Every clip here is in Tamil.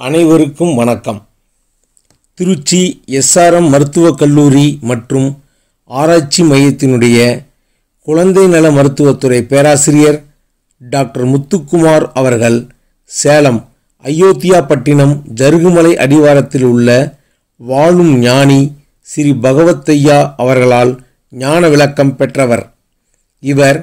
அனைவருக்கும் வணக்கம் திருச்சி எஸ்ஆர்எம் மருத்துவக் கல்லூரி மற்றும் ஆராய்ச்சி மையத்தினுடைய குழந்தை நல மருத்துவத்துறை பேராசிரியர் டாக்டர் முத்துக்குமார் அவர்கள் சேலம் அயோத்தியாப்பட்டினம் ஜருகுமலை அடிவாரத்தில் உள்ள வாழும் ஞானி ஸ்ரீ பகவத்தையா அவர்களால் ஞான விளக்கம் பெற்றவர் இவர்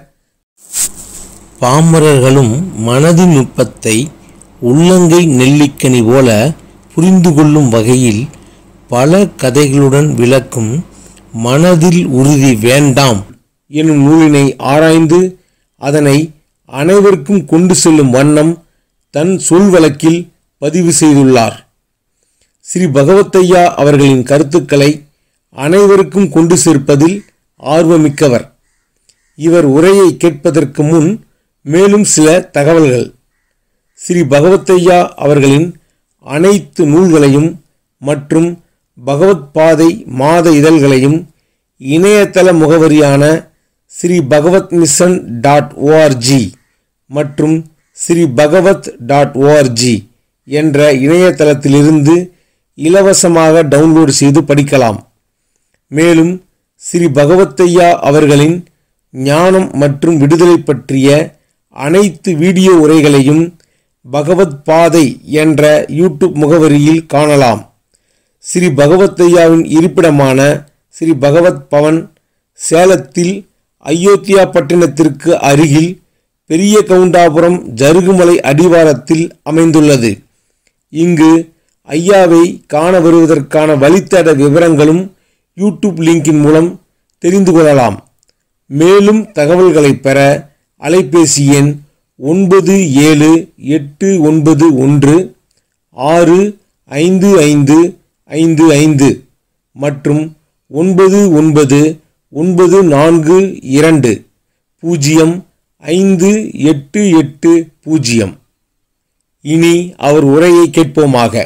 பாமரர்களும் மனதின் நுட்பத்தை உள்ளங்கை நெல்லிக்கனி போல புரிந்து கொள்ளும் வகையில் பல கதைகளுடன் விளக்கும் மனதில் உறுதி வேண்டாம் எனும் நூலினை ஆராய்ந்து அதனை அனைவருக்கும் கொண்டு செல்லும் வண்ணம் தன் சொல் வழக்கில் பதிவு செய்துள்ளார் ஸ்ரீ பகவத்தையா அவர்களின் கருத்துக்களை அனைவருக்கும் கொண்டு சேர்ப்பதில் ஆர்வமிக்கவர் இவர் உரையை கேட்பதற்கு முன் மேலும் சில தகவல்கள் ஸ்ரீ பகவத்தையா அவர்களின் அனைத்து நூல்களையும் மற்றும் பகவத் பாதை மாத இதழ்களையும் இணையதள முகவரியான Shri Bhagavat mission dot ORG மற்றும் ஸ்ரீ பகவத் டாட் ஓஆர்ஜி என்ற இணையதளத்திலிருந்து இலவசமாக டவுன்லோட் செய்து படிக்கலாம் மேலும் ஸ்ரீ பகவத்தையா அவர்களின் ஞானம் மற்றும் விடுதலை பற்றிய அனைத்து வீடியோ உரைகளையும் பகவத் பாதை என்ற யூடியூப் முகவரியில் காணலாம் ஸ்ரீ பகவத்தையாவின் இருப்பிடமான ஸ்ரீ பகவத் பவன் சேலத்தில் அயோத்தியா பட்டினத்திற்கு அருகில் பெரிய கவுண்டாபுரம் ஜருகுமலை அடிவாரத்தில் அமைந்துள்ளது இங்கு ஐயாவை காண வருவதற்கான வழித்தட விவரங்களும் யூடியூப் லிங்கின் மூலம் தெரிந்து கொள்ளலாம் மேலும் தகவல்களை பெற அலைபேசி எண் ஒன்பது ஏழு எட்டு ஒன்பது ஒன்று ஆறு ஐந்து ஐந்து ஐந்து ஐந்து மற்றும் ஒன்பது ஒன்பது ஒன்பது நான்கு இரண்டு பூஜ்ஜியம் ஐந்து எட்டு எட்டு பூஜ்ஜியம் இனி அவர் உரையை கேட்போமாக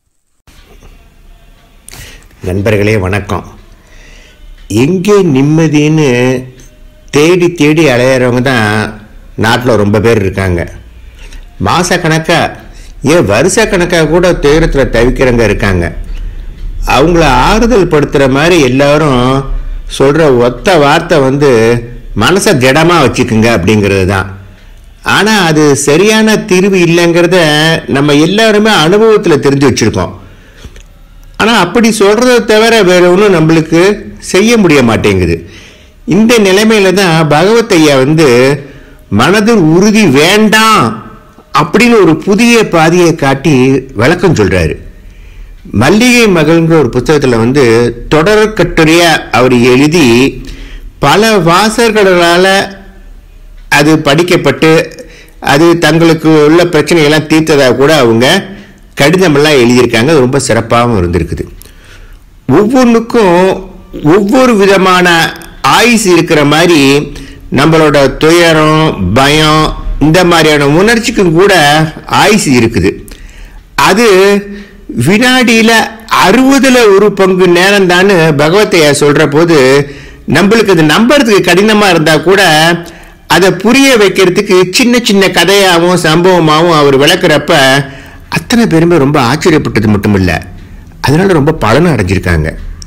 நண்பர்களே வணக்கம் எங்கே நிம்மதின்னு தேடி தேடி அலையிறவங்க தான் நாட்டில் ரொம்ப பேர் இருக்காங்க மாதக்கணக்காக ஏன் வருஷ கணக்காக கூட துயரத்தில் தவிக்கிறவங்க இருக்காங்க அவங்கள ஆறுதல் படுத்துகிற மாதிரி எல்லாரும் சொல்கிற ஒத்த வார்த்தை வந்து மனசை திடமாக வச்சுக்குங்க அப்படிங்கிறது தான் ஆனால் அது சரியான தீர்வு இல்லைங்கிறத நம்ம எல்லாருமே அனுபவத்தில் தெரிஞ்சு வச்சுருக்கோம் ஆனால் அப்படி சொல்கிறத தவிர வேற ஒன்றும் நம்மளுக்கு செய்ய முடிய மாட்டேங்குது இந்த நிலைமையில தான் பகவத் ஐயா வந்து மனதில் உறுதி வேண்டாம் அப்படின்னு ஒரு புதிய பாதையை காட்டி விளக்கம் சொல்றாரு மல்லிகை மகள்ங்கிற ஒரு புத்தகத்தில் வந்து தொடர் கட்டுரையா அவர் எழுதி பல வாசகர்களால் அது படிக்கப்பட்டு அது தங்களுக்கு உள்ள பிரச்சனையெல்லாம் தீர்த்ததாக கூட அவங்க கடிதமெல்லாம் எழுதியிருக்காங்க அது ரொம்ப சிறப்பாகவும் இருந்திருக்குது ஒவ்வொன்றுக்கும் ஒவ்வொரு விதமான ஆயுசு இருக்கிற மாதிரி நம்மளோட துயரம் பயம் இந்த மாதிரியான உணர்ச்சிக்கும் கூட ஆயுசு இருக்குது அது வினாடியில் அறுபதுல ஒரு பங்கு நேரம் தான் பகவத்தையா சொல்ற போது நம்மளுக்கு அது நம்புறதுக்கு கடினமாக இருந்தால் கூட அதை புரிய வைக்கிறதுக்கு சின்ன சின்ன கதையாகவும் சம்பவமாகவும் அவர் விளக்குறப்ப அத்தனை பேருமே ரொம்ப ஆச்சரியப்பட்டது மட்டும் இல்லை அதனால ரொம்ப பலனும் அடைஞ்சிருக்காங்க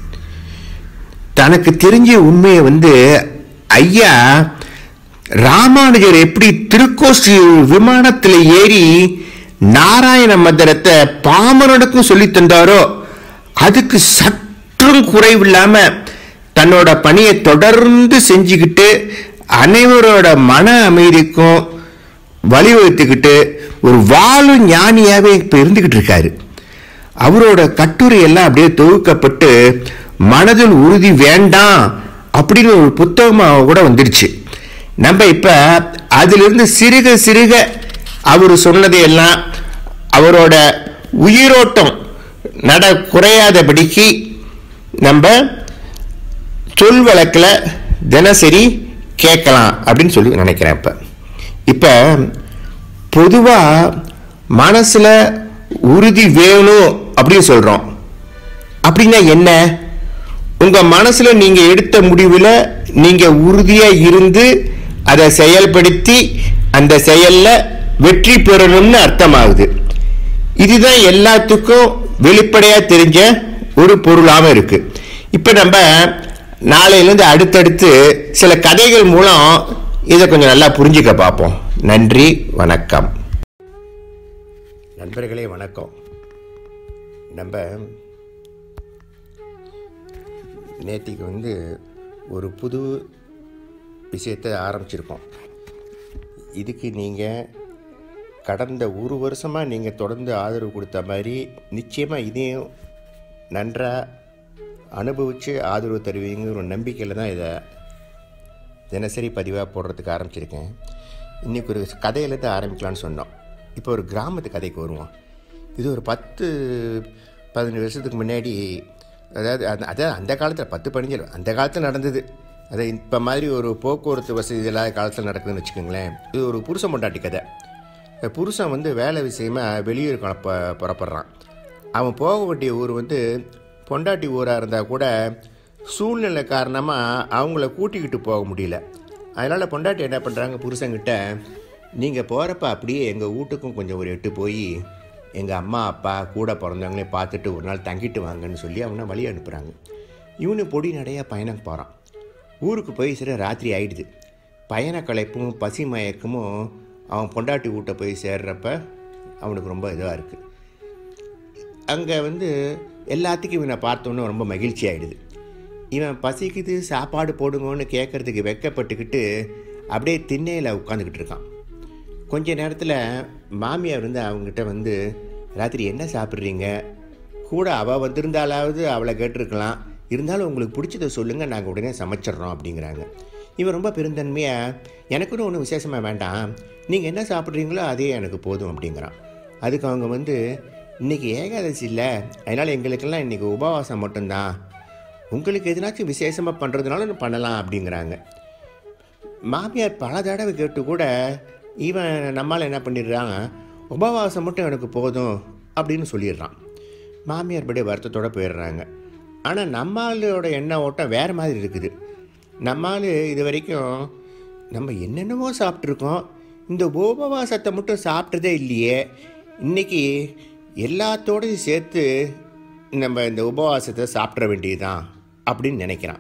தனக்கு தெரிஞ்ச உண்மையை வந்து ஐயா ராமானுஜர் எப்படி திருக்கோஷ்டி விமானத்தில் ஏறி நாராயண மந்திரத்தை பாமரனுக்கும் சொல்லி தந்தாரோ அதுக்கு சற்றும் குறைவில்லாம தன்னோட பணியை தொடர்ந்து செஞ்சுக்கிட்டு அனைவரோட மன அமைதிக்கும் வழிவகுத்துக்கிட்டு ஒரு வாழும் ஞானியாவே இப்ப இருந்துகிட்டு இருக்காரு அவரோட கட்டுரை எல்லாம் அப்படியே தொகுக்கப்பட்டு மனதில் உறுதி வேண்டாம் அப்படின்னு ஒரு புத்தகமாக கூட வந்துடுச்சு நம்ம இப்ப அதிலிருந்து சிறுக சிறுக அவர் சொன்னதையெல்லாம் அவரோட உயிரோட்டம் நட குறையாதபடிக்கு நம்ம சொல் வழக்கில் தினசரி கேட்கலாம் அப்படின்னு சொல்லி நினைக்கிறேன் இப்போ இப்போ பொதுவாக மனசில் உறுதி வேணும் அப்படின்னு சொல்கிறோம் அப்படின்னா என்ன உங்கள் மனசில் நீங்கள் எடுத்த முடிவில் நீங்கள் உறுதியாக இருந்து அதை செயல்படுத்தி அந்த செயலில் வெற்றி பெறணும்னு அர்த்தமாகுது இதுதான் எல்லாத்துக்கும் வெளிப்படையா தெரிஞ்ச ஒரு பொருளாம இருக்கு இப்ப நம்ம நாளையிலேருந்து அடுத்தடுத்து சில கதைகள் மூலம் இதை கொஞ்சம் நல்லா புரிஞ்சுக்க பார்ப்போம் நன்றி வணக்கம் நண்பர்களே வணக்கம் நம்ம நேத்திக்கு வந்து ஒரு புது விஷயத்தை ஆரம்பிச்சிருக்கோம் இதுக்கு நீங்கள் கடந்த ஒரு வருஷமாக நீங்கள் தொடர்ந்து ஆதரவு கொடுத்த மாதிரி நிச்சயமாக இதையும் நன்றாக அனுபவித்து ஆதரவு தருவீங்கிற ஒரு நம்பிக்கையில் தான் இதை தினசரி பதிவாக போடுறதுக்கு ஆரம்பிச்சிருக்கேன் இன்றைக்கி ஒரு கதையிலேருந்து ஆரம்பிக்கலான்னு சொன்னோம் இப்போ ஒரு கிராமத்து கதைக்கு வருவோம் இது ஒரு பத்து பதினஞ்சு வருஷத்துக்கு முன்னாடி அதாவது அந்த அதான் அந்த காலத்தில் பத்து பதினஞ்சு இல்ல, அந்த காலத்தில் நடந்தது அது இப்போ மாதிரி ஒரு போக்குவரத்து வசதி இல்லாத காலத்தில் நடக்குதுன்னு வச்சுக்கோங்களேன் இது ஒரு புருஷன் பொண்டாட்டி கதை இந்த புருஷன் வந்து வேலை விஷயமா வெளியூர் கிளப்ப புறப்படுறான் அவன் போக வேண்டிய ஊர் வந்து பொண்டாட்டி ஊராக இருந்தால் கூட சூழ்நிலை காரணமாக அவங்கள கூட்டிக்கிட்டு போக முடியல அதனால் பொண்டாட்டி என்ன பண்ணுறாங்க புருஷங்கிட்ட நீங்கள் போகிறப்ப அப்படியே எங்கள் வீட்டுக்கும் கொஞ்சம் ஒரு எட்டு போய் எங்கள் அம்மா அப்பா கூட பிறந்தவங்களே பார்த்துட்டு ஒரு நாள் தங்கிட்டு வாங்கன்னு சொல்லி அவனை வழி அனுப்புகிறாங்க இவனு பொடி நடையாக பயணம் போகிறான் ஊருக்கு போய் சில ராத்திரி ஆயிடுது பயண களைப்பும் பசி மயக்கமும் அவன் பொண்டாட்டி வீட்டை போய் சேர்றப்ப அவனுக்கு ரொம்ப இதுவாக இருக்குது அங்கே வந்து எல்லாத்துக்கும் இவனை பார்த்தோன்னே ரொம்ப மகிழ்ச்சி ஆயிடுது இவன் பசிக்குது சாப்பாடு போடுங்கன்னு கேட்குறதுக்கு வெக்கப்பட்டுக்கிட்டு அப்படியே திண்ணையில் உட்காந்துக்கிட்டு இருக்கான் கொஞ்ச நேரத்தில் மாமியார் வந்து அவங்ககிட்ட வந்து ராத்திரி என்ன சாப்பிட்றீங்க கூட அவள் வந்திருந்தாலாவது அவளை கேட்டிருக்கலாம் இருந்தாலும் உங்களுக்கு பிடிச்சதை சொல்லுங்கள் நாங்கள் உடனே சமைச்சிட்றோம் அப்படிங்கிறாங்க இவன் ரொம்ப பெருந்தன்மையாக எனக்குன்னு ஒன்றும் விசேஷமாக வேண்டாம் நீங்கள் என்ன சாப்பிட்றீங்களோ அதே எனக்கு போதும் அப்படிங்கிறான் அதுக்கு அவங்க வந்து இன்றைக்கி ஏகாதசி இல்லை அதனால் எங்களுக்கெல்லாம் இன்றைக்கி உபவாசம் மட்டும்தான் உங்களுக்கு எதுனாச்சும் விசேஷமாக பண்ணுறதுனால பண்ணலாம் அப்படிங்கிறாங்க மாமியார் பல தடவை கேட்டு கூட இவன் நம்மால் என்ன பண்ணிடுறான் உபவாசம் மட்டும் எனக்கு போதும் அப்படின்னு சொல்லிடுறான் மாமியார் படி வருத்தத்தோடு போயிடுறாங்க ஆனால் நம்மளோட எண்ண ஓட்டம் வேறு மாதிரி இருக்குது நம்மால் இது வரைக்கும் நம்ம என்னென்னமோ சாப்பிட்ருக்கோம் இந்த உபவாசத்தை மட்டும் சாப்பிட்டதே இல்லையே இன்னைக்கு எல்லாத்தோடையும் சேர்த்து நம்ம இந்த உபவாசத்தை சாப்பிட வேண்டியதுதான் அப்படின்னு நினைக்கிறான்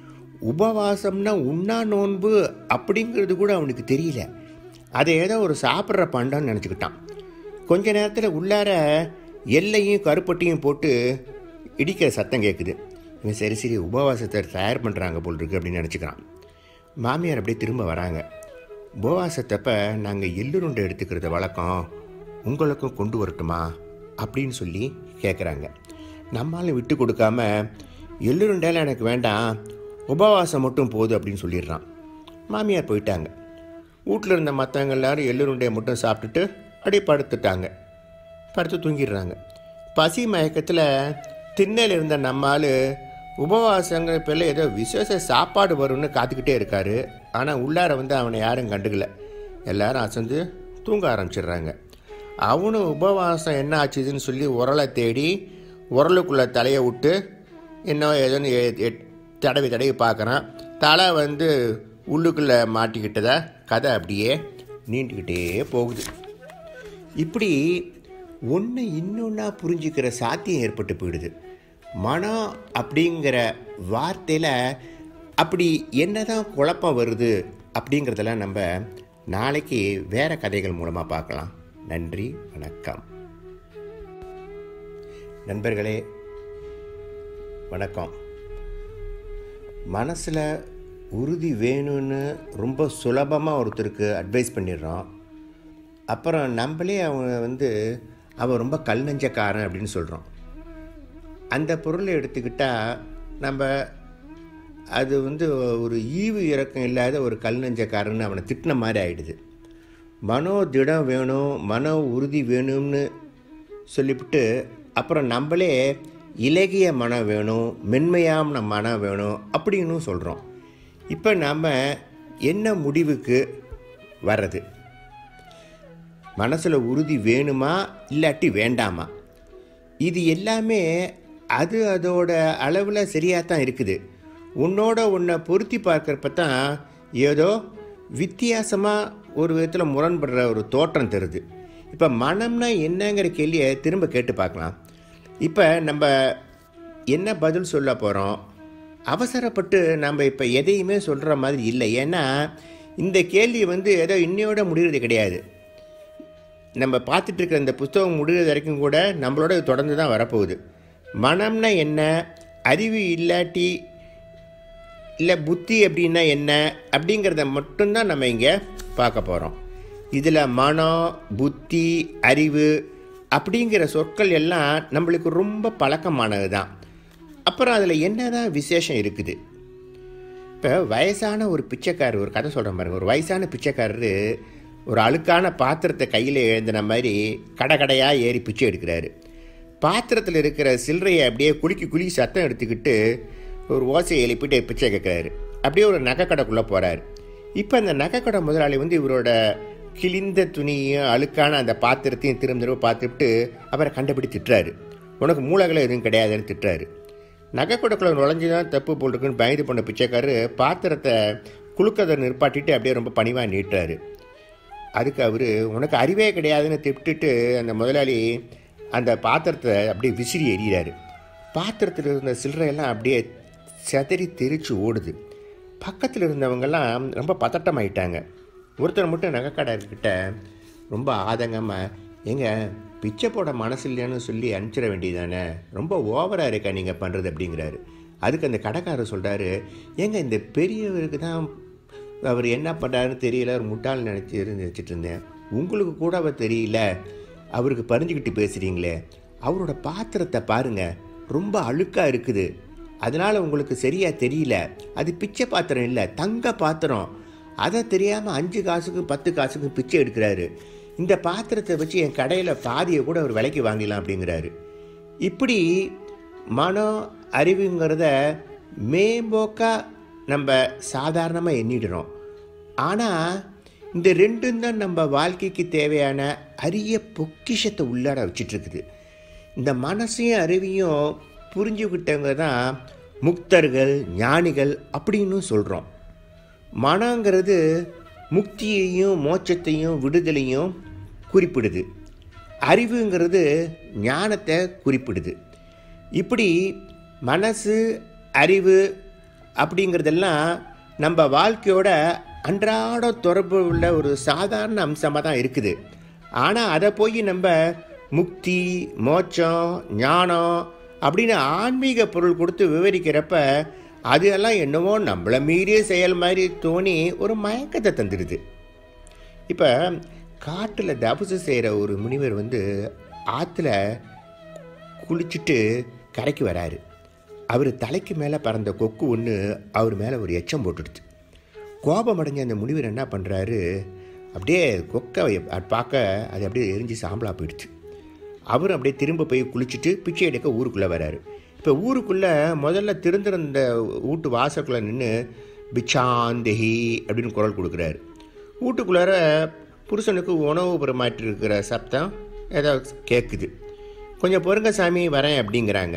உபவாசம்னா உண்ணா நோன்பு அப்படிங்கிறது கூட அவனுக்கு தெரியல அதை ஏதோ ஒரு சாப்பிட்ற பண்டம்னு நினச்சிக்கிட்டான் கொஞ்ச நேரத்தில் உள்ளார எல்லையும் கருப்பட்டியும் போட்டு இடிக்கிற சத்தம் கேட்குது இவன் சரி சரி உபவாசத்தை தயார் பண்ணுறாங்க போல் இருக்கு அப்படின்னு நினச்சிக்கிறான் மாமியார் அப்படியே திரும்ப வராங்க உபவாசத்தப்ப நாங்கள் எள்ளுருண்டை எடுத்துக்கிறது வழக்கம் உங்களுக்கும் கொண்டு வரட்டுமா அப்படின்னு சொல்லி கேட்குறாங்க நம்மளால விட்டு கொடுக்காம எள்ளுருண்டையில் எனக்கு வேண்டாம் உபவாசம் மட்டும் போதும் அப்படின்னு சொல்லிடுறான் மாமியார் போயிட்டாங்க வீட்டில் இருந்த மற்றவங்க எல்லாரும் எள்ளுருண்டையை மட்டும் சாப்பிட்டுட்டு அப்படியே படுத்துட்டாங்க படுத்து தூங்கிடுறாங்க பசி மயக்கத்தில் திண்ணையில் இருந்த நம்மால் உபவாசங்கிற பேரில் ஏதோ விசேஷ சாப்பாடு வரும்னு காத்துக்கிட்டே இருக்காரு ஆனால் உள்ளார வந்து அவனை யாரும் கண்டுக்கல எல்லாரும் அசந்து தூங்க ஆரம்பிச்சிடுறாங்க அவனும் உபவாசம் என்ன ஆச்சுதுன்னு சொல்லி உரலை தேடி உரலுக்குள்ளே தலையை விட்டு என்ன ஏதோன்னு எ- எ- தடவி தடவி பார்க்குறான் தலை வந்து உள்ளுக்குள்ளே மாட்டிக்கிட்டதா கதை அப்படியே நீண்டுக்கிட்டே போகுது இப்படி ஒன்று இன்னொன்னா புரிஞ்சுக்கிற சாத்தியம் ஏற்பட்டு போயிடுது மனம் அப்படிங்கிற வார்த்தையில் அப்படி என்னதான் குழப்பம் வருது அப்படிங்கிறதெல்லாம் நம்ம நாளைக்கு வேற கதைகள் மூலமாக பார்க்கலாம் நன்றி வணக்கம் நண்பர்களே வணக்கம் மனசில் உறுதி வேணும்னு ரொம்ப சுலபமாக ஒருத்தருக்கு அட்வைஸ் பண்ணிடுறோம் அப்புறம் நம்மளே அவன் வந்து அவன் ரொம்ப கல் நெஞ்சக்காரன் அப்படின்னு சொல்கிறோம் அந்த பொருளை எடுத்துக்கிட்டால் நம்ம அது வந்து ஒரு ஈவு இறக்கம் இல்லாத ஒரு கல் நெஞ்சக்காரன்னு அவனை திட்டின மாதிரி ஆயிடுது மனோ திடம் வேணும் மனோ உறுதி வேணும்னு சொல்லிவிட்டு அப்புறம் நம்மளே இலகிய மனம் வேணும் மென்மையான மனம் வேணும் அப்படின்னு சொல்கிறோம் இப்போ நம்ம என்ன முடிவுக்கு வர்றது மனசில் உறுதி வேணுமா இல்லாட்டி வேண்டாமா இது எல்லாமே அது அதோட அளவில் சரியாக தான் இருக்குது உன்னோட உன்னை பொருத்தி பார்க்குறப்ப தான் ஏதோ வித்தியாசமாக ஒரு விதத்தில் முரண்படுற ஒரு தோற்றம் தருது இப்போ மனம்னா என்னங்கிற கேள்வியை திரும்ப கேட்டு பார்க்கலாம் இப்போ நம்ம என்ன பதில் சொல்ல போகிறோம் அவசரப்பட்டு நம்ம இப்போ எதையுமே சொல்கிற மாதிரி இல்லை ஏன்னா இந்த கேள்வி வந்து ஏதோ இன்னையோட முடிகிறது கிடையாது நம்ம பார்த்துட்டு இருக்கிற இந்த புஸ்தகம் முடிகிற வரைக்கும் கூட நம்மளோட இது தொடர்ந்து தான் வரப்போகுது மனம்னா என்ன அறிவு இல்லாட்டி இல்லை புத்தி அப்படின்னா என்ன அப்படிங்கிறத மட்டும்தான் நம்ம இங்கே பார்க்க போகிறோம் இதில் மனம் புத்தி அறிவு அப்படிங்கிற சொற்கள் எல்லாம் நம்மளுக்கு ரொம்ப பழக்கமானது தான் அப்புறம் அதில் என்னதான் விசேஷம் இருக்குது இப்போ வயசான ஒரு பிச்சைக்காரர் ஒரு கதை சொல்கிறேன் பாருங்க ஒரு வயசான பிச்சைக்காரரு ஒரு அழுக்கான பாத்திரத்தை கையில் எழுந்தின மாதிரி கடை கடையாக ஏறி பிச்சை எடுக்கிறாரு பாத்திரத்தில் இருக்கிற சில்லறையை அப்படியே குலுக்கி குலுக்கி சத்தம் எடுத்துக்கிட்டு ஒரு ஓசையை எழுப்பிட்டு பிச்சை கேட்குறாரு அப்படியே ஒரு நகைக்கடைக்குள்ளே போகிறாரு இப்போ அந்த நகைக்கடை முதலாளி வந்து இவரோட கிழிந்த துணியும் அழுக்கான அந்த பாத்திரத்தையும் திரும்ப திரும்ப பார்த்துட்டு அவரை கண்டுபிடி திட்டுறாரு உனக்கு மூலகளை எதுவும் கிடையாதுன்னு திட்டுறாரு நகைக்கூடக்குள்ள நுழைஞ்சு தான் தப்பு போட்டிருக்குன்னு பயந்து பண்ண பிச்சைக்காரரு பாத்திரத்தை குலுக்கதை நிற்பாட்டிட்டு அப்படியே ரொம்ப பணிவாக நீட்டுறாரு அதுக்கு அவர் உனக்கு அறிவே கிடையாதுன்னு திட்டுட்டு அந்த முதலாளி அந்த பாத்திரத்தை அப்படியே விசிறி எறிகிறாரு பாத்திரத்தில் இருந்த சில்லறையெல்லாம் அப்படியே செதறி தெரிச்சு ஓடுது பக்கத்தில் இருந்தவங்கெல்லாம் ரொம்ப பதட்டமாயிட்டாங்க ஒருத்தர் மட்டும் நகைக்கடைக்கிட்ட ரொம்ப ஆதங்கமாக ஏங்க பிச்சை போட மனசு இல்லைன்னு சொல்லி அனுப்பிச்சிட வேண்டியதானே ரொம்ப ஓவராக இருக்கா நீங்கள் பண்ணுறது அப்படிங்கிறாரு அதுக்கு அந்த கடைக்காரர் சொல்கிறாரு ஏங்க இந்த பெரியவருக்கு தான் அவர் என்ன பண்ணுறாருன்னு தெரியல ஒரு முட்டாள் நினச்சி நினச்சிட்டு இருந்தேன் உங்களுக்கு கூட அவர் தெரியல அவருக்கு பறிஞ்சுக்கிட்டு பேசுகிறீங்களே அவரோட பாத்திரத்தை பாருங்க ரொம்ப அழுக்காக இருக்குது அதனால் உங்களுக்கு சரியாக தெரியல அது பிச்சை பாத்திரம் இல்லை தங்க பாத்திரம் அதை தெரியாமல் அஞ்சு காசுக்கு பத்து காசுக்கு பிச்சை எடுக்கிறாரு இந்த பாத்திரத்தை வச்சு என் கடையில் பாதியை கூட ஒரு விலைக்கு வாங்கிடலாம் அப்படிங்கிறாரு இப்படி மனம் அறிவுங்கிறத மேம்போக்காக நம்ம சாதாரணமாக எண்ணிடுறோம் ஆனால் இந்த ரெண்டும் தான் நம்ம வாழ்க்கைக்கு தேவையான அரிய பொக்கிஷத்தை உள்ளாட வச்சிட்ருக்குது இந்த மனசையும் அறிவையும் புரிஞ்சுக்கிட்டவங்க தான் முக்தர்கள் ஞானிகள் அப்படின்னு சொல்கிறோம் மனங்கிறது முக்தியையும் மோட்சத்தையும் விடுதலையும் குறிப்பிடுது அறிவுங்கிறது ஞானத்தை குறிப்பிடுது இப்படி மனசு அறிவு அப்படிங்கிறதெல்லாம் நம்ம வாழ்க்கையோட அன்றாட தொடர்பு உள்ள ஒரு சாதாரண அம்சமாக தான் இருக்குது ஆனால் அதை போய் நம்ம முக்தி மோட்சம் ஞானம் அப்படின்னு ஆன்மீக பொருள் கொடுத்து விவரிக்கிறப்ப அது எல்லாம் என்னவோ நம்மளை மீறிய செயல் மாதிரி தோணி ஒரு மயக்கத்தை தந்துடுது இப்போ காட்டில் தபசு செய்கிற ஒரு முனிவர் வந்து ஆற்றுல குளிச்சுட்டு கரைக்கு வராரு அவர் தலைக்கு மேலே பறந்த கொக்கு ஒன்று அவர் மேலே ஒரு எச்சம் போட்டுடுச்சு கோபம் அடைஞ்ச அந்த முனிவர் என்ன பண்ணுறாரு அப்படியே கொக்கை அது பார்க்க அது அப்படியே எரிஞ்சு சாம்பலாக போயிடுச்சு அவரும் அப்படியே திரும்ப போய் குளிச்சுட்டு பிச்சை எடுக்க ஊருக்குள்ளே வராரு இப்போ ஊருக்குள்ளே முதல்ல திறந்திருந்த வீட்டு வாசக்குள்ளே நின்று பிச்சாந்தேஹி அப்படின்னு குரல் கொடுக்குறாரு வீட்டுக்குள்ளார புருஷனுக்கு உணவு பரிமாற்றிருக்கிற சப்தம் ஏதோ கேட்குது கொஞ்சம் பொறுங்க சாமி வரேன் அப்படிங்கிறாங்க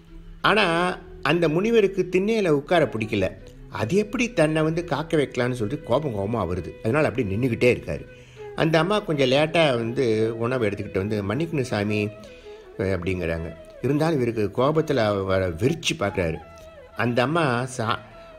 ஆனால் அந்த முனிவருக்கு திண்ணையில் உட்கார பிடிக்கல அது எப்படி தன்னை வந்து காக்க வைக்கலான்னு சொல்லிட்டு கோபம் கோபமாக வருது அதனால் அப்படி நின்றுக்கிட்டே இருக்கார் அந்த அம்மா கொஞ்சம் லேட்டாக வந்து உணவு எடுத்துக்கிட்டு வந்து மன்னிக்கணும் சாமி அஹ் அப்படிங்கிறாங்க இருந்தாலும் இவருக்கு கோபத்தில் வர விரிச்சு பார்க்குறாரு அந்த அம்மா சா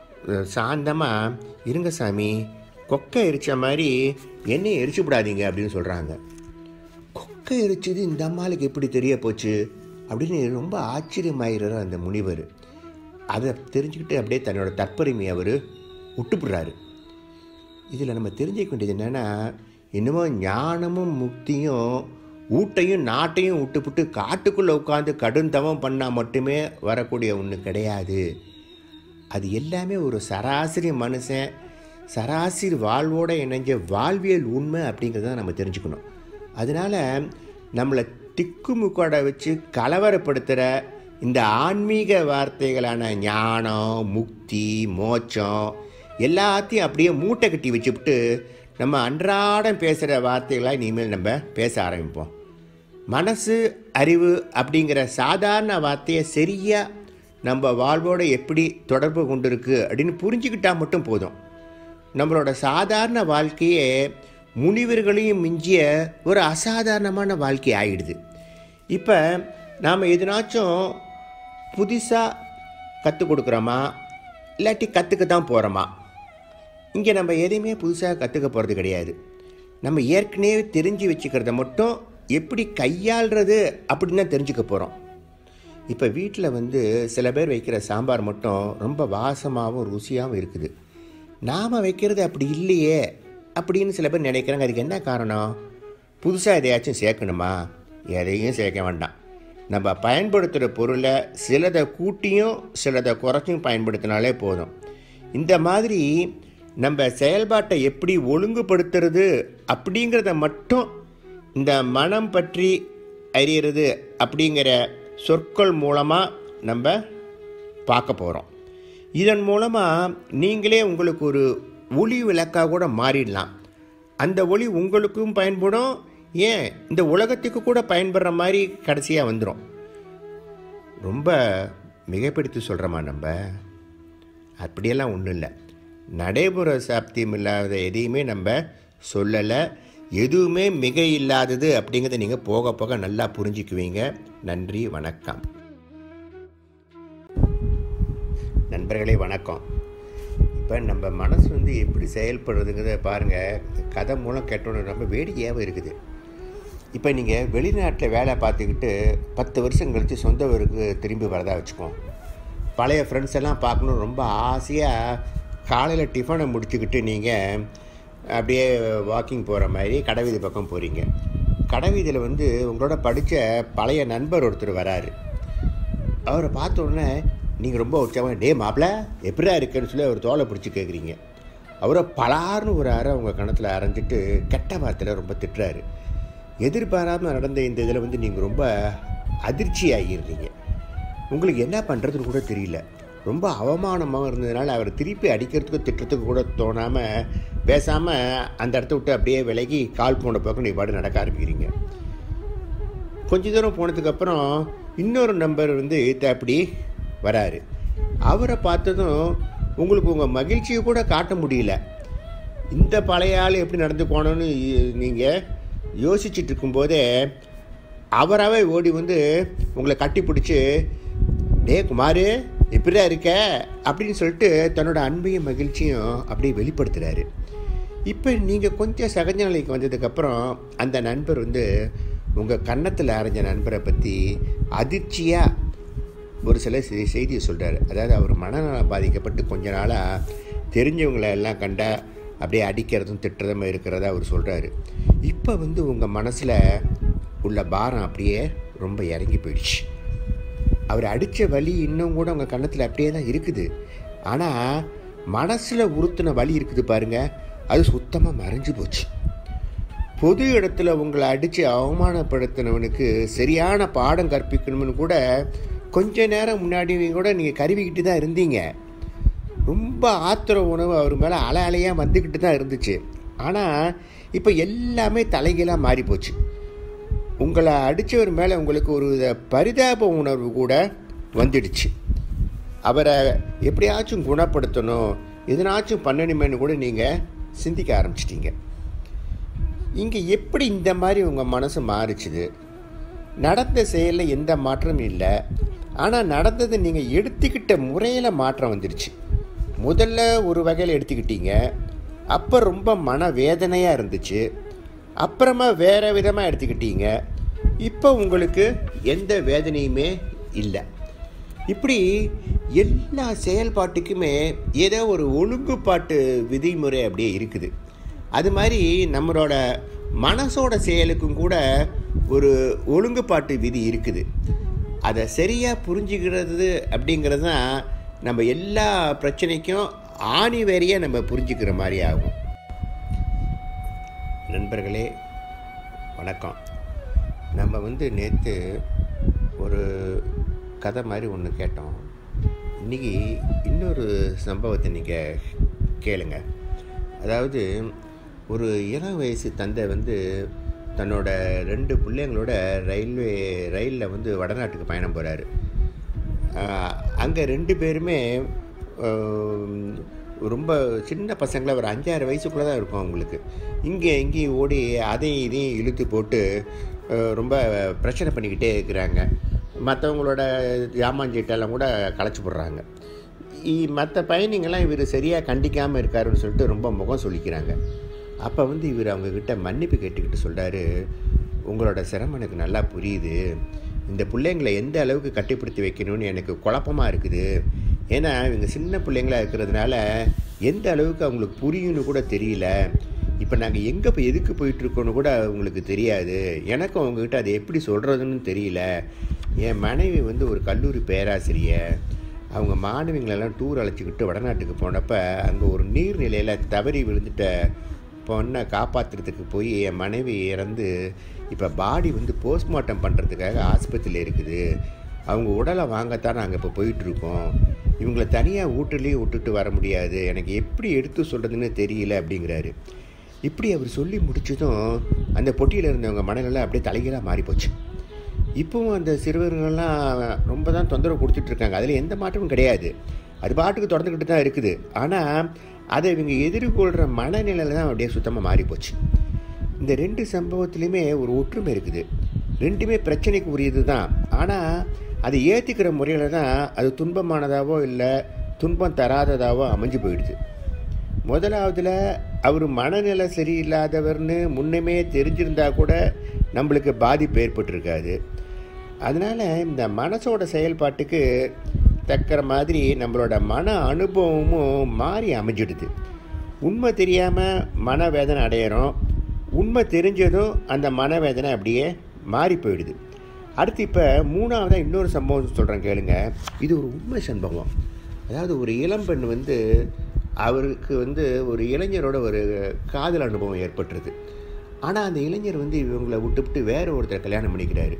சாந்தமாக இருங்க சாமி கொக்கை எரிச்ச மாதிரி என்னையும் எரிச்சு விடாதீங்க அப்படின்னு சொல்கிறாங்க கொக்கை எரிச்சது இந்த அம்மாளுக்கு எப்படி தெரிய போச்சு அப்படின்னு ரொம்ப ஆச்சரியமாயிடுறார் அந்த முனிவர் அதை தெரிஞ்சுக்கிட்டு அப்படியே தன்னோட தற்பெருமையை அவர் விட்டுப்புடுறாரு இதில் நம்ம தெரிஞ்சுக்க வேண்டியது என்னென்னா இன்னமும் ஞானமும் முக்தியும் ஊட்டையும் நாட்டையும் விட்டுப்புட்டு காட்டுக்குள்ளே உட்காந்து கடுந்தவம் பண்ணால் மட்டுமே வரக்கூடிய ஒன்று கிடையாது அது எல்லாமே ஒரு சராசரி மனுஷன் சராசரி வாழ்வோட இணைஞ்ச வாழ்வியல் உண்மை அப்படிங்கிறத நம்ம தெரிஞ்சுக்கணும் அதனால் நம்மளை திக்குமுக்கோட வச்சு கலவரப்படுத்துகிற இந்த ஆன்மீக வார்த்தைகளான ஞானம் முக்தி மோட்சம் எல்லாத்தையும் அப்படியே மூட்டை கட்டி வச்சுவிட்டு நம்ம அன்றாடம் பேசுகிற வார்த்தைகளாக இனிமேல் நம்ம பேச ஆரம்பிப்போம் மனசு அறிவு அப்படிங்கிற சாதாரண வார்த்தையை சரியாக நம்ம வாழ்வோட எப்படி தொடர்பு கொண்டிருக்கு அப்படின்னு புரிஞ்சுக்கிட்டா மட்டும் போதும் நம்மளோட சாதாரண வாழ்க்கையே முனிவர்களையும் மிஞ்சிய ஒரு அசாதாரணமான வாழ்க்கை ஆயிடுது இப்போ நாம் எதுனாச்சும் புதுசாக கற்றுக் கொடுக்குறோமா இல்லாட்டி கற்றுக்க தான் போகிறோமா இங்கே நம்ம எதையுமே புதுசாக கற்றுக்க போகிறது கிடையாது நம்ம ஏற்கனவே தெரிஞ்சு வச்சுக்கிறத மட்டும் எப்படி கையாளுறது அப்படின்னு தான் தெரிஞ்சுக்க போகிறோம் இப்போ வீட்டில் வந்து சில பேர் வைக்கிற சாம்பார் மட்டும் ரொம்ப வாசமாகவும் ருசியாகவும் இருக்குது நாம் வைக்கிறது அப்படி இல்லையே அப்படின்னு சில பேர் நினைக்கிறாங்க அதுக்கு என்ன காரணம் புதுசாக எதையாச்சும் சேர்க்கணுமா எதையும் சேர்க்க வேண்டாம் நம்ம பயன்படுத்துகிற பொருளை சிலதை கூட்டியும் சிலதை குறைச்சும் பயன்படுத்தினாலே போதும் இந்த மாதிரி நம்ம செயல்பாட்டை எப்படி ஒழுங்குபடுத்துறது அப்படிங்கிறத மட்டும் இந்த மனம் பற்றி அறியறது அப்படிங்கிற சொற்கள் மூலமாக நம்ம பார்க்க போகிறோம் இதன் மூலமாக நீங்களே உங்களுக்கு ஒரு ஒளி விளக்காக கூட மாறிடலாம் அந்த ஒளி உங்களுக்கும் பயன்படும் ஏன் இந்த உலகத்துக்கு கூட பயன்படுற மாதிரி கடைசியாக வந்துடும் ரொம்ப மிகைப்படுத்தி சொல்கிறோமா நம்ம அப்படியெல்லாம் ஒன்றும் இல்லை நடைமுற சாப்தியம் இல்லாத எதையுமே நம்ம சொல்லலை எதுவுமே மிக இல்லாதது அப்படிங்கிறத நீங்கள் போக போக நல்லா புரிஞ்சுக்குவீங்க நன்றி வணக்கம் நண்பர்களே வணக்கம் இப்போ நம்ம மனசு வந்து எப்படி செயல்படுறதுங்கிறத பாருங்கள் கதை மூலம் கேட்டோன்னு ரொம்ப வேடிக்கையாகவும் இருக்குது இப்போ நீங்கள் வெளிநாட்டில் வேலை பார்த்துக்கிட்டு பத்து வருஷம் கழித்து சொந்த ஊருக்கு திரும்பி வரதா வச்சுக்கோம் பழைய ஃப்ரெண்ட்ஸ் எல்லாம் பார்க்கணும் ரொம்ப ஆசையாக காலையில் டிஃபனை முடிச்சுக்கிட்டு நீங்கள் அப்படியே வாக்கிங் போகிற மாதிரி கடைவீதி பக்கம் போகிறீங்க கடைவீதியில் வந்து உங்களோட படித்த பழைய நண்பர் ஒருத்தர் வராரு அவரை பார்த்த உடனே நீங்கள் ரொம்ப உற்சாகம் டே மாப்பிள்ள எப்படிடா இருக்குன்னு சொல்லி அவர் தோலை பிடிச்சி கேட்குறீங்க அவரை பலார்னு ஒரு அறை உங்கள் கணத்தில் அரைஞ்சிட்டு கெட்ட வார்த்தையில் ரொம்ப திட்டுறாரு எதிர்பாராமல் நடந்த இந்த இதில் வந்து நீங்கள் ரொம்ப அதிர்ச்சி ஆகிடுறீங்க உங்களுக்கு என்ன பண்ணுறதுன்னு கூட தெரியல ரொம்ப அவமானமாக இருந்ததுனால அவர் திருப்பி அடிக்கிறதுக்கு திட்டத்துக்கு கூட தோணாமல் பேசாமல் அந்த இடத்த விட்டு அப்படியே விலகி கால் போன பக்கம் நீ பாடு நடக்க ஆரம்பிக்கிறீங்க கொஞ்ச தூரம் போனதுக்கப்புறம் இன்னொரு நம்பர் வந்து அப்படி வராரு அவரை பார்த்ததும் உங்களுக்கு உங்கள் மகிழ்ச்சியை கூட காட்ட முடியல இந்த பழைய ஆள் எப்படி நடந்து போனோன்னு நீங்கள் யோசிச்சுட்டு இருக்கும்போதே அவராகவே ஓடி வந்து உங்களை கட்டி பிடிச்சி டே குமார் எப்படிதான் இருக்க அப்படின்னு சொல்லிட்டு தன்னோட அன்பையும் மகிழ்ச்சியும் அப்படியே வெளிப்படுத்துகிறாரு இப்போ நீங்கள் கொஞ்சம் சகஜ நிலைக்கு வந்ததுக்கப்புறம் அந்த நண்பர் வந்து உங்கள் கன்னத்தில் அரைஞ்ச நண்பரை பற்றி அதிர்ச்சியாக ஒரு சில செ- செய்தியை சொல்கிறாரு அதாவது அவர் மனநலம் பாதிக்கப்பட்டு கொஞ்ச நாளாக தெரிஞ்சவங்களை எல்லாம் கண்டா அப்படியே அடிக்கிறதும் திட்டுறதும் இருக்கிறதா அவர் சொல்கிறாரு இப்போ வந்து உங்கள் மனசில் உள்ள பாரம் அப்படியே ரொம்ப இறங்கி போயிடுச்சு அவர் அடித்த வலி இன்னும் கூட உங்கள் கன்னத்தில் அப்படியே தான் இருக்குது ஆனால் மனசில் உறுத்தின வலி இருக்குது பாருங்க அது சுத்தமாக மறைஞ்சு போச்சு பொது இடத்துல உங்களை அடித்து அவமானப்படுத்தினவனுக்கு சரியான பாடம் கற்பிக்கணும்னு கூட கொஞ்ச நேரம் முன்னாடி கூட நீங்கள் கருவிக்கிட்டு தான் இருந்தீங்க ரொம்ப ஆத்திர உணவு அவர் மேலே அலை அலையாக வந்துக்கிட்டு தான் இருந்துச்சு ஆனால் இப்போ எல்லாமே தலைகீழாக மாறி போச்சு உங்களை அடித்தவர் மேலே உங்களுக்கு ஒரு வித பரிதாப உணர்வு கூட வந்துடுச்சு அவரை எப்படியாச்சும் குணப்படுத்தணும் எதனாச்சும் பண்ணணுமேனு கூட நீங்கள் சிந்திக்க ஆரம்பிச்சிட்டீங்க இங்கே எப்படி இந்த மாதிரி உங்கள் மனசு மாறிச்சுது நடந்த செயலில் எந்த மாற்றமும் இல்லை ஆனால் நடந்தது நீங்கள் எடுத்துக்கிட்ட முறையில் மாற்றம் வந்துடுச்சு முதல்ல ஒரு வகையில் எடுத்துக்கிட்டீங்க அப்போ ரொம்ப மன வேதனையாக இருந்துச்சு அப்புறமா வேறு விதமாக எடுத்துக்கிட்டீங்க இப்போ உங்களுக்கு எந்த வேதனையுமே இல்லை இப்படி எல்லா செயல்பாட்டுக்குமே ஏதோ ஒரு ஒழுங்குபாட்டு விதிமுறை அப்படியே இருக்குது அது மாதிரி நம்மளோட மனசோட செயலுக்கும் கூட ஒரு ஒழுங்குபாட்டு விதி இருக்குது அதை சரியாக புரிஞ்சுக்கிறது அப்படிங்கிறது தான் நம்ம எல்லா பிரச்சனைக்கும் ஆணி வேறையாக நம்ம புரிஞ்சுக்கிற மாதிரி ஆகும் நண்பர்களே வணக்கம் நம்ம வந்து நேற்று ஒரு கதை மாதிரி ஒன்று கேட்டோம் இன்றைக்கி இன்னொரு சம்பவத்தை நீங்கள் கேளுங்க அதாவது ஒரு இளம் வயசு தந்தை வந்து தன்னோட ரெண்டு பிள்ளைங்களோட ரயில்வே ரயிலில் வந்து வடநாட்டுக்கு பயணம் போகிறாரு அங்கே ரெண்டு பேருமே ஆம், ரொம்ப சின்ன பசங்கள ஒரு அஞ்சாறு வயசுக்குள்ளே தான் இருக்கும் அவங்களுக்கு இங்கே இங்கேயும் ஓடி அதையும் இதையும் இழுத்து போட்டு அஹ், ரொம்ப பிரச்சனை பண்ணிக்கிட்டே இருக்கிறாங்க மற்றவங்களோட ஜாமாஞ்சீட்டெல்லாம் கூட களைச்சி போடுறாங்க மற்ற பயணிங்கள்லாம் இவர் சரியாக கண்டிக்காமல் இருக்காருன்னு சொல்லிட்டு ரொம்ப முகம் சொல்லிக்கிறாங்க அப்போ வந்து இவர் அவங்கக்கிட்ட மன்னிப்பு கேட்டுக்கிட்டு சொல்கிறாரு உங்களோட சிரமம் எனக்கு நல்லா புரியுது இந்த பிள்ளைங்களை எந்த அளவுக்கு கட்டுப்படுத்தி வைக்கணும்னு எனக்கு குழப்பமாக இருக்குது ஏன்னா இவங்க சின்ன பிள்ளைங்களா இருக்கிறதுனால எந்த அளவுக்கு அவங்களுக்கு புரியும்னு கூட தெரியல இப்போ நாங்கள் எங்கே போய் எதுக்கு போயிட்டுருக்கோன்னு கூட உங்களுக்கு தெரியாது எனக்கும் அவங்கக்கிட்ட அதை எப்படி சொல்கிறதுன்னு தெரியல என் மனைவி வந்து ஒரு கல்லூரி பேராசிரியர் அவங்க மாணவிங்களெல்லாம் டூர் அழைச்சிக்கிட்டு வடநாட்டுக்கு போனப்போ அங்கே ஒரு நீர்நிலையில் தவறி விழுந்துட்ட பொண்ணை காப்பாற்றுறதுக்கு போய் என் மனைவி இறந்து இப்போ பாடி வந்து போஸ்ட்மார்ட்டம் பண்ணுறதுக்காக ஆஸ்பத்திரியில் இருக்குது அவங்க உடலை வாங்கத்தான் நாங்கள் இப்போ போயிட்டுருக்கோம் இவங்கள தனியாக வீட்டுலேயே விட்டுட்டு வர முடியாது எனக்கு எப்படி எடுத்து சொல்கிறதுன்னு தெரியல அப்படிங்கிறாரு இப்படி அவர் சொல்லி முடிச்சதும் அந்த பொட்டியில் இருந்தவங்க மனநிலை அப்படியே தலைகீழாக மாறிப்போச்சு இப்போவும் அந்த சிறுவர்கள்லாம் ரொம்ப தான் தொந்தரவு கொடுத்துட்டு இருக்காங்க அதில் எந்த மாற்றமும் கிடையாது அது பாட்டுக்கு தொடர்ந்துக்கிட்டு தான் இருக்குது ஆனால் அதை இவங்க எதிர்கொள்கிற மனநிலையில் தான் அப்படியே சுத்தமாக மாறிப்போச்சு இந்த ரெண்டு சம்பவத்துலேயுமே ஒரு ஒற்றுமை இருக்குது ரெண்டுமே பிரச்சனைக்கு உரியது தான் ஆனால் அதை ஏற்றிக்கிற முறையில் தான் அது துன்பமானதாவோ இல்லை துன்பம் தராததாவோ அமைஞ்சு போயிடுது முதலாவதுல அவர் மனநிலை சரியில்லாதவர்னு முன்னமே தெரிஞ்சிருந்தா கூட நம்மளுக்கு பாதிப்பு ஏற்பட்டிருக்காது அதனால் இந்த மனசோட செயல்பாட்டுக்கு தக்கிற மாதிரி நம்மளோட மன அனுபவமும் மாறி அமைஞ்சிடுது உண்மை தெரியாமல் மனவேதனை அடையிறோம் உண்மை தெரிஞ்சதும் அந்த மனவேதனை அப்படியே மாறி போயிடுது அடுத்து இப்போ மூணாவதாக இன்னொரு சம்பவம் சொல்கிறேன் கேளுங்க இது ஒரு உண்மை சம்பவம் அதாவது ஒரு இளம்பெண் வந்து அவருக்கு வந்து ஒரு இளைஞரோட ஒரு காதல் அனுபவம் ஏற்பட்டுருது ஆனால் அந்த இளைஞர் வந்து இவங்களை விட்டுவிட்டு வேற ஒருத்தர் கல்யாணம் பண்ணிக்கிறாரு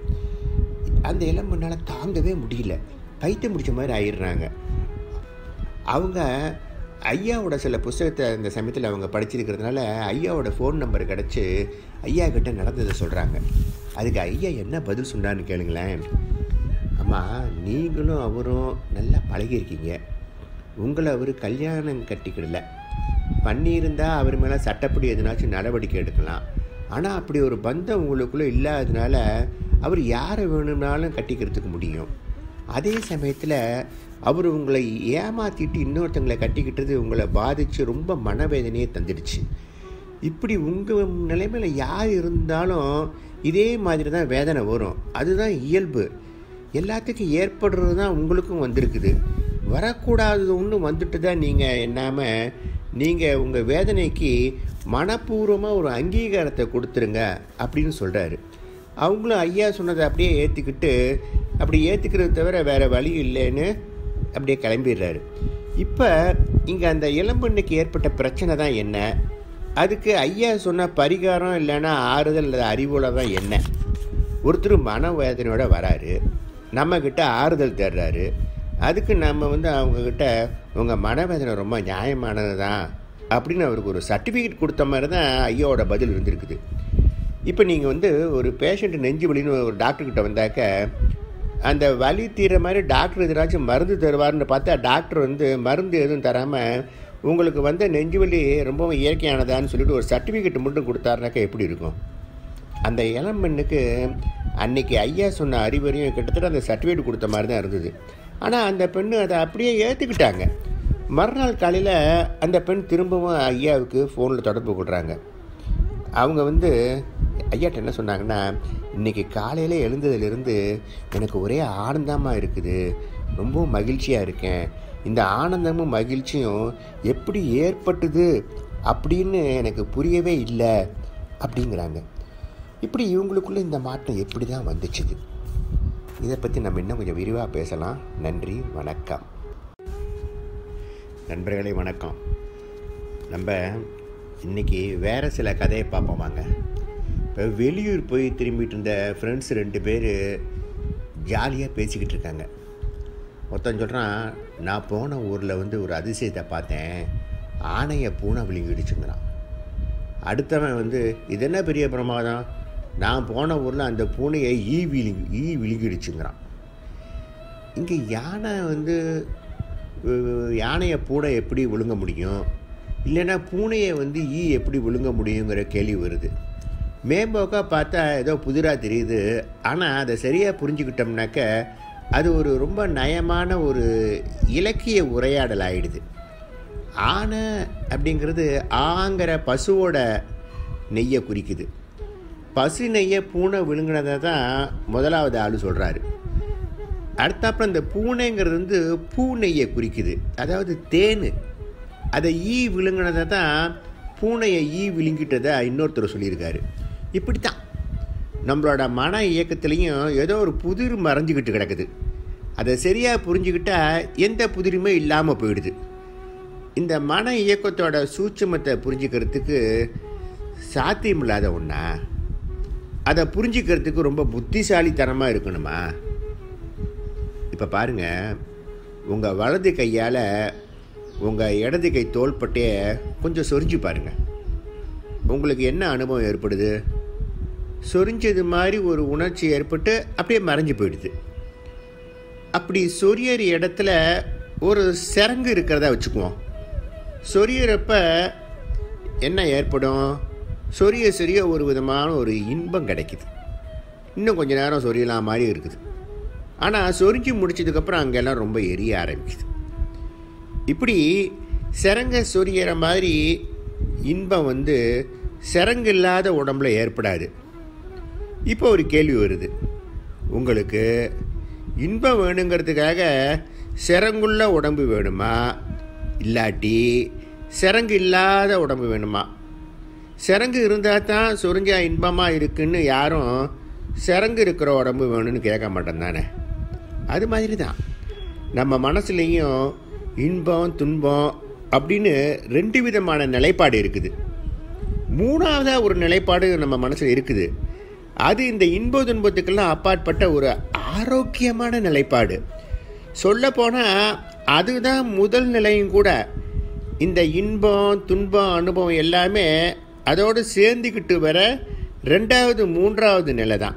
அந்த இளம்பெண்ணால் தாங்கவே முடியல பைத்தியம் முடிச்ச மாதிரி ஆயிடுறாங்க அவங்க ஐயாவோட சில புஸ்தகத்தை அந்த சமயத்தில் அவங்க படிச்சிருக்கிறதுனால ஐயாவோட ஃபோன் நம்பர் கிடச்சி ஐயா கிட்ட நடந்ததை சொல்கிறாங்க அதுக்கு ஐயா என்ன பதில் சொன்னான்னு கேளுங்களேன் அம்மா நீங்களும் அவரும் நல்லா பழகியிருக்கீங்க உங்களை அவர் கல்யாணம் கட்டிக்கிடல பண்ணியிருந்தா அவர் மேலே சட்டப்படி எதுனாச்சும் நடவடிக்கை எடுக்கலாம் ஆனால் அப்படி ஒரு பந்தம் உங்களுக்குள்ளே இல்லாததுனால அவர் யாரை வேணும்னாலும் கட்டிக்கிறதுக்கு முடியும் அதே சமயத்தில் அவர் உங்களை ஏமாற்றிட்டு இன்னொருத்தங்களை கட்டிக்கிட்டது உங்களை பாதித்து ரொம்ப மனவேதனையை தந்துடுச்சு இப்படி உங்கள் நிலைமையில் யார் இருந்தாலும் இதே மாதிரி தான் வேதனை வரும் அதுதான் இயல்பு எல்லாத்துக்கும் ஏற்படுறது தான் உங்களுக்கும் வந்திருக்குது வரக்கூடாதது ஒன்று வந்துட்டு தான் நீங்கள் என்னாமல் நீங்கள் உங்கள் வேதனைக்கு மனப்பூர்வமாக ஒரு அங்கீகாரத்தை கொடுத்துருங்க அப்படின்னு சொல்கிறாரு அவங்களும் ஐயா சொன்னதை அப்படியே ஏற்றுக்கிட்டு அப்படி ஏற்றுக்கிறது தவிர வேறு வழி இல்லைன்னு அப்படியே கிளம்பிடுறாரு இப்போ இங்கே அந்த இளம்பெண்ணுக்கு ஏற்பட்ட பிரச்சனை தான் என்ன அதுக்கு ஐயா சொன்ன பரிகாரம் இல்லைன்னா ஆறுதல் அல்லது அறிவோல தான் என்ன ஒருத்தர் மன வேதனையோட வராரு நம்மக்கிட்ட ஆறுதல் தேடுறாரு அதுக்கு நம்ம வந்து அவங்கக்கிட்ட உங்கள் மனவேதனை ரொம்ப நியாயமானது தான் அப்படின்னு அவருக்கு ஒரு சர்டிஃபிகேட் கொடுத்த மாதிரி தான் ஐயாவோட பதில் இருந்திருக்குது இப்போ நீங்கள் வந்து ஒரு பேஷண்ட் நெஞ்சு வலின்னு ஒரு டாக்டர்கிட்ட வந்தாக்க அந்த வலி தீர மாதிரி டாக்டர் எதிராச்சும் மருந்து தருவார்னு பார்த்தா டாக்டர் வந்து மருந்து எதுவும் தராமல் உங்களுக்கு வந்த நெஞ்சு வலி ரொம்பவும் இயற்கையானதான்னு சொல்லிட்டு ஒரு சர்டிஃபிகேட் மட்டும் கொடுத்தாருனாக்கா எப்படி இருக்கும் அந்த இளம்பெண்ணுக்கு அன்னைக்கு ஐயா சொன்ன அறிவுரையும் கிட்டத்தட்ட அந்த சர்டிஃபிகேட் கொடுத்த மாதிரி தான் இருந்தது ஆனால் அந்த பெண்ணு அதை அப்படியே ஏற்றுக்கிட்டாங்க மறுநாள் காலையில் அந்த பெண் திரும்பவும் ஐயாவுக்கு ஃபோனில் தொடர்பு கொள்கிறாங்க அவங்க வந்து ஐயாட்ட என்ன சொன்னாங்கன்னா இன்றைக்கி காலையில் எழுந்ததுலேருந்து எனக்கு ஒரே ஆனந்தமாக இருக்குது ரொம்பவும் மகிழ்ச்சியாக இருக்கேன் இந்த ஆனந்தமும் மகிழ்ச்சியும் எப்படி ஏற்பட்டுது அப்படின்னு எனக்கு புரியவே இல்லை அப்படிங்கிறாங்க இப்படி இவங்களுக்குள்ள இந்த மாற்றம் எப்படி தான் வந்துச்சுது இதை பற்றி நம்ம இன்னும் கொஞ்சம் விரிவாக பேசலாம் நன்றி வணக்கம் நண்பர்களே வணக்கம் நம்ம இன்றைக்கி வேறு சில கதையை பார்ப்போம் வாங்க இப்போ வெளியூர் போய் திரும்பிட்டு இருந்த ஃப்ரெண்ட்ஸ் ரெண்டு பேர் ஜாலியாக பேசிக்கிட்டு இருக்காங்க ஒருத்தன் சொல்கிறான் நான் போன ஊரில் வந்து ஒரு அதிசயத்தை பார்த்தேன் ஆணையை பூனை விழுங்கிடுச்சுங்கிறான் அடுத்தவன் வந்து இது என்ன பெரிய பிரமாதம் நான் போன ஊரில் அந்த பூனையை ஈ விழுங்கி ஈ விழுங்கிடுச்சுங்கிறான் இங்கே யானை வந்து அஹ், யானையை பூனை எப்படி விழுங்க முடியும் இல்லைன்னா பூனையை வந்து ஈ எப்படி விழுங்க முடியுங்கிற கேள்வி வருது மேம்போக்காக பார்த்தா ஏதோ புதிராக தெரியுது ஆனால் அதை சரியாக புரிஞ்சுக்கிட்டோம்னாக்க அது ஒரு ரொம்ப நயமான ஒரு இலக்கிய உரையாடல் ஆயிடுது ஆனை அப்படிங்கிறது ஆங்கிற பசுவோட நெய்யை குறிக்குது பசு நெய்யை பூனை விழுங்கினதை தான் முதலாவது ஆள் சொல்கிறாரு அடுத்தாப்புல இந்த பூனைங்கிறது வந்து பூ நெய்யை குறிக்குது அதாவது தேன் அதை ஈ விழுங்கினதை தான் பூனையை ஈ விழுங்கிட்டதை இன்னொருத்தர் சொல்லியிருக்காரு இப்படி தான் நம்மளோட மன இயக்கத்துலேயும் ஏதோ ஒரு புதிர் மறைஞ்சிக்கிட்டு கிடக்குது அதை சரியாக புரிஞ்சுக்கிட்டா எந்த புதிருமே இல்லாமல் போயிடுது இந்த மன இயக்கத்தோட சூட்சுமத்தை புரிஞ்சுக்கிறதுக்கு சாத்தியமில்லாத ஒன்றா அதை புரிஞ்சுக்கிறதுக்கு ரொம்ப புத்திசாலித்தனமாக இருக்கணுமா இப்போ பாருங்க உங்கள் வலது கையால் உங்கள் இடது கை தோள்பட்டையை கொஞ்சம் சொரிஞ்சு பாருங்க உங்களுக்கு என்ன அனுபவம் ஏற்படுது சொரிஞ்சது மாதிரி ஒரு உணர்ச்சி ஏற்பட்டு அப்படியே மறைஞ்சு போயிடுது அப்படி சொரியற இடத்துல ஒரு சிறங்கு இருக்கிறதா வச்சுக்குவோம் சொரியறப்ப என்ன ஏற்படும் சொரிய சொரிய ஒரு விதமான ஒரு இன்பம் கிடைக்குது இன்னும் கொஞ்ச நேரம் சொரியலாம் மாதிரி இருக்குது ஆனால் சொரிஞ்சு முடிச்சதுக்கப்புறம் அங்கெல்லாம் ரொம்ப எரிய ஆரம்பிக்குது இப்படி சிறங்க சொரியற மாதிரி இன்பம் வந்து சிறங்கு இல்லாத உடம்புல ஏற்படாது இப்போ ஒரு கேள்வி வருது உங்களுக்கு இன்பம் வேணுங்கிறதுக்காக சிறங்குள்ள உடம்பு வேணுமா இல்லாட்டி சிறங்கு இல்லாத உடம்பு வேணுமா சிறங்கு இருந்தால் தான் சொரிஞ்சா இன்பமாக இருக்குன்னு யாரும் சிறங்கு இருக்கிற உடம்பு வேணும்னு கேட்க மாட்டோம் தானே அது மாதிரி தான் நம்ம மனசுலேயும் இன்பம் துன்பம் அப்படின்னு ரெண்டு விதமான நிலைப்பாடு இருக்குது மூணாவதாக ஒரு நிலைப்பாடு நம்ம மனசில் இருக்குது அது இந்த இன்ப துன்பத்துக்கெல்லாம் அப்பாற்பட்ட ஒரு ஆரோக்கியமான நிலைப்பாடு சொல்லப்போனால் அதுதான் முதல் நிலையும் கூட இந்த இன்பம் துன்பம் அனுபவம் எல்லாமே அதோடு சேர்ந்துக்கிட்டு வர ரெண்டாவது மூன்றாவது நிலை தான்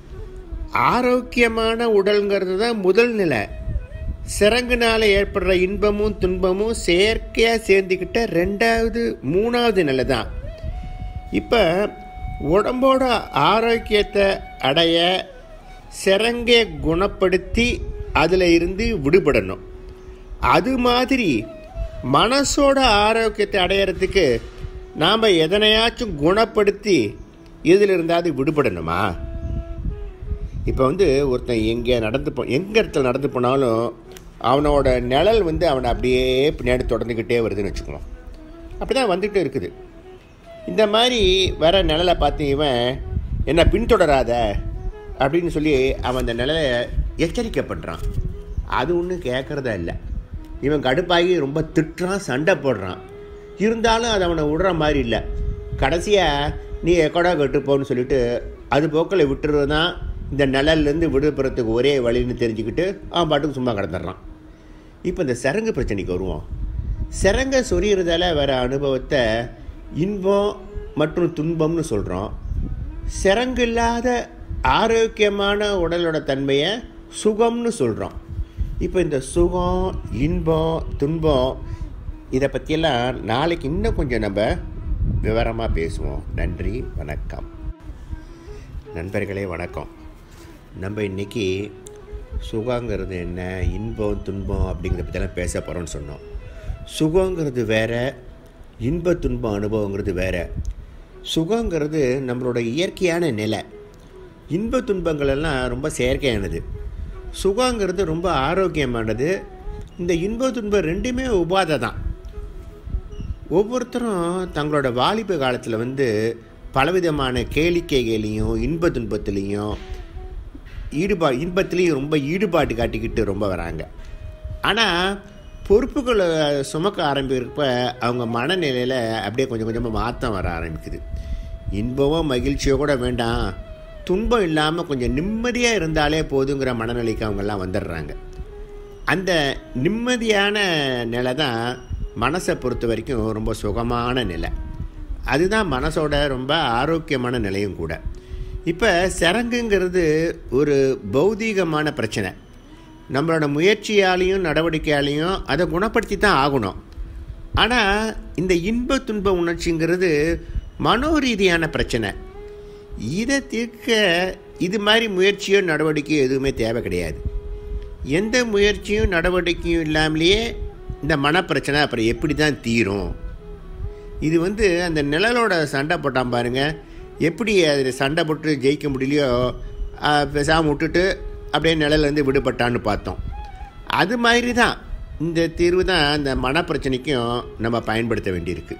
ஆரோக்கியமான உடல்ங்கிறது தான் முதல் நிலை சிறங்குனால ஏற்படுற இன்பமும் துன்பமும் செயற்கையாக சேர்ந்துக்கிட்ட ரெண்டாவது மூணாவது நிலை தான் இப்போ உடம்போட ஆரோக்கியத்தை அடைய சிறங்கை குணப்படுத்தி அதில் இருந்து விடுபடணும் அது மாதிரி மனசோட ஆரோக்கியத்தை அடையிறதுக்கு நாம் எதனையாச்சும் குணப்படுத்தி இதில் இருந்தாது விடுபடணுமா இப்போ வந்து ஒருத்தன் எங்கே நடந்து போ எங்கே இடத்துல நடந்து போனாலும் அவனோட நிழல் வந்து அவனை அப்படியே பின்னாடி தொடர்ந்துக்கிட்டே வருதுன்னு வச்சுக்கணும் அப்படி தான் வந்துட்டு இருக்குது இந்த மாதிரி வர நிழலை பார்த்து இவன் என்னை பின்தொடராத அப்படின்னு சொல்லி அவன் அந்த நிழலை எச்சரிக்கை பண்ணுறான் அது ஒன்றும் கேட்குறதா இல்லை இவன் கடுப்பாகி ரொம்ப திட்டுறான் சண்டை போடுறான் இருந்தாலும் அது அவனை விடுற மாதிரி இல்லை கடைசியாக நீ எக்கடா கட்டுப்போன்னு சொல்லிட்டு அது போக்கில் விட்டுறது தான் இந்த நிழல்லேருந்து விடுபடுறதுக்கு ஒரே வழின்னு தெரிஞ்சுக்கிட்டு அவன் பாட்டுக்கு சும்மா கிடந்துடுறான் இப்போ இந்த சரங்கு பிரச்சனைக்கு வருவோம் சிறங்க சொரியறதால வர அனுபவத்தை இன்பம் மற்றும் துன்பம்னு சொல்கிறோம் சிறங்கு இல்லாத ஆரோக்கியமான உடலோட தன்மையை சுகம்னு சொல்கிறோம் இப்போ இந்த சுகம் இன்பம் துன்பம் இதை பற்றியெல்லாம் நாளைக்கு இன்னும் கொஞ்சம் நம்ம விவரமாக பேசுவோம் நன்றி வணக்கம் நண்பர்களே வணக்கம் நம்ம இன்னைக்கு சுகங்கிறது என்ன இன்பம் துன்பம் அப்படிங்கிறத பற்றியெல்லாம் பேச போகிறோம்னு சொன்னோம் சுகங்கிறது வேற இன்ப துன்பம் அனுபவங்கிறது வேற சுகங்கிறது நம்மளோட இயற்கையான நிலை இன்ப துன்பங்கள் எல்லாம் ரொம்ப செயற்கையானது சுகங்கிறது ரொம்ப ஆரோக்கியமானது இந்த இன்ப துன்பம் ரெண்டுமே உபாதை தான் ஒவ்வொருத்தரும் தங்களோட வாலிப காலத்தில் வந்து பலவிதமான கேளிக்கைகளையும் இன்ப துன்பத்துலேயும் ஈடுபா இன்பத்துலேயும் ரொம்ப ஈடுபாடு காட்டிக்கிட்டு ரொம்ப வராங்க ஆனால் பொறுப்புகளை சுமக்க ஆரம்பிக்கிறப்ப அவங்க மனநிலையில் அப்படியே கொஞ்சம் கொஞ்சமாக மாற்றம் வர ஆரம்பிக்குது இன்பமோ மகிழ்ச்சியோ கூட வேண்டாம் துன்பம் இல்லாமல் கொஞ்சம் நிம்மதியாக இருந்தாலே போதுங்கிற மனநிலைக்கு அவங்கெல்லாம் வந்துடுறாங்க அந்த நிம்மதியான நிலை தான் மனசை பொறுத்த வரைக்கும் ரொம்ப சுகமான நிலை அதுதான் மனசோட ரொம்ப ஆரோக்கியமான நிலையும் கூட இப்போ சரங்குங்கிறது ஒரு பௌதீகமான பிரச்சனை நம்மளோட முயற்சியாலையும் நடவடிக்கையாலையும் அதை குணப்படுத்தி தான் ஆகணும் ஆனால் இந்த இன்ப துன்ப உணர்ச்சிங்கிறது மனோரீதியான பிரச்சனை இதை தீர்க்க இது மாதிரி முயற்சியோ நடவடிக்கையோ எதுவுமே தேவை கிடையாது எந்த முயற்சியும் நடவடிக்கையும் இல்லாமலேயே இந்த மனப்பிரச்சனை அப்புறம் எப்படி தான் தீரும் இது வந்து அந்த நிழலோட சண்டை போட்டான் பாருங்க எப்படி அதில் சண்டை போட்டு ஜெயிக்க முடியலையோ பேசாமல் விட்டுட்டு அப்படியே நிழல்லேருந்து விடுபட்டான்னு பார்த்தோம் அது மாதிரி தான் இந்த தீர்வு தான் அந்த மனப்பிரச்சனைக்கும் நம்ம பயன்படுத்த வேண்டியிருக்கு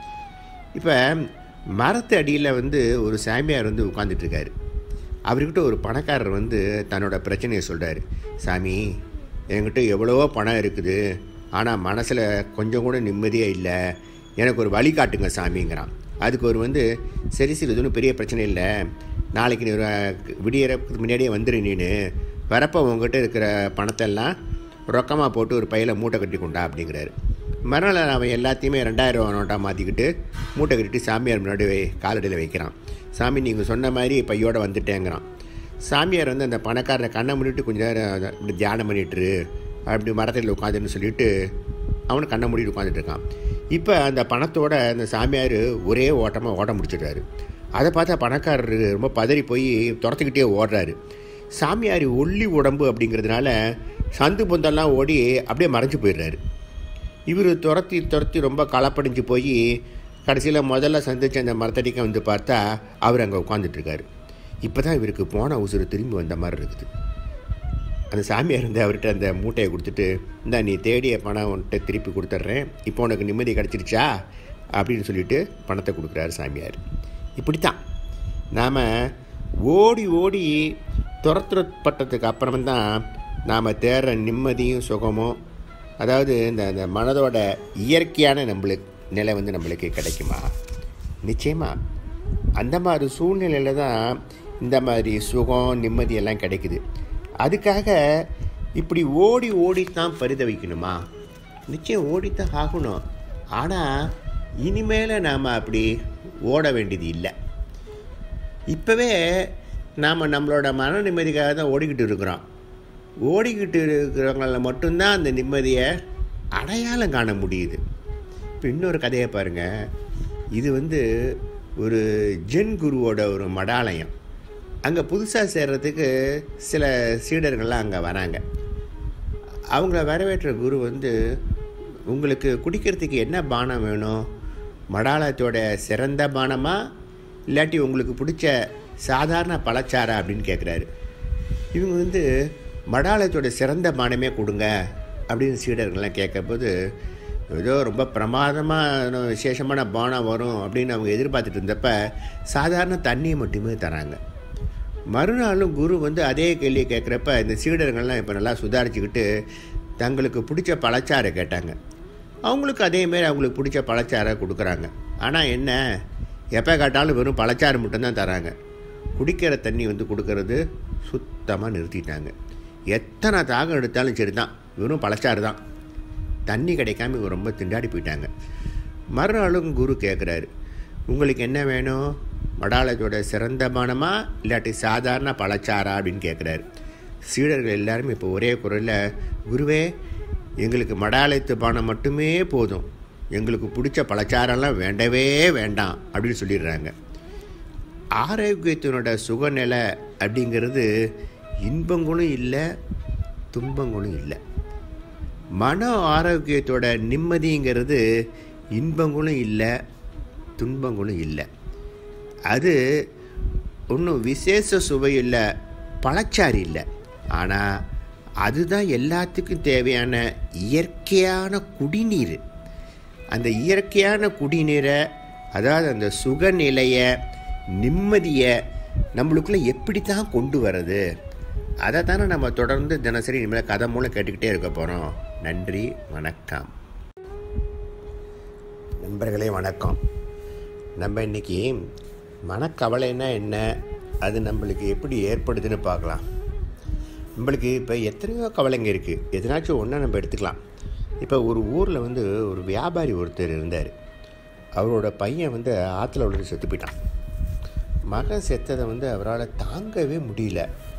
இப்போ மரத்து அடியில் வந்து ஒரு சாமியார் வந்து உட்காந்துட்டு இருக்காரு அவர்கிட்ட ஒரு பணக்காரர் வந்து தன்னோட பிரச்சனையை சொல்கிறாரு சாமி என்கிட்ட எவ்வளவோ பணம் இருக்குது ஆனால் மனசில் கொஞ்சம் கூட நிம்மதியே இல்லை எனக்கு ஒரு வழி காட்டுங்க சாமிங்கிறான் அதுக்கு ஒரு வந்து சரி சரி இது ஒன்றும் பெரிய பிரச்சனை இல்லை நாளைக்கு நீ ஒரு விடியறதுக்கு முன்னாடியே வந்துடு நீனு வரப்போ உங்ககிட்ட இருக்கிற பணத்தெல்லாம் ரொக்கமாக போட்டு ஒரு பையில் மூட்டை கட்டி கொண்டா அப்படிங்கிறாரு மறுநாள் அவன் எல்லாத்தையுமே ரெண்டாயிரம் ரூபா நோட்டாக மாற்றிக்கிட்டு மூட்டை கட்டிட்டு சாமியார் முன்னாடி வை காலடியில் வைக்கிறான் சாமி நீங்கள் சொன்ன மாதிரி பையோட வந்துட்டேங்கிறான் சாமியார் வந்து அந்த பணக்காரனை கண்ணை மூடிட்டு கொஞ்ச நேரம் இப்படி தியானம் பண்ணிட்டுரு அப்படி மரத்தில் உட்காந்துன்னு சொல்லிட்டு அவனு கண்ணை மூடிட்டு உட்காந்துட்டு இருக்கான் இப்போ அந்த பணத்தோட அந்த சாமியார் ஒரே ஓட்டமாக ஓட்ட முடிச்சிடுறாரு அதை பார்த்தா பணக்காரர் ரொம்ப பதறி போய் துரத்துக்கிட்டே ஓடுறாரு சாமியார் ஒல்லி உடம்பு அப்படிங்கிறதுனால சந்து பொந்தெல்லாம் ஓடி அப்படியே மறைஞ்சு போயிடுறாரு இவர் துரத்தி துரத்தி ரொம்ப களப்படைஞ்சு போய் கடைசியில் முதல்ல சந்திச்ச அந்த மரத்தடிக்க வந்து பார்த்தா அவர் அங்கே உட்காந்துட்ருக்காரு இப்போ தான் இவருக்கு போன உசுறு திரும்பி வந்த மாதிரி இருக்குது அந்த சாமியார் வந்து அவர்கிட்ட அந்த மூட்டையை கொடுத்துட்டு இந்த நீ தேடிய பணம் உன்கிட்ட திருப்பி கொடுத்துட்றேன் இப்போ உனக்கு நிம்மதி கிடச்சிருச்சா அப்படின்னு சொல்லிட்டு பணத்தை கொடுக்குறாரு சாமியார் இப்படி தான் நாம் ஓடி ஓடி துரத்துறப்பட்டதுக்கு அப்புறம்தான் நாம் தேடுற நிம்மதியும் சுகமும் அதாவது இந்த இந்த மனதோட இயற்கையான நம்மளுக்கு நிலை வந்து நம்மளுக்கு கிடைக்குமா நிச்சயமாக அந்த மாதிரி சூழ்நிலையில் தான் இந்த மாதிரி சுகம் நிம்மதி எல்லாம் கிடைக்குது அதுக்காக இப்படி ஓடி ஓடித்தான் பரிதவிக்கணுமா நிச்சயம் ஓடித்தான் ஆகணும் ஆனால் இனிமேல் நாம் அப்படி ஓட வேண்டியது இல்லை இப்போவே நாம் நம்மளோட மன நிம்மதிக்காக தான் ஓடிக்கிட்டு இருக்கிறோம் ஓடிக்கிட்டு இருக்கிறவங்கள மட்டும்தான் அந்த நிம்மதியை அடையாளம் காண முடியுது இப்போ இன்னொரு கதையை பாருங்கள் இது வந்து ஒரு ஜென் குருவோட ஒரு மடாலயம் அங்கே புதுசாக சேர்றதுக்கு சில சீடர்கள்லாம் அங்கே வராங்க அவங்கள வரவேற்ற குரு வந்து உங்களுக்கு குடிக்கிறதுக்கு என்ன பானம் வேணும் மடாலயத்தோட சிறந்த பானமா இல்லாட்டி உங்களுக்கு பிடிச்ச சாதாரண பழச்சாரா அப்படின்னு கேட்குறாரு இவங்க வந்து மடாலயத்தோட சிறந்த பானமே கொடுங்க அப்படின்னு சீடர்கள்லாம் கேட்கும்போது ஏதோ ரொம்ப பிரமாதமான விசேஷமான பானம் வரும் அப்படின்னு அவங்க எதிர்பார்த்துட்டு இருந்தப்ப சாதாரண தண்ணியை மட்டுமே தராங்க மறுநாளும் குரு வந்து அதே கேள்வியை கேட்குறப்ப இந்த சீடர்கள்லாம் இப்போ நல்லா சுதாரிச்சுக்கிட்டு தங்களுக்கு பிடிச்ச பழச்சாரை கேட்டாங்க அவங்களுக்கு அதேமாரி அவங்களுக்கு பிடிச்ச பழச்சாரை கொடுக்குறாங்க ஆனால் என்ன எப்போ கேட்டாலும் வெறும் பழச்சாறு மட்டும்தான் தராங்க குடிக்கிற தண்ணி வந்து கொடுக்கறது சுத்தமாக நிறுத்திட்டாங்க எத்தனை தாகம் எடுத்தாலும் சரி தான் வெறும் பழச்சாறு தான் தண்ணி கிடைக்காம இவங்க ரொம்ப திண்டாடி போயிட்டாங்க மறுநாளும் குரு கேட்குறாரு உங்களுக்கு என்ன வேணும் மடாலயத்தோட சிறந்த பானமா இல்லாட்டி சாதாரண பழச்சாரா அப்படின்னு கேட்குறாரு சீடர்கள் எல்லாருமே இப்போ ஒரே குரலில் குருவே எங்களுக்கு மடாலயத்து பானம் மட்டுமே போதும் எங்களுக்கு பிடிச்ச பழச்சாரெல்லாம் வேண்டவே வேண்டாம் அப்படின்னு சொல்லிடுறாங்க ஆரோக்கியத்தினோட சுகநிலை அப்படிங்கிறது இன்பங்களும் இல்லை துன்பங்களும் இல்லை மன ஆரோக்கியத்தோட நிம்மதிங்கிறது இன்பங்களும் இல்லை துன்பங்களும் இல்லை அது ஒன்றும் விசேஷ சுவை இல்லை பழச்சாறு இல்லை ஆனால் அதுதான் எல்லாத்துக்கும் தேவையான இயற்கையான குடிநீர் அந்த இயற்கையான குடிநீரை அதாவது அந்த சுகநிலையை நிம்மதியை நம்மளுக்குள்ளே எப்படி தான் கொண்டு வர்றது அதை தானே நம்ம தொடர்ந்து தினசரி இனிமேல் கதை மூலம் கேட்டுக்கிட்டே இருக்க போகிறோம் நன்றி வணக்கம் நண்பர்களே வணக்கம் நம்ம இன்னைக்கு மனக்கவலைன்னா என்ன அது நம்மளுக்கு எப்படி ஏற்படுதுன்னு பார்க்கலாம் நம்மளுக்கு இப்போ எத்தனையோ கவலைங்க இருக்குது எதனாச்சும் ஒன்றா நம்ம எடுத்துக்கலாம் இப்போ ஒரு ஊரில் வந்து ஒரு வியாபாரி ஒருத்தர் இருந்தார் அவரோட பையன் வந்து ஆற்றுல விழுந்து செத்து போயிட்டான் மகன் செத்ததை வந்து அவரால் தாங்கவே முடியல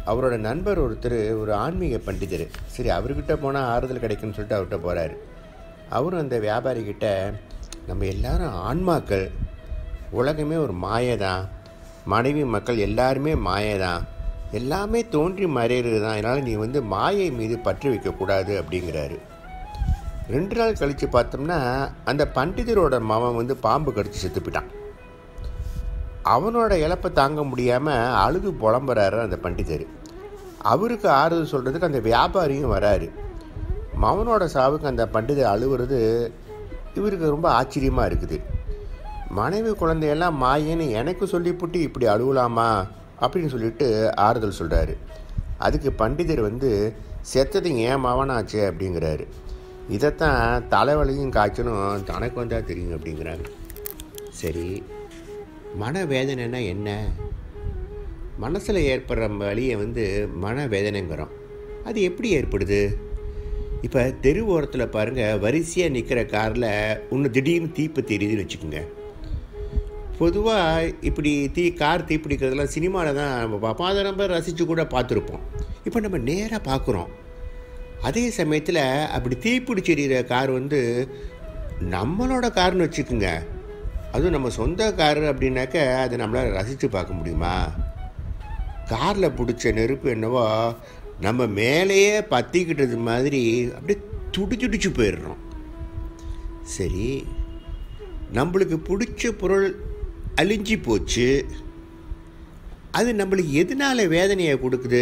அவரோட நண்பர் ஒருத்தர் ஒரு ஆன்மீக பண்டிதர் சரி அவர்கிட்ட போனால் ஆறுதல் கிடைக்கும்னு சொல்லிட்டு அவர்கிட்ட போகிறாரு அவரும் அந்த வியாபாரிகிட்ட நம்ம எல்லாரும் ஆன்மாக்கள் உலகமே ஒரு மாயை தான் மனைவி மக்கள் எல்லாருமே மாயை தான் எல்லாமே தோன்றி மறையிறது தான் அதனால் நீ வந்து மாயை மீது பற்று வைக்கக்கூடாது அப்படிங்கிறாரு ரெண்டு நாள் கழித்து பார்த்தோம்னா அந்த பண்டிதரோட மவன் வந்து பாம்பு கடிச்சு செத்து போயிட்டான் அவனோட இழப்பை தாங்க முடியாமல் அழுது புலம்புறாரு அந்த பண்டிதர் அவருக்கு ஆறுதல் சொல்கிறதுக்கு அந்த வியாபாரியும் வராரு மவனோட சாவுக்கு அந்த பண்டிதர் அழுவுறது இவருக்கு ரொம்ப ஆச்சரியமாக இருக்குது மனைவி குழந்தையெல்லாம் மாயேன்னு எனக்கு சொல்லிப்புட்டு இப்படி அழுவலாமா அப்படின்னு சொல்லிட்டு ஆறுதல் சொல்கிறாரு அதுக்கு பண்டிதர் வந்து செத்தது ஏன் மவனாச்சு அப்படிங்கிறாரு இதைத்தான் தலைவலியும் காய்ச்சலும் தனக்கு வந்தால் தெரியும் அப்படிங்கிறாங்க சரி மனவேதனைனா என்ன மனசில் ஏற்படுற வழியை வந்து மனவேதனைங்கிறோம் அது எப்படி ஏற்படுது இப்போ தெரு ஓரத்தில் பாருங்கள் வரிசையாக நிற்கிற காரில் ஒன்று திடீர்னு தீப்பத்தி எரியுதுன்னு வச்சுக்கோங்க பொதுவாக இப்படி தீ கார் தீப்பிடிக்கிறதுலாம் சினிமாவில் தான் நம்ம பார்ப்போம் அதை நம்ம ரசித்து கூட பார்த்துருப்போம் இப்போ நம்ம நேராக பார்க்குறோம் அதே சமயத்தில் அப்படி தீப்பிடிச்சு எரியிற கார் வந்து நம்மளோட கார்னு வச்சுக்கோங்க அதுவும் நம்ம சொந்த கார் அப்படின்னாக்க அதை நம்மளால் ரசித்து பார்க்க முடியுமா காரில் பிடிச்ச நெருப்பு என்னவோ நம்ம மேலேயே பற்றிக்கிட்டது மாதிரி அப்படியே துடி துடிச்சு போயிடுறோம் சரி நம்மளுக்கு பிடிச்ச பொருள் அழிஞ்சு போச்சு அது நம்மளுக்கு எதனால் வேதனையை கொடுக்குது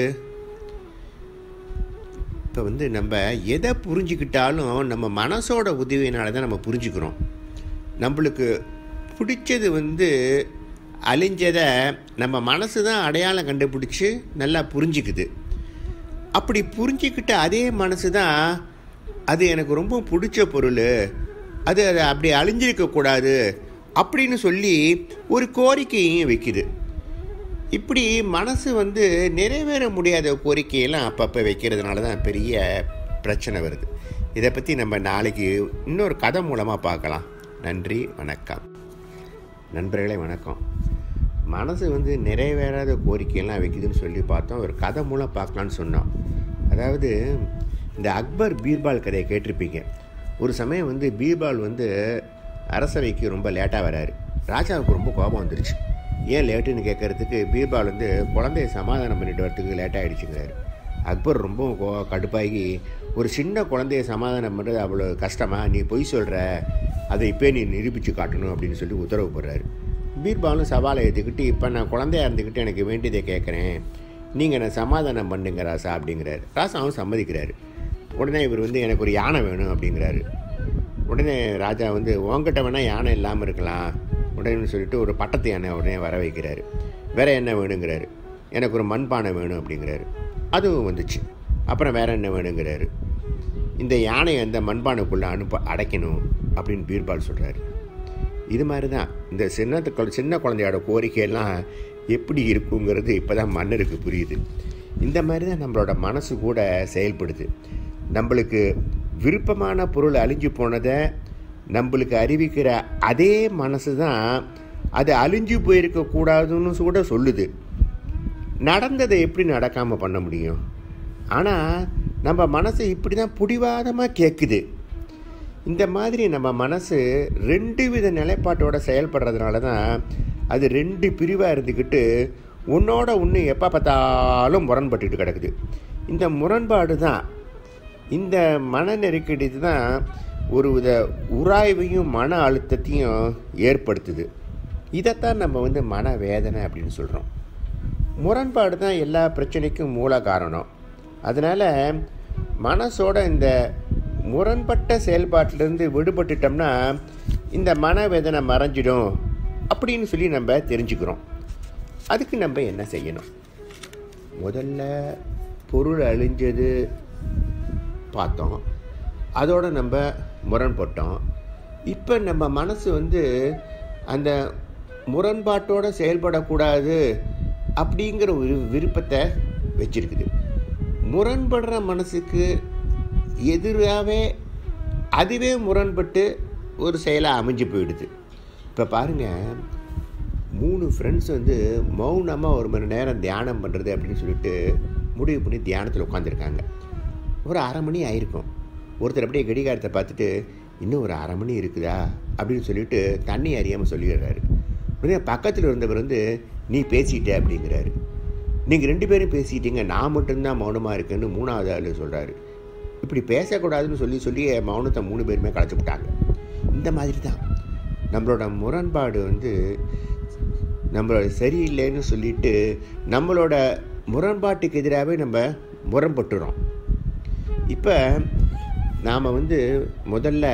இப்போ வந்து நம்ம எதை புரிஞ்சுக்கிட்டாலும் நம்ம மனசோட உதவியினால தான் நம்ம புரிஞ்சுக்கிறோம் நம்மளுக்கு பிடிச்சது வந்து அழிஞ்சதை நம்ம மனசு தான் அடையாளம் கண்டுபிடிச்சி நல்லா புரிஞ்சுக்குது அப்படி புரிஞ்சிக்கிட்ட அதே மனசு தான் அது எனக்கு ரொம்ப பிடிச்ச பொருள் அது அது அப்படி அழிஞ்சிருக்கக்கூடாது அப்படின்னு சொல்லி ஒரு கோரிக்கையும் வைக்குது இப்படி மனசு வந்து நிறைவேற முடியாத கோரிக்கையெல்லாம் அப்பப்போ வைக்கிறதுனால தான் பெரிய பிரச்சனை வருது இதை பற்றி நம்ம நாளைக்கு இன்னொரு கதை மூலமாக பார்க்கலாம் நன்றி வணக்கம் நண்பர்களே வணக்கம் மனசு வந்து நிறைவேறாத கோரிக்கையெல்லாம் வைக்குதுன்னு சொல்லி பார்த்தோம் ஒரு கதை மூலம் பார்க்கலான்னு சொன்னோம் அதாவது இந்த அக்பர் பீர்பால் கதையை கேட்டிருப்பீங்க ஒரு சமயம் வந்து பீர்பால் வந்து அரசவைக்கு ரொம்ப லேட்டாக வராரு ராஜாவுக்கு ரொம்ப கோபம் வந்துருச்சு ஏன் லேட்டுன்னு கேட்கறதுக்கு பீர்பால் வந்து குழந்தைய சமாதானம் பண்ணிட்டு வரத்துக்கு லேட் ஆகிடுச்சுங்கிறாரு அக்பர் ரொம்ப கோ கடுப்பாகி ஒரு சின்ன குழந்தைய சமாதானம் பண்ணுறது அவ்வளோ கஷ்டமா நீ பொய் சொல்கிற அதை இப்போ நீ நிரூபித்து காட்டணும் அப்படின்னு சொல்லி உத்தரவு போடுறாரு பீர்பாலும் சவாலை ஏற்றுக்கிட்டு இப்போ நான் குழந்தையா இருந்துக்கிட்டு எனக்கு வேண்டியதை கேட்குறேன் நீங்கள் என்னை சமாதானம் பண்ணுங்க ராசா அப்படிங்கிறாரு ராசாவும் சம்மதிக்கிறாரு உடனே இவர் வந்து எனக்கு ஒரு யானை வேணும் அப்படிங்கிறாரு உடனே ராஜா வந்து உங்ககிட்ட வேணால் யானை இல்லாமல் இருக்கலாம் உடனே சொல்லிட்டு ஒரு பட்டத்து யானை உடனே வர வைக்கிறாரு வேற என்ன வேணுங்கிறாரு எனக்கு ஒரு மண்பானை வேணும் அப்படிங்கிறாரு அதுவும் வந்துச்சு அப்புறம் வேற என்ன வேணுங்கிறாரு இந்த யானையை அந்த மண்பானைக்குள்ளே அனுப்ப அடைக்கணும் அப்படின்னு பீர்பால் சொல்கிறாரு இது மாதிரி தான் இந்த சின்ன சின்ன குழந்தையோட கோரிக்கையெல்லாம் எப்படி இருக்குங்கிறது இப்போ தான் மன்னருக்கு புரியுது இந்த மாதிரி தான் நம்மளோட மனசு கூட செயல்படுது நம்மளுக்கு விருப்பமான பொருள் அழிஞ்சு போனதை நம்மளுக்கு அறிவிக்கிற அதே மனசு தான் அது அழிஞ்சு போயிருக்கக்கூடாதுன்னு கூட சொல்லுது நடந்ததை எப்படி நடக்காமல் பண்ண முடியும் ஆனால் நம்ம மனசு இப்படி தான் பிடிவாதமாக கேட்குது இந்த மாதிரி நம்ம மனசு ரெண்டு வித நிலைப்பாட்டோட செயல்படுறதுனால தான் அது ரெண்டு பிரிவாக இருந்துக்கிட்டு உன்னோட ஒன்று எப்போ பார்த்தாலும் முரண்பட்டுட்டு கிடக்குது இந்த முரண்பாடு தான் இந்த மன நெருக்கடி தான் ஒரு வித உராய்வையும் மன அழுத்தத்தையும் ஏற்படுத்துது இதைத்தான் நம்ம வந்து மன வேதனை அப்படின்னு சொல்கிறோம் முரண்பாடு தான் எல்லா பிரச்சனைக்கும் மூல காரணம் அதனால் மனசோட இந்த முரண்பட்ட செயல்பாட்டிலேருந்து விடுபட்டுட்டோம்னா இந்த மனவேதனை மறைஞ்சிடும் அப்படின்னு சொல்லி நம்ம தெரிஞ்சுக்கிறோம் அதுக்கு நம்ம என்ன செய்யணும் முதல்ல பொருள் அழிஞ்சது பார்த்தோம் அதோட நம்ம முரண்பட்டோம் இப்போ நம்ம மனசு வந்து அந்த முரண்பாட்டோட செயல்படக்கூடாது அப்படிங்கிற ஒரு விருப்பத்தை வச்சிருக்குது முரண்படுற மனசுக்கு எதிராகவே அதுவே முரண்பட்டு ஒரு செயலாக அமைஞ்சு போயிடுது இப்போ பாருங்கள் மூணு ஃப்ரெண்ட்ஸ் வந்து மௌனமாக ஒரு மணி நேரம் தியானம் பண்ணுறது அப்படின்னு சொல்லிட்டு முடிவு பண்ணி தியானத்தில் உட்காந்துருக்காங்க ஒரு அரை மணி ஆயிருக்கும் ஒருத்தர் அப்படியே கடிகாரத்தை பார்த்துட்டு இன்னும் ஒரு அரை மணி இருக்குதா அப்படின்னு சொல்லிட்டு தண்ணி அறியாமல் சொல்லிடுறாரு உடனே பக்கத்தில் இருந்தவர் வந்து நீ பேசிட்ட அப்படிங்கிறாரு நீங்கள் ரெண்டு பேரும் பேசிட்டீங்க நான் மட்டும்தான் மௌனமாக இருக்கேன்னு மூணாவது ஆள் சொல்கிறாரு இப்படி பேசக்கூடாதுன்னு சொல்லி சொல்லி மௌனத்தை மூணு பேருமே களைச்சி விட்டாங்க இந்த மாதிரி தான் நம்மளோட முரண்பாடு வந்து நம்மளோட சரியில்லைன்னு சொல்லிட்டு நம்மளோட முரண்பாட்டுக்கு எதிராகவே நம்ம முரண்பட்டுறோம் இப்போ நாம் வந்து முதல்ல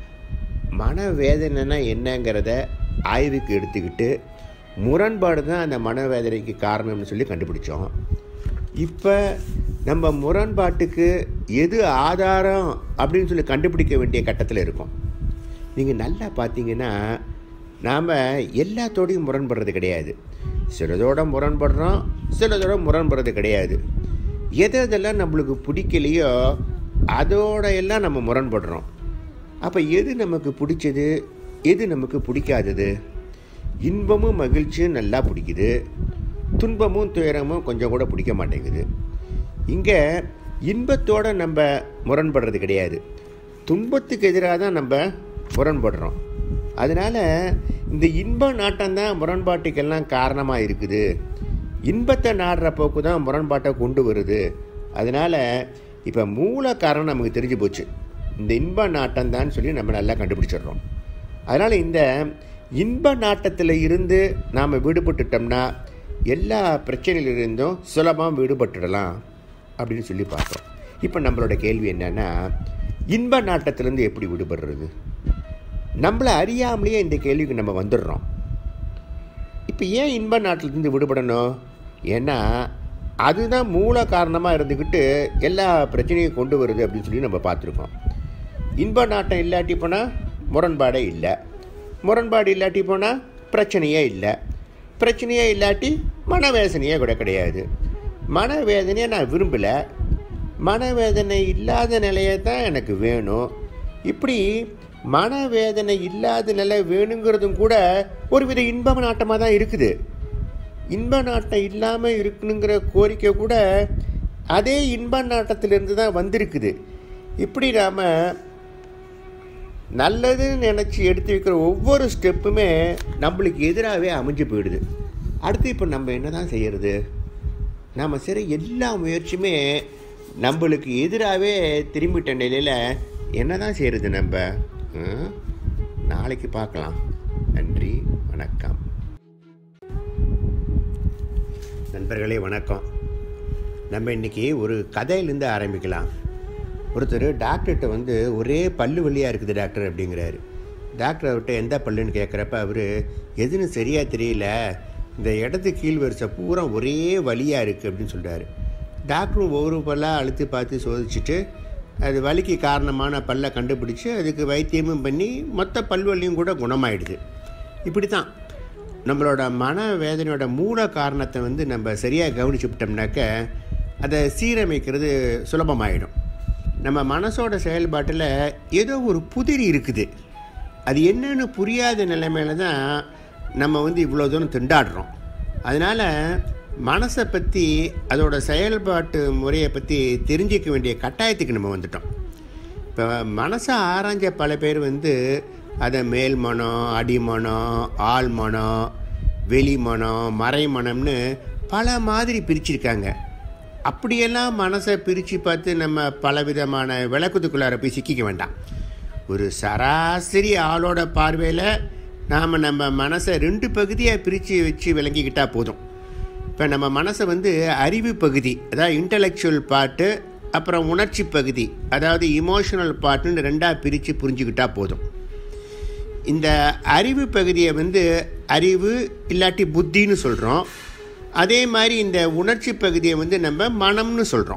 மனவேதனைனா என்னங்கிறத ஆய்வுக்கு எடுத்துக்கிட்டு முரண்பாடு தான் அந்த மனவேதனைக்கு காரணம்னு சொல்லி கண்டுபிடிச்சோம் இப்போ நம்ம முரண்பாட்டுக்கு எது ஆதாரம் அப்படின்னு சொல்லி கண்டுபிடிக்க வேண்டிய கட்டத்தில் இருக்கோம் நீங்கள் நல்லா பார்த்தீங்கன்னா நாம் எல்லாத்தோடையும் முரண்படுறது கிடையாது சிலதோட முரண்படுறோம் சிலதோட முரண்படுறது கிடையாது எது எதெல்லாம் நம்மளுக்கு பிடிக்கலையோ அதோட எல்லாம் நம்ம முரண்படுறோம் அப்போ எது நமக்கு பிடிச்சது எது நமக்கு பிடிக்காதது இன்பமும் மகிழ்ச்சியும் நல்லா பிடிக்குது துன்பமும் துயரமும் கொஞ்சம் கூட பிடிக்க மாட்டேங்குது இங்கே இன்பத்தோடு நம்ம முரண்படுறது கிடையாது துன்பத்துக்கு எதிராக தான் நம்ம முரண்படுறோம் அதனால் இந்த இன்ப நாட்டம்தான் முரண்பாட்டுக்கெல்லாம் காரணமாக இருக்குது இன்பத்தை நாடுற போக்கு தான் முரண்பாட்டை கொண்டு வருது அதனால் இப்போ மூல காரணம் நமக்கு தெரிஞ்சு போச்சு இந்த இன்ப நாட்டம்தான் சொல்லி நம்ம நல்லா கண்டுபிடிச்சிடுறோம் அதனால் இந்த இன்ப நாட்டத்தில் இருந்து நாம் விடுபட்டுட்டோம்னா எல்லா பிரச்சனையிலிருந்தும் சுலபமாக விடுபட்டுடலாம் அப்படின்னு சொல்லி பார்க்குறோம் இப்போ நம்மளோட கேள்வி என்னென்னா இன்ப நாட்டத்திலேருந்து எப்படி விடுபடுறது நம்மளை அறியாமலேயே இந்த கேள்விக்கு நம்ம வந்துடுறோம் இப்போ ஏன் இன்ப நாட்டிலிருந்து விடுபடணும் ஏன்னா அதுதான் மூல காரணமாக இருந்துக்கிட்டு எல்லா பிரச்சனையும் கொண்டு வருது அப்படின்னு சொல்லி நம்ம பார்த்துருக்கோம் இன்ப நாட்டம் இல்லாட்டி போனால் முரண்பாடே இல்லை முரண்பாடு இல்லாட்டி போனால் பிரச்சனையே இல்லை பிரச்சனையே இல்லாட்டி மனவேதனையே கூட கிடையாது மனவேதனையை நான் விரும்பலை மனவேதனை இல்லாத நிலையை தான் எனக்கு வேணும் இப்படி மனவேதனை இல்லாத நிலை வேணுங்கிறதும் கூட ஒரு வித இன்ப நாட்டமாக தான் இருக்குது இன்ப நாட்டம் இல்லாமல் இருக்கணுங்கிற கோரிக்கை கூட அதே இன்ப நாட்டத்திலிருந்து தான் வந்திருக்குது இப்படி நாம் நல்லதுன்னு நினச்சி எடுத்து வைக்கிற ஒவ்வொரு ஸ்டெப்புமே நம்மளுக்கு எதிராகவே அமைஞ்சு போயிடுது அடுத்து இப்போ நம்ம என்ன தான் செய்கிறது நம்ம சரி எல்லா முயற்சியுமே நம்மளுக்கு எதிராகவே திரும்பிட்ட நிலையில் என்ன தான் செய்கிறது நம்ம ம்? நாளைக்கு பார்க்கலாம் நன்றி வணக்கம் நண்பர்களே வணக்கம் நம்ம இன்றைக்கி ஒரு கதையிலேருந்து ஆரம்பிக்கலாம் ஒருத்தர் டாக்டர்கிட்ட வந்து ஒரே பல்லு வலியாக இருக்குது டாக்டர் அப்படிங்கிறாரு டாக்டர் அவர்கிட்ட எந்த பல்லுன்னு கேட்குறப்ப அவர் எதுன்னு சரியாக தெரியல இந்த இடத்து கீழ் வரிசை பூரா ஒரே வலியாக இருக்குது அப்படின்னு சொல்கிறாரு டாக்டரும் ஒவ்வொரு பல்லாக அழுத்தி பார்த்து சோதிச்சுட்டு அது வலிக்கு காரணமான பல்லை கண்டுபிடிச்சு அதுக்கு வைத்தியமும் பண்ணி மொத்த பல்வலியும் கூட குணமாயிடுது இப்படி தான் நம்மளோட மன வேதனையோட மூல காரணத்தை வந்து நம்ம சரியாக கவனிச்சுவிட்டோம்னாக்க அதை சீரமைக்கிறது சுலபமாயிடும் நம்ம மனசோட செயல்பாட்டில் ஏதோ ஒரு புதிரி இருக்குது அது என்னன்னு புரியாத நிலைமையில தான் நம்ம வந்து இவ்வளோ தூரம் திண்டாடுறோம் அதனால் மனசை பற்றி அதோட செயல்பாட்டு முறையை பற்றி தெரிஞ்சிக்க வேண்டிய கட்டாயத்துக்கு நம்ம வந்துட்டோம் இப்போ மனசை ஆராய்ஞ்ச பல பேர் வந்து அதை மேல் மனம் அடிமனம் ஆள் மனம் வெளி மனம் மறை மனம்னு பல மாதிரி பிரிச்சிருக்காங்க அப்படியெல்லாம் மனசை பிரித்து பார்த்து நம்ம பலவிதமான விளக்கத்துக்குள்ளார போய் சிக்கிக்க வேண்டாம் ஒரு சராசரி ஆளோட பார்வையில் நாம் நம்ம மனசை ரெண்டு பகுதியாக பிரித்து வச்சு விளங்கிக்கிட்டால் போதும் இப்போ நம்ம மனசை வந்து அறிவு பகுதி அதாவது இன்டலெக்சுவல் பார்ட்டு அப்புறம் உணர்ச்சி பகுதி அதாவது இமோஷனல் பார்ட்டுன்னு ரெண்டாக பிரித்து புரிஞ்சுக்கிட்டா போதும் இந்த அறிவு பகுதியை வந்து அறிவு இல்லாட்டி புத்தின்னு சொல்கிறோம் அதே மாதிரி இந்த உணர்ச்சி பகுதியை வந்து நம்ம மனம்னு சொல்கிறோம்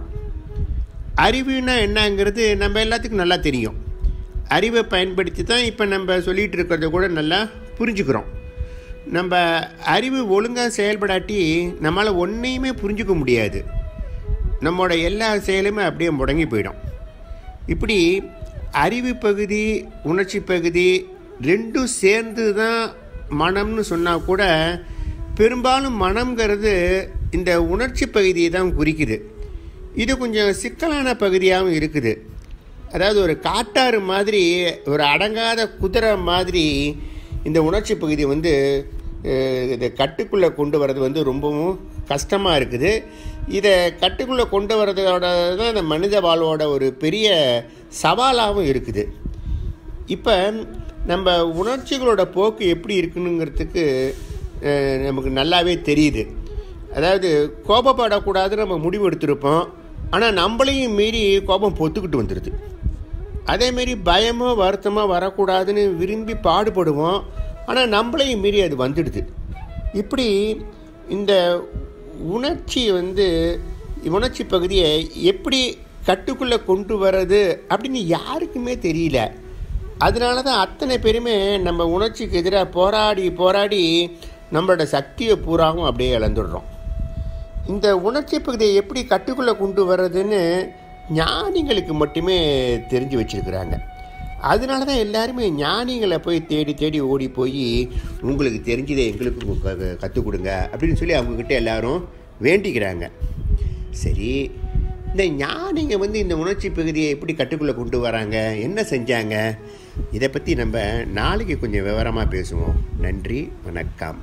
அறிவுனா என்னங்கிறது நம்ம எல்லாத்துக்கும் நல்லா தெரியும் அறிவை பயன்படுத்தி தான் இப்போ நம்ம சொல்லிகிட்டு இருக்கிறத கூட நல்லா புரிஞ்சுக்கிறோம் நம்ம அறிவு ஒழுங்காக செயல்படாட்டி நம்மளால் ஒன்றையுமே புரிஞ்சுக்க முடியாது நம்மளோட எல்லா செயலுமே அப்படியே முடங்கி போயிடும் இப்படி அறிவு பகுதி உணர்ச்சி பகுதி ரெண்டும் சேர்ந்து தான் மனம்னு சொன்னால் கூட பெரும்பாலும் மனம்ங்கிறது இந்த உணர்ச்சி பகுதியை தான் குறிக்குது இது கொஞ்சம் சிக்கலான பகுதியாகவும் இருக்குது அதாவது ஒரு காட்டாறு மாதிரி ஒரு அடங்காத குதிரை மாதிரி இந்த உணர்ச்சி பகுதி வந்து அஹ், இதை கட்டுக்குள்ளே கொண்டு வர்றது வந்து ரொம்பவும் கஷ்டமாக இருக்குது இதை கட்டுக்குள்ளே கொண்டு வர்றதோட தான் இந்த மனித வாழ்வோட ஒரு பெரிய சவாலாகவும் இருக்குது இப்போ நம்ம உணர்ச்சிகளோட போக்கு எப்படி இருக்குனுங்கிறதுக்கு அஹ், நமக்கு நல்லாவே தெரியுது அதாவது கோபப்படக்கூடாதுன்னு நம்ம முடிவு எடுத்திருப்போம் ஆனால் நம்மளையும் மீறி கோபம் பொத்துக்கிட்டு வந்துடுது அதேமாரி பயமோ வருத்தமோ வரக்கூடாதுன்னு விரும்பி பாடுபடுவோம் ஆனால் நம்மளையும் மீறி அது வந்துடுது இப்படி இந்த உணர்ச்சி வந்து உணர்ச்சி பகுதியை எப்படி கட்டுக்குள்ளே கொண்டு வர்றது அப்படின்னு யாருக்குமே தெரியல அதனால தான் அத்தனை பேருமே நம்ம உணர்ச்சிக்கு எதிராக போராடி போராடி நம்மளோட சக்தியை பூராவும் அப்படியே இழந்துடுறோம் இந்த உணர்ச்சி பகுதியை எப்படி கட்டுக்குள்ளே கொண்டு வர்றதுன்னு ஞானிகளுக்கு மட்டுமே தெரிஞ்சு வச்சிருக்கிறாங்க அதனால தான் எல்லாருமே ஞானிகளை போய் தேடி தேடி ஓடி போய் உங்களுக்கு தெரிஞ்சதை எங்களுக்கு கற்றுக் கொடுங்க அப்படின்னு சொல்லி அவங்கக்கிட்ட எல்லாரும் வேண்டிக்கிறாங்க சரி இந்த ஞானிங்க வந்து இந்த உணர்ச்சி பகுதியை எப்படி கட்டுக்குள்ளே கொண்டு வராங்க என்ன செஞ்சாங்க இதை பற்றி நம்ம நாளைக்கு கொஞ்சம் விவரமாக பேசுவோம் நன்றி வணக்கம்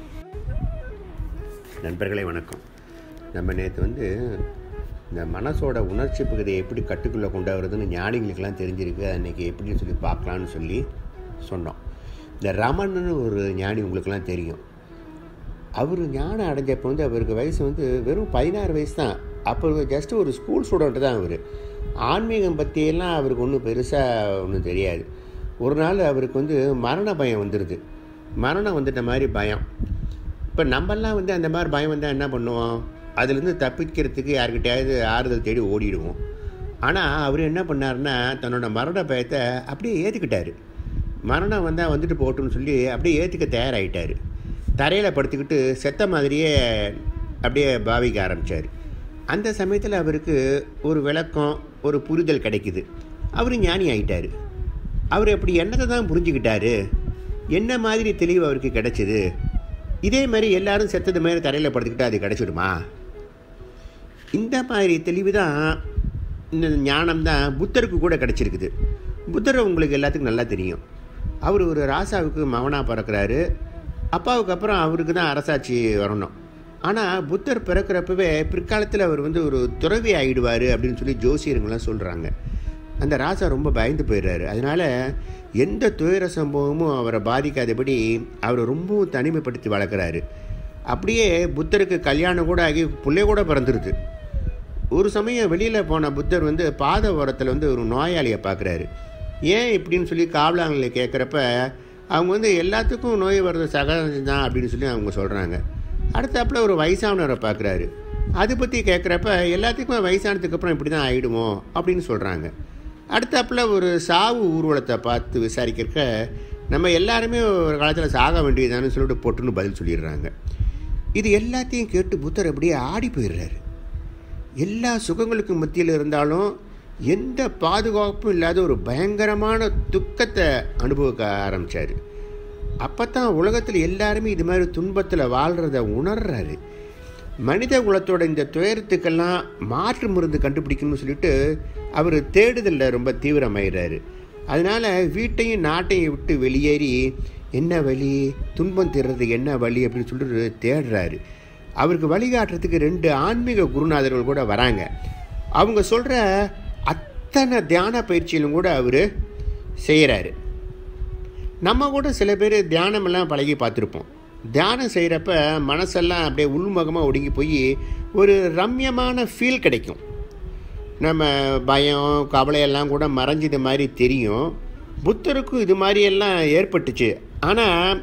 நண்பர்களே வணக்கம் நம்ம நேற்று வந்து இந்த மனசோட உணர்ச்சி பகுதியை எப்படி கட்டுக்குள்ளே கொண்டு வரதுன்னு ஞானிகளுக்கெல்லாம் தெரிஞ்சிருக்கு அன்றைக்கி எப்படின்னு சொல்லி பார்க்கலான்னு சொல்லி சொன்னோம் இந்த ரமணன்னு ஒரு ஞானி உங்களுக்கெல்லாம் தெரியும் அவர் ஞானம் அடைஞ்சப்போ வந்து அவருக்கு வயசு வந்து வெறும் பதினாறு வயசு தான் அப்போ ஜஸ்ட் ஒரு ஸ்கூல் ஸ்டூடெண்ட் தான் அவர் ஆன்மீகம் பற்றியெல்லாம் அவருக்கு ஒன்றும் பெருசாக ஒன்றும் தெரியாது ஒரு நாள் அவருக்கு வந்து மரண பயம் வந்துடுது மரணம் வந்துட்ட மாதிரி பயம் இப்போ நம்மெல்லாம் வந்து அந்த மாதிரி பயம் வந்தால் என்ன பண்ணுவோம் அதுலேருந்து தப்பிக்கிறதுக்கு யார்கிட்டயாவது ஆறுதல் தேடி ஓடிடுவோம் ஆனால் அவர் என்ன பண்ணாருன்னா தன்னோட மரண பயத்தை அப்படியே ஏற்றுக்கிட்டாரு மரணம் வந்தால் வந்துட்டு போட்டுன்னு சொல்லி அப்படியே ஏற்றுக்க தயாராகிட்டார் தரையில் படுத்துக்கிட்டு செத்த மாதிரியே அப்படியே பாவிக்க ஆரம்பித்தார் அந்த சமயத்தில் அவருக்கு ஒரு விளக்கம் ஒரு புரிதல் கிடைக்குது அவர் ஞானி ஆயிட்டார் அவர் அப்படி என்னத்தை தான் புரிஞ்சுக்கிட்டாரு என்ன மாதிரி தெளிவு அவருக்கு கிடைச்சிது இதே மாதிரி எல்லாரும் செத்தது மாதிரி தரையில் படுத்துக்கிட்டு அது கிடைச்சிடுமா இந்த மாதிரி தெளிவு தான் இந்த ஞானம் தான் புத்தருக்கு கூட கிடச்சிருக்குது புத்தர் உங்களுக்கு எல்லாத்துக்கும் நல்லா தெரியும் அவர் ஒரு ராசாவுக்கு மவனாக பிறக்கிறாரு அப்பாவுக்கு அப்புறம் அவருக்கு தான் அரசாட்சி வரணும் ஆனால் புத்தர் பிறக்கிறப்பவே பிற்காலத்தில் அவர் வந்து ஒரு துறவி ஆகிடுவார் அப்படின்னு சொல்லி ஜோசியருங்களாம் சொல்கிறாங்க அந்த ராசா ரொம்ப பயந்து போயிடுறாரு அதனால் எந்த துயர சம்பவமும் அவரை பாதிக்காதபடி அவரை ரொம்பவும் தனிமைப்படுத்தி வளர்க்குறாரு அப்படியே புத்தருக்கு கல்யாணம் கூட ஆகி பிள்ளை கூட பிறந்துருது ஒரு சமயம் வெளியில் போன புத்தர் வந்து பாத ஓரத்தில் வந்து ஒரு நோயாளியை பார்க்குறாரு ஏன் இப்படின்னு சொல்லி காவலாங்களை கேட்குறப்ப அவங்க வந்து எல்லாத்துக்கும் நோய் வர்றது சகஜம் தான் அப்படின்னு சொல்லி அவங்க சொல்கிறாங்க அடுத்தாப்புல ஒரு வயசானவரை பார்க்குறாரு அதை பற்றி கேட்குறப்ப எல்லாத்துக்கும் வயசானதுக்கு அப்புறம் இப்படி தான் ஆகிடுமோ அப்படின்னு சொல்கிறாங்க அடுத்தாப்புல ஒரு சாவு ஊர்வலத்தை பார்த்து விசாரிக்கிறக்க நம்ம எல்லாருமே ஒரு காலத்தில் சாக வேண்டியதானு சொல்லிட்டு பொட்டுன்னு பதில் சொல்லிடுறாங்க இது எல்லாத்தையும் கேட்டு புத்தர் அப்படியே ஆடி போயிடுறாரு எல்லா சுகங்களுக்கும் மத்தியில் இருந்தாலும் எந்த பாதுகாப்பும் இல்லாத ஒரு பயங்கரமான துக்கத்தை அனுபவிக்க ஆரம்பித்தார் அப்போ தான் உலகத்தில் எல்லாருமே இது மாதிரி துன்பத்தில் வாழ்கிறத உணர்றாரு மனித குலத்தோட இந்த துயரத்துக்கெல்லாம் மாற்று மருந்து கண்டுபிடிக்கணும்னு சொல்லிட்டு அவர் தேடுதலில் ரொம்ப தீவிரமாயிடுறாரு அதனால் வீட்டையும் நாட்டையும் விட்டு வெளியேறி என்ன வழி துன்பம் தீர்றது என்ன வழி அப்படின்னு சொல்லிட்டு தேடுறாரு அவருக்கு வழிகாட்டுறதுக்கு ரெண்டு ஆன்மீக குருநாதர்கள் கூட வராங்க அவங்க சொல்கிற அத்தனை தியான பயிற்சியிலும் கூட அவர் செய்கிறாரு நம்ம கூட சில பேர் தியானமெல்லாம் பழகி பார்த்துருப்போம் தியானம் செய்கிறப்ப மனசெல்லாம் அப்படியே உள்முகமாக ஒடுங்கி போய் ஒரு ரம்யமான ஃபீல் கிடைக்கும் நம்ம பயம் கவலையெல்லாம் கூட மறைஞ்சது மாதிரி தெரியும் புத்தருக்கும் இது மாதிரியெல்லாம் ஏற்பட்டுச்சு ஆனால்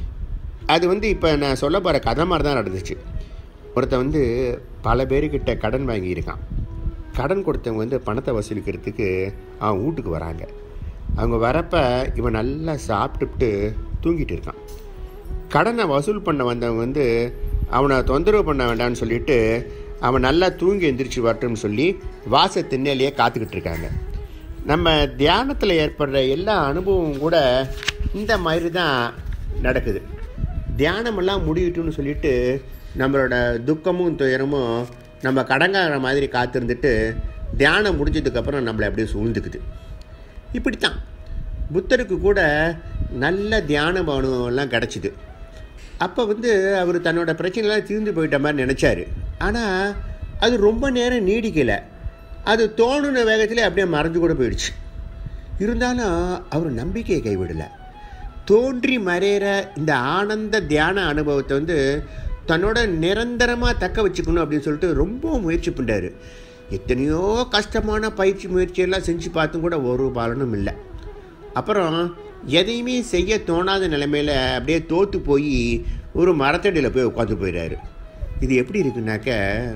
அது வந்து இப்போ நான் சொல்ல போகிற கதை மாதிரி தான் நடந்துச்சு ஒருத்தன் வந்து பல பேர்கிட்ட கடன் வாங்கியிருக்கான் கடன் கொடுத்தவங்க வந்து பணத்தை வசூலிக்கிறதுக்கு அவன் வீட்டுக்கு வராங்க அவங்க வரப்ப இவன் நல்லா சாப்பிட்டுட்டு தூங்கிட்டு இருக்கான் கடனை வசூல் பண்ண வந்தவங்க வந்து அவனை தொந்தரவு பண்ண வேண்டாம்னு சொல்லிட்டு அவன் நல்லா தூங்கி எந்திரிச்சு வரட்டும்னு சொல்லி வாச திண்ணையிலேயே காத்துக்கிட்டு இருக்காங்க நம்ம தியானத்தில் ஏற்படுற எல்லா அனுபவமும் கூட இந்த மாதிரி தான் நடக்குது தியானமெல்லாம் முடியட்டும்னு சொல்லிட்டு நம்மளோட துக்கமும் துயரமும் நம்ம கடங்கார மாதிரி காத்திருந்துட்டு தியானம் முடிஞ்சதுக்கப்புறம் நம்மளை அப்படியே சூழ்ந்துக்குது இப்படித்தான் புத்தருக்கு கூட நல்ல தியான அனுபவம்லாம் கிடச்சிது அப்போ வந்து அவர் தன்னோட பிரச்சனைலாம் தீர்ந்து போயிட்ட மாதிரி நினச்சாரு ஆனால் அது ரொம்ப நேரம் நீடிக்கலை அது தோணுன வேகத்திலே அப்படியே மறைஞ்சு கூட போயிடுச்சு இருந்தாலும் அவர் நம்பிக்கையை கைவிடலை தோன்றி மறையிற இந்த ஆனந்த தியான அனுபவத்தை வந்து தன்னோட நிரந்தரமாக தக்க வச்சுக்கணும் அப்படின்னு சொல்லிட்டு ரொம்ப முயற்சி பண்ணார் எத்தனையோ கஷ்டமான பயிற்சி முயற்சியெல்லாம் செஞ்சு பார்த்தும் கூட ஒரு பலனும் இல்லை அப்புறம் எதையுமே செய்ய தோணாத நிலைமையில் அப்படியே தோற்று போய் ஒரு மரத்தடியில் போய் உட்காந்து போயிடுறாரு இது எப்படி இருக்குனாக்க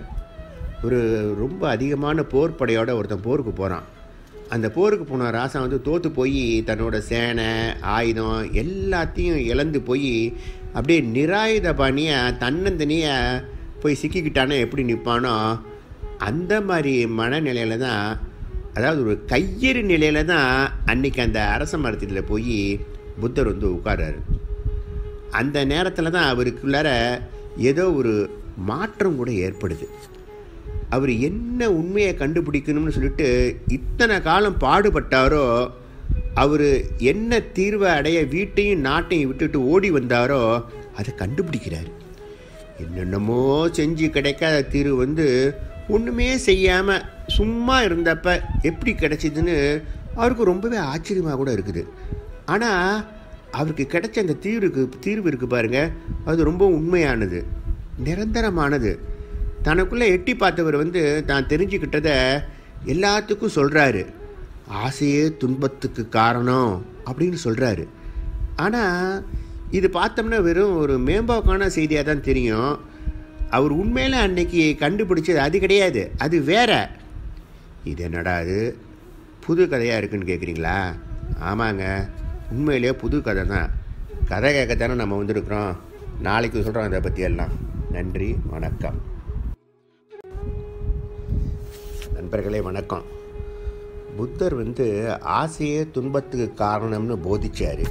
ஒரு ரொம்ப அதிகமான போர் படையோட ஒருத்தன் போருக்கு போகிறான் அந்த போருக்கு போன ராசா வந்து தோற்று போய் தன்னோட சேனை ஆயுதம் எல்லாத்தையும் இழந்து போய் அப்படியே நிராயுத பாணியாக தன்னந்தனியாக போய் சிக்கிக்கிட்டானே எப்படி நிற்பானோ அந்த மாதிரி மனநிலையில தான் அதாவது ஒரு கையெறி நிலையில தான் அன்னைக்கு அந்த அரச மரத்தில் போய் புத்தர் வந்து உட்காராரு அந்த நேரத்தில் தான் அவருக்குள்ளார ஏதோ ஒரு மாற்றம் கூட ஏற்படுது அவர் என்ன உண்மையை கண்டுபிடிக்கணும்னு சொல்லிட்டு இத்தனை காலம் பாடுபட்டாரோ அவர் என்ன தீர்வை அடைய வீட்டையும் நாட்டையும் விட்டுட்டு ஓடி வந்தாரோ அதை கண்டுபிடிக்கிறார் என்னென்னமோ செஞ்சு கிடைக்காத தீர்வு வந்து ஒன்றுமே செய்யாமல் சும்மா இருந்தப்ப எப்படி கிடைச்சிதுன்னு அவருக்கு ரொம்பவே ஆச்சரியமாக கூட இருக்குது ஆனால் அவருக்கு கிடைச்ச அந்த தீர்வுக்கு தீர்வு இருக்குது பாருங்க அது ரொம்ப உண்மையானது நிரந்தரமானது தனக்குள்ளே எட்டி பார்த்தவர் வந்து தான் தெரிஞ்சுக்கிட்டதை எல்லாத்துக்கும் சொல்கிறாரு ஆசையே துன்பத்துக்கு காரணம் அப்படின்னு சொல்கிறாரு ஆனால் இது பார்த்தோம்னா வெறும் ஒரு மேம்போக்கான செய்தியாக தான் தெரியும் அவர் உண்மையில் அன்னைக்கு கண்டுபிடிச்சது அது கிடையாது அது வேற இது என்னடா அது புது கதையாக இருக்குன்னு கேட்குறீங்களா ஆமாங்க உண்மையிலேயே புது கதை தான் கதை கேட்கத்தானே நம்ம வந்திருக்கிறோம் நாளைக்கு சொல்கிறோம் அதை பற்றியெல்லாம் நன்றி வணக்கம் நண்பர்களே வணக்கம் புத்தர் வந்து ஆசையே துன்பத்துக்கு காரணம்னு போதிச்சார்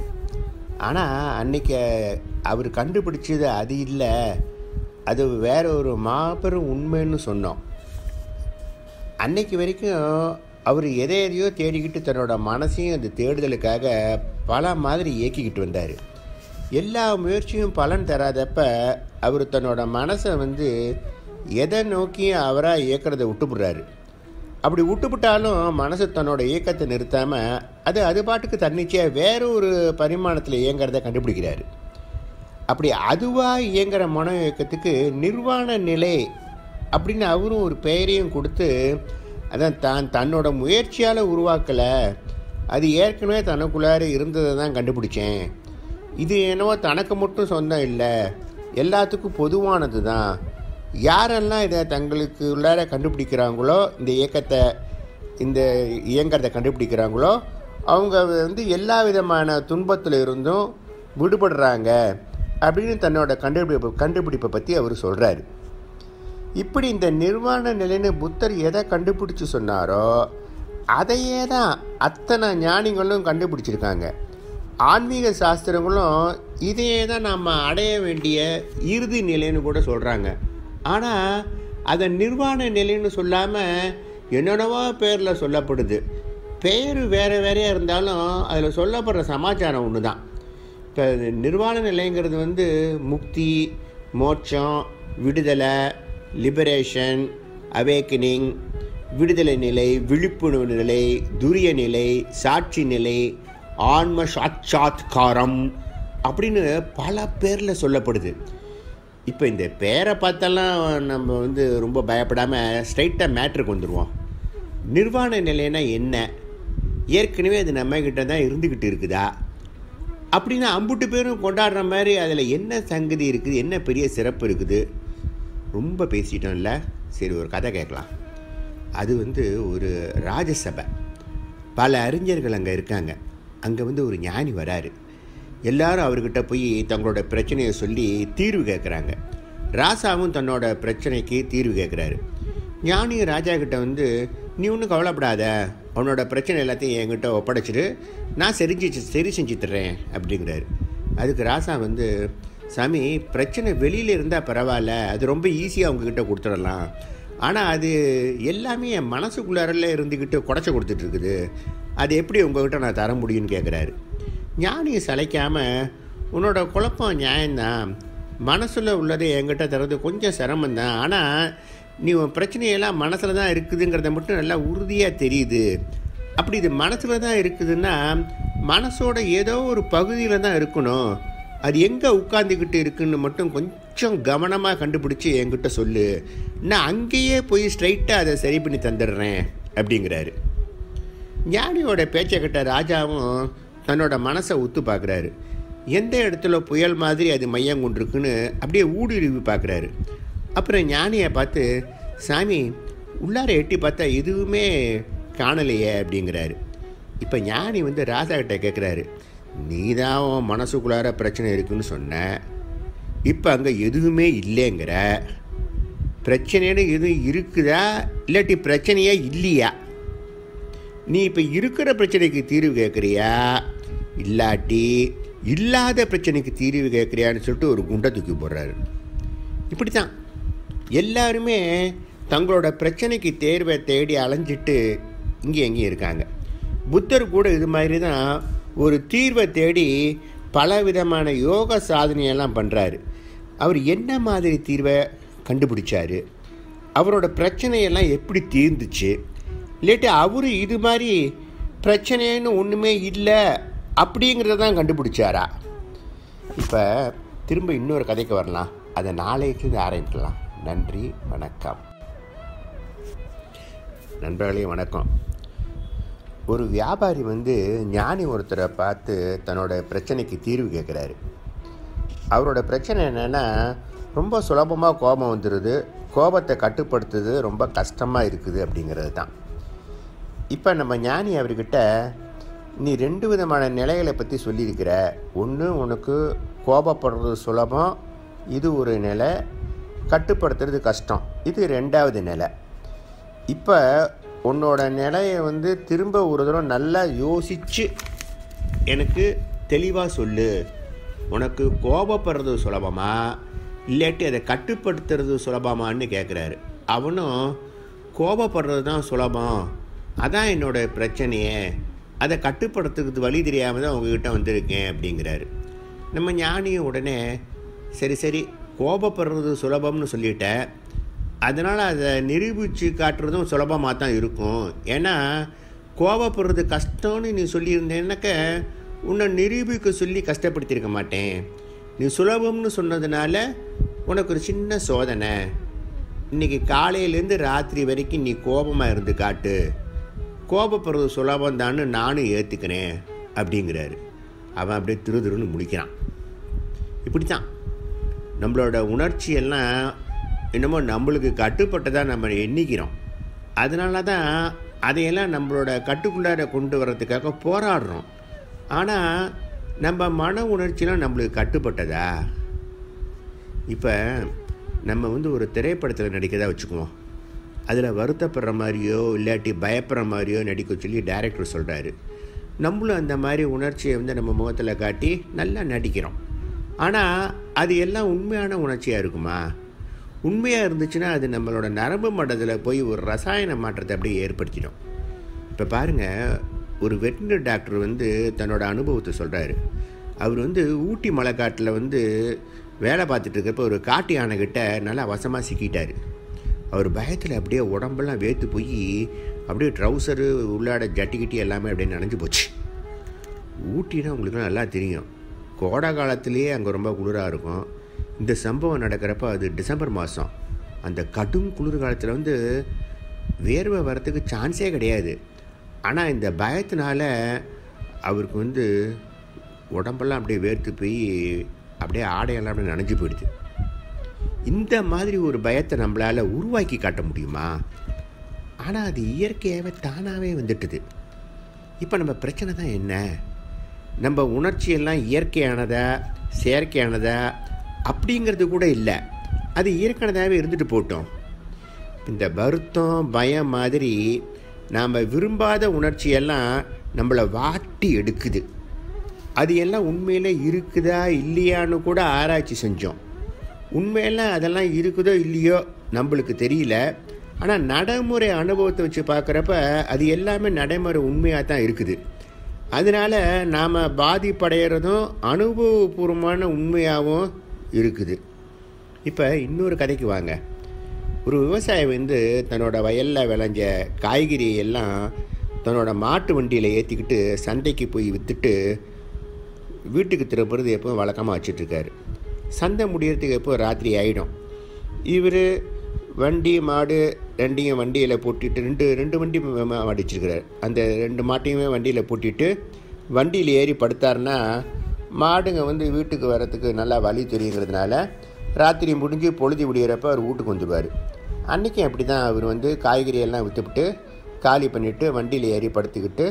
ஆனால் அன்னைக்கு அவர் கண்டுபிடிச்சது அது இல்லை அது வேற ஒரு மாபெரும் உண்மைன்னு சொன்னோம் அன்னைக்கு வரைக்கும் அவர் எதை எதையோ தேடிக்கிட்டு தன்னோட மனசையும் அந்த தேடுதலுக்காக பல மாதிரி இயக்கிக்கிட்டு வந்தார் எல்லா முயற்சியும் பலன் தராதப்ப அவர் தன்னோட மனசை வந்து எதை நோக்கியும் அவராக இயக்கிறத விட்டுப்புடுறாரு அப்படி விட்டுவிட்டாலும் மனசு தன்னோட இயக்கத்தை நிறுத்தாமல் அது அது பாட்டுக்கு தன்னிச்சையாக வேற ஒரு பரிமாணத்தில் இயங்கிறத கண்டுபிடிக்கிறாரு அப்படி அதுவாக இயங்குற மன இயக்கத்துக்கு நிர்வாண நிலை அப்படின்னு அவரும் ஒரு பெயரையும் கொடுத்து அதான் தான் தன்னோட முயற்சியால் உருவாக்கலை அது ஏற்கனவே தனக்குள்ளார இருந்ததை தான் கண்டுபிடிச்சேன் இது என்னவோ தனக்கு மட்டும் சொந்தம் இல்லை எல்லாத்துக்கும் பொதுவானது தான் யாரெல்லாம் இதை தங்களுக்கு உள்ளார கண்டுபிடிக்கிறாங்களோ இந்த இயக்கத்தை இந்த இயங்கிறத கண்டுபிடிக்கிறாங்களோ அவங்க வந்து எல்லா விதமான துன்பத்தில் இருந்தும் விடுபடுறாங்க அப்படின்னு தன்னோட கண்டுபிடிப்பு கண்டுபிடிப்பை பற்றி அவர் சொல்கிறாரு இப்படி இந்த நிர்வாண நிலைன்னு புத்தர் எதை கண்டுபிடிச்சு சொன்னாரோ அதையே தான் அத்தனை ஞானிகளும் கண்டுபிடிச்சிருக்காங்க ஆன்மீக சாஸ்திரங்களும் இதையே தான் நம்ம அடைய வேண்டிய இறுதி நிலைன்னு கூட சொல்கிறாங்க ஆனால் அதை நிர்வாண நிலைன்னு சொல்லாமல் என்னென்னவோ பேரில் சொல்லப்படுது பேர் வேறு வேறையாக இருந்தாலும் அதில் சொல்லப்படுற சமாச்சாரம் ஒன்று தான் இப்போ நிர்வாண நிலைங்கிறது வந்து முக்தி மோட்சம் விடுதலை லிபரேஷன் அவேக்கனிங் விடுதலை நிலை விழிப்புணர்வு நிலை துரிய நிலை சாட்சி நிலை ஆன்ம சாட்சாத்காரம் அப்படின்னு பல பேரில் சொல்லப்படுது இப்போ இந்த பேரை பார்த்தெல்லாம் நம்ம வந்து ரொம்ப பயப்படாமல் ஸ்ட்ரைட்டாக மேட்ருக்கு வந்துடுவோம் நிர்வாண நிலைன்னா என்ன ஏற்கனவே அது நம்மக்கிட்ட தான் இருந்துக்கிட்டு இருக்குதா அப்படின்னு அம்புட்டு பேரும் கொண்டாடுற மாதிரி அதில் என்ன சங்கதி இருக்குது என்ன பெரிய சிறப்பு இருக்குது ரொம்ப பேசிட்டோம்ல சரி ஒரு கதை கேட்கலாம் அது வந்து ஒரு ராஜசபை பல அறிஞர்கள் அங்கே இருக்காங்க அங்கே வந்து ஒரு ஞானி வராரு எல்லாரும் அவர்கிட்ட போய் தங்களோட பிரச்சனையை சொல்லி தீர்வு கேட்குறாங்க ராசாவும் தன்னோட பிரச்சனைக்கு தீர்வு கேட்குறாரு ஞானியும் ராஜா கிட்ட வந்து நீ ஒன்றும் கவலைப்படாத அவனோட பிரச்சனை எல்லாத்தையும் என்கிட்ட ஒப்படைச்சிட்டு நான் செஞ்சு சரி செஞ்சு தர்றேன் அப்படிங்கிறாரு அதுக்கு ராசா வந்து சாமி பிரச்சனை வெளியில் இருந்தால் பரவாயில்ல அது ரொம்ப ஈஸியாக அவங்கக்கிட்ட கொடுத்துடலாம் ஆனால் அது எல்லாமே என் மனசுக்குள்ளாரில் இருந்துக்கிட்டு குடைச்ச கொடுத்துட்டு இருக்குது அது எப்படி உங்ககிட்ட நான் தர முடியும்னு கேட்குறாரு ஞானியை சளைக்காமல் உன்னோட குழப்பம் நியாயம்தான் மனசில் உள்ளதை என்கிட்ட தர்றது கொஞ்சம் சிரமம்தான் ஆனால் நீ உன் பிரச்சனையெல்லாம் மனசில் தான் இருக்குதுங்கிறத மட்டும் நல்லா உறுதியாக தெரியுது அப்படி இது மனசில் தான் இருக்குதுன்னா மனசோட ஏதோ ஒரு பகுதியில் தான் இருக்கணும் அது எங்கே உட்காந்துக்கிட்டு இருக்குன்னு மட்டும் கொஞ்சம் கவனமாக கண்டுபிடிச்சி என்கிட்ட சொல்லு நான் அங்கேயே போய் ஸ்ட்ரைட்டாக அதை சரி பண்ணி தந்துடுறேன் அப்படிங்கிறாரு ஞானியோட பேச்சை கேட்ட ராஜாவும் தன்னோட மனசை உத்து பார்க்குறாரு எந்த இடத்துல புயல் மாதிரி அது மையம் கொண்டிருக்குன்னு அப்படியே ஊடுருவி பார்க்குறாரு அப்புறம் ஞானியை பார்த்து சாமி உள்ளார எட்டி பார்த்தா எதுவுமே காணலையே அப்படிங்கிறாரு இப்போ ஞானி வந்து ராஜா கிட்ட கேட்குறாரு நீ தான் உன் மனசுக்குள்ளார பிரச்சனை இருக்குன்னு சொன்ன இப்போ அங்கே எதுவுமே இல்லைங்கிற பிரச்சனைன்னு எதுவும் இருக்குதா இல்லாட்டி பிரச்சனையே இல்லையா நீ இப்போ இருக்கிற பிரச்சனைக்கு தீர்வு கேட்குறியா இல்லாட்டி இல்லாத பிரச்சனைக்கு தீர்வு கேட்குறியான்னு சொல்லிட்டு ஒரு குண்டை தூக்கி போடுறாரு இப்படி தான் எல்லாருமே தங்களோட பிரச்சனைக்கு தேர்வை தேடி அலைஞ்சிட்டு இங்கே எங்கேயும் இருக்காங்க புத்தர் கூட இது மாதிரி தான் ஒரு தீர்வை தேடி பல விதமான யோக சாதனையெல்லாம் பண்ணுறாரு அவர் என்ன மாதிரி தீர்வை கண்டுபிடிச்சாரு அவரோட பிரச்சனையெல்லாம் எப்படி தீர்ந்துச்சு இல்லாட்டி அவர் இது மாதிரி பிரச்சனைன்னு ஒன்றுமே இல்லை அப்படிங்கிறத தான் கண்டுபிடிச்சாரா இப்போ திரும்ப இன்னொரு கதைக்கு வரலாம் அதை நாளைக்கு ஆரம்பிக்கலாம் நன்றி வணக்கம் நண்பர்களே வணக்கம் ஒரு வியாபாரி வந்து ஞானி ஒருத்தரை பார்த்து தன்னோட பிரச்சனைக்கு தீர்வு கேட்குறாரு அவரோட பிரச்சனை என்னென்னா ரொம்ப சுலபமாக கோபம் வந்துடுது கோபத்தை கட்டுப்படுத்துறது ரொம்ப கஷ்டமாக இருக்குது அப்படிங்கிறது தான் இப்போ நம்ம ஞானி அவர்கிட்ட நீ ரெண்டு விதமான நிலைகளை பற்றி சொல்லியிருக்கிற ஒன்று உனக்கு கோபப்படுறது சுலபம் இது ஒரு நிலை கட்டுப்படுத்துறது கஷ்டம் இது ரெண்டாவது நிலை இப்போ உன்னோட நிலையை வந்து திரும்ப ஒரு தடவை நல்லா யோசித்து எனக்கு தெளிவாக சொல்லு உனக்கு கோபப்படுறது சுலபமா இல்லாட்டி அதை கட்டுப்படுத்துறது சுலபமான்னு கேட்குறாரு அவனும் கோபப்படுறது தான் சுலபம் அதான் என்னோட பிரச்சனையே அதை கட்டுப்படுத்துறதுக்கு வழி தெரியாமல் தான் உங்ககிட்ட வந்திருக்கேன் அப்படிங்கிறாரு நம்ம ஞானியும் உடனே சரி சரி கோபப்படுறது சுலபம்னு சொல்லிட்ட அதனால் அதை நிரூபித்து காட்டுறதும் சுலபமாக தான் இருக்கும் ஏன்னா கோபப்படுறது கஷ்டம்னு நீ சொல்லியிருந்தேன்னாக்க உன்னை நிரூபிக்க சொல்லி கஷ்டப்படுத்தியிருக்க மாட்டேன் நீ சுலபம்னு சொன்னதுனால உனக்கு ஒரு சின்ன சோதனை இன்றைக்கி காலையிலேருந்து ராத்திரி வரைக்கும் நீ கோபமாக இருந்து காட்டு கோபப்படுறது சுலபம் தான்னு நானும் ஏற்றுக்கிறேன் அப்படிங்கிறாரு அவன் அப்படியே திரு திருன்னு முடிக்கிறான் இப்படி தான் நம்மளோட உணர்ச்சியெல்லாம் என்னமோ நம்மளுக்கு கட்டுப்பட்டதாக நம்ம எண்ணிக்கிறோம் அதனால தான் அதையெல்லாம் நம்மளோட கட்டுக்குள்ளார கொண்டு வர்றதுக்காக போராடுறோம் ஆனால் நம்ம மன உணர்ச்சிலாம் நம்மளுக்கு கட்டுப்பட்டதா இப்போ நம்ம வந்து ஒரு திரைப்படத்தில் நடிக்கதா வச்சுக்குவோம் அதில் வருத்தப்படுற மாதிரியோ இல்லாட்டி பயப்படுற மாதிரியோ நடிக்க சொல்லி டைரக்டர் சொல்கிறாரு நம்மளும் அந்த மாதிரி உணர்ச்சியை வந்து நம்ம முகத்தில் காட்டி நல்லா நடிக்கிறோம் ஆனால் அது எல்லாம் உண்மையான உணர்ச்சியாக இருக்குமா உண்மையாக இருந்துச்சுன்னா அது நம்மளோட நரம்பு மண்டலத்தில் போய் ஒரு ரசாயன மாற்றத்தை அப்படியே ஏற்படுத்திடும் இப்போ பாருங்கள் ஒரு வெட்டினரி டாக்டர் வந்து தன்னோட அனுபவத்தை சொல்கிறாரு அவர் வந்து ஊட்டி மலைக்காட்டில் வந்து வேலை பார்த்துட்டு இருக்கப்போ ஒரு காட்டு யானைக்கிட்ட நல்லா வசமாக சிக்கிட்டார் அவர் பயத்தில் அப்படியே உடம்பெல்லாம் வேர்த்து போய் அப்படியே ட்ரௌசரு உள்ளாட ஜட்டிக்கிட்டி எல்லாமே அப்படியே நனைஞ்சு போச்சு ஊட்டினா உங்களுக்கு நல்லா தெரியும் கோடை காலத்திலேயே அங்கே ரொம்ப குளிராக இருக்கும் இந்த சம்பவம் நடக்கிறப்ப அது டிசம்பர் மாதம் அந்த கடும் குளிர் காலத்தில் வந்து வேர்வை வரத்துக்கு சான்ஸே கிடையாது ஆனால் இந்த பயத்தினால அவருக்கு வந்து உடம்பெல்லாம் அப்படியே வேர்த்து போய் அப்படியே ஆடையெல்லாம் அப்படியே நனைஞ்சு போயிடுது இந்த மாதிரி ஒரு பயத்தை நம்மளால் உருவாக்கி காட்ட முடியுமா ஆனால் அது இயற்கையாகவே தானாகவே வந்துட்டுது இப்போ நம்ம பிரச்சனை தான் என்ன நம்ம உணர்ச்சியெல்லாம் இயற்கையானதா செயற்கையானதா அப்படிங்கிறது கூட இல்லை அது இயற்கையானதாகவே இருந்துட்டு போட்டோம் இந்த வருத்தம் பயம் மாதிரி நாம் விரும்பாத உணர்ச்சியெல்லாம் நம்மளை வாட்டி எடுக்குது அது எல்லாம் உண்மையில் இருக்குதா இல்லையான்னு கூட ஆராய்ச்சி செஞ்சோம் உண்மையில் அதெல்லாம் இருக்குதோ இல்லையோ நம்மளுக்கு தெரியல ஆனால் நடைமுறை அனுபவத்தை வச்சு பார்க்குறப்ப அது எல்லாமே நடைமுறை உண்மையாக தான் இருக்குது அதனால நாம் பாதிப்படைகிறதும் அனுபவபூர்வமான உண்மையாகவும் இருக்குது இப்போ இன்னொரு கதைக்கு வாங்க ஒரு விவசாயி வந்து தன்னோட வயலில் விளைஞ்ச காய்கறி எல்லாம் தன்னோட மாட்டு வண்டியில் ஏற்றிக்கிட்டு சந்தைக்கு போய் விற்றுட்டு வீட்டுக்கு திரும்புறது எப்பவும் வழக்கமாக வச்சிட்ருக்காரு சந்தை முடியறதுக்கு எப்போ ராத்திரி ஆகிடும் இவர் வண்டி மாடு ரெண்டையும் வண்டியில் பூட்டிட்டு ரெண்டு ரெண்டு வண்டி ம- ம- மாடு வச்சிருக்கிறார் அந்த ரெண்டு மாட்டையுமே வண்டியில் பூட்டிட்டு வண்டியில் ஏறி படுத்தாருன்னா மாடுங்க வந்து வீட்டுக்கு வர்றதுக்கு நல்லா வழி தெரியுங்கிறதுனால ராத்திரி முடிஞ்சு பொழுது விடியறப்ப அவர் வீட்டுக்கு வந்துடுவார் அன்றைக்கும் அப்படி தான் அவர் வந்து காய்கறி எல்லாம் விற்றுவிட்டு காலி பண்ணிவிட்டு வண்டியில் ஏறி படுத்துக்கிட்டு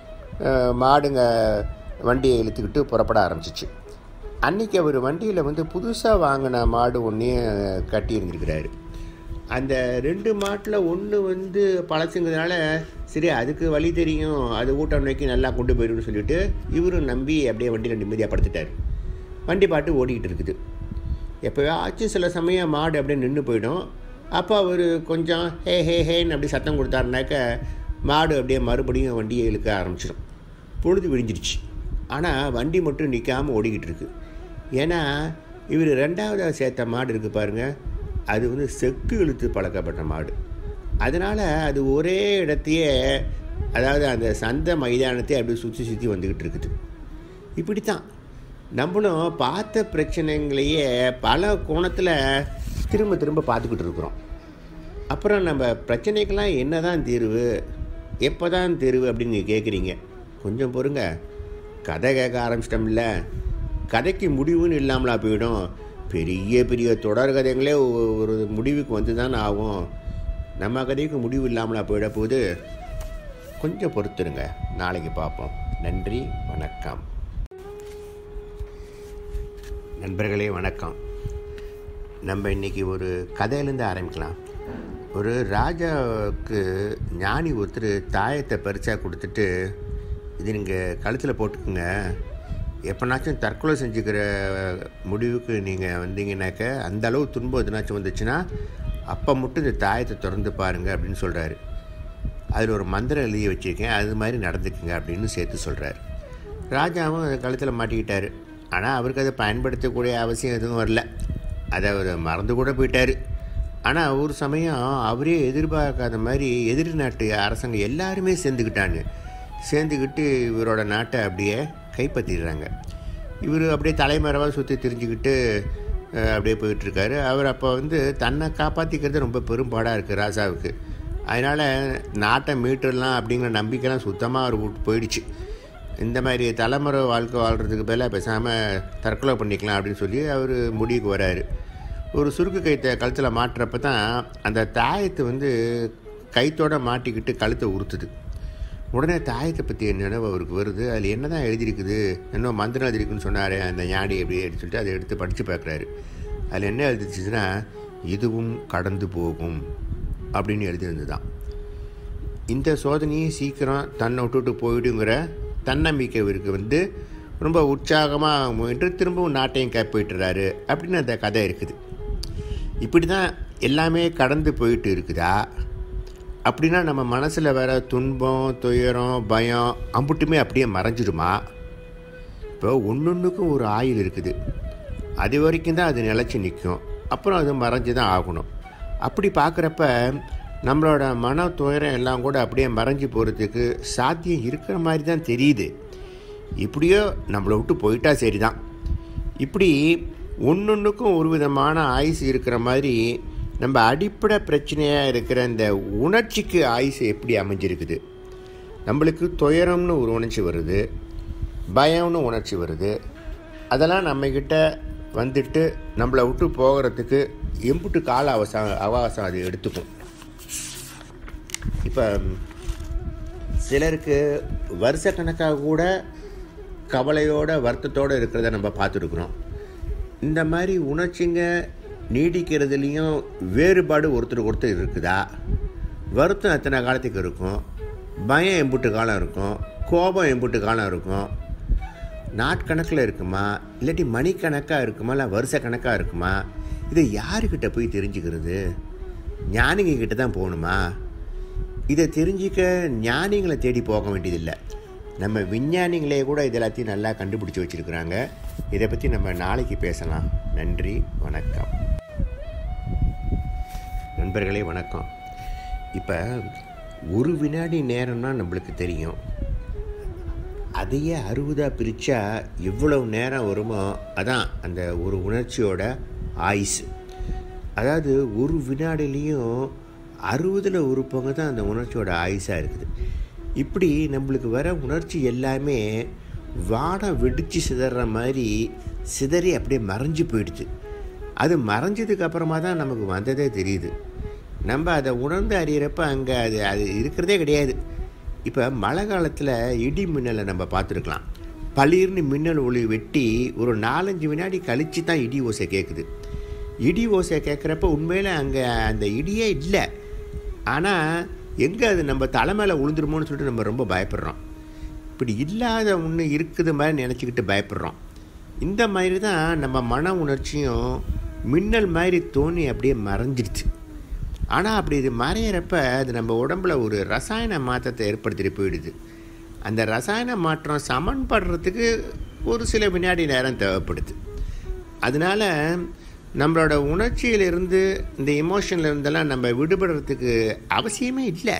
அஹ், மாடுங்க வண்டியை இழுத்துக்கிட்டு புறப்பட ஆரம்பிச்சிச்சு அன்றைக்கி அவர் வண்டியில் வந்து புதுசாக வாங்கின மாடு ஒன்றையும் கட்டி இருந்திருக்கிறாரு அந்த ரெண்டு மாட்டில் ஒன்று வந்து பழசுங்கிறதுனால சரி அதுக்கு வழி தெரியும் அது ஊட்டம்னைக்கு நல்லா கொண்டு போயிடும்னு சொல்லிட்டு இவரும் நம்பி அப்படியே வண்டியில் நிம்மதியாக படுத்துட்டார் வண்டி பாட்டு ஓடிக்கிட்டு இருக்குது எப்போயாச்சும் சில சமயம் மாடு அப்படியே நின்று போயிடும் அப்போ அவர் கொஞ்சம் ஹே ஹே ஹேன்னு அப்படி சத்தம் கொடுத்தாருனாக்க மாடு அப்படியே மறுபடியும் வண்டியை இழுக்க ஆரம்பிச்சிடும் பொழுது விடிஞ்சிருச்சு ஆனால் வண்டி மட்டும் நிற்காமல் ஓடிக்கிட்டு இருக்கு ஏன்னா இவர் ரெண்டாவதாக சேர்த்த மாடு இருக்குது பாருங்கள் அது வந்து செக்கு இழுத்து பழக்கப்பட்ட மாடு அதனால் அது ஒரே இடத்தையே அதாவது அந்த சந்தை மைதானத்தை அப்படியே சுற்றி சுற்றி வந்துக்கிட்டு இருக்குது இப்படித்தான் நம்மளும் பார்த்த பிரச்சனைகளையே பல கோணத்தில் திரும்ப திரும்ப பார்த்துக்கிட்டு இருக்கிறோம் அப்புறம் நம்ம பிரச்சனைக்கெல்லாம் என்ன தான் தீர்வு எப்போ தான் தீர்வு அப்படின்னு நீங்கள் கேட்குறீங்க கொஞ்சம் பொறுங்க கதை கேட்க ஆரம்பிச்சிட்டோம்ல கதைக்கு முடிவுன்னு இல்லாமலா போயிடும் பெரிய பெரிய தொடர் கதைங்களே ஒ- ஒரு முடிவுக்கு வந்து தான் ஆகும் நம்ம கதைக்கு முடிவு இல்லாமலா போயிட போகுது கொஞ்சம் பொறுத்துருங்க நாளைக்கு பார்ப்போம் நன்றி வணக்கம் நண்பர்களே வணக்கம் நம்ம இன்னைக்கு ஒரு கதையிலேருந்து ஆரம்பிக்கலாம் ஒரு ராஜாவுக்கு ஞானி ஒருத்தர் தாயத்தை பறிச்சா கொடுத்துட்டு இது நீங்கள் கழுத்தில் போட்டுக்குங்க எப்போனாச்சும் தற்கொலை செஞ்சுக்கிற முடிவுக்கு நீங்கள் வந்தீங்கன்னாக்க அந்த அளவு துன்பம் எதுனாச்சும் வந்துச்சுன்னா அப்போ மட்டும் இந்த தாயத்தை திறந்து பாருங்க அப்படின்னு சொல்கிறாரு அதில் ஒரு மந்திரம் எழுதி வச்சுருக்கேன் அது மாதிரி நடந்துக்குங்க அப்படின்னு சேர்த்து சொல்கிறார் ராஜாவும் அதை கழுத்தில் மாட்டிக்கிட்டாரு ஆனால் அவருக்கு அதை பயன்படுத்தக்கூடிய அவசியம் எதுவும் வரல அதை அவர் மறந்து கூட போயிட்டார் ஆனால் ஒரு சமயம் அவரே எதிர்பார்க்காத மாதிரி எதிரி நாட்டு அரசாங்க எல்லாருமே சேர்ந்துக்கிட்டாங்க சேர்ந்துக்கிட்டு இவரோட நாட்டை அப்படியே கைப்பற்றிடுறாங்க இவர் அப்படியே தலைமறைவாக சுற்றி தெரிஞ்சுக்கிட்டு அஹ், அப்படியே போயிட்டுருக்காரு அவர் அப்போ வந்து தன்னை காப்பாற்றிக்கிறது ரொம்ப பெரும்பாடாக இருக்குது ராஜாவுக்கு அதனால் நாட்டை மீட்டுடலாம் அப்படிங்கிற நம்பிக்கைலாம் சுத்தமாக அவர் விட்டு போயிடுச்சு இந்த மாதிரி தலைமுறை வாழ்க்கை வாழ்கிறதுக்கு பதிலாக பேசாமல் தற்கொலை பண்ணிக்கலாம் அப்படின்னு சொல்லி அவர் முடிவுக்கு வராரு ஒரு சுருக்கு கயிற்றை கழுத்தில் மாட்டுறப்ப தான் அந்த தாயத்தை வந்து கைத்தோட மாட்டிக்கிட்டு கழுத்தை உறுத்துது உடனே தாயத்தை பற்றிய நினைவு அவருக்கு வருது அதில் என்ன தான் எழுதியிருக்குது என்ன மந்திரம் எழுதிருக்குன்னு சொன்னார் அந்த ஞாடி எப்படி எடுத்து சொல்லிட்டு அதை எடுத்து படித்து பார்க்குறாரு அதில் என்ன எழுதிச்சுன்னா இதுவும் கடந்து போகும் அப்படின்னு எழுதியிருந்துதான் இந்த சோதனையை சீக்கிரம் தன்னை விட்டுட்டு போயிடுங்கிற தன்னம்பிக்கை இவருக்கு வந்து ரொம்ப உற்சாகமாக முயன்று திரும்பவும் நாட்டையும் கைப்பற்றுறாரு அப்படின்னு அந்த கதை இருக்குது இப்படி தான் எல்லாமே கடந்து போயிட்டு இருக்குதா அப்படின்னா நம்ம மனசில் வர துன்பம் துயரம் பயம் அம்புட்டுமே அப்படியே மறைஞ்சிடுமா இப்போ ஒன்றொன்றுக்கும் ஒரு ஆயுள் இருக்குது அது வரைக்கும் தான் அது நிலச்சி நிற்கும் அப்புறம் அது மறைஞ்சு தான் ஆகணும் அப்படி பார்க்குறப்ப நம்மளோட மன துயரம் எல்லாம் கூட அப்படியே மறைஞ்சு போகிறதுக்கு சாத்தியம் இருக்கிற மாதிரி தான் தெரியுது இப்படியோ நம்மளை விட்டு போயிட்டா சரிதான் இப்படி ஒன்றொன்றுக்கும் ஒரு விதமான ஆயுசு இருக்கிற மாதிரி நம்ம அடிப்படை பிரச்சனையாக இருக்கிற இந்த உணர்ச்சிக்கு ஆயுசு எப்படி அமைஞ்சிருக்குது நம்மளுக்கு துயரம்னு ஒரு உணர்ச்சி வருது பயம்னு உணர்ச்சி வருது அதெல்லாம் நம்மக்கிட்ட வந்துட்டு நம்மளை விட்டு போகிறதுக்கு எம்புட்டு கால அவசரம் அவகாசம் அது எடுத்துக்கும் இப்போ சிலருக்கு வருஷக்கணக்காக கூட கவலையோட வருத்தத்தோடு இருக்கிறத நம்ம பார்த்துருக்குறோம் இந்த மாதிரி உணர்ச்சிங்க நீடிக்கிறதுலேயும் வேறுபாடு ஒருத்தருக்கு ஒருத்தர் இருக்குதா வருத்தம் எத்தனை காலத்துக்கு இருக்கும் பயம் எம்புட்டு காலம் இருக்கும் கோபம் எம்புட்டு காலம் இருக்கும் நாட்கணக்கில் இருக்குமா இல்லாட்டி மணிக்கணக்காக இருக்குமா இல்லை வருஷ கணக்காக இருக்குமா இதை யாருக்கிட்ட போய் தெரிஞ்சுக்கிறது ஞானிங்க கிட்ட தான் போகணுமா இதை தெரிஞ்சிக்க ஞானிகளை தேடி போக வேண்டியதில்லை நம்ம விஞ்ஞானிகளே கூட இது எல்லாத்தையும் நல்லா கண்டுபிடிச்சி வச்சுருக்குறாங்க இதை பற்றி நம்ம நாளைக்கு பேசலாம் நன்றி வணக்கம் நண்பர்களே வணக்கம் இப்போ ஒரு வினாடி நேரம்னா நம்மளுக்கு தெரியும் அதையே அறுபதாக பிரித்தா எவ்வளவு நேரம் வருமோ அதான் அந்த ஒரு உணர்ச்சியோட ஆயுசு அதாவது ஒரு வினாடிலையும் அறுபதில் ஒரு பங்கு தான் அந்த உணர்ச்சியோட ஆயுசாக இருக்குது இப்படி நம்மளுக்கு வர உணர்ச்சி எல்லாமே வானம் வெடித்து சிதற மாதிரி சிதறி அப்படியே மறைஞ்சு போயிடுது அது மறைஞ்சதுக்கு அப்புறமா தான் நமக்கு வந்ததே தெரியுது நம்ம அதை உணர்ந்து அறியிறப்ப அங்கே அது அது இருக்கிறதே கிடையாது இப்போ மழை காலத்தில் இடி மின்னலை நம்ம பார்த்துருக்கலாம் பளிர்னு மின்னல் ஒளி வெட்டி ஒரு நாலஞ்சு வினாடி கழித்து தான் இடி ஓசை கேட்குது இடி ஓசை கேட்குறப்ப உண்மையில் அங்கே அந்த இடியே இல்லை ஆனால் எங்கே அது நம்ம தலை மேலே விழுந்துருமோன்னு சொல்லிட்டு நம்ம ரொம்ப பயப்படுறோம் இப்படி இல்லாத ஒன்று இருக்குது மாதிரி நினச்சிக்கிட்டு பயப்படுறோம் இந்த மாதிரி தான் நம்ம மன உணர்ச்சியும் மின்னல் மாதிரி தோணி அப்படியே மறைஞ்சிடுச்சு ஆனால் அப்படி இது மறையிறப்ப அது நம்ம உடம்புல ஒரு ரசாயன மாற்றத்தை ஏற்படுத்திட்டு போயிடுது அந்த ரசாயன மாற்றம் சமன்படுறதுக்கு ஒரு சில வினாடி நேரம் தேவைப்படுது அதனால் நம்மளோட உணர்ச்சியிலிருந்து இந்த எமோஷன்ல இருந்தெல்லாம் நம்ம விடுபடுறதுக்கு அவசியமே இல்லை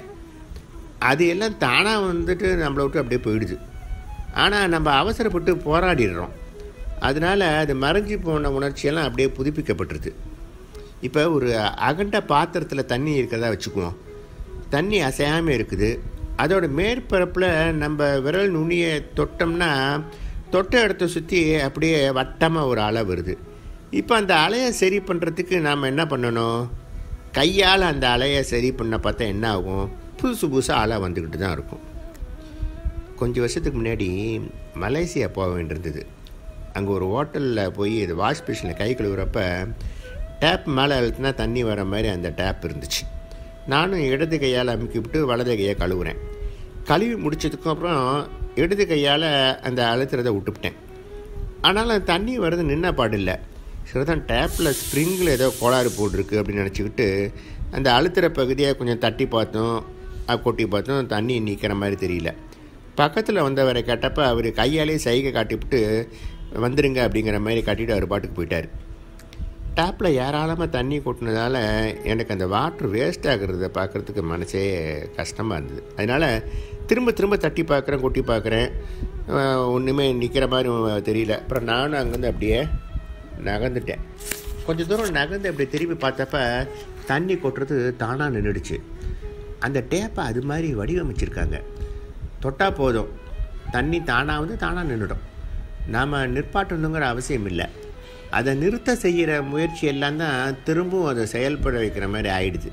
அது எல்லாம் தானாக வந்துட்டு நம்மளை விட்டு அப்படியே போயிடுது ஆனால் நம்ம அவசரப்பட்டு போராடிடுறோம் அதனால் அது மறைஞ்சு போன உணர்ச்சியெல்லாம் அப்படியே புதுப்பிக்கப்பட்டுருது இப்போ ஒரு அகண்ட பாத்திரத்தில் தண்ணி இருக்கிறதா வச்சுக்குவோம் தண்ணி அசையாமல் இருக்குது அதோட மேற்பரப்பில் நம்ம விரல் நுனியை தொட்டோம்னா தொட்ட இடத்த சுற்றி அப்படியே வட்டமாக ஒரு அலை வருது இப்போ அந்த அலையை சரி பண்ணுறதுக்கு நாம் என்ன பண்ணணும் கையால் அந்த அலையை சரி பண்ண பார்த்தா என்ன ஆகும் புதுசு புதுசாக அலை வந்துக்கிட்டு தான் இருக்கும் கொஞ்சம் வருஷத்துக்கு முன்னாடி மலேசியா போக வேண்டியிருந்தது அங்கே ஒரு ஹோட்டலில் போய் இது வாஷ் மிஷினில் கை கழுவுறப்ப டேப் மேலே அழுத்தினா தண்ணி வர மாதிரி அந்த டேப் இருந்துச்சு நானும் இடது கையால் அமுக்கி விட்டு வலது கையை கழுவுறேன் கழுவி முடிச்சதுக்கும் அப்புறம் இடது கையால் அந்த அழுத்துறதை விட்டுவிட்டேன் ஆனாலும் தண்ணி வர்றது நின்ன பாடில்லை சரிதான் டேப்பில் ஸ்ப்ரிங்கில் ஏதோ கோளாறு போட்டிருக்கு அப்படின்னு நினச்சிக்கிட்டு அந்த அழுத்துற பகுதியை கொஞ்சம் தட்டி பார்த்தோம் அஹ் கொட்டி பார்த்தோம் தண்ணி நிற்கிற மாதிரி தெரியல பக்கத்தில் வந்தவரை கேட்டப்ப அவர் கையாலே சைகை காட்டிவிட்டு வந்துருங்க அப்படிங்கிற மாதிரி காட்டிட்டு அவர் பாட்டுக்கு போயிட்டார் டேப்பில் ஏராளமாக தண்ணி கொட்டினதால எனக்கு அந்த வாட்ரு வேஸ்ட் ஆகுறத பார்க்குறதுக்கு மனசே கஷ்டமாக இருந்தது அதனால் திரும்ப திரும்ப தட்டி பார்க்குறேன் கொட்டி பார்க்குறேன் ஒன்றுமே நிற்கிற மாதிரி தெரியல அப்புறம் நானும் அங்கேருந்து அப்படியே நகர்ந்துட்டேன் கொஞ்சம் தூரம் நகர்ந்து அப்படி திரும்பி பார்த்தப்ப தண்ணி கொட்டுறது தானாக நின்றுடுச்சு அந்த டேப்பை அது மாதிரி வடிவமைச்சிருக்காங்க தொட்டால் போதும் தண்ணி தானாக வந்து தானாக நின்றுடும் நாம் நிற்பாட்டணுங்கிற அவசியம் இல்லை அதை நிறுத்த செய்கிற முயற்சி எல்லாம் தான் திரும்பவும் அதை செயல்பட வைக்கிற மாதிரி ஆயிடுது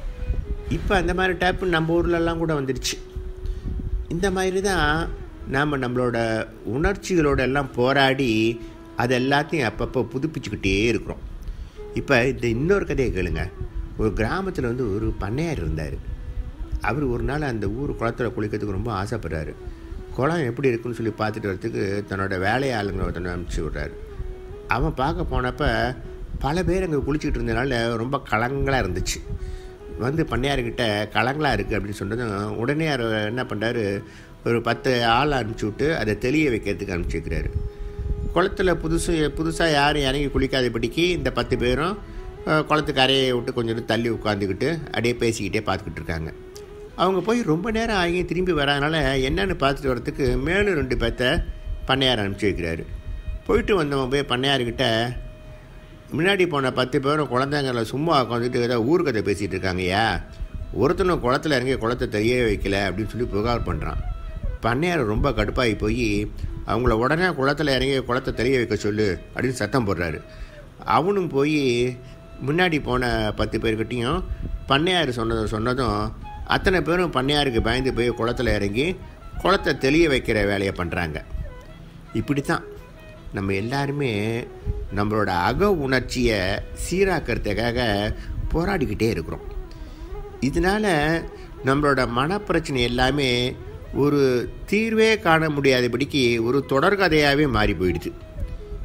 இப்போ அந்த மாதிரி டேப்பு நம்ம ஊர்லெல்லாம் கூட வந்துடுச்சு இந்த மாதிரி தான் நாம் நம்மளோட உணர்ச்சிகளோட எல்லாம் போராடி அது எல்லாத்தையும் அப்பப்போ புதுப்பிச்சுக்கிட்டே இருக்கிறோம் இப்போ இந்த இன்னொரு கதையை கேளுங்க ஒரு கிராமத்தில் வந்து ஒரு பண்ணையார் இருந்தார் அவர் ஒரு நாள் அந்த ஊர் குளத்துல குளிக்கிறதுக்கு ரொம்ப ஆசைப்படுறாரு குளம் எப்படி இருக்குன்னு சொல்லி பார்த்துட்டு வரதுக்கு தன்னோட வேலையாளுங்களை ஒருத்தனை அனுப்பிச்சி விட்றாரு அவன் பார்க்க போனப்ப பல பேர் அங்கே குளிச்சுக்கிட்டு இருந்தனால ரொம்ப கலங்களாக இருந்துச்சு வந்து பண்ணையார்கிட்ட கலங்களாக இருக்குது அப்படின்னு சொன்னதும் உடனே அவர் என்ன பண்ணுறாரு ஒரு பத்து ஆள் அனுப்பிச்சி விட்டு அதை தெளிய வைக்கிறதுக்கு அனுப்பிச்சி வைக்கிறாரு குளத்துல புதுசு புதுசாக யாரும் இறங்கி குளிக்காதபடிக்கு இந்த பத்து பேரும் அஹ், குளத்துக்கு அறையை விட்டு கொஞ்சம் தூரம் தள்ளி உட்காந்துக்கிட்டு அப்படியே பேசிக்கிட்டே பார்த்துக்கிட்டு இருக்காங்க அவங்க போய் ரொம்ப நேரம் ஆகி திரும்பி வராதனால என்னன்னு பார்த்துட்டு வரதுக்கு மேலும் ரெண்டு பேர்த்த பண்ணையார் அனுப்பிச்சி வைக்கிறாரு போயிட்டு வந்தவன் போய் பண்ணையார்கிட்ட முன்னாடி போன பத்து பேரும் குழந்தைங்கள சும்மா உட்காந்துட்டு ஏதோ ஊர்கதை பேசிகிட்டு இருக்காங்கய்யா ஒருத்தனும் குளத்துல இறங்கி குளத்தை தெரிய வைக்கல அப்படின்னு சொல்லி புகார் பண்ணுறான் பண்ணையார் ரொம்ப கடுப்பாகி போய் அவங்கள உடனே குளத்துல இறங்கி குளத்தை தெரிய வைக்க சொல்லு அப்படின்னு சத்தம் போடுறாரு அவனும் போய் முன்னாடி போன பத்து பேர்கிட்டையும் பண்ணையார் சொன்னதை சொன்னதும் அத்தனை பேரும் பண்ணையாருக்கு பயந்து போய் குளத்துல இறங்கி குளத்தை தெளிய வைக்கிற வேலையை பண்ணுறாங்க இப்படி தான் நம்ம எல்லாருமே நம்மளோட அக உணர்ச்சியை சீராக்கிறதுக்காக போராடிக்கிட்டே இருக்கிறோம் இதனால் நம்மளோட மனப்பிரச்சனை எல்லாமே ஒரு தீர்வே காண முடியாதபடிக்கு ஒரு தொடர்கதையாகவே மாறி போயிடுது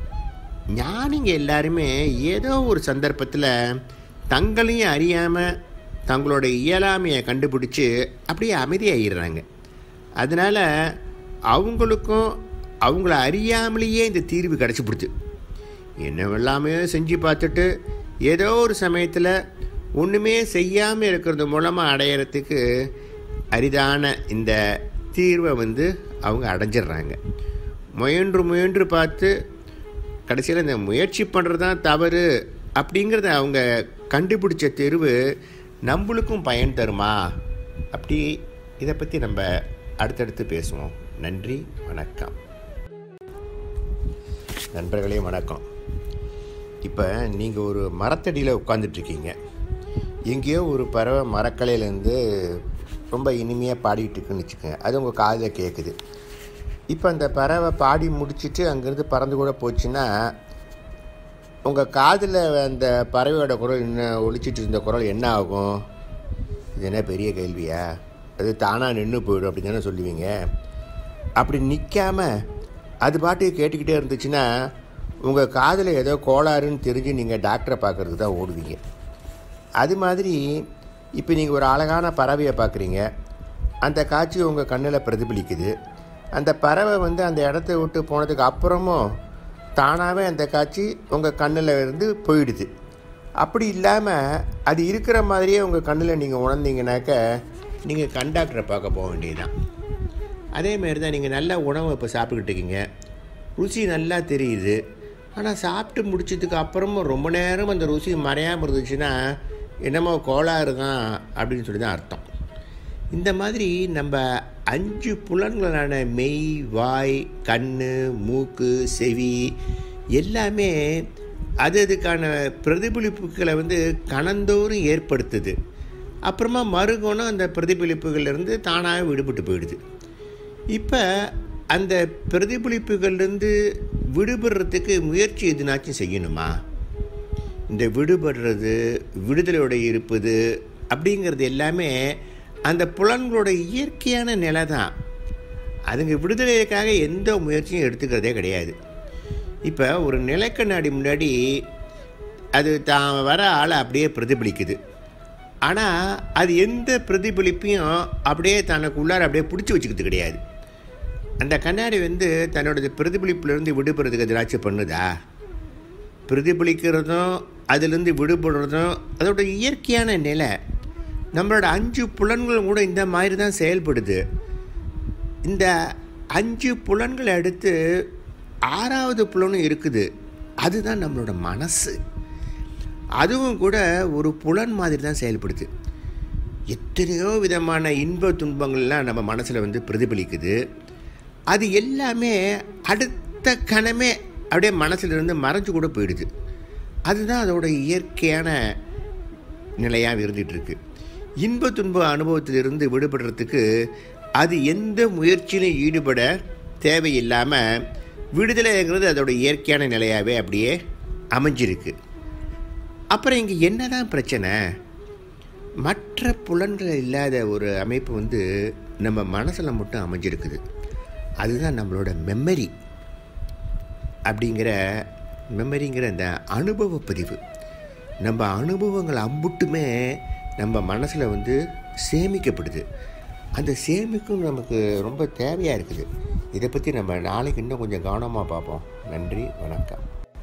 ஞானிங்க எல்லாருமே ஏதோ ஒரு சந்தர்ப்பத்தில் தங்களையும் அறியாமல் தங்களோட இயலாமையை கண்டுபிடிச்சி அப்படியே அமைதியாகிடுறாங்க அதனால் அவங்களுக்கும் அவங்கள அறியாமலேயே இந்த தீர்வு கிடச்சி பிடிச்சி என்னவெல்லாமே செஞ்சு பார்த்துட்டு ஏதோ ஒரு சமயத்தில் ஒன்றுமே செய்யாமல் இருக்கிறது மூலமாக அடையிறதுக்கு அரிதான இந்த தீர்வை வந்து அவங்க அடைஞ்சிடுறாங்க முயன்று முயன்று பார்த்து கடைசியில் இந்த முயற்சி பண்ணுறது தான் தவறு அப்படிங்கிறத அவங்க கண்டுபிடிச்ச தெருவு நம்மளுக்கும் பயன் தருமா அப்படி இதை பற்றி நம்ம அடுத்தடுத்து பேசுவோம் நன்றி வணக்கம் நண்பர்களே வணக்கம் இப்போ நீங்கள் ஒரு மரத்தடியில் உட்காந்துட்ருக்கீங்க எங்கேயோ ஒரு பறவை மரக்கலையிலேருந்து ரொம்ப இனிமையாக பாடிட்டு இருக்குன்னு வச்சுக்கோங்க அது உங்கள் காதில் கேட்குது இப்போ அந்த பறவை பாடி முடிச்சுட்டு அங்கேருந்து பறந்து கூட போச்சுன்னா உங்கள் காதில் அந்த பறவையோட குரல் என்ன ஒழிச்சிட்டு இருந்த குரல் என்ன ஆகும் இது என்ன பெரிய கேள்வியா அது தானாக நின்று போயிடும் அப்படி தானே சொல்லுவீங்க அப்படி நிற்காம அது பாட்டுக்கு கேட்டுக்கிட்டே இருந்துச்சுன்னா உங்கள் காதில் ஏதோ கோளாறுன்னு தெரிஞ்சு நீங்கள் டாக்டரை பார்க்குறதுக்கு தான் ஓடுவீங்க அது மாதிரி இப்போ நீங்கள் ஒரு அழகான பறவையை பார்க்குறீங்க அந்த காட்சி உங்கள் கண்ணில் பிரதிபலிக்குது அந்த பறவை வந்து அந்த இடத்த விட்டு போனதுக்கு அப்புறமும் தானாகவே அந்த காட்சி உங்கள் கண்ணில் இருந்து போயிடுது அப்படி இல்லாமல் அது இருக்கிற மாதிரியே உங்கள் கண்ணில் நீங்கள் உணர்ந்தீங்கனாக்க நீங்கள் கண்டாக்டரை பார்க்க போக வேண்டியதுதான் அதேமாரி தான் நீங்கள் நல்ல உணவு இப்போ சாப்பிட்டுக்கிட்டு இருக்கீங்க ருசி நல்லா தெரியுது ஆனால் சாப்பிட்டு முடிச்சதுக்கு அப்புறமும் ரொம்ப நேரம் அந்த ருசி மறையாமல் இருந்துச்சுன்னா என்னமோ கோளாறு தான் அப்படின்னு சொல்லி தான் அர்த்தம் இந்த மாதிரி நம்ம அஞ்சு புலன்களான மெய் வாய் கண் மூக்கு செவி எல்லாமே அது அதுக்கான பிரதிபலிப்புகளை வந்து கணந்தோறும் ஏற்படுத்துது அப்புறமா மறுகுணம் அந்த பிரதிபலிப்புகள்லேருந்து தானாக விடுபட்டு போயிடுது இப்போ அந்த பிரதிபலிப்புகள்லேருந்து விடுபடுறதுக்கு முயற்சி எதுனாச்சும் செய்யணுமா இந்த விடுபடுறது விடுதலையோட இருப்பது அப்படிங்கிறது எல்லாமே அந்த புலன்களோட இயற்கையான நிலை தான் அதுங்க விடுதலைக்காக எந்த முயற்சியும் எடுத்துக்கிறதே கிடையாது இப்போ ஒரு நிலைக்கண்ணாடி முன்னாடி அது தான் வர ஆளை அப்படியே பிரதிபலிக்குது ஆனால் அது எந்த பிரதிபலிப்பையும் அப்படியே தனக்குள்ளார அப்படியே பிடிச்சி வச்சுக்கிறது கிடையாது அந்த கண்ணாடி வந்து தன்னோட பிரதிபலிப்பிலேருந்து விடுபடுறதுக்கு எதாச்சும் பண்ணுதா பிரதிபலிக்கிறதும் அதிலிருந்து விடுபடுறதும் அதோட இயற்கையான நிலை நம்மளோட அஞ்சு புலன்களும் கூட இந்த மாதிரி தான் செயல்படுது இந்த அஞ்சு புலன்களை அடுத்து ஆறாவது புலனும் இருக்குது அதுதான் நம்மளோட மனசு அதுவும் கூட ஒரு புலன் மாதிரி தான் செயல்படுது எத்தனையோ விதமான இன்ப துன்பங்கள்லாம் நம்ம மனசில் வந்து பிரதிபலிக்குது அது எல்லாமே அடுத்த கணமே அப்படியே மனசிலிருந்து மறைஞ்சு கூட போயிடுது அதுதான் அதோட இயற்கையான நிலையாக இருந்துகிட்ருக்கு இன்ப துன்ப அனுபவத்திலிருந்து விடுபடுறதுக்கு அது எந்த முயற்சியிலும் ஈடுபட தேவையில்லாமல் விடுதலைங்கிறது அதோட இயற்கையான நிலையாகவே அப்படியே அமைஞ்சிருக்கு அப்புறம் இங்கே என்ன தான் பிரச்சனை மற்ற புலன்கள் இல்லாத ஒரு அமைப்பு வந்து நம்ம மனசில் மட்டும் அமைஞ்சிருக்குது அதுதான் நம்மளோட மெமரி அப்படிங்கிற மெமரிங்கிற அந்த அனுபவ பதிவு நம்ம அனுபவங்கள் அம்புட்டுமே நம்ம மனசில் வந்து சேமிக்கப்படுது அந்த சேமிக்கும் நமக்கு ரொம்ப தேவையாக இருக்குது இதை பற்றி நம்ம நாளைக்கு இன்னும் கொஞ்சம் கவனமாக பார்ப்போம் நன்றி வணக்கம்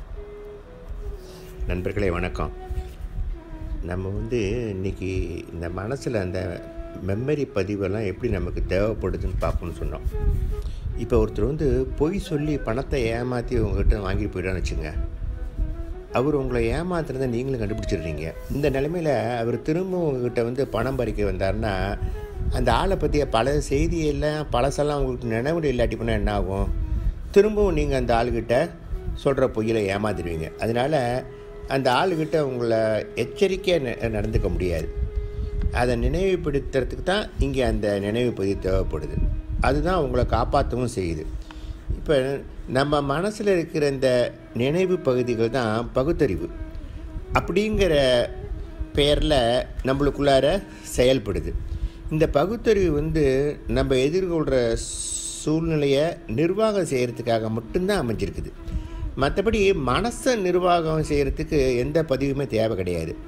நண்பர்களே வணக்கம் நம்ம வந்து இன்றைக்கி இந்த மனசில் அந்த மெமரி பதிவெல்லாம் எப்படி நமக்கு தேவைப்படுதுன்னு பார்ப்போம்னு சொன்னோம் இப்போ ஒருத்தர் வந்து பொய் சொல்லி பணத்தை ஏமாற்றி உங்ககிட்ட வாங்கிட்டு போயிடான்னு வச்சுங்க அவர் உங்களை ஏமாத்துறதை நீங்களும் கண்டுபிடிச்சிடுறீங்க இந்த நிலைமையில் அவர் திரும்ப உங்ககிட்ட வந்து பணம் பறிக்க வந்தார்னா அந்த ஆளை பற்றிய பல செய்தியெல்லாம் பழசெல்லாம் உங்களுக்கு நினைவுல இல்லாட்டி போனால் என்ன ஆகும் திரும்பவும் நீங்கள் அந்த ஆளுகிட்ட சொல்கிற பொய்யில் ஏமாத்திடுவீங்க அதனால் அந்த ஆளுகிட்ட உங்களை எச்சரிக்கையாக நடந்துக்க முடியாது அதை நினைவுபடுத்துறதுக்கு தான் இங்கே அந்த நினைவு பதிவு தேவைப்படுது அதுதான் உங்களை காப்பாற்றவும் செய்யுது இப்போ நம்ம மனசில் இருக்கிற இந்த நினைவு பகுதிகள் தான் பகுத்தறிவு அப்படிங்கிற பெயரில் நம்மளுக்குள்ளார செயல்படுது இந்த பகுத்தறிவு வந்து நம்ம எதிர்கொள்கிற சூழ்நிலையை நிர்வாகம் செய்கிறதுக்காக மட்டும்தான் அமைஞ்சிருக்குது மற்றபடி மனசை நிர்வாகம் செய்கிறதுக்கு எந்த பதிவுமே தேவை கிடையாது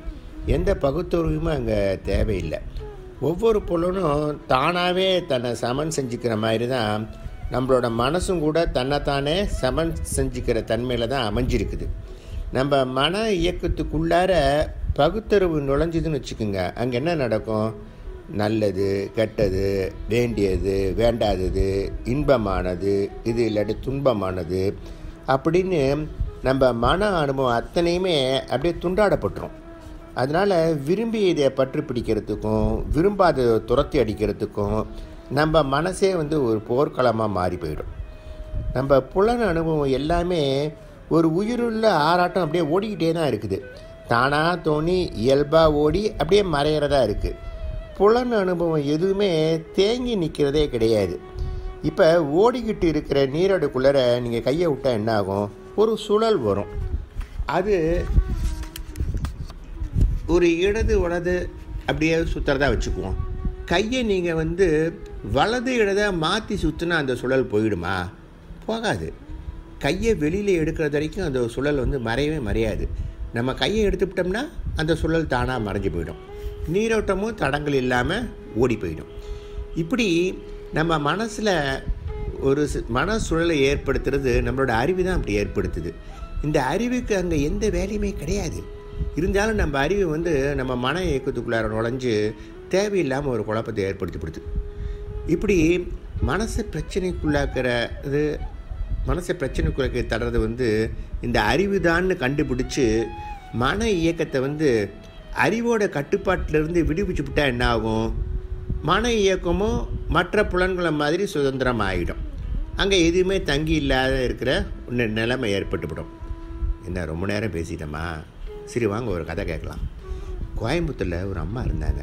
எந்த பகுத்தறிவுமே அங்கே தேவையில்லை ஒவ்வொரு புலனும் தானாகவே தன்னை சமன் செஞ்சுக்கிற மாதிரி தான் நம்மளோட மனசும் கூட தன்னைத்தானே சமன் செஞ்சுக்கிற தன்மையில் தான் அமைஞ்சிருக்குது நம்ம மன இயக்கத்துக்குள்ளார பகுத்தறிவு நுழைஞ்சுதுன்னு வச்சுக்கோங்க அங்கே என்ன நடக்கும் நல்லது கெட்டது வேண்டியது வேண்டாதது இன்பமானது இது இல்லாட்டி துன்பமானது அப்படின்னு நம்ம மன அனுபவம் அத்தனையுமே அப்படியே துண்டாடப்பட்டுரும் அதனால் விரும்பி இதை பற்று பிடிக்கிறதுக்கும் விரும்பாத துரத்தி அடிக்கிறதுக்கும் நம்ம மனசே வந்து ஒரு போர்க்களமாக மாறி போயிடும் நம்ம புலன் அனுபவம் எல்லாமே ஒரு உயிருள்ள ஆராட்டம் அப்படியே ஓடிக்கிட்டே தான் இருக்குது தானாக தோணி இயல்பாக ஓடி அப்படியே மறையிறதா இருக்குது புலன் அனுபவம் எதுவுமே தேங்கி நிற்கிறதே கிடையாது இப்போ ஓடிக்கிட்டு இருக்கிற நீரோடுக்குள்ளார நீங்கள் கையை விட்டால் என்ன ஆகும் ஒரு சுழல் வரும் அது ஒரு இடது வலது அப்படியே சுற்றுறதா வச்சுக்குவோம் கையை நீங்கள் வந்து வலது இடதை மாற்றி சுற்றினா அந்த சுழல் போயிடுமா போகாது கையை வெளியில் எடுக்கிறது வரைக்கும் அந்த சுழல் வந்து மறையவே மறையாது நம்ம கையை எடுத்துவிட்டோம்னா அந்த சுழல் தானாக மறைஞ்சு போயிடும் நீரோட்டமும் தடங்கள் இல்லாமல் ஓடி போயிடும் இப்படி நம்ம மனசில் ஒரு சி- மன சுழலை ஏற்படுத்துறது நம்மளோட அறிவு தான் அப்படி ஏற்படுத்துது இந்த அறிவுக்கு அங்கே எந்த வேலையுமே கிடையாது இருந்தாலும் நம்ம அறிவு வந்து நம்ம மன இயக்கத்துக்குள்ளார நுழைஞ்சு தேவையில்லாமல் ஒரு குழப்பத்தை ஏற்படுத்திப்படுது இப்படி மனசை பிரச்சனைக்குள்ளாக்குறது மனசை பிரச்சனைக்குள்ளாக்க தர்றது வந்து இந்த அறிவுதான்னு கண்டுபிடிச்சு மன இயக்கத்தை வந்து அறிவோட கட்டுப்பாட்டிலிருந்து விடுவிச்சு விட்டா என்ன ஆகும் மன இயக்கமும் மற்ற புலன்களை மாதிரி சுதந்திரம் ஆகிடும் அங்கே எதுவுமே தங்கி இல்லாத இருக்கிற ஒன்று நிலைமை ஏற்பட்டுவிடும் என்ன ரொம்ப நேரம் பேசிட்டோமா சரி வாங்க ஒரு கதை கேட்கலாம் கோயம்புத்தூரில் ஒரு அம்மா இருந்தாங்க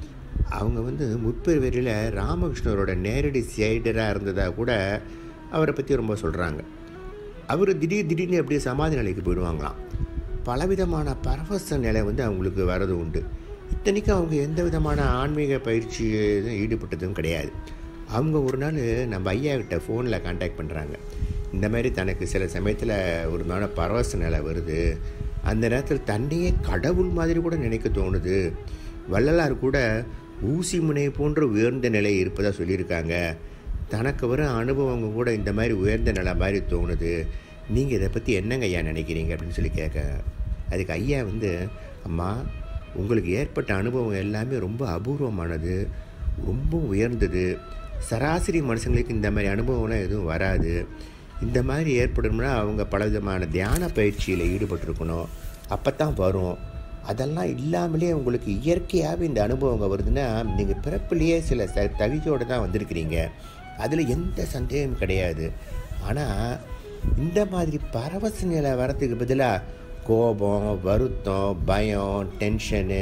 அவங்க வந்து முற்பிறவியில் ராமகிருஷ்ணரோட நேரடி சைடராக இருந்ததாக கூட அவரை பற்றி ரொம்ப சொல்கிறாங்க அவர் திடீர் திடீர்னு அப்படியே சமாதி நிலைக்கு போயிடுவாங்களாம் பலவிதமான பரவச நிலை வந்து அவங்களுக்கு வரது உண்டு இத்தனைக்கும் அவங்க எந்த விதமான ஆன்மீக பயிற்சி எதுவும் ஈடுபட்டதும் கிடையாது அவங்க ஒரு நாள் நம்ம ஐயா கிட்ட ஃபோனில் காண்டாக்ட் பண்ணுறாங்க இந்த மாதிரி தனக்கு சில சமயத்தில் ஒரு நாள் பரவச நிலை வருது அந்த நேரத்தில் தன்னையே கடவுள் மாதிரி கூட நினைக்க தோணுது வள்ளலார் கூட ஊசி முனை போன்ற உயர்ந்த நிலை இருப்பதாக சொல்லியிருக்காங்க தனக்கு வர அனுபவங்க கூட இந்த மாதிரி உயர்ந்த நிலை மாதிரி தோணுது நீங்கள் இதை பற்றி என்னங்க ஐயா நினைக்கிறீங்க அப்படின்னு சொல்லி கேட்க அதுக்கு ஐயா வந்து அம்மா உங்களுக்கு ஏற்பட்ட அனுபவம் எல்லாமே ரொம்ப அபூர்வமானது ரொம்ப உயர்ந்தது சராசரி மனுஷங்களுக்கு இந்த மாதிரி அனுபவம்லாம் எதுவும் வராது இந்த மாதிரி ஏற்படணும்னா அவங்க பலவிதமான தியான பயிற்சியில் ஈடுபட்டிருக்கணும் அப்போ தான் வரும் அதெல்லாம் இல்லாமலே உங்களுக்கு இயற்கையாகவே இந்த அனுபவங்க வருதுன்னா நீங்கள் பிறப்புலேயே சில ச தகுதியோடு தான் வந்திருக்கிறீங்க அதில் எந்த சந்தேகமும் கிடையாது ஆனால் இந்த மாதிரி பரவச நிலை வரத்துக்கு பதிலாக கோபம் வருத்தம் பயம் டென்ஷனு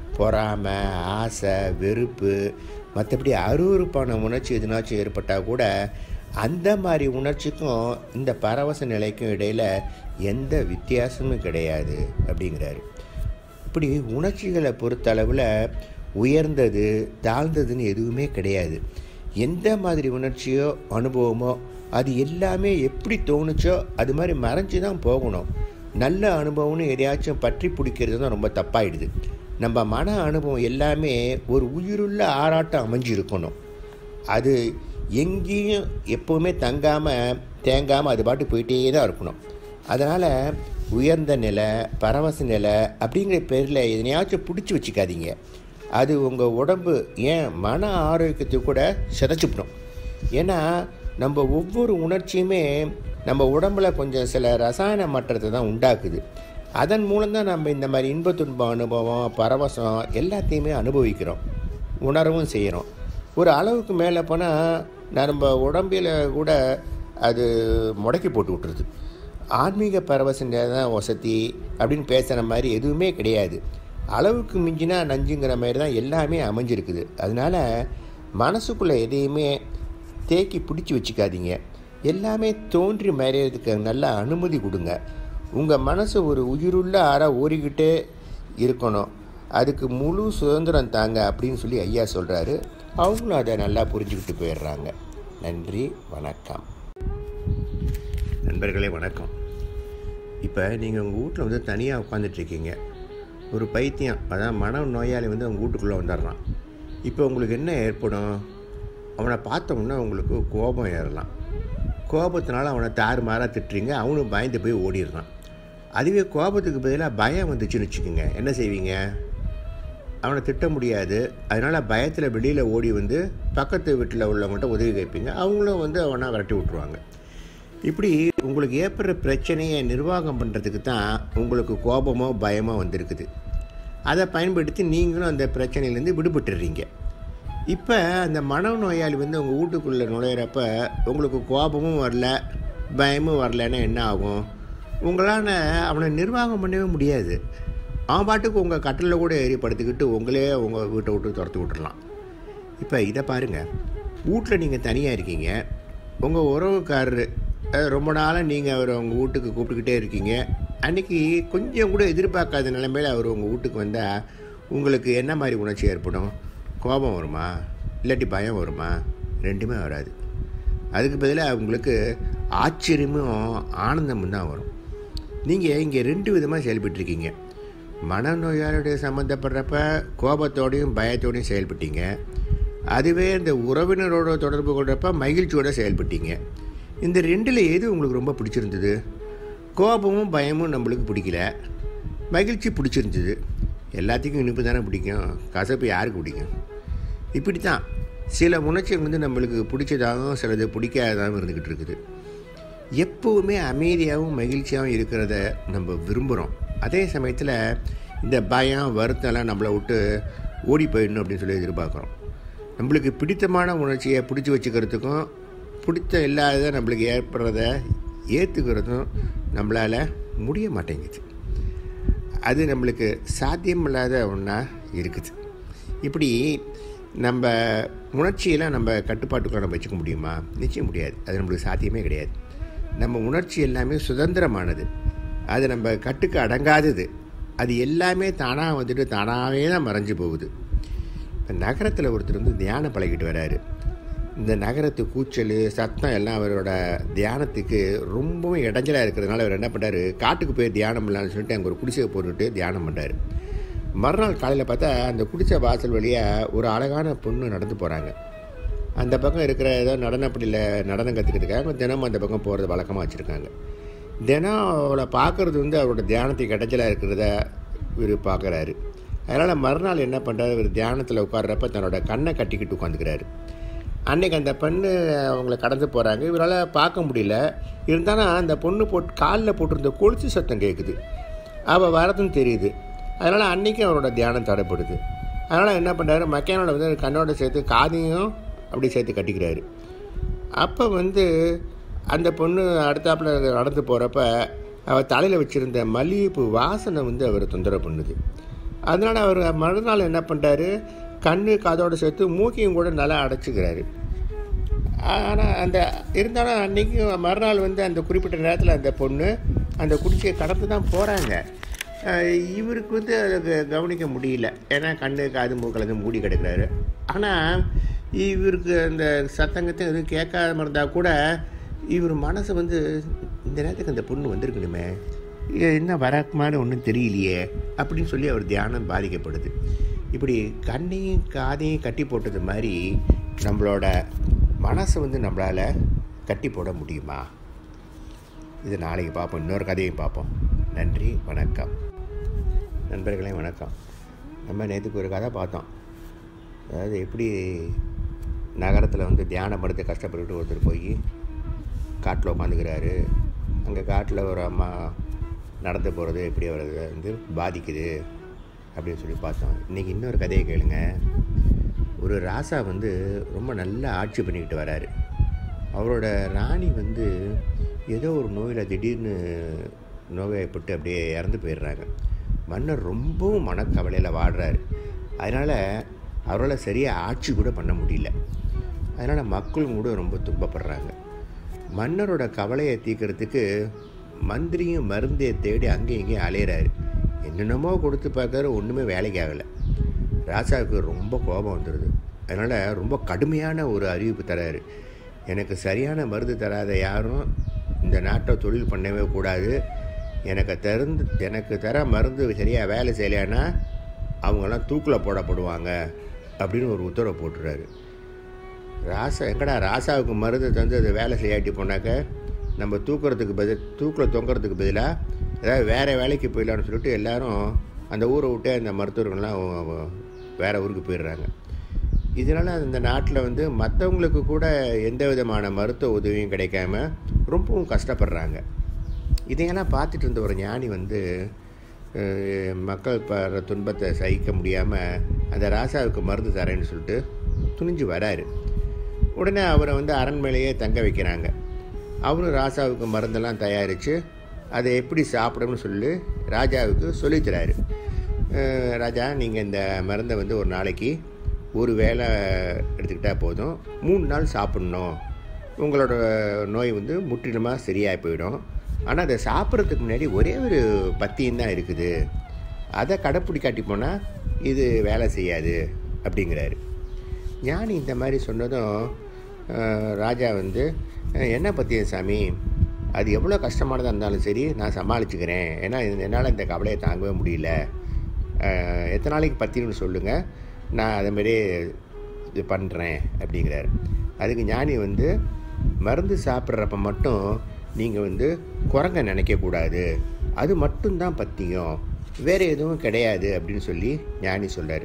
பொறாமை ஆசை வெறுப்பு மற்றபடி அருவருப்பான உணர்ச்சி எதுனாச்சும் ஏற்பட்டால் கூட அந்த மாதிரி உணர்ச்சிக்கும் இந்த பரவச நிலைக்கும் இடையில் எந்த வித்தியாசமும் கிடையாது அப்படிங்கிறாரு இப்படி உணர்ச்சிகளை பொறுத்தளவில் உயர்ந்தது தாழ்ந்ததுன்னு எதுவுமே கிடையாது எந்த மாதிரி உணர்ச்சியோ அனுபவமோ அது எல்லாமே எப்படி தோணுச்சோ அது மாதிரி மறைஞ்சு தான் போகணும் நல்ல அனுபவம்னு எதையாச்சும் பற்றி பிடிக்கிறது தான் ரொம்ப தப்பாயிடுது நம்ம மன அனுபவம் எல்லாமே ஒரு உயிருள்ள ஆராட்டம் அமைஞ்சிருக்கணும் அது எங்கேயும் எப்போவுமே தங்காமல் தேங்காமல் அது பாட்டு போயிட்டே தான் இருக்கணும் அதனால் உயர்ந்த நிலை பரவச நிலை அப்படிங்கிற பேரில் எதனையாச்சும் பிடிச்சி வச்சுக்காதீங்க அது உங்கள் உடம்பு ஏன் மன ஆரோக்கியத்தை கூட சிதைச்சிவிடும் ஏன்னா நம்ம ஒவ்வொரு உணர்ச்சியுமே நம்ம உடம்புல கொஞ்சம் சில ரசாயன மாற்றத்தை தான் உண்டாக்குது அதன் மூலம்தான் நம்ம இந்த மாதிரி இன்ப துன்ப அனுபவம் பரவசம் எல்லாத்தையுமே அனுபவிக்கிறோம் உணரவும் செய்கிறோம் ஒரு அளவுக்கு மேலே போனால் நம்ம உடம்பில் கூட அது முடக்கி போட்டு விட்டுருது ஆன்மீக பரவசம் தான் வசதி அப்படின்னு பேசுகிற மாதிரி எதுவுமே கிடையாது அளவுக்கு மிஞ்சினா நஞ்சுங்கிற மாதிரி தான் எல்லாமே அமைஞ்சிருக்குது அதனால் மனசுக்குள்ளே எதையுமே தேக்கி பிடிச்சி வச்சுக்காதீங்க எல்லாமே தோன்றி மறையிறதுக்கு நல்ல அனுமதி கொடுங்க உங்கள் மனசு ஒரு உயிருள்ள ஆறாக ஓடிக்கிட்டே இருக்கணும் அதுக்கு முழு சுதந்திரம் தாங்க அப்படின்னு சொல்லி ஐயா சொல்கிறாரு அவங்களும் அதை நல்லா புரிஞ்சுக்கிட்டு போயிடுறாங்க நன்றி வணக்கம் நண்பர்களே வணக்கம் இப்போ நீங்கள் உங்கள் வீட்டில் வந்து தனியாக உட்காந்துட்ருக்கீங்க ஒரு பைத்தியம் அதான் மன நோயாளி வந்து அவங்க வீட்டுக்குள்ளே வந்துடுறான் இப்போ உங்களுக்கு என்ன ஏற்படும் அவனை பார்த்தோம்னா உங்களுக்கு கோபம் ஏறலாம் கோபத்தினால அவனை தாறுமாறாக திட்டுறீங்க அவனும் பயந்து போய் ஓடிடுறான் அதுவே கோபத்துக்கு பதிலாக பயம் வந்துச்சுன்னு வச்சுக்கோங்க என்ன செய்வீங்க அவனை திட்ட முடியாது அதனால் பயத்தில் வெளியில் ஓடி வந்து பக்கத்து வீட்டில் உள்ளவங்கள்ட்ட உதவி கேட்பீங்க அவங்களும் வந்து அவனை விரட்டி விட்ருவாங்க இப்படி உங்களுக்கு ஏற்படுற பிரச்சனையை நிர்வாகம் பண்ணுறதுக்கு தான் உங்களுக்கு கோபமோ பயமோ வந்திருக்குது அதை பயன்படுத்தி நீங்களும் அந்த பிரச்சனையிலேருந்து விடுபட்டுடுறீங்க இப்போ அந்த மனநோயாளி வந்து உங்கள் வீட்டுக்குள்ளே நுழையிறப்ப உங்களுக்கு கோபமும் வரல பயமும் வரலன்னா என்ன ஆகும் உங்களால் அவனை நிர்வாகம் பண்ணவே முடியாது அவன் பாட்டுக்கு உங்கள் கட்டிலில் கூட ஏறி படுத்துக்கிட்டு உங்களே உங்கள் வீட்டை விட்டு துரத்து விட்டுறலாம் இப்போ இதை பாருங்கள் வீட்டில் நீங்கள் தனியாக இருக்கீங்க உங்கள் உறவுக்காரரு அஹ், ரொம்ப நாளாக நீங்கள் அவர் உங்கள் வீட்டுக்கு கூப்பிட்டுக்கிட்டே இருக்கீங்க அன்றைக்கி கொஞ்சம் கூட எதிர்பார்க்காத நிலைமையில் அவர் உங்கள் வீட்டுக்கு வந்தால் உங்களுக்கு என்ன மாதிரி உணர்ச்சி ஏற்படும் கோபம் வருமா இல்லாட்டி பயம் வருமா ரெண்டுமே வராது அதுக்கு பதிலாக உங்களுக்கு ஆச்சரியமும் ஆனந்தமும் தான் வரும் நீங்கள் இங்கே ரெண்டு விதமாக செயல்பட்டுருக்கீங்க மனநோயாளியுடைய சம்மந்தப்படுறப்ப கோபத்தோடையும் பயத்தோடையும் செயல்பட்டீங்க அதுவே இந்த உறவினரோட தொடர்பு கொள்கிறப்ப மகிழ்ச்சியோட செயல்பட்டீங்க இந்த ரெண்டில் எது உங்களுக்கு ரொம்ப பிடிச்சிருந்தது கோபமும் பயமும் நம்மளுக்கு பிடிக்கல மகிழ்ச்சி பிடிச்சிருந்தது எல்லாத்துக்கும் இனிப்பு தானே பிடிக்கும் கசப்பு யாருக்கு பிடிக்கும் இப்படி தான் சில உணர்ச்சிகள் வந்து நம்மளுக்கு பிடிச்சதாகவும் சிலது பிடிக்காததாகவும் இருந்துக்கிட்டு இருக்குது எப்போவுமே அமைதியாகவும் மகிழ்ச்சியாகவும் இருக்கிறத நம்ம விரும்புகிறோம் அதே சமயத்தில் இந்த பயம் வருத்தம்லாம் நம்மளை விட்டு ஓடி போயிடணும் அப்படின்னு சொல்லி எதிர்பார்க்குறோம் நம்மளுக்கு பிடித்தமான உணர்ச்சியை பிடிச்சி வச்சுக்கிறதுக்கும் பிடித்த இல்லாததை நம்மளுக்கு ஏற்படுறத ஏற்றுக்கிறதும் நம்மளால் முடிய மாட்டேங்குது அது நம்மளுக்கு சாத்தியமில்லாத ஒன்றா இருக்குது இப்படி நம்ம உணர்ச்சியெல்லாம் நம்ம கட்டுப்பாட்டுக்குள்ள நம்ம வச்சுக்க முடியுமா நிச்சயம் முடியாது அது நம்மளுக்கு சாத்தியமே கிடையாது நம்ம உணர்ச்சி எல்லாமே சுதந்திரமானது அது நம்ம கட்டுக்கு அடங்காதது அது எல்லாமே தானாக வந்துட்டு தானாகவே தான் மறைஞ்சு போகுது இப்போ நகரத்தில் ஒருத்தர் வந்து தியானம் பழகிட்டு வராரு இந்த நகரத்து கூச்சல் சத்தம் எல்லாம் அவரோட தியானத்துக்கு ரொம்பவும் இடைஞ்சலாக இருக்கிறதுனால அவர் என்ன பண்ணுறாரு காட்டுக்கு போய் தியானம் பண்ணலாம்னு சொல்லிட்டு அங்கே ஒரு குடிசையை போட்டுட்டு தியானம் பண்ணுறாரு மறுநாள் காலையில் பார்த்தா அந்த குடிசை வாசல் வழியாக ஒரு அழகான பொண்ணு நடந்து போகிறாங்க அந்த பக்கம் இருக்கிற ஏதோ நடனப்படியில் நடனம் கற்றுக்கிறதுக்காக தினமும் அந்த பக்கம் போகிறது வழக்கமாக வச்சுருக்காங்க தினம் அவளை பார்க்குறது வந்து அவரோட தியானத்துக்கு இடைஞ்சலாக இருக்கிறத இவர் பார்க்குறாரு அதனால் மறுநாள் என்ன பண்ணுறாரு இவர் தியானத்தில் உட்கார்றப்ப தன்னோட கண்ணை கட்டிக்கிட்டு உட்காந்துக்கிறாரு அன்னைக்கு அந்த பெண்ணு அவங்கள கடந்து போகிறாங்க இவரால் பார்க்க முடியல இருந்தாலும் அந்த பொண்ணு போட்டு காலில் போட்டிருந்த கொலுசு சத்தம் கேட்குது அவள் வரதுன்னு தெரியுது அதனால் அன்றைக்கி அவரோட தியானம் தடைப்படுது அதனால் என்ன பண்ணுறாரு மக்கையானோட வந்து கண்ணோட சேர்த்து காதையும் அப்படி சேர்த்து கட்டிக்கிறாரு அப்போ வந்து அந்த பொண்ணு அடுத்தாப்புல நடந்து போகிறப்ப அவள் தலையில் வச்சுருந்த மல்லிகைப்பூ வாசனை வந்து அவர் தொந்தரவு பண்ணுது அதனால் அவர் மறுநாள் என்ன பண்ணுறாரு கண்ணு காதோடு சேர்த்து மூக்கையும் கூட நல்லா அடைச்சிக்கிறாரு ஆனால் அந்த இருந்தாலும் அன்றைக்கி மறுநாள் வந்து அந்த குறிப்பிட்ட நேரத்தில் அந்த பொண்ணு அந்த குடிசையை கடந்து தான் போகிறாங்க இவருக்கு வந்து அதை கவனிக்க முடியல ஏன்னா கண்ணு காது மூக்கில் வந்து மூடி கிடக்கிறாரு ஆனால் இவருக்கு அந்த சத்தங்கத்தையும் எதுவும் கேட்காம இருந்தால் கூட இவர் மனசு வந்து இந்த நேரத்துக்கு அந்த பொண்ணு வந்திருக்கணுமே இது என்ன வரக்குமான்னு ஒன்றும் தெரியலையே அப்படின்னு சொல்லி அவர் தியானம் பாதிக்கப்படுது இப்படி கண்ணையும் காதையும் கட்டி போட்டது மாதிரி நம்மளோட மனசை வந்து நம்மளால் கட்டி போட முடியுமா இது நாளைக்கு பார்ப்போம் இன்னொரு கதையும் பார்ப்போம் நன்றி வணக்கம் நண்பர்களே வணக்கம் நம்ம நேற்றுக்கு ஒரு கதை பார்த்தோம் அதாவது எப்படி நகரத்தில் வந்து தியானம் படுத்து கஷ்டப்பட்டுட்டு ஒருத்தர் போய் காட்டில் உட்காந்துக்கிறாரு அங்கே காட்டில் ஒரு அம்மா நடந்து போகிறது எப்படி அவரை வந்து பாதிக்குது அப்படின்னு சொல்லி பார்த்தோம் இன்றைக்கி இன்னொரு கதையை கேளுங்க ஒரு ராசா வந்து ரொம்ப நல்லா ஆட்சி பண்ணிக்கிட்டு வராரு அவரோட ராணி வந்து ஏதோ ஒரு நோயில் திடீர்னு நோய்வாய்ப்பட்டு அப்படியே இறந்து போயிடுறாங்க மன்னர் ரொம்பவும் மனக்கவலையில் வாடுறாரு அதனால் அவரால் சரியாக ஆட்சி கூட பண்ண முடியல அதனால் மக்களும் கூட ரொம்ப துன்பப்படுறாங்க மன்னரோட கவலையை தீர்க்கறதுக்கு மந்திரியும் மருந்தையை தேடி அங்கேயும் இங்கேயும் அலையிறாரு என்னென்னமோ கொடுத்து பார்க்கற ஒன்றுமே வேலைக்கு ஆகலை ராஜாவுக்கு ரொம்ப கோபம் வந்துடுது அதனால் ரொம்ப கடுமையான ஒரு அறிவிப்பு தராரு எனக்கு சரியான மருந்து தராத யாரும் இந்த நாட்டை தொழில் பண்ணவே கூடாது எனக்கு தருந்து எனக்கு தர மருந்து சரியாக வேலை செய்யலைன்னா அவங்கெல்லாம் தூக்கில் போடப்படுவாங்க அப்படின்னு ஒரு உத்தரவு போட்டுறாரு ராசா எங்கடா ராசாவுக்கு மருந்து தந்து அது வேலை செய்யாட்டி போனாக்க நம்ம தூக்குறதுக்கு பதில் தூக்கில் தொங்குறதுக்கு பதிலாக ஏதாவது வேறு வேலைக்கு போயிடலான்னு சொல்லிட்டு எல்லாரும் அந்த ஊரை விட்டு அந்த மருத்துவர்கள்லாம் வேறு ஊருக்கு போயிடுறாங்க இதனால் அந்த நாட்டில் வந்து மற்றவங்களுக்கு கூட எந்த விதமான மருத்துவ உதவியும் கிடைக்காம ரொம்பவும் கஷ்டப்படுறாங்க இதையெல்லாம் பார்த்துட்டு இருந்த ஒரு ஞானி வந்து அஹ், மக்கள் படுற துன்பத்தை சகிக்க முடியாமல் அந்த ராசாவுக்கு மருந்து தரேன்னு சொல்லிட்டு துணிஞ்சு வராரு உடனே அவரை வந்து அரண்மனையிலேயே தங்க வைக்கிறாங்க அவரும் ராசாவுக்கு மருந்தெல்லாம் தயாரித்து அதை எப்படி சாப்பிடணும்னு சொல்லி ராஜாவுக்கு சொல்லித்தராரு அஹ், ராஜா நீங்கள் இந்த மருந்தை வந்து ஒரு நாளைக்கு ஒரு வேளை எடுத்துக்கிட்டால் போதும் மூணு நாள் சாப்பிட்ணும் உங்களோட நோய் வந்து முற்றிலுமாக சரியாகி போயிடும் ஆனால் அதை சாப்பிட்றதுக்கு முன்னாடி ஒரே ஒரு பத்தியம் தான் இருக்குது அதை கடைப்பிடிக்காட்டி போனால் இது வேலை செய்யாது அப்படிங்கிறாரு ஞானி இந்த மாதிரி சொன்னதும் அஹ், ராஜா வந்து அஹ், என்ன பத்தியம் சாமி அது எவ்வளோ கஷ்டமானதாக இருந்தாலும் சரி நான் சமாளிச்சுக்கிறேன் ஏன்னா இது- என்னால் இந்த கவலையை தாங்கவே முடியல அஹ், எத்தனை நாளைக்கு பத்தியம்னு சொல்லுங்கள் நான் அதேமாரி இது பண்ணுறேன் அப்படிங்கிறாரு அதுக்கு ஞானி வந்து மருந்து சாப்பிட்றப்ப மட்டும் நீங்கள் வந்து குரங்க நினைக்கக்கூடாது அது மட்டும்தான் பத்தியம் வேறு எதுவும் கிடையாது அப்படின்னு சொல்லி ஞானி சொல்றாரு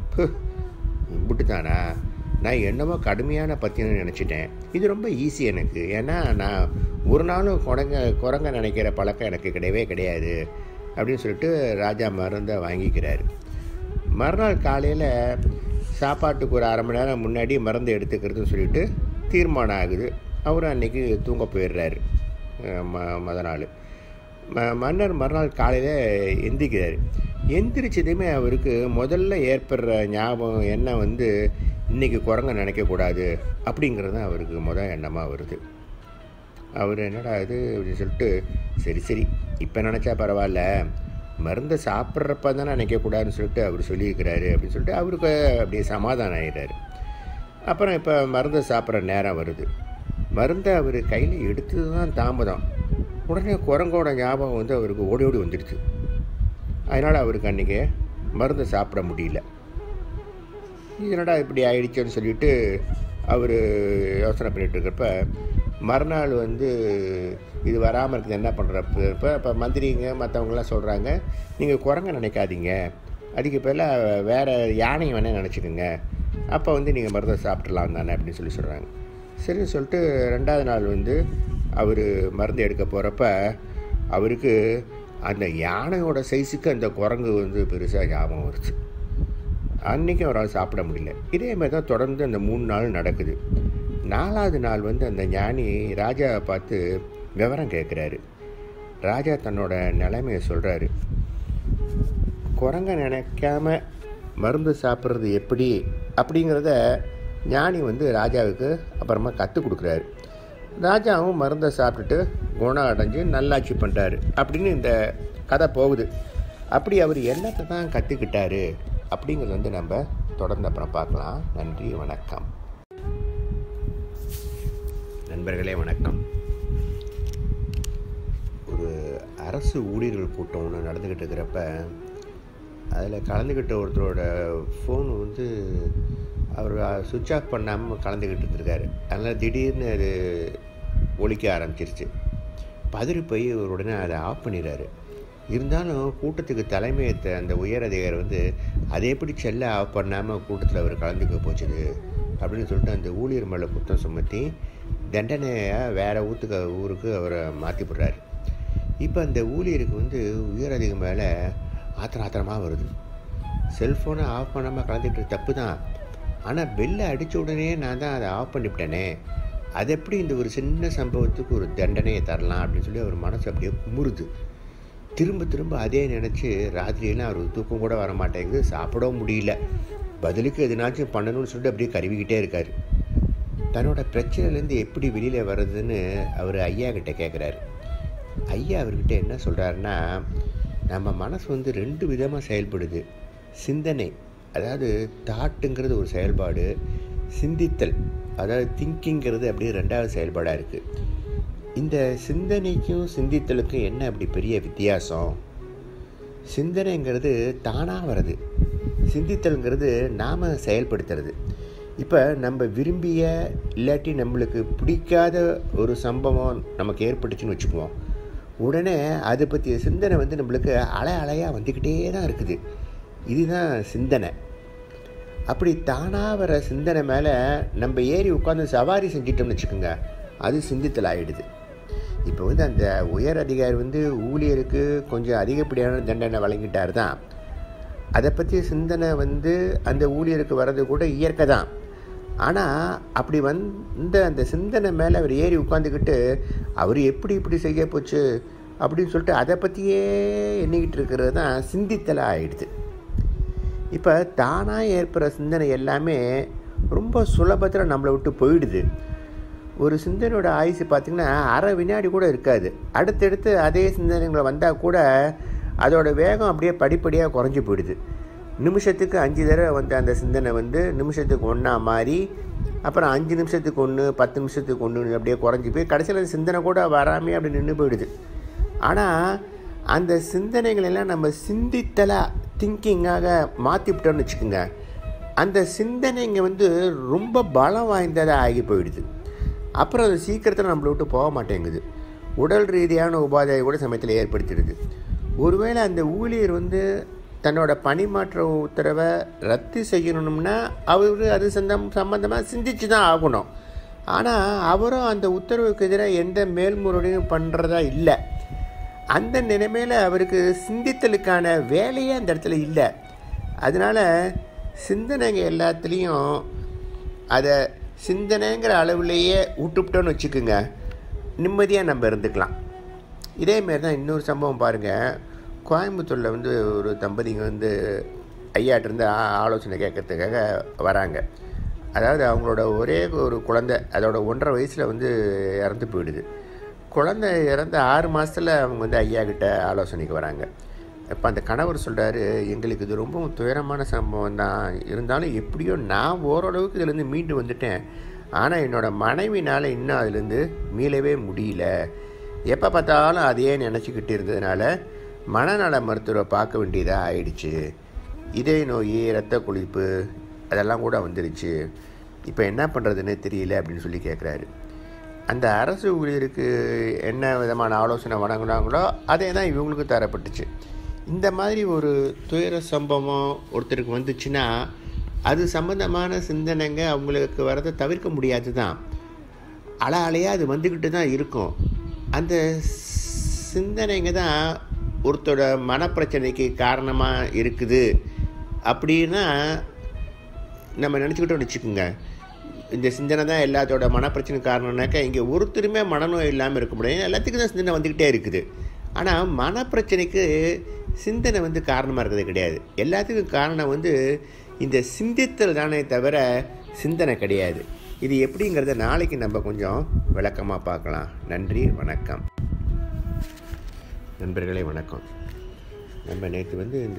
இப்படித்தானா நான் என்னமோ கடுமையான பத்தியம்னு நினச்சிட்டேன் இது ரொம்ப ஈஸி எனக்கு ஏன்னா நான் ஒரு நாளும் குரங்க குரங்க நினைக்கிற பழக்கம் எனக்கு கிடையவே கிடையாது அப்படின்னு சொல்லிட்டு ராஜா மருந்தை வாங்கிக்கிறாரு மறுநாள் காலையில் சாப்பாட்டுக்கு ஒரு அரை மணி நேரம் முன்னாடி மருந்து எடுத்துக்கிறதுன்னு சொல்லிட்டு தீர்மானம் ஆகுது அவரும் அன்னைக்கு தூங்க போயிடுறாரு அஹ் ம மொத நாள் ம மன்னர் மறுநாள் காலையில் எந்திரிக்கிறார் எந்திரிச்சதுமே அவருக்கு முதல்ல ஏற்படுற ஞாபகம் எண்ணம் வந்து இன்றைக்கி குரங்க நினைக்கக்கூடாது அப்படிங்கிறது தான் அவருக்கு முதல் எண்ணமாக வருது அவர் என்னடா இது அப்படின்னு சொல்லிட்டு சரி சரி இப்போ நினச்சா பரவாயில்ல மருந்தை சாப்பிட்றப்ப தானே நினைக்கக்கூடாதுன்னு சொல்லிட்டு அவர் சொல்லியிருக்கிறாரு அப்படின்னு சொல்லிட்டு அவருக்கு அப்படியே சமாதானம் ஆயிடுறாரு அப்புறம் இப்போ மருந்தை சாப்பிட்ற நேரம் வருது மருந்தை அவர் கையில் எடுத்தது தான் தாமதம் உடனே குரங்கோட ஞாபகம் வந்து அவருக்கு ஓடி ஓடி வந்துடுச்சு அதனால் அவருக்கு அன்றைக்கி மருந்தை சாப்பிட முடியல என்னடா இப்படி ஆயிடுச்சுன்னு சொல்லிட்டு அவர் யோசனை பண்ணிட்டு இருக்கிறப்ப மறுநாள் வந்து இது வராமல் இருக்குது என்ன பண்ணுறப்ப இப்போ இப்போ மந்திரிங்க மற்றவங்களாம் சொல்கிறாங்க நீங்கள் குரங்க நினைக்காதீங்க அதுக்கு பதிலாக வேறு யானை வேணால் நினச்சிக்கோங்க அப்போ வந்து நீங்கள் மருந்தை சாப்பிட்றலாம் தானே அப்படின்னு சொல்லி சொல்கிறாங்க சரின்னு சொல்லிட்டு ரெண்டாவது நாள் வந்து அவர் மருந்து எடுக்க போகிறப்ப அவருக்கு அந்த யானையோட சைஸுக்கு அந்த குரங்கு வந்து பெருசாக ஞாபகம் வருச்சு அன்றைக்கும் அவரால் சாப்பிட முடியல இதே மாதிரி தான் தொடர்ந்து அந்த மூணு நாள் நடக்குது நாலாவது நாள் வந்து அந்த ஞானி ராஜாவை பார்த்து விவரம் கேட்குறாரு ராஜா தன்னோட நிலைமையை சொல்கிறாரு குரங்க நினைக்காம மருந்து சாப்பிட்றது எப்படி அப்படிங்கிறத ஞானி வந்து ராஜாவுக்கு அப்புறமா கற்றுக் கொடுக்குறாரு ராஜாவும் மருந்தை சாப்பிட்டுட்டு குணம் அடைஞ்சு நல்லாட்சி பண்ணுறாரு அப்படின்னு இந்த கதை போகுது அப்படி அவர் என்னத்தை தான் கற்றுக்கிட்டாரு அப்படிங்கிறது வந்து நம்ம தொடர்ந்து அப்புறம் பார்க்கலாம் நன்றி வணக்கம் நண்பர்களே வணக்கம் ஒரு அரசு ஊழியர்கள் கூட்டம் ஒன்று நடந்துக்கிட்டு இருக்கிறப்ப அதில் கலந்துக்கிட்ட ஒருத்தரோட ஃபோன் வந்து அவர் சுவிட்ச் ஆஃப் பண்ணாமல் கலந்துக்கிட்டு இருந்திருக்காரு அதனால் திடீர்னு அது ஒலிக்க ஆரம்பிச்சிருச்சு பதறி போய் ஒரு உடனே அதை ஆஃப் பண்ணிடுறாரு இருந்தாலும் கூட்டத்துக்கு தலைமையேற்ற அந்த உயர் அதிகாரி வந்து அதை எப்படி செல்ல ஆஃப் பண்ணாமல் கூட்டத்தில் அவர் கலந்துக்க போச்சுது அப்படின்னு சொல்லிட்டு அந்த ஊழியர் மேலே குற்றம் சுமத்தி தண்டனையை வேறு ஊத்துக்கு ஊருக்கு அவரை மாற்றி விடுறாரு இப்போ அந்த ஊழியருக்கு வந்து உயர் அதிகம் மேலே ஆத்திர ஆத்திரமாக வருது செல்ஃபோனை ஆஃப் பண்ணாமல் கலந்துக்கிட்டு தப்பு தான் ஆனால் பெல்லை அடித்த உடனே நான் தான் அதை ஆஃப் பண்ணிவிட்டேனே அது எப்படி இந்த ஒரு சின்ன சம்பவத்துக்கு ஒரு தண்டனையை தரலாம் அப்படின்னு சொல்லி அவர் மனசு அப்படியே குமுறுது திரும்ப திரும்ப அதே நினச்சி ராத்திரியெல்லாம் அவர் தூக்கம் கூட வர மாட்டேங்குது சாப்பிடவும் முடியல பதிலுக்கு எதுனாச்சும் பண்ணணும்னு சொல்லிட்டு அப்படியே கருவிக்கிட்டே இருக்கார் தன்னோட பிரச்சனையிலேருந்து எப்படி வெளியில் வர்றதுன்னு அவர் ஐயா கிட்ட கேட்குறாரு ஐயா அவர்கிட்ட என்ன சொல்கிறாருன்னா நம்ம மனசு வந்து ரெண்டு விதமாக செயல்படுது சிந்தனை அதாவது தாட்டுங்கிறது ஒரு செயல்பாடு சிந்தித்தல் அதாவது திங்கிங்கிறது அப்படியே ரெண்டாவது செயல்பாடாக இருக்குது இந்த சிந்தனைக்கும் சிந்தித்தலுக்கும் என்ன அப்படி பெரிய வித்தியாசம் சிந்தனைங்கிறது தானாக வருது சிந்தித்தல்ங்கிறது நாம் செயல்படுத்துறது இப்போ நம்ம விரும்பிய இல்லாட்டி நம்மளுக்கு பிடிக்காத ஒரு சம்பவம் நமக்கு ஏற்பட்டுச்சுன்னு வச்சுக்குவோம் உடனே அதை பற்றிய சிந்தனை வந்து நம்மளுக்கு அலை அலையாக வந்துக்கிட்டே தான் இருக்குது இதுதான் சிந்தனை அப்படி தானாக வர சிந்தனை மேலே நம்ம ஏறி உட்காந்து சவாரி செஞ்சிட்டோம்னு வச்சுக்கோங்க அது சிந்தித்தல் ஆகிடுது இப்போ வந்து அந்த உயர் அதிகாரி வந்து ஊழியருக்கு கொஞ்சம் அதிகப்படியான தண்டனை வழங்கிட்டார் தான் அதை பற்றி சிந்தனை வந்து அந்த ஊழியருக்கு வர்றது கூட இயற்கை தான் ஆனால் அப்படி வந்த அந்த சிந்தனை மேலே அவர் ஏறி உட்காந்துக்கிட்டு அவர் எப்படி இப்படி செய்ய போச்சு அப்படின்னு சொல்லிட்டு அதை பற்றியே எண்ணிக்கிட்டு இருக்கிறது தான் சிந்தித்தலாக ஆயிடுது இப்போ தானாக ஏற்படுற சிந்தனை எல்லாமே ரொம்ப சுலபத்தில் நம்மளை விட்டு போயிடுது ஒரு சிந்தனையோட ஆயுசு பார்த்திங்கன்னா அரை வினாடி கூட இருக்காது அடுத்தடுத்து அதே சிந்தனைகள் வந்தால் கூட அதோட வேகம் அப்படியே படிப்படியாக குறைஞ்சி போயிடுது நிமிஷத்துக்கு அஞ்சு தடவை வந்த அந்த சிந்தனை வந்து நிமிஷத்துக்கு ஒன்றா மாறி அப்புறம் அஞ்சு நிமிஷத்துக்கு ஒன்று பத்து நிமிஷத்துக்கு ஒன்று அப்படியே குறைஞ்சி போய் கடைசியில் சிந்தனை கூட வராமே அப்படி நின்று போயிடுது ஆனால் அந்த சிந்தனைகள் எல்லாம் நம்ம சிந்தித்தலாக திங்கிங்காக மாற்றிவிட்டோம்னு வச்சுக்கோங்க அந்த சிந்தனைங்க வந்து ரொம்ப பலம் வாய்ந்ததாக ஆகி போயிடுது அப்புறம் அது சீக்கிரத்தில் நம்மளை விட்டு போக மாட்டேங்குது உடல் ரீதியான உபாதையை கூட சமயத்தில் ஏற்படுத்திடுது ஒருவேளை அந்த ஊழியர் வந்து தன்னோட பணிமாற்ற உத்தரவை ரத்து செய்யணும்னா அவர் அது சந்தம் சம்மந்தமாக சிந்திச்சு தான் ஆகணும் ஆனால் அவரும் அந்த உத்தரவுக்கு எதிராக எந்த மேல்முறையும் பண்ணுறதா இல்லை அந்த நிலைமையில் அவருக்கு சிந்தித்தலுக்கான வேலையே அந்த இடத்துல இல்லை அதனால் சிந்தனைங்க எல்லாத்துலேயும் அதை சிந்தனைங்கிற அளவுலேயே விட்டுவிட்டோன்னு வச்சுக்கோங்க நிம்மதியாக நம்ம இருந்துக்கலாம் இதேமாரி தான் இன்னொரு சம்பவம் பாருங்கள் கோயம்புத்தூரில் வந்து ஒரு தம்பதிங்க வந்து ஐயாட்டிருந்து ஆலோசனை கேட்கறதுக்காக வராங்க அதாவது அவங்களோட ஒரே ஒரு குழந்தை அதோட ஒன்றரை வயசில் வந்து இறந்து போயிடுது குழந்தை இறந்த ஆறு மாதத்தில் அவங்க வந்து ஐயா கிட்ட ஆலோசனைக்கு வராங்க இப்போ அந்த கணவர் சொல்கிறாரு எங்களுக்கு இது ரொம்ப துயரமான சம்பவம் தான் இருந்தாலும் எப்படியோ நான் ஓரளவுக்கு இதுலேருந்து மீண்டு வந்துட்டேன் ஆனால் என்னோடய மனைவினால் இன்னும் அதுலேருந்து மீளவே முடியல எப்போ பார்த்தாலும் அதையே நினச்சிக்கிட்டு இருந்ததுனால மனநல மருத்துவரை பார்க்க வேண்டியதாக ஆயிடுச்சு இதய நோய் இரத்த கொழிப்பு அதெல்லாம் கூட வந்துருச்சு இப்போ என்ன பண்ணுறதுன்னு தெரியல அப்படின்னு சொல்லி கேட்குறாரு அந்த அரசு ஊழியருக்கு என்ன விதமான ஆலோசனை வழங்கினாங்களோ அதே தான் இவங்களுக்கு தரப்பட்டுச்சு இந்த மாதிரி ஒரு துயர சம்பவம் ஒருத்தருக்கு வந்துச்சுன்னா அது சம்மந்தமான சிந்தனைங்க அவங்களுக்கு வரதை தவிர்க்க முடியாது தான் அல அலையாக அது வந்துக்கிட்டு தான் இருக்கும் அந்த சிந்தனைங்க தான் ஒருத்தரோட மனப்பிரச்சனைக்கு காரணமாக இருக்குது அப்படின்னா நம்ம நினச்சிக்கிட்டோம் வச்சுக்கோங்க இந்த சிந்தனை தான் எல்லாத்தோட மனப்பிரச்சனை காரணம்னாக்கா இங்கே ஒருத்தருமே மனநோய் இல்லாமல் இருக்க முடியாது எல்லாத்துக்கும் தான் சிந்தனை வந்துக்கிட்டே இருக்குது ஆனால் மனப்பிரச்சனைக்கு சிந்தனை வந்து காரணமாக இருக்கிறது கிடையாது எல்லாத்துக்கும் காரணம் வந்து இந்த சிந்தித்தல் தானே தவிர சிந்தனை கிடையாது இது எப்படிங்கிறத நாளைக்கு நம்ம கொஞ்சம் விளக்கமாக பார்க்கலாம் நன்றி வணக்கம் நண்பர்களே வணக்கம் நம்ம நேற்று வந்து இந்த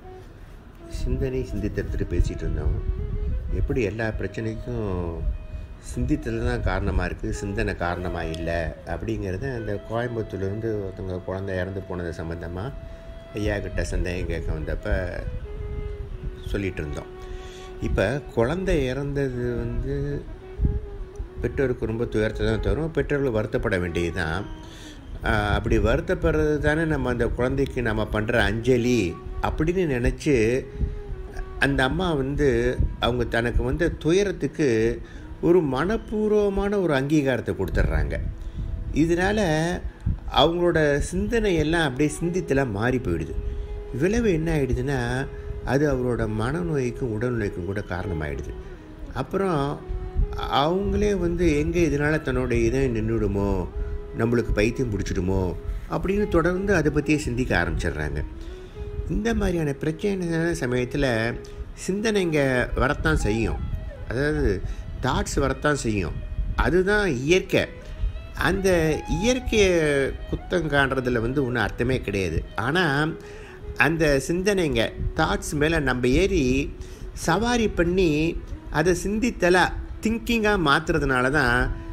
சிந்தனை சிந்தித்தல் பேசிகிட்டு இருந்தோம் எப்படி எல்லா பிரச்சனைக்கும் சிந்தித்தல் தான் காரணமாக இருக்குது சிந்தனை காரணமாக இல்லை அப்படிங்கிறத அந்த கோயம்புத்தூர்லேருந்து ஒருத்தவங்க குழந்தை இறந்து போனது சம்மந்தமாக ஐயா கிட்ட சந்தேகம் கேட்க வந்தப்போ சொல்லிகிட்டு இருந்தோம் இப்போ குழந்தை இறந்தது வந்து பெற்றோருக்கு ரொம்ப துயரத்தை தான் தரும் பெற்றோர்கள் வருத்தப்பட வேண்டியது தான் அப்படி வருத்தப்படுறது தானே நம்ம அந்த குழந்தைக்கு நம்ம பண்ணுற அஞ்சலி அப்படின்னு நினச்சி அந்த அம்மா வந்து அவங்க தனக்கு வந்த துயரத்துக்கு ஒரு மனப்பூர்வமான ஒரு அங்கீகாரத்தை கொடுத்துட்றாங்க இதனால் அவங்களோட சிந்தனை எல்லாம் அப்படியே சிந்தித்தெல்லாம் மாறி போயிடுது விளைவு என்ன ஆகிடுதுன்னா அது அவரோட மனநோய்க்கும் உடல்நோய்க்கும் கூட காரணமாயிடுது அப்புறம் அவங்களே வந்து எங்கே இதனால் தன்னோட இதயம் நின்றுடுமோ நம்மளுக்கு பைத்தியம் பிடிச்சிடுமோ அப்படின்னு தொடர்ந்து அதை பற்றியே சிந்திக்க ஆரம்பிச்சிடுறாங்க இந்த மாதிரியான பிரச்சனை சமயத்தில் சிந்தனைங்க வரத்தான் செய்யும் அதாவது தாட்ஸ் வரத்தான் செய்யும் அதுதான் இயற்கை அந்த இயற்கையை குத்தம் காண்றதில் வந்து ஒன்றும் அர்த்தமே கிடையாது ஆனால் அந்த சிந்தனைங்க தாட்ஸ் மேலே நம்ம ஏறி சவாரி பண்ணி அதை சிந்தித்தலாக திங்கிங்காக மாற்றுறதுனால தான்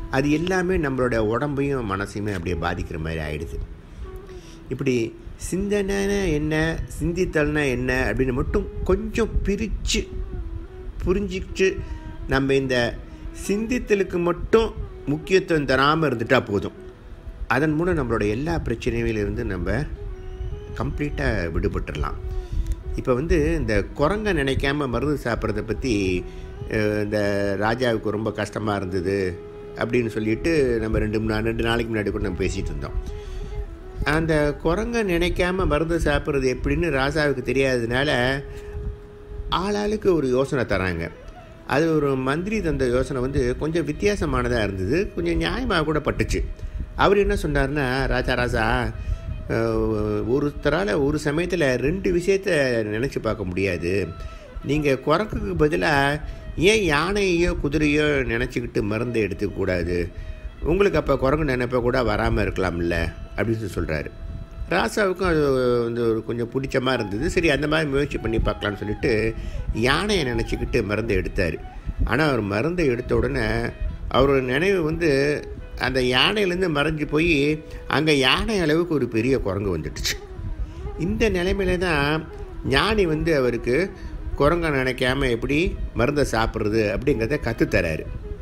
அது எல்லாமே நம்மளோட உடம்பையும் மனசையுமே அப்படியே பாதிக்கிற மாதிரி ஆயிடுது இப்படி சிந்தனைனா என்ன சிந்தித்தல்னா என்ன அப்படின்னு மட்டும் கொஞ்சம் பிரித்து புரிஞ்சிக்கிட்டு நம்ம இந்த சிந்தித்தலுக்கு மட்டும் முக்கியத்துவம் தராமல் இருந்துட்டால் போதும் அதன் மூலம் நம்மளோட எல்லா பிரச்சனைகளிலிருந்து நம்ம கம்ப்ளீட்டாக விடுபட்டுடலாம் இப்போ வந்து இந்த குரங்க நினைக்காம மருந்து சாப்பிட்றத பற்றி அஹ், இந்த ராஜாவுக்கு ரொம்ப கஷ்டமாக இருந்தது அப்படின்னு சொல்லிட்டு நம்ம ரெண்டு மூணு நா- ரெண்டு நாளைக்கு முன்னாடி கூட நம்ம பேசிகிட்டு இருந்தோம் அந்த குரங்க நினைக்காம மருந்து சாப்பிட்றது எப்படின்னு ராஜாவுக்கு தெரியாததுனால ஆளாளுக்கு ஒரு யோசனை தராங்க அது ஒரு மந்திரி தந்த யோசனை வந்து கொஞ்சம் வித்தியாசமானதாக இருந்தது கொஞ்சம் நியாயமாக கூட பட்டுச்சு அவர் என்ன சொன்னார்னா ராஜா ராஜா அஹ், ஒருத்தரால் ஒரு சமயத்தில் ரெண்டு விஷயத்த நினச்சி பார்க்க முடியாது நீங்கள் குரங்குக்கு பதிலாக ஏன் யானையோ குதிரையோ நினச்சிக்கிட்டு மருந்தை எடுத்துக்கக்கூடாது உங்களுக்கு அப்போ குரங்கு நினைப்ப கூட வராமல் இருக்கலாம்ல அப்படின்னு சொல்கிறாரு ராசாவுக்கும் அது வந்து ஒரு கொஞ்சம் பிடிச்சமாக இருந்தது சரி அந்த மாதிரி முயற்சி பண்ணி பார்க்கலான்னு சொல்லிட்டு யானையை நினச்சிக்கிட்டு மருந்தை எடுத்தார் ஆனால் அவர் மருந்தை எடுத்த உடனே அவரோட நினைவு வந்து அந்த யானையிலேருந்து மறைஞ்சு போய் அங்கே யானை அளவுக்கு ஒரு பெரிய குரங்கு வந்துடுச்சு இந்த நிலைமையில தான் ஞானி வந்து அவருக்கு குரங்க நினைக்காம எப்படி மருந்தை சாப்பிட்றது அப்படிங்கிறத கற்றுத்தராரு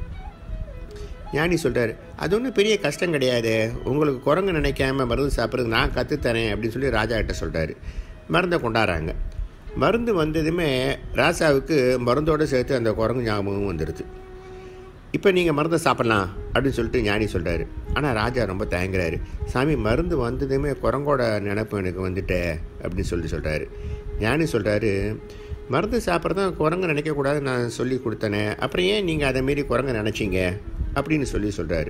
ஞானி சொல்கிறார் அது ஒன்றும் பெரிய கஷ்டம் கிடையாது உங்களுக்கு குரங்கு நினைக்காம மருந்து சாப்பிட்றது நான் கற்றுத்தரேன் அப்படின்னு சொல்லி ராஜா கிட்ட சொல்கிறாரு மருந்தை கொண்டாடுறாங்க மருந்து வந்ததுமே ராசாவுக்கு மருந்தோடு சேர்த்து அந்த குரங்கு ஞாபகமும் வந்துடுது இப்போ நீங்கள் மருந்தை சாப்பிட்லாம் அப்படின்னு சொல்லிட்டு ஞானி சொல்கிறாரு ஆனால் ராஜா ரொம்ப தயங்குறாரு சாமி மருந்து வந்ததுமே குரங்கோட நினப்பு எனக்கு வந்துட்டே அப்படின்னு சொல்லி சொல்கிறாரு ஞானி சொல்கிறாரு மருந்து சாப்பிட்றதான் குரங்கு நினைக்கக்கூடாது நான் சொல்லி கொடுத்தனே அப்புறம் ஏன் நீங்கள் அதை மாரி குரங்கு நினச்சிங்க அப்படின்னு சொல்லி சொல்கிறாரு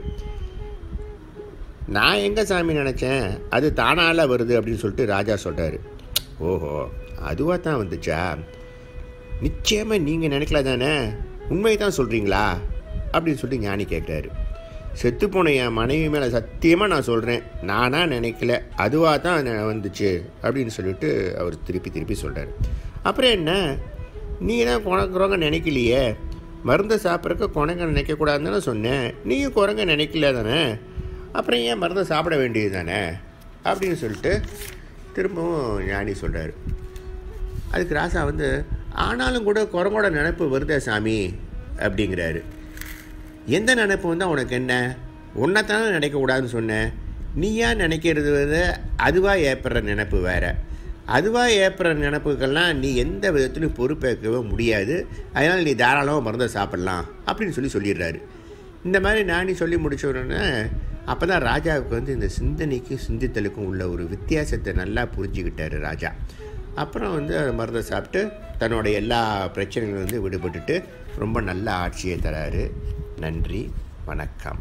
நான் எங்கே சாமி நினச்சேன் அது தானால வருது அப்படின்னு சொல்லிட்டு ராஜா சொல்கிறாரு ஓஹோ அதுவாக தான் வந்துச்சா நிச்சயமாக நீங்கள் நினைக்கல தானே உண்மையை தான் சொல்கிறீங்களா அப்படின்னு சொல்லி ஞானி கேட்குறாரு செத்துப்போன என் மனைவி மேலே சத்தியமாக நான் சொல்கிறேன் நானாக நினைக்கல அதுவாக தான் ந- வந்துச்சு அப்படின்னு சொல்லிட்டு அவர் திருப்பி திருப்பி சொல்கிறார் அப்புறம் என்ன நீ தான் குணக்குறவங்க நினைக்கலையே மருந்தை சாப்பிட்றக்க குரங்க நினைக்கக்கூடாதுன்னு தானே சொன்னேன் நீயும் குரங்க நினைக்கல தானே அப்புறம் ஏன் மருந்தை சாப்பிட வேண்டியது தானே அப்படின்னு சொல்லிட்டு திரும்பவும் ஞானி சொல்கிறாரு அதுக்கு ராசா வந்து ஆனாலும் கூட குரங்கோட நினப்பு வருதே சாமி அப்படிங்கிறாரு எந்த நினப்பு வந்தால் உனக்கு என்ன உன்னைத்தானே நினைக்கக்கூடாதுன்னு சொன்னேன் நீயா நினைக்கிறது வந்து அதுவாக ஏற்படுற நினப்பு வேற அதுவாக ஏற்படுற நினப்புக்கெல்லாம் நீ எந்த விதத்திலும் பொறுப்பேற்கவே முடியாது அதனால் நீ தாராளமாக மருந்தை சாப்பிட்லாம் அப்படின்னு சொல்லி சொல்லிடுறாரு இந்த மாதிரி நானி சொல்லி முடிச்ச உடனே அப்போ தான் ராஜாவுக்கு வந்து இந்த சிந்தனைக்கும் சிந்தித்தலுக்கும் உள்ள ஒரு வித்தியாசத்தை நல்லா புரிஞ்சுக்கிட்டாரு ராஜா அப்புறம் வந்து அந்த மருந்தை சாப்பிட்டு தன்னோட எல்லா பிரச்சனைகளும் வந்து விடுபட்டுட்டு ரொம்ப நல்ல ஆட்சியை தராரு நன்றி வணக்கம்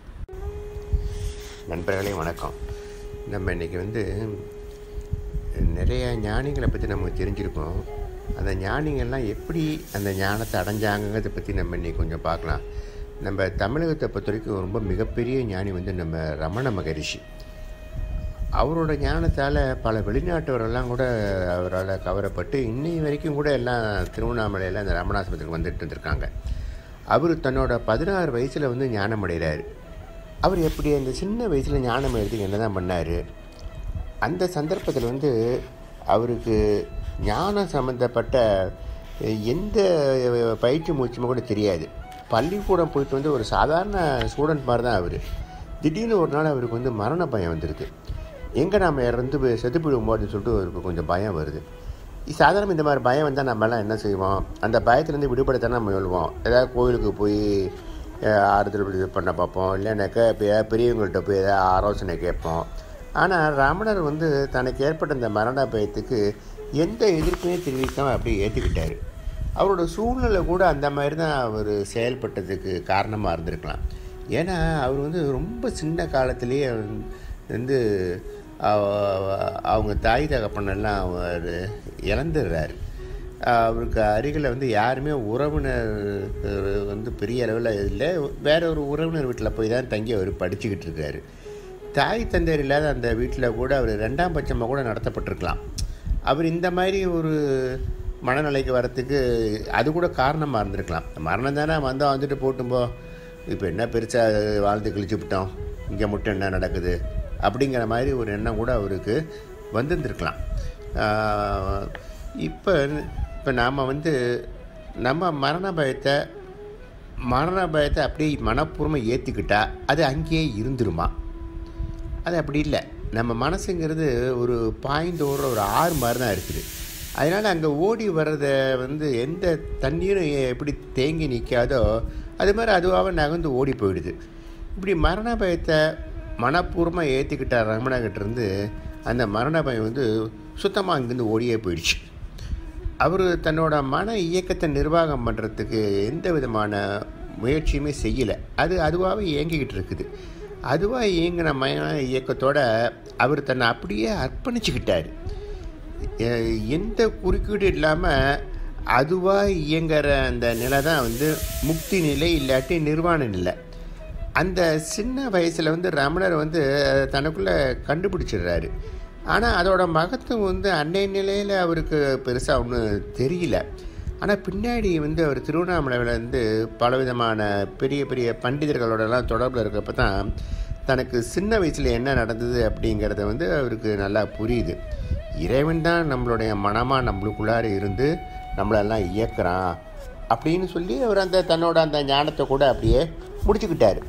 நண்பர்களே வணக்கம் நம்ம இன்றைக்கி வந்து நிறைய ஞானிகளை பற்றி நம்ம தெரிஞ்சிருக்கோம் அந்த ஞானிகள்லாம் எப்படி அந்த ஞானத்தை அடைஞ்சாங்கங்கிறத பற்றி நம்ம இன்றைக்கி கொஞ்சம் பார்க்கலாம் நம்ம தமிழகத்தை பொறுத்த வரைக்கும் ரொம்ப மிகப்பெரிய ஞானி வந்து நம்ம ரமண மகரிஷி அவரோட ஞானத்தால் பல வெளிநாட்டவரெல்லாம் கூட அவரால் கவரப்பட்டு இன்னை வரைக்கும் கூட எல்லாம் திருவண்ணாமலையில் அந்த ரமணாசிரமத்துக்கு வந்துட்டு இருந்திருக்காங்க அவர் தன்னோட பதினாறு வயசில் வந்து ஞானம் அடைகிறார் அவர் எப்படி அந்த சின்ன வயசில் ஞானம் அடைறதுக்கு என்ன தான் பண்ணார் அந்த சந்தர்ப்பத்தில் வந்து அவருக்கு ஞானம் சம்மந்தப்பட்ட எந்த பயிற்சி மூச்சுமே கூட தெரியாது பள்ளிக்கூடம் போயிட்டு வந்து ஒரு சாதாரண ஸ்டூடெண்ட் மாதிரி தான் அவர் திடீர்னு ஒரு நாள் அவருக்கு வந்து மரண பயம் வந்துடுது எங்கே நாம் இறந்து போய் செத்து போயிடுவோமோ அப்படின்னு சொல்லிட்டு அவருக்கு கொஞ்சம் பயம் வருது சாதாரண இந்த மாதிரி பயம் வந்தால் நம்மலாம் என்ன செய்வோம் அந்த பயத்துலேருந்து விடுபடத்தானே நம்ம சொல்லுவோம் ஏதாவது கோயிலுக்கு போய் அஹ், ஆறுதல் இது பண்ண பார்ப்போம் இல்லைனாக்கா இப்போ ஏதாவது பெரியவங்கள்ட்ட போய் ஏதாவது ஆலோசனை கேட்போம் ஆனால் ரமணர் வந்து தனக்கு ஏற்பட்ட இந்த மரண பயத்துக்கு எந்த எதிர்ப்புமே தெரிவிக்காமல் அப்படியே ஏற்றுக்கிட்டாரு அவரோட சூழ்நிலை கூட அந்த மாதிரி தான் அவர் செயல்பட்டதுக்கு காரணமாக இருந்திருக்கலாம் ஏன்னா அவர் வந்து ரொம்ப சின்ன காலத்திலேயே வந்து அவ- அவங்க தாய் தகப்பனெல்லாம் அவர் இறந்துடுறாரு அவருக்கு அருகில் வந்து யாருமே உறவினர் வந்து பெரிய அளவில் இல்லை வேற ஒரு உறவினர் வீட்டில் போய் தான் தங்கி அவர் படிச்சுக்கிட்டு இருக்காரு தாய் தந்தையர் இல்லாத அந்த வீட்டில் கூட அவர் ரெண்டாம் பட்சமாக கூட நடத்தப்பட்டிருக்கலாம் அவர் இந்த மாதிரி ஒரு மனநிலைக்கு வரத்துக்கு அது கூட காரணமாக இருந்திருக்கலாம் மரணம் தானே வந்தால் வந்துட்டு போட்டும்போ இப்போ என்ன பெருசாக வாழ்ந்து கழிச்சு விட்டோம் இங்கே மட்டும் என்ன நடக்குது அப்படிங்கிற மாதிரி ஒரு எண்ணம் கூட அவருக்கு வந்திருந்துருக்கலாம் இப்போ இப்போ நாம் வந்து நம்ம மரண பயத்தை மரண பயத்தை அப்படியே மனப்பூர்வமாக ஏற்றிக்கிட்டா அது அங்கேயே இருந்துருமா அது அப்படி இல்லை நம்ம மனசுங்கிறது ஒரு பாய்ந்தோடுற ஒரு ஆறு மாதிரி தான் இருக்குது அதனால் அங்கே ஓடி வர்றதை வந்து எந்த தண்ணீரும் எப்படி தேங்கி நிற்காதோ அது மாதிரி அதுவாக நகர்ந்து ஓடி போயிடுது இப்படி மரண பயத்தை மனப்பூர்வமாக ஏற்றிக்கிட்ட ரமணகிட்டேருந்து அந்த மரண பயம் வந்து சுத்தமாக அங்கேருந்து ஓடியே போயிடுச்சு அவர் தன்னோட மன இயக்கத்தை நிர்வாகம் பண்ணுறதுக்கு எந்த விதமான முயற்சியுமே செய்யலை அது அதுவாகவே இயங்கிக்கிட்டு இருக்குது அதுவாக இயங்கின மன இயக்கத்தோட அவர் தன்னை அப்படியே அர்ப்பணிச்சுக்கிட்டார் எ- எந்த குறுக்கீடு இல்லாமல் அதுவாக இயங்குற அந்த நிலை தான் வந்து முக்தி நிலை இல்லாட்டி நிர்வாண நிலை அந்த சின்ன வயசில் வந்து ரமணர் வந்து அதை தனக்குள்ளே கண்டுபிடிச்சிடுறாரு ஆனால் அதோட மகத்துவம் வந்து அன்னைய நிலையில் அவருக்கு பெருசாக ஒன்றும் தெரியல ஆனால் பின்னாடி வந்து அவர் திருவண்ணாமலையில் வந்து பலவிதமான பெரிய பெரிய பண்டிதர்களோடலாம் தொடர்பில் இருக்கப்ப தான் தனக்கு சின்ன வயசில் என்ன நடந்தது அப்படிங்கிறத வந்து அவருக்கு நல்லா புரியுது இறைவன் தான் நம்மளுடைய மனமாக நம்மளுக்குள்ளார இருந்து நம்மளெல்லாம் இயக்குறான் அப்படின்னு சொல்லி அவர் அந்த தன்னோட அந்த ஞானத்தை கூட அப்படியே முடிச்சுக்கிட்டாரு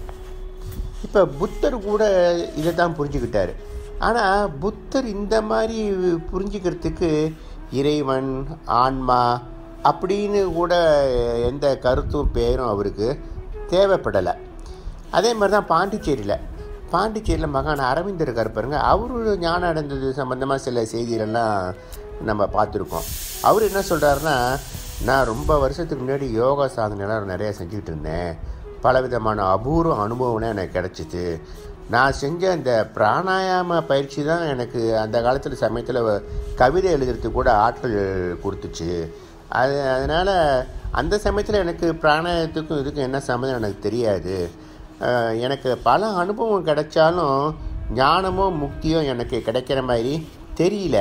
இப்போ புத்தர் கூட இதை தான் புரிஞ்சுக்கிட்டாரு ஆனால் புத்தர் இந்த மாதிரி புரிஞ்சுக்கிறதுக்கு இறைவன் ஆன்மா அப்படின்னு கூட எந்த கருத்தும் பேரும் அவருக்கு தேவைப்படலை அதே மாதிரி தான் பாண்டிச்சேரியில் பாண்டிச்சேரியில் மகான் அரவிந்தர் இருக்கார் பாருங்க அவரு ஞானம் அடைந்தது சம்மந்தமாக சில செய்திகளெல்லாம் நம்ம பார்த்துருக்கோம் அவர் என்ன சொல்கிறாருன்னா நான் ரொம்ப வருஷத்துக்கு முன்னாடி யோகா சாதனைலாம் நிறைய செஞ்சுக்கிட்டு இருந்தேன் பலவிதமான அபூர்வ அனுபவம்லாம் எனக்கு கிடச்சிச்சு நான் செஞ்ச அந்த பிராணாயாம பயிற்சி தான் எனக்கு அந்த காலத்தில் சமயத்தில் கவிதை எழுதுறதுக்கு கூட ஆட்கள் கொடுத்துச்சு அது அதனால் அந்த சமயத்தில் எனக்கு பிராணாயத்துக்கும் இதுக்கும் என்ன சம்மந்தம் எனக்கு தெரியாது அஹ் எனக்கு பல அனுபவம் கிடைச்சாலும் ஞானமோ முக்தியோ எனக்கு கிடைக்கிற மாதிரி தெரியல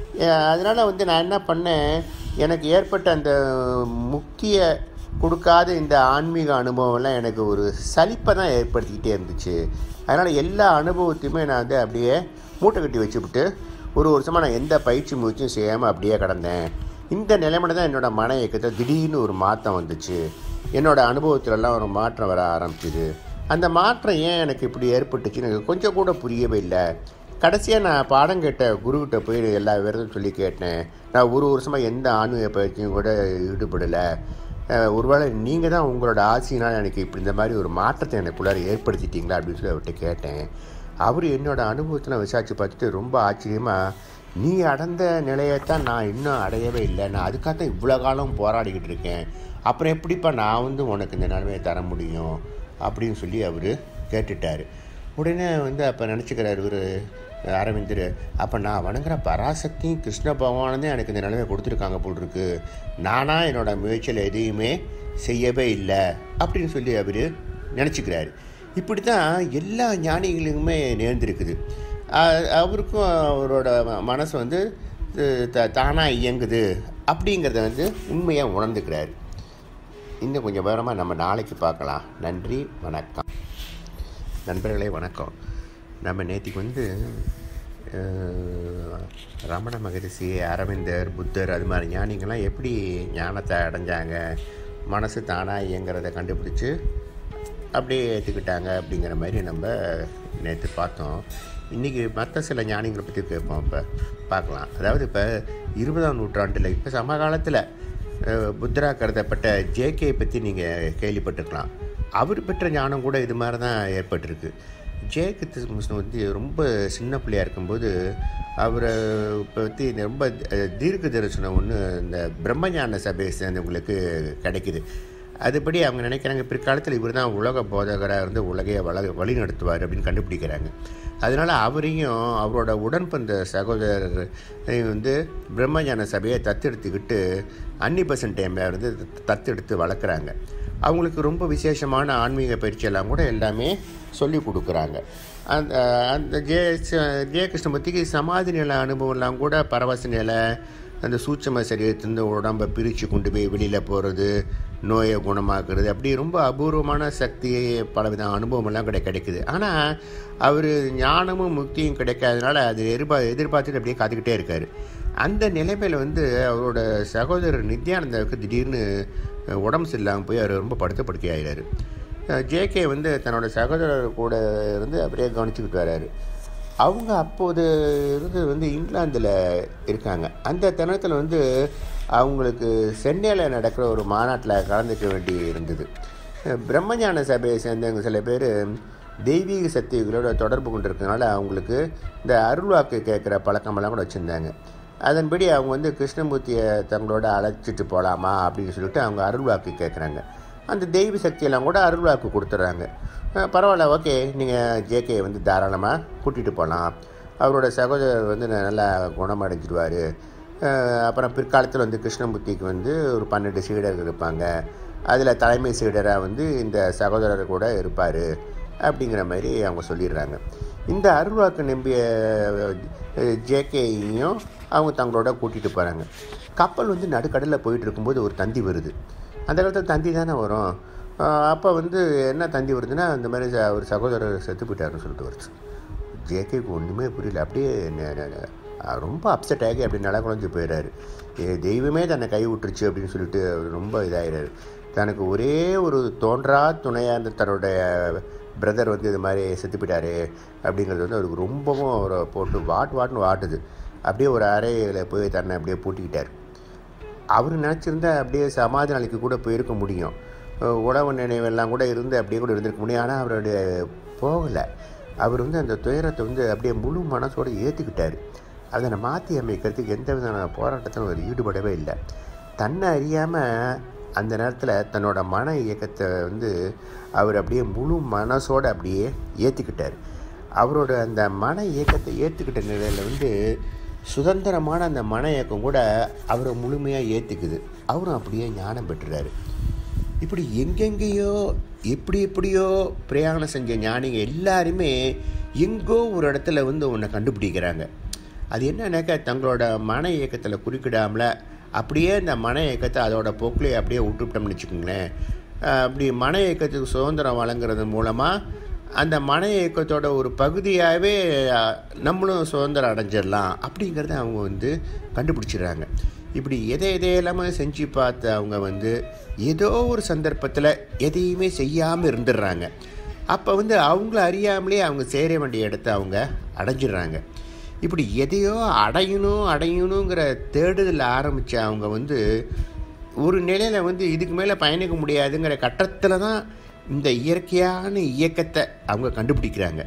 அதனால் வந்து நான் என்ன பண்ணேன் எனக்கு ஏற்பட்ட அந்த முக்தியை கொடுக்காத இந்த ஆன்மீக அனுபவம்லாம் எனக்கு ஒரு சலிப்பை தான் ஏற்படுத்திக்கிட்டே இருந்துச்சு அதனால் எல்லா அனுபவத்தையுமே நான் வந்து அப்படியே மூட்டை கட்டி வச்சுவிட்டு ஒரு வருஷமாக நான் எந்த பயிற்சி முயற்சியும் செய்யாமல் அப்படியே கிடந்தேன் இந்த நிலைமையில தான் என்னோடய மன இயக்கத்தை திடீர்னு ஒரு மாற்றம் வந்துச்சு என்னோடய அனுபவத்திலலாம் ஒரு மாற்றம் வர ஆரம்பிச்சுது அந்த மாற்றம் ஏன் எனக்கு இப்படி ஏற்பட்டுச்சுன்னு எனக்கு கொஞ்சம் கூட புரியவே இல்லை கடைசியாக நான் பாடம் கேட்ட குருக்கிட்ட போய் எல்லா விவரத்தையும் சொல்லி கேட்டேன் நான் ஒரு வருஷமாக எந்த ஆன்மீக பயிற்சியும் கூட ஈடுபடலை அஹ், ஒருவேளை நீங்கள் தான் உங்களோட ஆசையினால் எனக்கு இப்படி இந்த மாதிரி ஒரு மாற்றத்தை எனக்குள்ளார ஏற்படுத்திட்டீங்களா அப்படின்னு சொல்லி அவர்கிட்ட கேட்டேன் அவர் என்னோட அனுபவத்தில் விசாரித்து பார்த்துட்டு ரொம்ப ஆச்சரியமாக நீ அடைந்த நிலையத்தான் நான் இன்னும் அடையவே இல்லை நான் அதுக்காக தான் இவ்வளோ காலம் போராடிக்கிட்டு இருக்கேன் அப்புறம் எப்படிப்பா நான் வந்து உனக்கு இந்த நிலைமையை தர முடியும் அப்படின்னு சொல்லி அவர் கேட்டுட்டார் உடனே வந்து அப்போ நினச்சிக்கிறார் இவர் அரவிந்தர் அப்போ நான் வணங்குற பராசக்தியும் கிருஷ்ண பகவானும் தான் எனக்கு இந்த நிலைமை கொடுத்துருக்காங்க போல் இருக்கு நானாக என்னோட முயற்சியில் எதையுமே செய்யவே இல்லை அப்படின்னு சொல்லி அவர் நினச்சிக்கிறாரு இப்படி தான் எல்லா ஞானிகளுக்குமே நேர்ந்திருக்குது அ- அவருக்கும் அவரோட ம- மனசு வந்து த தானாக இயங்குது அப்படிங்கிறத வந்து உண்மையாக உணர்ந்துக்கிறாரு இன்னும் கொஞ்சம் விவரமாக நம்ம நாளைக்கு பார்க்கலாம் நன்றி வணக்கம் நண்பர்களே வணக்கம் நம்ம நேற்றுக்கு வந்து அஹ், ரமண மகரிஷி அரவிந்தர் புத்தர் அது மாதிரி ஞானிகள்லாம் எப்படி ஞானத்தை அடைஞ்சாங்க மனசு தானாக இயங்கிறத கண்டுபிடிச்சு அப்படியே ஏற்றுக்கிட்டாங்க அப்படிங்கிற மாதிரி நம்ம நேற்று பார்த்தோம் இன்றைக்கி மற்ற சில ஞானிகளை பற்றி கேட்போம் இப்போ பார்க்கலாம் அதாவது இப்போ இருபதாம் நூற்றாண்டில் இப்போ சமகாலத்தில் புத்தரா கருதப்பட்ட ஜேகே பற்றி நீங்கள் கேள்விப்பட்டிருக்கலாம் அவர் பெற்ற ஞானம் கூட இது மாதிரி தான் ஏற்பட்டிருக்கு ஜே கிருஷ்ணன் வந்து ரொம்ப சின்ன பிள்ளையா இருக்கும்போது அவரை பற்றி ரொம்ப அஹ், தீர்க்க தரிசனம் ஒன்று இந்த பிரம்மஞான சபையை சேர்ந்தவங்களுக்கு கிடைக்குது அதுபடி அவங்க நினைக்கிறாங்க பிற்காலத்தில் இவர் தான் உலக போதகராக இருந்து உலகையை வள வழி நடத்துவார் அப்படின்னு கண்டுபிடிக்கிறாங்க அதனால் அவரையும் அவரோட உடன்பந்த சகோதரர் வந்து பிரம்மஞான சபையை தத்தெடுத்துக்கிட்டு அன்னி பர்சன்ட் டைமில் வந்து தத்தெடுத்து வளர்க்குறாங்க அவங்களுக்கு ரொம்ப விசேஷமான ஆன்மீக பயிற்சியெல்லாம் கூட எல்லாமே சொல்லி கொடுக்குறாங்க அந்த அந்த ஜெய ஜெய கிருஷ்ணமூர்த்திக்கு சமாதி நிலை அனுபவம்லாம் கூட பரவச நிலை அந்த சூட்சம சரீரத்திலிருந்து உடம்பை பிரித்து கொண்டு போய் வெளியில் போகிறது நோயை குணமாக்குறது அப்படி ரொம்ப அபூர்வமான சக்தி பலவித அனுபவமெல்லாம் கிடை கிடைக்குது ஆனால் அவர் ஞானமும் முக்தியும் கிடைக்காதனால அது எதிர்பா எதிர்பார்த்துட்டு அப்படியே காத்துக்கிட்டே இருக்கார் அந்த நிலைமையில் வந்து அவரோட சகோதரர் நித்யானந்தாவுக்கு திடீர்னு உடம்பு சரியில்லாமல் போய் அவர் ரொம்ப படுத்த படுக்கை ஆகிறாரு ஜேகே வந்து தன்னோட சகோதரர் கூட இருந்து அப்படியே கவனிச்சுக்கிட்டு வர்றாரு அவங்க அப்போது இருந்து வந்து இங்கிலாந்தில் இருக்காங்க அந்த தருணத்தில் வந்து அவங்களுக்கு சென்னையில் நடக்கிற ஒரு மாநாட்டில் கலந்துக்க வேண்டி இருந்தது பிரம்மஞான சபையை சேர்ந்தவங்க சில பேர் தெய்வீக சக்திகளோட தொடர்பு கொண்டிருக்கனால அவங்களுக்கு இந்த அருள்வாக்கு கேட்குற பழக்கமெல்லாம் கூட வச்சுருந்தாங்க அதன்படி அவங்க வந்து கிருஷ்ணமூர்த்தியை தங்களோட அழைச்சிட்டு போகலாமா அப்படின்னு சொல்லிட்டு அவங்க அருள்வாக்கு கேட்குறாங்க அந்த தெய்வ சக்தியெல்லாம் கூட அருள்வாக்கு கொடுத்துட்றாங்க பரவாயில்ல ஓகே நீங்கள் ஜேகே வந்து தாராளமாக கூட்டிகிட்டு போகலாம் அவரோட சகோதரர் வந்து நல்லா குணமடைஞ்சிடுவார் அப்புறம் பிற்காலத்தில் வந்து கிருஷ்ணமூர்த்திக்கு வந்து ஒரு பன்னெண்டு சீடர்கள் இருப்பாங்க அதில் தலைமை சீடராக வந்து இந்த சகோதரர் கூட இருப்பார் அப்படிங்கிற மாதிரி அவங்க சொல்லிடுறாங்க இந்த அருள்வாக்கு நம்பிய ஜேகேயையும் அவங்க தங்களோட கூட்டிகிட்டு போகிறாங்க கப்பல் வந்து நடுக்கடலில் போயிட்டு இருக்கும்போது ஒரு தந்தி வருது அந்த காலத்தில் தந்தி தானே வரும் அப்போ வந்து என்ன தந்தி வருதுன்னா இந்த மாதிரி ஒரு சகோதரர் செத்து போயிட்டாருன்னு சொல்லிட்டு வருது ஜேகேக்கு ஒன்றுமே புரியல அப்படியே ரொம்ப அப்செட் ஆகி அப்படி நல குழஞ்சி போயிடுறாரு தெய்வமே தன்னை கை விட்டுருச்சு அப்படின்னு சொல்லிட்டு அவர் ரொம்ப இதாகிறாரு தனக்கு ஒரே ஒரு தோன்றா துணையாக இருந்த தன்னுடைய பிரதர் வந்து இது மாதிரி செத்து போயிட்டாரு அப்படிங்கிறது வந்து அவருக்கு ரொம்பவும் அவரை போட்டு வாட்டு வாட்டுன்னு வாட்டுது அப்படியே ஒரு அறையில் போய் தன்னை அப்படியே பூட்டிக்கிட்டார் அவர் நினச்சிருந்தா அப்படியே சமாதி நாளைக்கு கூட போயிருக்க முடியும் உணவு நினைவெல்லாம் கூட இருந்து அப்படியே கூட இருந்திருக்க முடியும் ஆனால் அவருடைய போகலை அவர் வந்து அந்த துயரத்தை வந்து அப்படியே முழு மனசோடு ஏற்றுக்கிட்டார் அதனை மாற்றி அமைக்கிறதுக்கு எந்த விதமான போராட்டத்திலும் அவர் ஈடுபடவே இல்லை தன்னை அறியாமல் அந்த நேரத்தில் தன்னோட மன இயக்கத்தை வந்து அவர் அப்படியே முழு மனசோடு அப்படியே ஏற்றுக்கிட்டார் அவரோட அந்த மன இயக்கத்தை ஏற்றுக்கிட்ட நிலையில் வந்து சுதந்திரமான அந்த மன இயக்கம் கூட அவரை முழுமையாக ஏற்றுக்குது அவரும் அப்படியே ஞானம் பெற்றுறாரு இப்படி எங்கெங்கேயோ எப்படி எப்படியோ பிரயாணம் செஞ்ச ஞானிங்க எல்லாருமே எங்கோ ஒரு இடத்துல வந்து உன்னை கண்டுபிடிக்கிறாங்க அது என்னன்னாக்கா தங்களோட மன இயக்கத்தில் குறுக்கிடாமல் அப்படியே இந்த மன இயக்கத்தை அதோட போக்கிலே அப்படியே விட்டுவிட்டோம்னு வச்சுக்கோங்களேன் அப்படி மன இயக்கத்துக்கு சுதந்திரம் வழங்குறது மூலமாக அந்த மன இயக்கத்தோட ஒரு பகுதியாகவே நம்மளும் சுதந்திரம் அடைஞ்சிடலாம் அப்படிங்கிறத அவங்க வந்து கண்டுபிடிச்சிடுறாங்க இப்படி எதை எதையெல்லாமே செஞ்சு பார்த்து அவங்க வந்து ஏதோ ஒரு சந்தர்ப்பத்தில் எதையுமே செய்யாமல் இருந்துடுறாங்க அப்போ வந்து அவங்கள அறியாமலே அவங்க சேர வேண்டிய இடத்த அவங்க அடைஞ்சிடுறாங்க இப்படி எதையோ அடையணும் அடையணுங்கிற தேடுதல் ஆரம்பித்த அவங்க வந்து ஒரு நிலையில் வந்து இதுக்கு மேலே பயணிக்க முடியாதுங்கிற கட்டத்தில் தான் இந்த இயற்கையான இயக்கத்தை அவங்க கண்டுபிடிக்கிறாங்க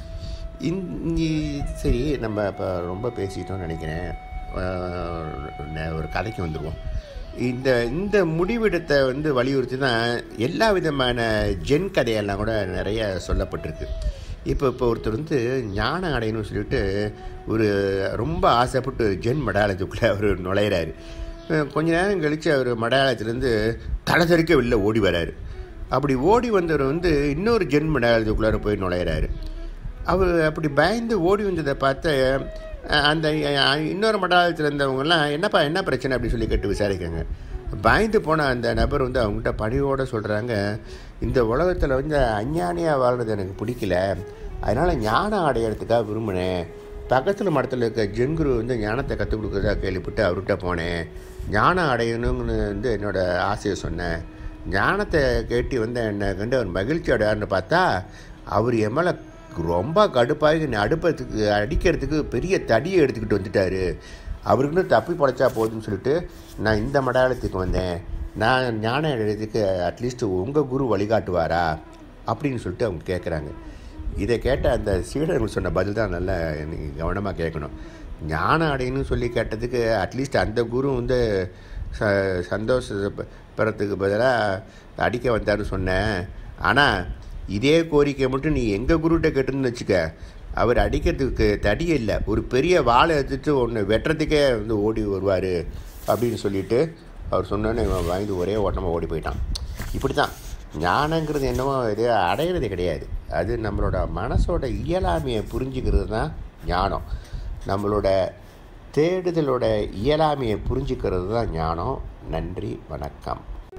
சரி நம்ம இப்போ ரொம்ப பேசிட்டோம்னு நினைக்கிறேன் ஒரு கதைக்கு வந்துடுவோம் இந்த இந்த முடிவிடத்தை வந்து வலியுறுத்தி தான் எல்லா விதமான ஜென் கதையெல்லாம் கூட நிறைய சொல்லப்பட்டிருக்கு இப்போ இப்போ ஒருத்தர் வந்து ஞானம் அடையணும்னு சொல்லிட்டு ஒரு ரொம்ப ஆசைப்பட்டு ஜென் மடாலயத்துக்குள்ளே அவர் நுழையிறாரு கொஞ்ச நேரம் கழித்து அவர் மடாலயத்துலேருந்து தலை தெறிக்க வெளில ஓடி வராரு அப்படி ஓடி வந்தவர் வந்து இன்னொரு ஜென் மடாலயத்துக்குள்ளார போய் நுழையிறாரு அவர் அப்படி பயந்து ஓடி வந்ததை பார்த்து அந்த இன்னொரு மடாலயத்தில் இருந்தவங்கலாம் என்னப்பா என்ன பிரச்சனை அப்படின்னு சொல்லி கேட்டு விசாரிக்காங்க பயந்து போன அந்த நபர் வந்து அவங்ககிட்ட பணியோடு சொல்கிறாங்க இந்த உலகத்தில் வந்து அஞ்ஞானியாக வாழ்கிறது எனக்கு பிடிக்கல அதனால் ஞானம் அடையிறதுக்காக விரும்பினேன் பக்கத்தில் மடத்தில் இருக்க ஜென்குரு வந்து ஞானத்தை கற்றுக் கொடுக்குறதா கேள்விப்பட்டு அவர்கிட்ட போனேன் ஞானம் அடையணும்னு வந்து என்னோடய ஆசையை சொன்னேன் ஞானத்தை கேட்டு வந்து என்னை கண்டு அவர் மகிழ்ச்சி அடையார்னு பார்த்தா அவர் என் மேலே ரொம்ப கடுப்பாகி என்னை அடுப்பதுக்கு அடிக்கிறதுக்கு பெரிய தடியை எடுத்துக்கிட்டு வந்துட்டார் அவருக்குன்னு தப்பி படைச்சா போதும்னு சொல்லிட்டு நான் இந்த மடாலயத்துக்கு வந்தேன் நான் ஞானம் அடைகிறதுக்கு அட்லீஸ்ட் உங்கள் குரு வழிகாட்டுவாரா அப்படின்னு சொல்லிட்டு அவங்க கேட்குறாங்க இதை கேட்ட அந்த சீடர்கள் சொன்ன பதில் தான் நல்லா நீங்கள் கவனமாக கேட்கணும் ஞானம் அடையணும்னு சொல்லி கேட்டதுக்கு அட்லீஸ்ட் அந்த குரு வந்து ச சந்தோஷப்படுறதுக்கு பதிலாக அடிக்க வந்தார்னு சொன்னேன் ஆனால் இதே கோரிக்கை மட்டும் நீ எங்கள் குருகிட்ட கேட்டுன்னு வச்சுக்க அவர் அடிக்கிறதுக்கு தடி இல்லை ஒரு பெரிய வாழை எடுத்துட்டு ஒன்று வெட்டுறதுக்கே வந்து ஓடி வருவார் அப்படின்னு சொல்லிட்டு அவர் சொன்னோன்னே இவன் வாங்கி ஒரே ஓட்டமாக ஓடி போயிட்டான் இப்படி தான் ஞானங்கிறது என்னவோ இது அடையிறது கிடையாது அது நம்மளோட மனசோட இயலாமையை புரிஞ்சுக்கிறது தான் ஞானம் நம்மளோட தேடுதலோட இயலாமையை புரிஞ்சுக்கிறது தான் ஞானம் நன்றி வணக்கம்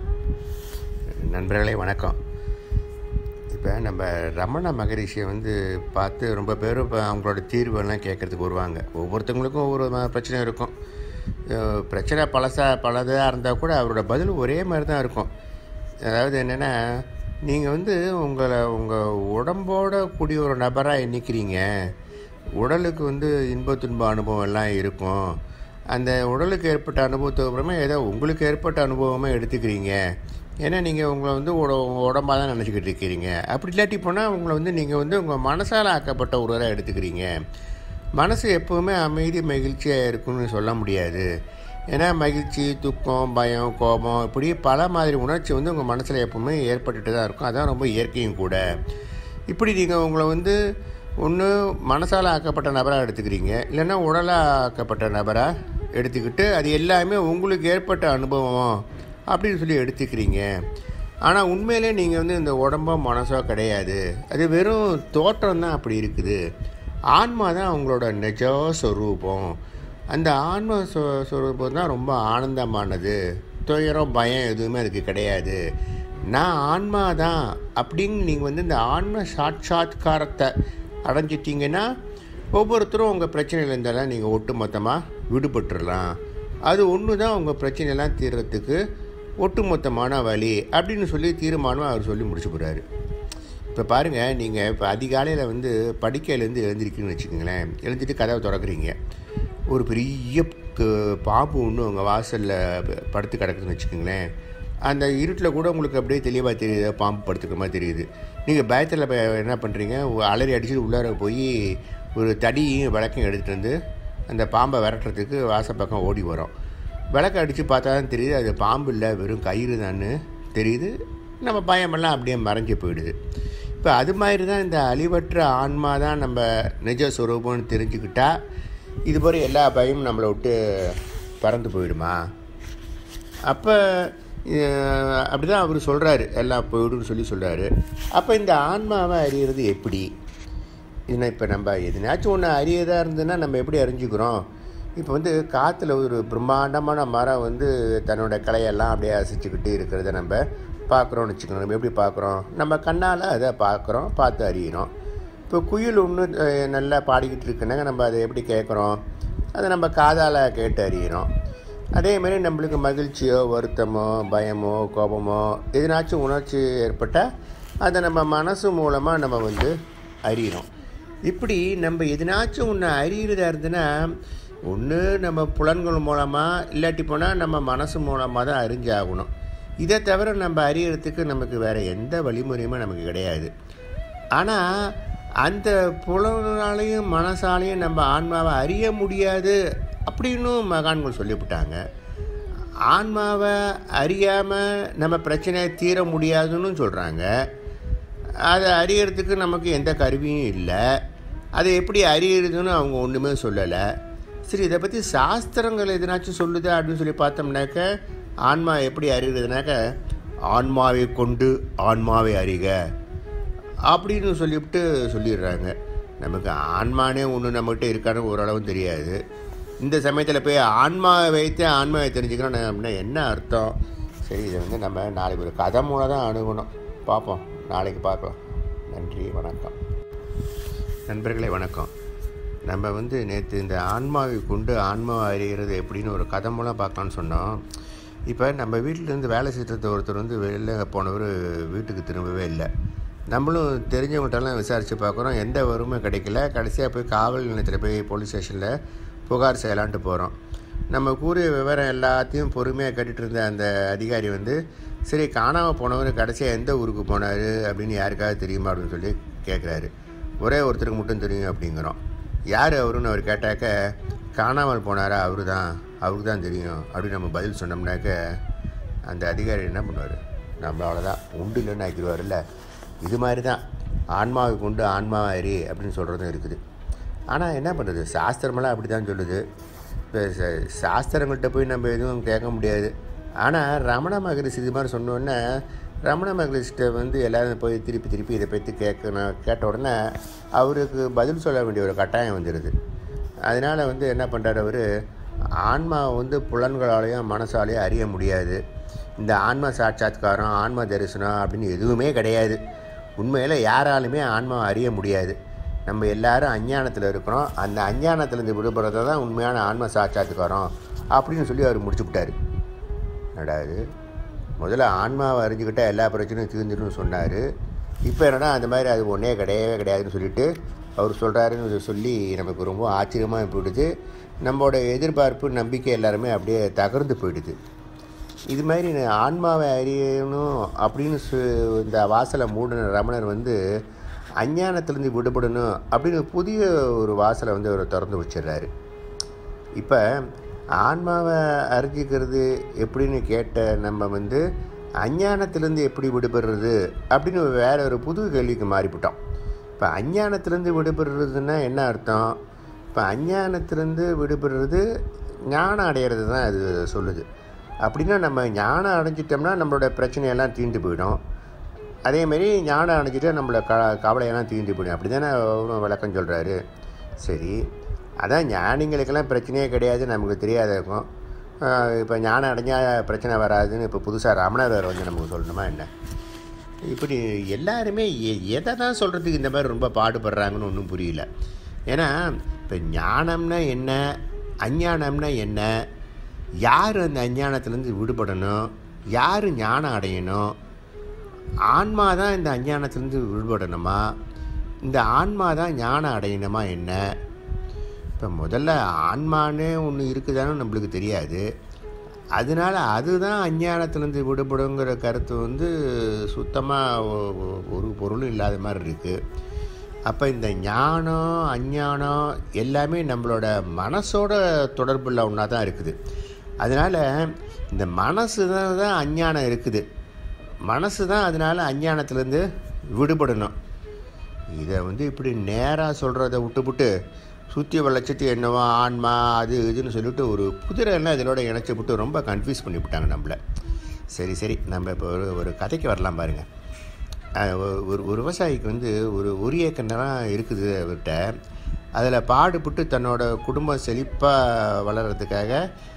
நண்பர்களே வணக்கம் இப்போ நம்ம ரமண மகரிஷியை வந்து பார்த்து ரொம்ப பேரும் இப்போ அவங்களோட தீர்வெல்லாம் கேட்குறதுக்கு வருவாங்க ஒவ்வொருத்தவங்களுக்கும் ஒவ்வொரு ம- பிரச்சனை இருக்கும் அஹ் பிரச்சனை பழசா பலதாக இருந்தால் கூட அவரோட பதில் ஒரே மாதிரி தான் இருக்கும் அதாவது என்னென்னா நீங்கள் வந்து உங்களை உங்கள் உடம்போட கூடிய ஒரு நபராக எண்ணிக்கிறீங்க உடலுக்கு வந்து இன்ப துன்ப அனுபவம் எல்லாம் இருக்கும் அந்த உடலுக்கு ஏற்பட்ட அனுபவத்துக்கு அப்புறமா ஏதோ உங்களுக்கு ஏற்பட்ட அனுபவமாக எடுத்துக்கிறீங்க ஏன்னா நீங்கள் உங்களை வந்து உட உடம்பாக தான் நினச்சிக்கிட்டு இருக்கிறீங்க அப்படி இல்லாட்டி போனால் உங்களை வந்து நீங்கள் வந்து உங்கள் மனசால் ஆக்கப்பட்ட ஒருவராக எடுத்துக்கிறீங்க மனசு எப்போவுமே அமைதி மகிழ்ச்சியாக இருக்குன்னு சொல்ல முடியாது ஏன்னா மகிழ்ச்சி துக்கம் பயம் கோபம் இப்படி பல மாதிரி உணர்ச்சி வந்து உங்கள் மனசில் எப்பவுமே ஏற்பட்டுட்டு தான் இருக்கும் அதான் ரொம்ப இயற்கையும் கூட இப்படி நீங்கள் உங்களை வந்து ஒன்று மனசால் ஆக்கப்பட்ட நபராக எடுத்துக்கிறீங்க இல்லைன்னா உடலாக ஆக்கப்பட்ட நபராக எடுத்துக்கிட்டு அது எல்லாமே உங்களுக்கு ஏற்பட்ட அனுபவம் அப்படின்னு சொல்லி எடுத்துக்கிறீங்க ஆனால் உண்மையிலே நீங்கள் வந்து இந்த உடம்போ மனசோ கிடையாது அது வெறும் தோற்றம் தான் அப்படி இருக்குது ஆன்மா தான் அவங்களோட நிஜ சொரூபம் அந்த ஆன்ம சொ சொரூபம் தான் ரொம்ப ஆனந்தமானது துயரம் பயம் எதுவுமே அதுக்கு கிடையாது நான் ஆன்மா தான் அப்படின்னு நீங்கள் வந்து இந்த ஆன்ம சாட்சாத்காரத்தை அடைஞ்சிட்டிங்கன்னா ஒவ்வொருத்தரும் உங்கள் பிரச்சனையிலேருந்தெல்லாம் நீங்கள் ஒட்டு மொத்தமாக விடுபட்டுடலாம் அது ஒன்று தான் உங்கள் பிரச்சனையெல்லாம் தீர்றதுக்கு ஒட்டுமொத்தமான வழி அப்படின்னு சொல்லி தீர்மானம் அவர் சொல்லி முடிச்சு போகிறாரு இப்போ பாருங்கள் நீங்கள் இப்போ அதிகாலையில் வந்து படுக்கையிலேருந்து எழுந்திருக்கீங்கன்னு வச்சுக்கோங்களேன் எழுந்திட்டு கதவை திறக்கிறீங்க ஒரு பெரிய க- பாம்பு ஒன்று உங்கள் வாசலில் படுத்து கிடக்குதுன்னு வச்சுக்கோங்களேன் அந்த இருட்டில் கூட உங்களுக்கு அப்படியே தெளிவாக தெரியுது பாம்பு படுத்துக்கிற மாதிரி தெரியுது நீங்கள் பயத்தில் ப- என்ன பண்ணுறீங்க அலறி அடிச்சுட்டு உள்ளார போய் ஒரு தடியும் விளக்கையும் எடுத்துகிட்டு வந்து அந்த பாம்பை விரட்டுறதுக்கு வாசப்பக்கம் ஓடி வரோம் விளக்க அடித்து பார்த்தா தான் தெரியுது அது பாம்பு இல்லை வெறும் கயிறு தான்னு தெரியுது நம்ம பயமெல்லாம் அப்படியே மறைஞ்சு போயிடுது இப்போ அது மாதிரி தான் இந்த அழிவற்ற ஆன்மா தான் நம்ம நிஜ சுரூபம்னு தெரிஞ்சுக்கிட்டா இது போல எல்லா பயமும் நம்மளை விட்டு பறந்து போயிடுமா அப்போ அப்படி தான் அவர் சொல்கிறாரு எல்லாம் போயிடுன்னு சொல்லி சொல்கிறாரு அப்போ இந்த ஆன்மாவை அறியறது எப்படி இதுனா இப்போ நம்ம எதுனாச்சும் ஒன்று அறியதாக இருந்ததுன்னா நம்ம எப்படி அறிஞ்சுக்கிறோம் இப்போ வந்து காற்றுல ஒரு பிரம்மாண்டமான மரம் வந்து தன்னோட கலையெல்லாம் அப்படியே அசைச்சிக்கிட்டு இருக்கிறத நம்ம பார்க்குறோம்னு வச்சுக்கோங்க நம்ம எப்படி பார்க்குறோம் நம்ம கண்ணால் அதை பார்க்குறோம் பார்த்து அறியிறோம் இப்போ குயில் ஒன்று நல்லா பாடிக்கிட்டு இருக்குன்னாங்க நம்ம அதை எப்படி கேட்குறோம் அதை நம்ம காதால் கேட்டு அறியிறோம் அதே மாதிரி நம்மளுக்கு மகிழ்ச்சியோ வருத்தமோ பயமோ கோபமோ எதுனாச்சும் உணர்ச்சி ஏற்பட்டால் அதை நம்ம மனசு மூலமாக நம்ம வந்து அறியிறோம் இப்படி நம்ம எதுனாச்சும் ஒன்று அறியிறதா இருந்ததுன்னா ஒன்று நம்ம புலன்கள் மூலமாக இல்லாட்டி போனால் நம்ம மனசு மூலமாக தான் அறிஞ்சாகணும் இதை தவிர நம்ம அறியறதுக்கு நமக்கு வேறு எந்த வழிமுறையுமே நமக்கு கிடையாது ஆனால் அந்த புலனாலையும் மனசாலையும் நம்ம ஆன்மாவை அறிய முடியாது அப்படின்னும் மகான்கள் சொல்லிவிட்டாங்க ஆன்மாவை அறியாமல் நம்ம பிரச்சனையை தீர முடியாதுன்னு சொல்கிறாங்க அதை அறியறதுக்கு நமக்கு எந்த கருவியும் இல்லை அதை எப்படி அறியறதுன்னு அவங்க ஒன்றுமே சொல்லலை சரி இதை பற்றி சாஸ்திரங்கள் எதனாச்சும் சொல்லுதா அப்படின்னு சொல்லி பார்த்தோம்னாக்க ஆன்மா எப்படி அறிகிறதுனாக்க ஆன்மாவை கொண்டு ஆன்மாவை அறிக அப்படின்னு சொல்லிவிட்டு சொல்லிடுறாங்க நமக்கு ஆன்மானே ஒன்று நம்மகிட்ட இருக்கான்னு ஓரளவும் தெரியாது இந்த சமயத்தில் போய் ஆன்மாவை வைத்து ஆன்மாவை தெரிஞ்சுக்கிறோம் அப்படின்னா என்ன அர்த்தம் சரி இதை வந்து நம்ம நாளைக்கு ஒரு கதை மூலம் தான் அணுகணும் பார்ப்போம் நாளைக்கு பார்க்கலாம் நன்றி வணக்கம் நண்பர்களே வணக்கம் நம்ம வந்து நேற்று இந்த ஆன்மாவை கொண்டு ஆன்மாவை அறிகிறது எப்படின்னு ஒரு கதை மூலம் பார்க்கலான்னு சொன்னோம் இப்போ நம்ம வீட்டிலேருந்து வேலை செய்கிறது ஒருத்தர் வந்து வெளில போனவர் வீட்டுக்கு திரும்பவே இல்லை நம்மளும் தெரிஞ்சவங்கள்ட்டெல்லாம் விசாரித்து பார்க்குறோம் எந்த வருமே கிடைக்கல கடைசியாக போய் காவல் நிலையத்தில் போய் போலீஸ் ஸ்டேஷனில் புகார் செய்யலான்ட்டு போகிறோம் நம்ம கூறிய விவரம் எல்லாத்தையும் பொறுமையாக கேட்டுட்டு இருந்த அந்த அதிகாரி வந்து சரி காணாமல் போனவர் கடைசியாக எந்த ஊருக்கு போனார் அப்படின்னு யாருக்காவது தெரியுமா அப்படின்னு சொல்லி கேட்குறாரு ஒரே ஒருத்தருக்கு மட்டும் தெரியும் அப்படிங்கிறோம் யார் அவருன்னு அவர் கேட்டாக்க காணாமல் போனாரா அவரு தான் அவருக்கு தான் தெரியும் அப்படின்னு நம்ம பதில் சொன்னோம்னாக்க அந்த அதிகாரி என்ன பண்ணுவார் நம்ம அவ்வளோதான் உண்டு இல்லைன்னு ஆக்கிடுவார்ல இது மாதிரி தான் ஆன்மாவை கொண்டு ஆன்மாவை அறி அப்படின்னு சொல்கிறதும் இருக்குது ஆனால் என்ன பண்ணுறது சாஸ்திரமெல்லாம் அப்படி தான் சொல்லுது இப்போ ச- சாஸ்திரங்கள்கிட்ட போய் நம்ம எதுவும் கேட்க முடியாது ஆனால் ரமண மகரிஷி இது மாதிரி சொன்னோன்னே ரமண மகரிஷ்ட வந்து எல்லோரும் போய் திருப்பி திருப்பி இதை பற்றி கேட்கணும் கேட்ட உடனே அவருக்கு பதில் சொல்ல வேண்டிய ஒரு கட்டாயம் வந்துடுது அதனால் வந்து என்ன பண்ணுறாரு அவர் ஆன்மாவை வந்து புலன்களாலேயும் மனசாலேயும் அறிய முடியாது இந்த ஆன்ம சாட்சாத்காரம் ஆன்ம தரிசனம் அப்படின்னு எதுவுமே கிடையாது உண்மையில் யாராலுமே ஆன்மாவை அறிய முடியாது நம்ம எல்லாரும் அஞ்ஞானத்தில் இருக்கிறோம் அந்த அஞ்ஞானத்துலேருந்து விடுபடுறத தான் உண்மையான ஆன்ம சாட்சாத்காரம் அப்படின்னு சொல்லி அவர் முடிச்சு விட்டார் என்னடா இது முதல்ல ஆன்மாவை அறிஞ்சுக்கிட்டால் எல்லா பிரச்சனையும் தீர்ந்துடும் சொன்னார் இப்போ என்னடா அந்த மாதிரி அது ஒன்றே கிடையவே கிடையாதுன்னு சொல்லிட்டு அவர் சொல்கிறாருன்னு சொல்லி நமக்கு ரொம்ப ஆச்சரியமாக போயிடுது நம்மளோட எதிர்பார்ப்பு நம்பிக்கை எல்லாருமே அப்படியே தகர்ந்து போயிடுது இது மாதிரி நான் ஆன்மாவை அறியணும் அப்படின்னு சு இந்த வாசலை மூடின ரமணர் வந்து அஞ்ஞானத்திலேருந்து விடுபடணும் அப்படின்னு புதிய ஒரு வாசலை வந்து அவர் திறந்து வச்சிடுறாரு இப்போ ஆன்மாவை அறிஞ்சிக்கிறது எப்படின்னு கேட்ட நம்ம வந்து அஞ்ஞானத்திலேருந்து எப்படி விடுபடுறது அப்படின்னு வேற ஒரு புது கேள்விக்கு மாறிவிட்டோம் இப்போ அஞ்ஞானத்திலேருந்து விடுபடுறதுன்னா என்ன அர்த்தம் இப்போ அஞ்ஞானத்திலேருந்து விடுபடுறது ஞானம் அடையிறது தான் அது சொல்லுது அப்படின்னா நம்ம ஞானம் அடைஞ்சிட்டோம்னா நம்மளோட பிரச்சனையெல்லாம் தீர்ந்து போயிடும் அதேமாரி ஞானம் அடைஞ்சிட்டா நம்மளை க கவலையெல்லாம் தீர்ந்து போயிடும் அப்படி தானே அவரும் விளக்கம் சொல்கிறாரு சரி அதான் ஞானிங்களுக்கெல்லாம் பிரச்சனையே கிடையாது நமக்கு தெரியாத இருக்கும் இப்போ ஞானம் அடைஞ்சால் பிரச்சனை வராதுன்னு இப்போ புதுசாக ரமணர் வேறு வந்து நமக்கு சொல்லணுமா என்ன இப்படி எல்லாருமே எ- எதை தான் சொல்கிறதுக்கு இந்த மாதிரி ரொம்ப பாடுபடுறாங்கன்னு ஒன்றும் புரியல ஏன்னா இப்போ ஞானம்னா என்ன அஞ்ஞானம்னா என்ன யார் அந்த அஞ்ஞானத்துலேருந்து விடுபடணும் யார் ஞானம் அடையணும் ஆன்மா தான் இந்த அஞ்ஞானத்துலேருந்து விடுபடணுமா இந்த ஆன்மா தான் ஞானம் அடையணுமா என்ன இப்போ முதல்ல ஆன்மானே ஒன்று இருக்குதான்னு நம்மளுக்கு தெரியாது அதனால அதுதான் அஞ்ஞானத்துலேருந்து விடுபடுங்கிற கருத்து வந்து சுத்தமாக ஒரு பொருளும் இல்லாத மாதிரி இருக்குது அப்போ இந்த ஞானம் அஞ்ஞானம் எல்லாமே நம்மளோட மனசோட தொடர்புள்ள ஒன்றா தான் இருக்குது அதனால் இந்த மனசு தான் தான் அஞ்ஞானம் இருக்குது மனசு தான் அதனால் அஞ்ஞானத்துலேருந்து விடுபடணும் இதை வந்து இப்படி நேராக சொல்கிறத விட்டுப்புட்டு சுற்றி வளைச்சிட்டு என்னவோ ஆன்மா அது இதுன்னு சொல்லிட்டு ஒரு குதிரைலாம் இதனோட இணைச்சி விட்டு ரொம்ப கன்ஃபியூஸ் பண்ணி விட்டாங்க நம்மளை சரி சரி நம்ம இப்போ ஒரு ஒரு கதைக்கு வரலாம் பாருங்கள் அஹ் ஒ- ஒரு ஒரு விவசாயிக்கு வந்து ஒரு ஒரு ஏக்கர் நிலம் இருக்குது அவர்கிட்ட அதில் பாடுபட்டு தன்னோட குடும்பம் செழிப்பாக வளர்கிறதுக்காக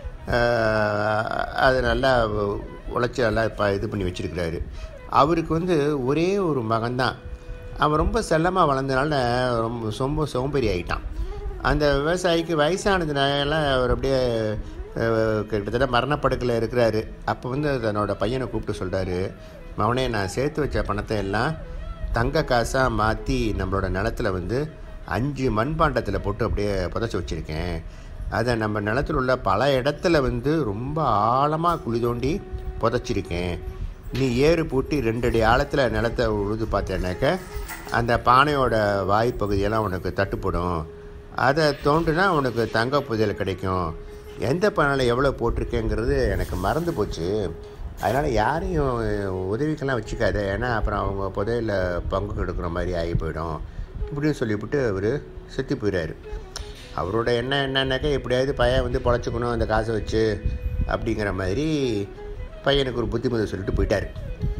அது நல்லா உழைச்சி நல்லா இப்போ இது பண்ணி வச்சுருக்கிறாரு அவருக்கு வந்து ஒரே ஒரு மகன்தான் அவன் ரொம்ப செல்லமாக வளர்ந்தனால ரொம்ப ரொம்ப சோம்பேறி ஆகிட்டான் அந்த விவசாயிக்கு வயசானதுனால அவர் அப்படியே அஹ், கிட்டத்தட்ட மரணப்படுக்கையில் இருக்கிறாரு அப்போ வந்து தன்னோட பையனை கூப்பிட்டு சொல்கிறாரு மவனே நான் சேர்த்து வச்ச பணத்தை எல்லாம் தங்க காசாக மாற்றி நம்மளோட நிலத்துல வந்து அஞ்சு மண்பாண்டத்தில் போட்டு அப்படியே புதைச்சி வச்சுருக்கேன் அதை நம்ம நிலத்துல உள்ள பல இடத்துல வந்து ரொம்ப ஆழமாக குழி தோண்டி புதைச்சிருக்கேன் நீ ஏறு பூட்டி ரெண்டடி ஆழத்தில் நிலத்தை உழுது பார்த்தேன்னாக்க அந்த பானையோட வாய்ப்பகுதியெல்லாம் உனக்கு தட்டுப்படும் அதை தோண்டுனா உனக்கு தங்க புதையல் கிடைக்கும் எந்த பானையில் எவ்வளோ போட்டிருக்கேங்கிறது எனக்கு மறந்து போச்சு அதனால் யாரையும் உதவிக்கெல்லாம் வச்சுக்காத ஏன்னா அப்புறம் அவங்க புதையலில் பங்கு எடுக்கிற மாதிரி ஆகி போயிடும் இப்படின்னு சொல்லிவிட்டு அவர் செத்து போயிடாரு அவரோட எண்ணம் என்னன்னாக்கா எப்படியாவது பையன் வந்து பொழைச்சிக்கணும் அந்த காசை வச்சு அப்படிங்கிற மாதிரி பையனுக்கு ஒரு புத்திமதி சொல்லிட்டு போயிட்டார்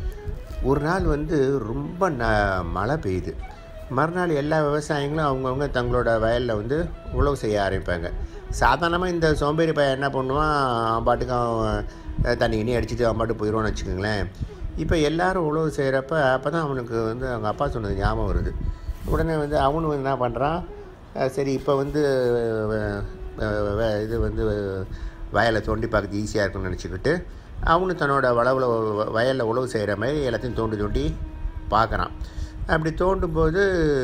ஒரு நாள் வந்து ரொம்ப ந மழை பெய்யுது மறுநாள் எல்லா விவசாயிகளும் அவங்கவுங்க தங்களோட வயலில் வந்து உழவு செய்ய ஆரம்பிப்பாங்க சாதாரணமாக இந்த சோம்பேறி பையன் என்ன பண்ணுவான் அவன் பாட்டுக்கு அவன் அஹ், தண்ணி கிண்ணி அடிச்சுட்டு அவன் பாட்டு போயிடுவான்னு வச்சுக்கோங்களேன் இப்போ எல்லாரும் உழவு செய்கிறப்ப அப்போ தான் அவனுக்கு வந்து அவங்க அப்பா சொன்னது ஞாபகம் வருது உடனே வந்து அவனும் என்ன பண்ணுறான் அஹ், சரி இப்போ வந்து அஹ், அஹ், வே- இது வந்து வயலை தோண்டி பார்க்கறது ஈஸியாக இருக்கும்னு நினச்சிக்கிட்டு அவனும் தன்னோட வளவில் வயலில் உழவு செய்கிற மாதிரி எல்லாத்தையும் தோண்டி தோண்டி பார்க்குறான் அப்படி தோண்டும்போது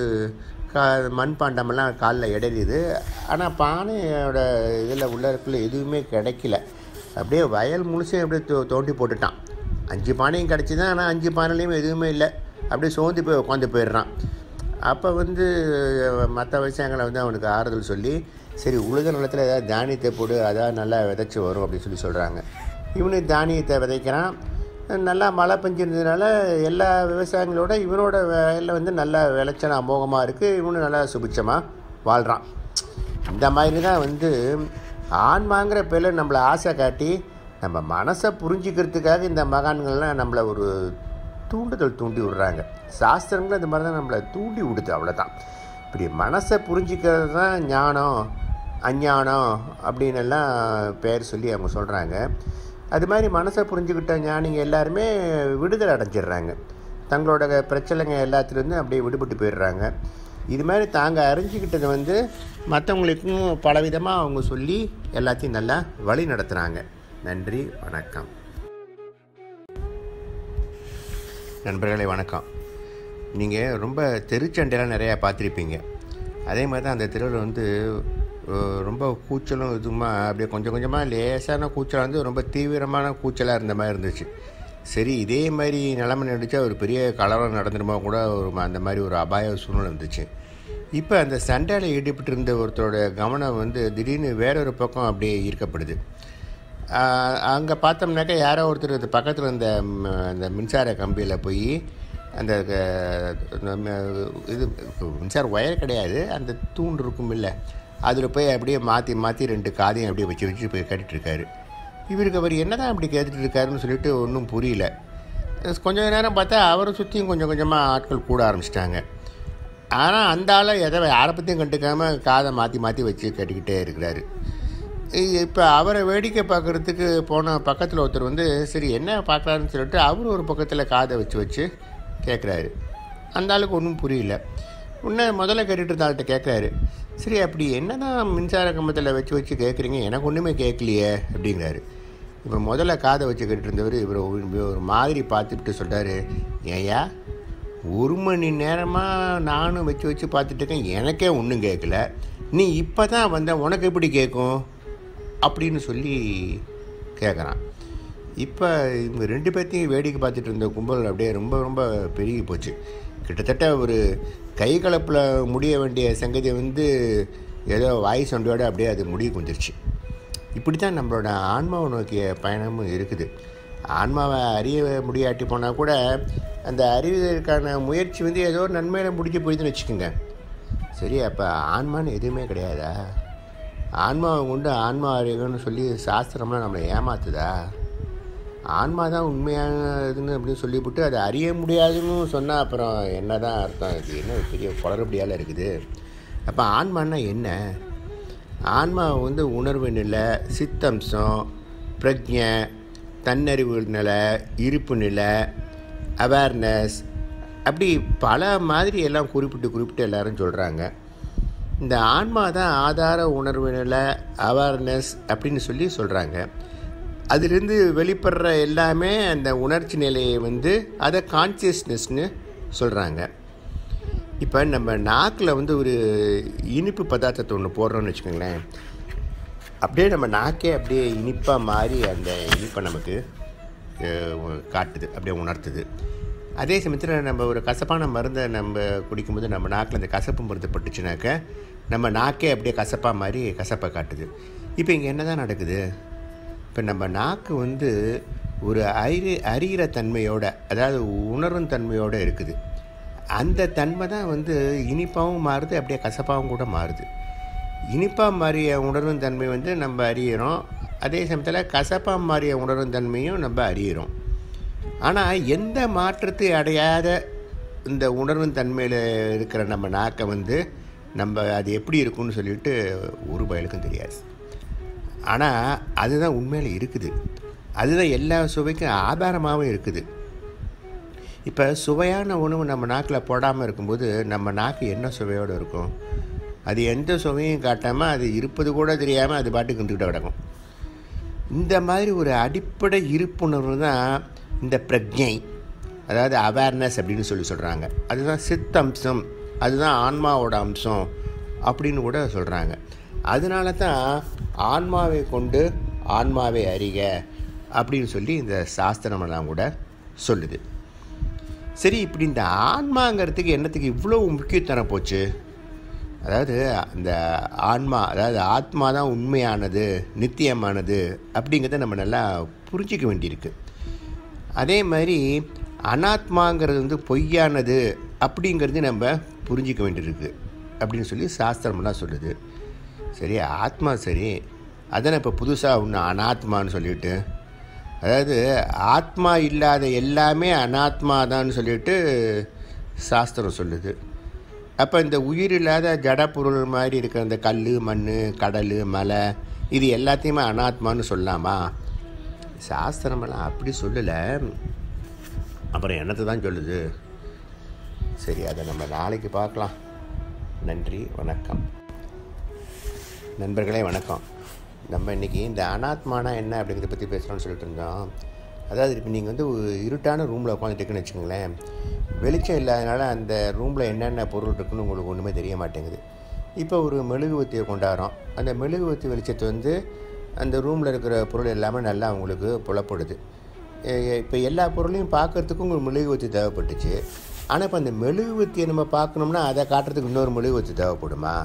கா மண்பாண்டமெல்லாம் காலில் இடறியுது ஆனால் பானையோட இதில் உள்ளக்குள்ள எதுவுமே கிடைக்கல அப்படியே வயல் முழுசும் அப்படியே தோ தோண்டி போட்டுட்டான் அஞ்சு பானையும் கிடச்சி தான் ஆனால் அஞ்சு பானையிலையும் எதுவுமே இல்லை அப்படியே சோர்ந்து போய் உட்காந்து போயிடுறான் அப்போ வந்து மற்ற விவசாயங்களை வந்து அவனுக்கு ஆறுதல் சொல்லி சரி உழுத நிலத்தில் ஏதாவது தானியத்தை போடு அதான் நல்லா விதைச்சி வரும் அப்படின்னு சொல்லி சொல்கிறாங்க இவனு தானியத்தை விதைக்கிறான் நல்லா மழை பெஞ்சிருந்ததுனால எல்லா விவசாயிகளோட இவனோட வயலில் வந்து நல்ல விளைச்சல் அமோகமாக இருக்குது இவனும் நல்லா சுபிட்சமாக வாழ்கிறான் இந்த மாதிரி தான் வந்து ஆன்மாங்கிற பேரில் நம்மளை ஆசை காட்டி நம்ம மனசை புரிஞ்சுக்கிறதுக்காக இந்த மகான்கள்லாம் நம்மளை ஒரு தூண்டுதல் தூண்டி விடுறாங்க சாஸ்திரங்கள் இந்த மாதிரி தான் நம்மளை தூண்டி விடுது அவ்வளோதான் இப்படி மனசை புரிஞ்சுக்கிறது தான் ஞானம் அஞ்ஞானம் அப்படின்னு எல்லாம் பேர் சொல்லி அவங்க சொல்கிறாங்க அது மாதிரி மனசை புரிஞ்சுக்கிட்ட ஞானிங்க எல்லாருமே விடுதலை அடைஞ்சிடுறாங்க தங்களோட பிரச்சனைங்க எல்லாத்துலேருந்து அப்படியே விடுபட்டு போயிடுறாங்க இது மாதிரி தாங்க அறிஞ்சிக்கிட்டதை வந்து மற்றவங்களுக்கும் பலவிதமாக அவங்க சொல்லி எல்லாத்தையும் நல்லா வழி நடத்துகிறாங்க நன்றி வணக்கம் நண்பர்களே வணக்கம் நீங்கள் ரொம்ப தெருச்சண்டையெல்லாம் நிறையா பார்த்துருப்பீங்க அதே மாதிரி தான் அந்த தெருவில் வந்து அஹ், ரொம்ப கூச்சலும் இதுமா அப்படியே கொஞ்சம் கொஞ்சமாக லேசான கூச்சலாக வந்து ரொம்ப தீவிரமான கூச்சலாக இருந்த மாதிரி இருந்துச்சு சரி இதே மாதிரி நிலைமை நடிச்சா ஒரு பெரிய கலவரம் நடந்துருமா கூட ஒரு ம- அந்த மாதிரி ஒரு அபாய சூழ்நிலை இருந்துச்சு இப்போ அந்த சண்டையில் ஈடுபட்டு இருந்த ஒருத்தரோட கவனம் வந்து திடீர்னு வேறொரு பக்கம் அப்படியே ஈர்க்கப்படுது அங்கே பார்த்தோம்னாக்கா யாரோ ஒருத்தர் இது பக்கத்தில் இருந்த ம், அந்த மின்சார கம்பியில் போய் அந்த க- நம்ம இது மின்சார ஒயர் கிடையாது அந்த தூண் இருக்கும் இல்லை அதில் போய் அப்படியே மாற்றி மாற்றி ரெண்டு காதையும் அப்படியே வச்சு வச்சு போய் கேட்டுட்டு இருக்காரு இவருக்கு அவர் என்ன தான் அப்படி கேட்டுட்டு இருக்காருன்னு சொல்லிட்டு ஒன்றும் புரியல கொஞ்ச நேரம் பார்த்தா அவரை சுற்றியும் கொஞ்சம் கொஞ்சமாக ஆட்கள் கூட ஆரம்பிச்சிட்டாங்க ஆனால் அந்த ஆளை எதை யாரை பற்றியும் கண்டுக்காமல் காதை மாற்றி மாற்றி வச்சு கேட்டுக்கிட்டே இருக்கிறாரு இப்போ அவரை வேடிக்கை பார்க்குறதுக்கு போன பக்கத்தில் ஒருத்தர் வந்து சரி என்ன பார்க்குறாருன்னு சொல்லிட்டு அவர் ஒரு பக்கத்தில் காதை வச்சு வச்சு கேட்குறாரு அந்த ஆளுக்கு ஒன்றும் புரியல உன்ன முதல்ல கேட்டுட்டு இருந்த ஆள்கிட்ட கேட்குறாரு சரி அப்படி என்னதான் மின்சார கம்பத்தில் வச்சு வச்சு கேட்குறீங்க எனக்கு ஒன்றுமே கேட்கலையே அப்படிங்கிறாரு இப்போ முதல்ல காதை வச்சு கேட்டுட்டு இருந்தவர் இவர் ஒரு- ஒரு மாதிரி பார்த்துட்டு சொல்கிறாரு ஏயா ஒரு மணி நேரமாக நானும் வச்சு வச்சு பார்த்துட்டு இருக்கேன் எனக்கே ஒன்றும் கேட்கல நீ இப்போ தான் வந்த உனக்கு எப்படி கேட்கும் அப்படின்னு சொல்லி கேட்குறான் இப்போ இவங்க ரெண்டு பேர்த்தையும் வேடிக்கை பார்த்துட்டு இருந்த கும்பல் அப்படியே ரொம்ப ரொம்ப பெருகி போச்சு கிட்டத்தட்ட ஒரு கை கலப்பில் முடிய வேண்டிய சங்கதி வந்து ஏதோ வாய் சண்டையோட அப்படியே அது முடிவுக்கு வந்துருச்சு இப்படி தான் நம்மளோட ஆன்மாவை நோக்கிய பயணமும் இருக்குது ஆன்மாவை அறிய முடியாட்டி போனால் கூட அந்த அறிவதற்கான முயற்சி வந்து ஏதோ ஒரு நன்மையில் முடிஞ்சு போயிடுதுன்னு வச்சுக்கோங்க சரி அப்போ ஆன்மான்னு எதுவுமே கிடையாதா ஆன்மாவை கொண்டு ஆன்மா அறிவுன்னு சொல்லி சாஸ்திரம்லாம் நம்மளை ஏமாத்துதா ஆன்மா தான் உண்மையான இதுன்னு அப்படின்னு சொல்லிவிட்டு அதை அறிய முடியாதுன்னு சொன்னால் அப்புறம் என்ன தான் அர்த்தம் இது என்ன ஒரு பெரிய குளறுபடியால் இருக்குது அப்போ ஆன்மான்னா என்ன ஆன்மா வந்து உணர்வு நிலை சித்தம்சம் பிரஜை தன்னறிவு நிலை இருப்பு நிலை அவேர்னஸ் அப்படி பல மாதிரி எல்லாம் குறிப்பிட்டு குறிப்பிட்டு எல்லாரும் சொல்கிறாங்க இந்த ஆன்மா தான் ஆதார உணர்வு நிலை அவேர்னஸ் அப்படின்னு சொல்லி சொல்கிறாங்க அதிலிருந்து வெளிப்படுற எல்லாமே அந்த உணர்ச்சி நிலையை வந்து அதை கான்சியஸ்னஸ்னு சொல்கிறாங்க இப்போ நம்ம நாக்கில் வந்து ஒரு இனிப்பு பதார்த்தத்தை ஒன்று போடுறோம்னு வச்சுக்கோங்களேன் அப்படியே நம்ம நாக்கே அப்படியே இனிப்பாக மாறி அந்த இனிப்பை நமக்கு அஹ், காட்டுது அப்படியே உணர்த்துது அதே சமயத்தில் நம்ம ஒரு கசப்பான மருந்தை நம்ம குடிக்கும்போது நம்ம நாக்கில் அந்த கசப்பு மருந்து பட்டுச்சுனாக்க நம்ம நாக்கே அப்படியே கசப்பாக மாதிரி கசப்பை காட்டுது இப்போ இங்கே என்ன தான் நடக்குது இப்போ நம்ம நாக்கு வந்து ஒரு அறி அறிகிற தன்மையோட அதாவது உணரும் தன்மையோடு இருக்குது அந்த தன்மை தான் வந்து இனிப்பாகவும் மாறுது அப்படியே கசப்பாகவும் கூட மாறுது இனிப்பாக மாறிய உணரும் தன்மை வந்து நம்ம அறியிறோம் அதே சமயத்தில் கசப்பாக மாறிய உணரும் தன்மையும் நம்ம அறியிறோம் ஆனால் எந்த மாற்றத்தை அடையாத இந்த உணர்வின் தன்மையில் இருக்கிற நம்ம நாக்கை வந்து நம்ம அது எப்படி இருக்கும்னு சொல்லிட்டு ஒரு பயலுக்கும் தெரியாது ஆனால் அதுதான் உண்மையில் இருக்குது அதுதான் எல்லா சுவைக்கும் ஆதாரமாகவும் இருக்குது இப்போ சுவையான உணவு நம்ம நாக்கில் போடாமல் இருக்கும்போது நம்ம நாக்கு என்ன சுவையோடு இருக்கும் அது எந்த சுவையும் காட்டாமல் அது இருப்பது கூட தெரியாமல் அது பாட்டுக்கு இருந்துக்கிட்டு கிடக்கும் இந்த மாதிரி ஒரு அடிப்படை இருப்புணர்வு தான் இந்த பிரஜை அதாவது அவேர்னஸ் அப்படின்னு சொல்லி சொல்கிறாங்க அதுதான் சித்தம்சம் அதுதான் ஆன்மாவோட அம்சம் அப்படின்னு கூட சொல்கிறாங்க அதனால தான் ஆன்மாவை கொண்டு ஆன்மாவை அறிக அப்படின்னு சொல்லி இந்த சாஸ்திரமெல்லாம் கூட சொல்லுது சரி இப்படி இந்த ஆன்மாங்கிறதுக்கு என்னத்துக்கு இவ்வளோ முக்கியத்துவம் போச்சு அதாவது அந்த ஆன்மா அதாவது ஆத்மா தான் உண்மையானது நித்தியமானது அப்படிங்கிறத நம்ம நல்லா புரிஞ்சிக்க வேண்டியிருக்கு அதே மாதிரி அனாத்மாங்கிறது வந்து பொய்யானது அப்படிங்கிறது நம்ம புரிஞ்சிக்க வேண்டியிருக்கு அப்படின்னு சொல்லி சாஸ்திரமெல்லாம் சொல்லுது சரி ஆத்மா சரி அதானே இப்போ புதுசாக ஒன்று அனாத்மான்னு சொல்லிட்டு அதாவது ஆத்மா இல்லாத எல்லாமே அனாத்மா தான் சொல்லிட்டு சாஸ்திரம் சொல்லுது அப்போ இந்த உயிர் இல்லாத ஜடப்பொருள் மாதிரி இருக்கிற இந்த கல் மண் கடல் மலை இது எல்லாத்தையுமே அனாத்மான்னு சொல்லலாமா சாஸ்திரமெல்லாம் அப்படி சொல்லலை அப்புறம் என்னத்தை தான் சொல்லுது சரி அதை நம்ம நாளைக்கு பார்க்கலாம் நன்றி வணக்கம் நண்பர்களே வணக்கம் நம்ம இன்றைக்கி இந்த அனாத்மானா என்ன அப்படிங்கிறத பற்றி பேசுகிறோம்னு சொல்லிட்டு இருந்தோம் அதாவது இப்போ நீங்கள் வந்து ஒரு இருட்டான ரூமில் உட்காந்துட்டுக்குன்னு வச்சுக்கோங்களேன் வெளிச்சம் இல்லாதனால அந்த ரூமில் என்னென்ன பொருள் இருக்குன்னு உங்களுக்கு ஒன்றுமே தெரிய மாட்டேங்குது இப்போ ஒரு மெழுகுவத்தியை கொண்டாடுறோம் அந்த மெழுகுவத்தி வெளிச்சத்தை வந்து அந்த ரூமில் இருக்கிற பொருள் எல்லாமே நல்லா அவங்களுக்கு புலப்படுது இப்போ எல்லா பொருளையும் பார்க்குறதுக்கும் உங்களுக்கு மெழுகுவத்தி தேவைப்பட்டுச்சு ஆனால் இப்போ அந்த மெழுகுவத்தியை நம்ம பார்க்கணும்னா அதை காட்டுறதுக்கு இன்னொரு மெழுகுவத்தி தேவைப்படுமா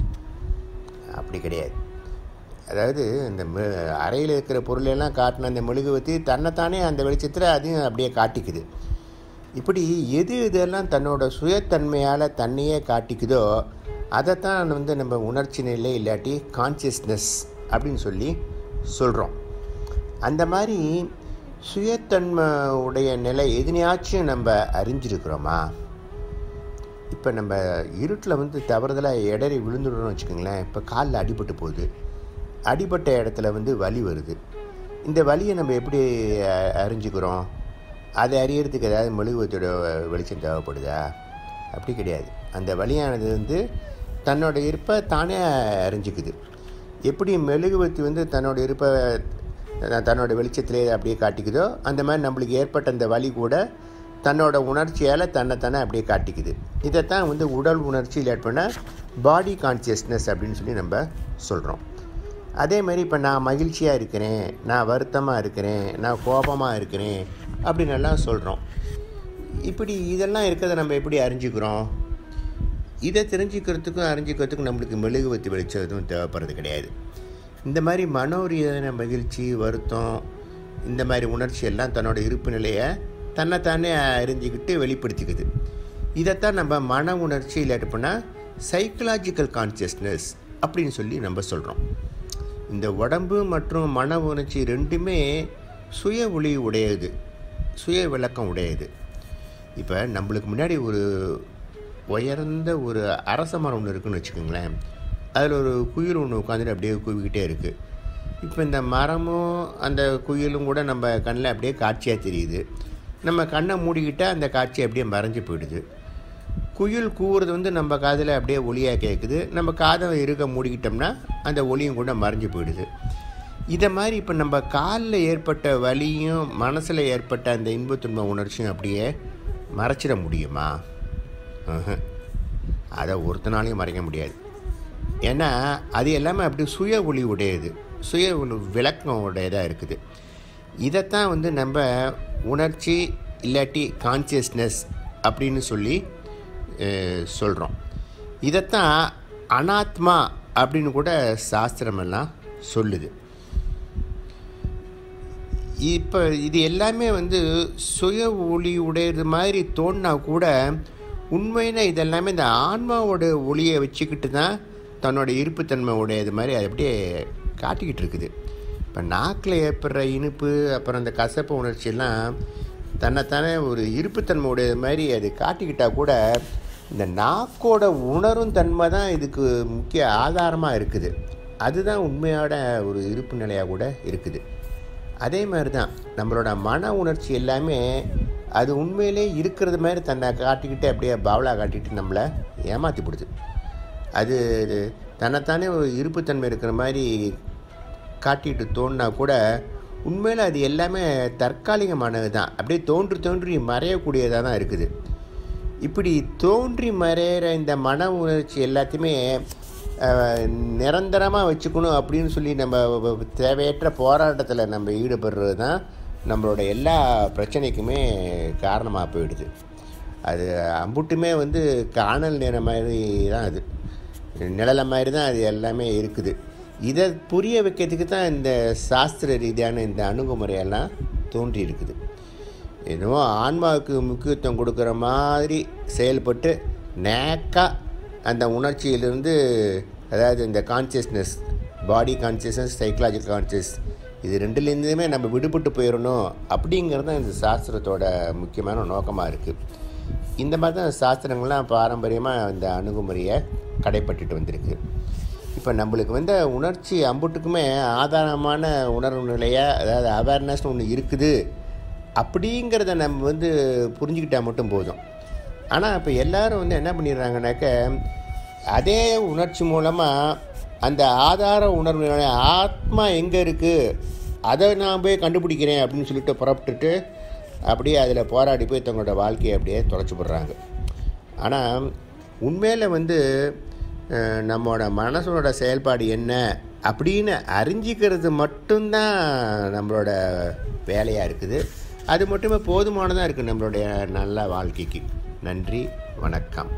அப்படி கிடையாது அதாவது இந்த மெ அறையில் இருக்கிற பொருளெல்லாம் காட்டின அந்த மெழுகுவத்தி தன்னைத்தானே அந்த வெளிச்சத்தில் அதையும் அப்படியே காட்டிக்குது இப்படி எது இதெல்லாம் தன்னோட சுயத்தன்மையால் தன்னையே காட்டிக்குதோ அதைத்தான் வந்து நம்ம உணர்ச்சி நிலை இல்லாட்டி கான்சியஸ்னஸ் அப்படின்னு சொல்லி சொல்கிறோம் அந்த மாதிரி சுயத்தன்மை உடைய நிலை எதுனையாச்சும் நம்ம அறிஞ்சிருக்கிறோமா இப்போ நம்ம இருட்டில் வந்து தவறுதலாக இடறி விழுந்துடுறோம்னு வச்சுக்கோங்களேன் இப்போ காலில் அடிபட்டு போகுது அடிபட்ட இடத்துல வந்து வலி வருது இந்த வலியை நம்ம எப்படி அ- அறிஞ்சுக்கிறோம் அதை அறியறதுக்கு ஏதாவது மெழுகுவத்தோட வெளிச்சம் தேவைப்படுதா அப்படி கிடையாது அந்த வலியானது வந்து தன்னோட இருப்பை தானே அறிஞ்சிக்குது எப்படி மெழுகுவத்தி வந்து தன்னோட இருப்பை த- தன்னோட வெளிச்சத்திலே அப்படியே காட்டிக்குதோ அந்த மாதிரி நம்மளுக்கு ஏற்பட்ட அந்த வலி கூட தன்னோட உணர்ச்சியால் தன்னைத்தானே அப்படியே காட்டிக்குது இதைத்தான் வந்து உடல் உணர்ச்சியில் ஏற்பட பாடி கான்சியஸ்னஸ் அப்படின்னு சொல்லி நம்ம சொல்கிறோம் அதே மாதிரி இப்போ நான் மகிழ்ச்சியாக இருக்கிறேன் நான் வருத்தமாக இருக்கிறேன் நான் கோபமாக இருக்கிறேன் அப்படின்னு எல்லாம் சொல்கிறோம் இப்படி இதெல்லாம் இருக்கிறத நம்ம எப்படி அறிஞ்சுக்கிறோம் இதை தெரிஞ்சுக்கிறதுக்கும் அறிஞ்சிக்கிறதுக்கும் நம்மளுக்கு மெழுகுவத்தி வெளிச்சம் எதுவும் தேவைப்படுறது கிடையாது இந்த மாதிரி மனோரீதியான மகிழ்ச்சி வருத்தம் இந்த மாதிரி உணர்ச்சி எல்லாம் தன்னோட இருப்பு நிலையை தன்னைத்தானே அறிஞ்சிக்கிட்டு வெளிப்படுத்திக்குது இதைத்தான் நம்ம மன உணர்ச்சி இல்லாட்டி போனால் சைக்கலாஜிக்கல் கான்சியஸ்னஸ் அப்படின்னு சொல்லி நம்ம சொல்கிறோம் இந்த உடம்பு மற்றும் மன உணர்ச்சி ரெண்டுமே சுய ஒளி உடையது சுய விளக்கம் உடையது இப்போ நம்மளுக்கு முன்னாடி ஒரு உயர்ந்த ஒரு அரச மரம் ஒன்று இருக்குன்னு வச்சுக்கோங்களேன் அதில் ஒரு குயில் ஒன்று உட்காந்துட்டு அப்படியே கூவிக்கிட்டே இருக்குது இப்போ இந்த மரமும் அந்த குயிலும் கூட நம்ம கண்ணில் அப்படியே காட்சியாக தெரியுது நம்ம கண்ணை மூடிக்கிட்டால் அந்த காட்சி அப்படியே மறைஞ்சு போயிடுது குயில் கூவுறது வந்து நம்ம காதில் அப்படியே ஒளியாக கேட்குது நம்ம காதை இருக்க மூடிக்கிட்டோம்னா அந்த ஒளியும் கூட மறைஞ்சு போயிடுது இதை மாதிரி இப்போ நம்ம காலில் ஏற்பட்ட வலியும் மனசில் ஏற்பட்ட அந்த இன்பத்துன்ப உணர்ச்சியும் அப்படியே மறைச்சிட முடியுமா ம்ஹும். அதை ஒருத்தனாலையும் மறைக்க முடியாது ஏன்னா அது எல்லாமே அப்படி சுய ஒளி உடையது சுய ஒளி விளக்கம் உடையதாக இருக்குது இதைத்தான் வந்து நம்ம உணர்ச்சி இல்லாட்டி கான்சியஸ்னஸ் அப்படின்னு சொல்லி சொல்கிறோம் இதைத்தான் அனாத்மா அப்படின்னு கூட சாஸ்திரமெல்லாம் சொல்லுது இப்போ இது எல்லாமே வந்து சுய ஒளி உடையது மாதிரி தோணினா கூட உண்மையில இதெல்லாமே இந்த ஆன்மாவோட ஒளியை வச்சுக்கிட்டு தான் தன்னோட இருப்புத்தன்மை உடையது மாதிரி அது அப்படியே காட்டிக்கிட்டு இருக்குது இப்போ நாக்கில் ஏற்படுற இனிப்பு அப்புறம் அந்த கசப்பு உணர்ச்சியெல்லாம் தன்னைத்தானே ஒரு இருப்புத்தன்மை உடையது மாதிரி அது காட்டிக்கிட்டால் கூட இந்த நாக்கோட உணரும் தன்மை தான் இதுக்கு முக்கிய ஆதாரமாக இருக்குது அதுதான் உண்மையோட ஒரு இருப்பு நிலையாக கூட இருக்குது அதே மாதிரி தான் நம்மளோட மன உணர்ச்சி எல்லாமே அது உண்மையிலே இருக்கிறது மாதிரி தன்னை காட்டிக்கிட்டு அப்படியே பாவலா காட்டிட்டு நம்மளை ஏமாற்றி போடுது அது தன்னைத்தானே ஒரு இருப்புத்தன்மை இருக்கிற மாதிரி காட்டிட்டு தோணுனா கூட உண்மையில் அது எல்லாமே தற்காலிகமானது தான் அப்படியே தோன்றி தோன்றி மறையக்கூடியதாக தான் இருக்குது இப்படி தோன்றி மறையிற இந்த மன உணர்ச்சி எல்லாத்தையுமே நிரந்தரமாக வச்சுக்கணும் அப்படின்னு சொல்லி நம்ம தேவையற்ற போராட்டத்தில் நம்ம ஈடுபடுறது தான் நம்மளோட எல்லா பிரச்சனைக்குமே காரணமாக போயிடுது அது அம்புட்டுமே வந்து காணல் நேர மாதிரி தான் அது நிழலை மாதிரி தான் அது எல்லாமே இருக்குது இதை புரிய வைக்கிறதுக்கு தான் இந்த சாஸ்திர ரீதியான இந்த அணுகுமுறையெல்லாம் தோன்றி இருக்குது என்னவோ ஆன்மாவுக்கு முக்கியத்துவம் கொடுக்குற மாதிரி செயல்பட்டு நேக்காக அந்த உணர்ச்சியிலிருந்து அதாவது இந்த consciousness body consciousness psychological conscious இது ரெண்டுலேருந்துமே நம்ம விடுபட்டு போயிடணும் அப்படிங்கிறது தான் இந்த சாஸ்திரத்தோட முக்கியமான நோக்கமாக இருக்குது இந்த மாதிரி தான் சாஸ்திரங்கள்லாம் பாரம்பரியமாக இந்த அணுகுமுறையை கடைப்பட்டுட்டு வந்திருக்கு இப்போ நம்மளுக்கு வந்து உணர்ச்சி அம்புட்டுக்குமே ஆதாரமான உணர்வு நிலையாக அதாவது அவேர்னஸ்னு ஒன்று இருக்குது அப்படிங்கிறத நம்ம வந்து புரிஞ்சுக்கிட்டால் மட்டும் போதும் ஆனால் இப்போ எல்லாரும் வந்து என்ன பண்ணிடுறாங்கனாக்க அதே உணர்ச்சி மூலமாக அந்த ஆதார உணர்வு நிலை ஆத்மா எங்கே இருக்குது அதை நான் போய் கண்டுபிடிக்கிறேன் அப்படின்னு சொல்லிட்டு புறப்பட்டுட்டு அப்படியே அதில் போராடி போய் தங்களோட வாழ்க்கையை அப்படியே தொலைச்சி போடுறாங்க ஆனால் உண்மையில் வந்து அஹ், நம்மளோட மனசோட செயல்பாடு என்ன அப்படின்னு அறிஞ்சிக்கிறது மட்டும்தான் நம்மளோட வேலையாக இருக்குது அது மட்டுமே போதுமானதாக இருக்குது நம்மளுடைய நல்ல வாழ்க்கைக்கு நன்றி வணக்கம்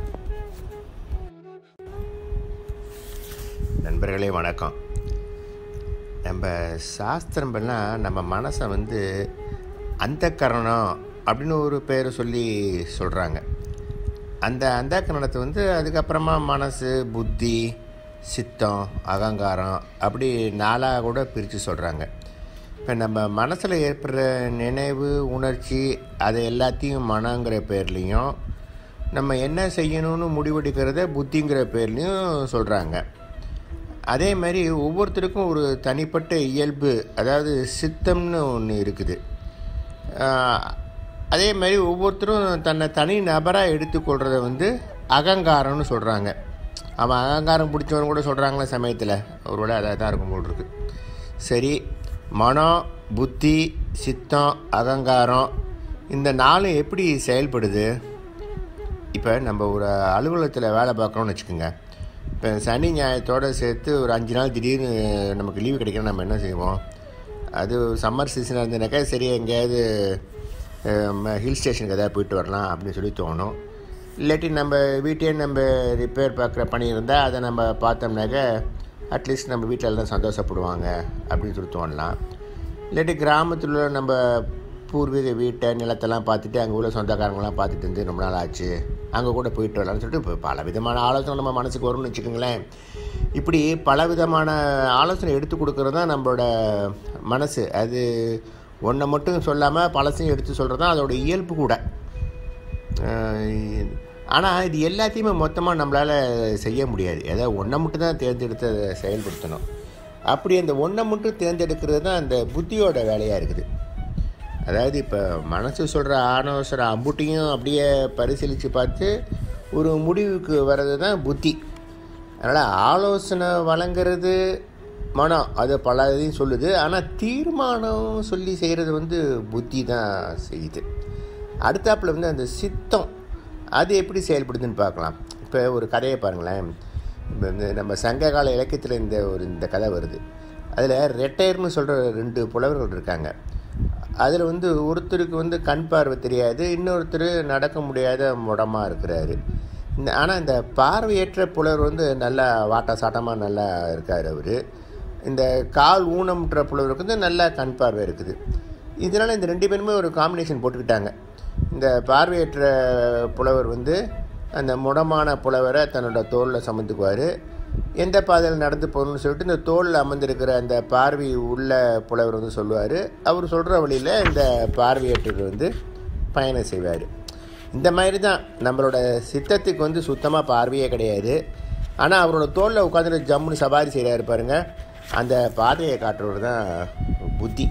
நண்பர்களே வணக்கம் நம்ம சாஸ்திரம்பெல்லாம் நம்ம மனசை வந்து அந்த கரணம் அப்படின்னு ஒரு பேர் சொல்லி சொல்கிறாங்க அந்த அந்த கரணத்தை வந்து அதுக்கப்புறமா மனசு புத்தி சித்தம் அகங்காரம் அப்படி நாளாக கூட பிரித்து சொல்கிறாங்க இப்போ நம்ம மனசில் ஏற்படுற நினைவு உணர்ச்சி அதை எல்லாத்தையும் மனங்கிற பேர்லேயும் நம்ம என்ன செய்யணும்னு முடிவெடுக்கிறத புத்திங்கிற பேர்லேயும் சொல்கிறாங்க அதே மாதிரி ஒவ்வொருத்தருக்கும் ஒரு தனிப்பட்ட இயல்பு அதாவது சித்தம்னு ஒன்று இருக்குது ஆஹ், அதே மாதிரி ஒவ்வொருத்தரும் தன்னை தனி நபராக எடுத்துக்கொள்கிறத வந்து அகங்காரம்னு சொல்கிறாங்க அவன் அகங்காரம் பிடிச்சவன் கூட சொல்கிறாங்களே சமயத்தில் ஒருவேளை அதாக தான் இருக்கும் போல் இருக்கு சரி மனம் புத்தி சித்தம் அகங்காரம் இந்த நாலும் எப்படி செயல்படுது இப்போ நம்ம ஒரு அலுவலகத்தில் வேலை பார்க்குறோம்னு வச்சுக்கோங்க இப்போ சனி ஞாயிறத்தோடு சேர்த்து ஒரு அஞ்சு நாள் திடீர்னு நமக்கு லீவு கிடைக்கணும் நம்ம என்ன செய்வோம் அது சம்மர் சீசனாக இருந்ததுனாக்கா சரி எங்கேயாவது ஹில் ஸ்டேஷனுக்கு எதாவது போயிட்டு வரலாம் அப்படின்னு சொல்லி தோணும் இல்லாட்டி நம்ம வீட்டையே நம்ம ரிப்பேர் பார்க்குற பணி இருந்தால் அதை நம்ம பார்த்தோம்னாக்க அட்லீஸ்ட் நம்ம வீட்டில் எல்லாம் சந்தோஷப்படுவாங்க அப்படின்னு சொல்லி தோணலாம் இல்லாட்டி கிராமத்தில் உள்ள நம்ம பூர்வீக வீட்டை நிலத்தெல்லாம் பார்த்துட்டு அங்கே உள்ள சொந்தக்காரங்களாம் பார்த்துட்டு இருந்து ரொம்ப நாள் ஆச்சு அங்கே கூட போயிட்டு வரலாம்னு சொல்லிட்டு இப்போ பல விதமான ஆலோசனை நம்ம மனசுக்கு வரும்னு வச்சுக்கோங்களேன் இப்படி பல விதமான ஆலோசனை எடுத்து கொடுக்கறது தான் நம்மளோட மனசு அது ஒன்றை மட்டும் சொல்லாமல் பழசையும் எடுத்து சொல்கிறது தான் அதோட இயல்பு கூட ஆனால் இது எல்லாத்தையுமே மொத்தமாக நம்மளால் செய்ய முடியாது ஏதாவது ஒன்றை மட்டும் தான் தேர்ந்தெடுத்து அதை செயல்படுத்தணும் அப்படி அந்த ஒன்றை மட்டும் தேர்ந்தெடுக்கிறது தான் அந்த புத்தியோட வேலையாக இருக்குது அதாவது இப்போ மனசு சொல்கிற ஆலோசனை அம்புட்டியும் அப்படியே பரிசீலித்து பார்த்து ஒரு முடிவுக்கு வர்றது தான் புத்தி அதனால் ஆலோசனை வழங்குறது மனம் அது பல இதையும் சொல்லுது ஆனால் தீர்மானம் சொல்லி செய்கிறது வந்து புத்தி தான் செய்யுது அடுத்தாப்புல வந்து அந்த சித்தம் அது எப்படி செயல்படுதுன்னு பார்க்கலாம் இப்போ ஒரு கதையை பாருங்களேன் இப்போ இந்த நம்ம சங்ககால இலக்கியத்தில் இந்த ஒரு இந்த கதை வருது அதில் ரெட்டையர்னு சொல்கிற ரெண்டு புலவர்கள் இருக்காங்க அதில் வந்து ஒருத்தருக்கு வந்து கண் பார்வை தெரியாது இன்னொருத்தர் நடக்க முடியாத முடமாக இருக்கிறாரு இந்த ஆனால் இந்த பார்வையற்ற புலவர் வந்து நல்லா வாட்ட சாட்டமாக நல்லா இருக்கார் அவர் இந்த கால் ஊனம்ன்ற புலவருக்கு வந்து நல்லா கண் பார்வை இருக்குது இதனால் இந்த ரெண்டு பேருமே ஒரு காம்பினேஷன் போட்டுக்கிட்டாங்க இந்த பார்வையற்ற புலவர் வந்து அந்த முடமான புலவரை தன்னோட தோளில் சுமந்துக்குவார் எந்த பாதையில் நடந்து போகணும்னு சொல்லிட்டு இந்த தோளில் அமர்ந்திருக்கிற அந்த பார்வை உள்ள புலவர் வந்து சொல்லுவார் அவர் சொல்கிற வழியில் இந்த பார்வையற்றவர் வந்து பயணம் செய்வார் இந்த மாதிரி தான் நம்மளோட சித்தத்துக்கு வந்து சுத்தமாக பார்வையே கிடையாது ஆனால் அவரோட தோளில் உட்காந்துட்டு ஜம்முன்னு சவாரி செய்கிறாரு பாருங்க அந்த பாதையை காட்டுறவர் தான் புத்தி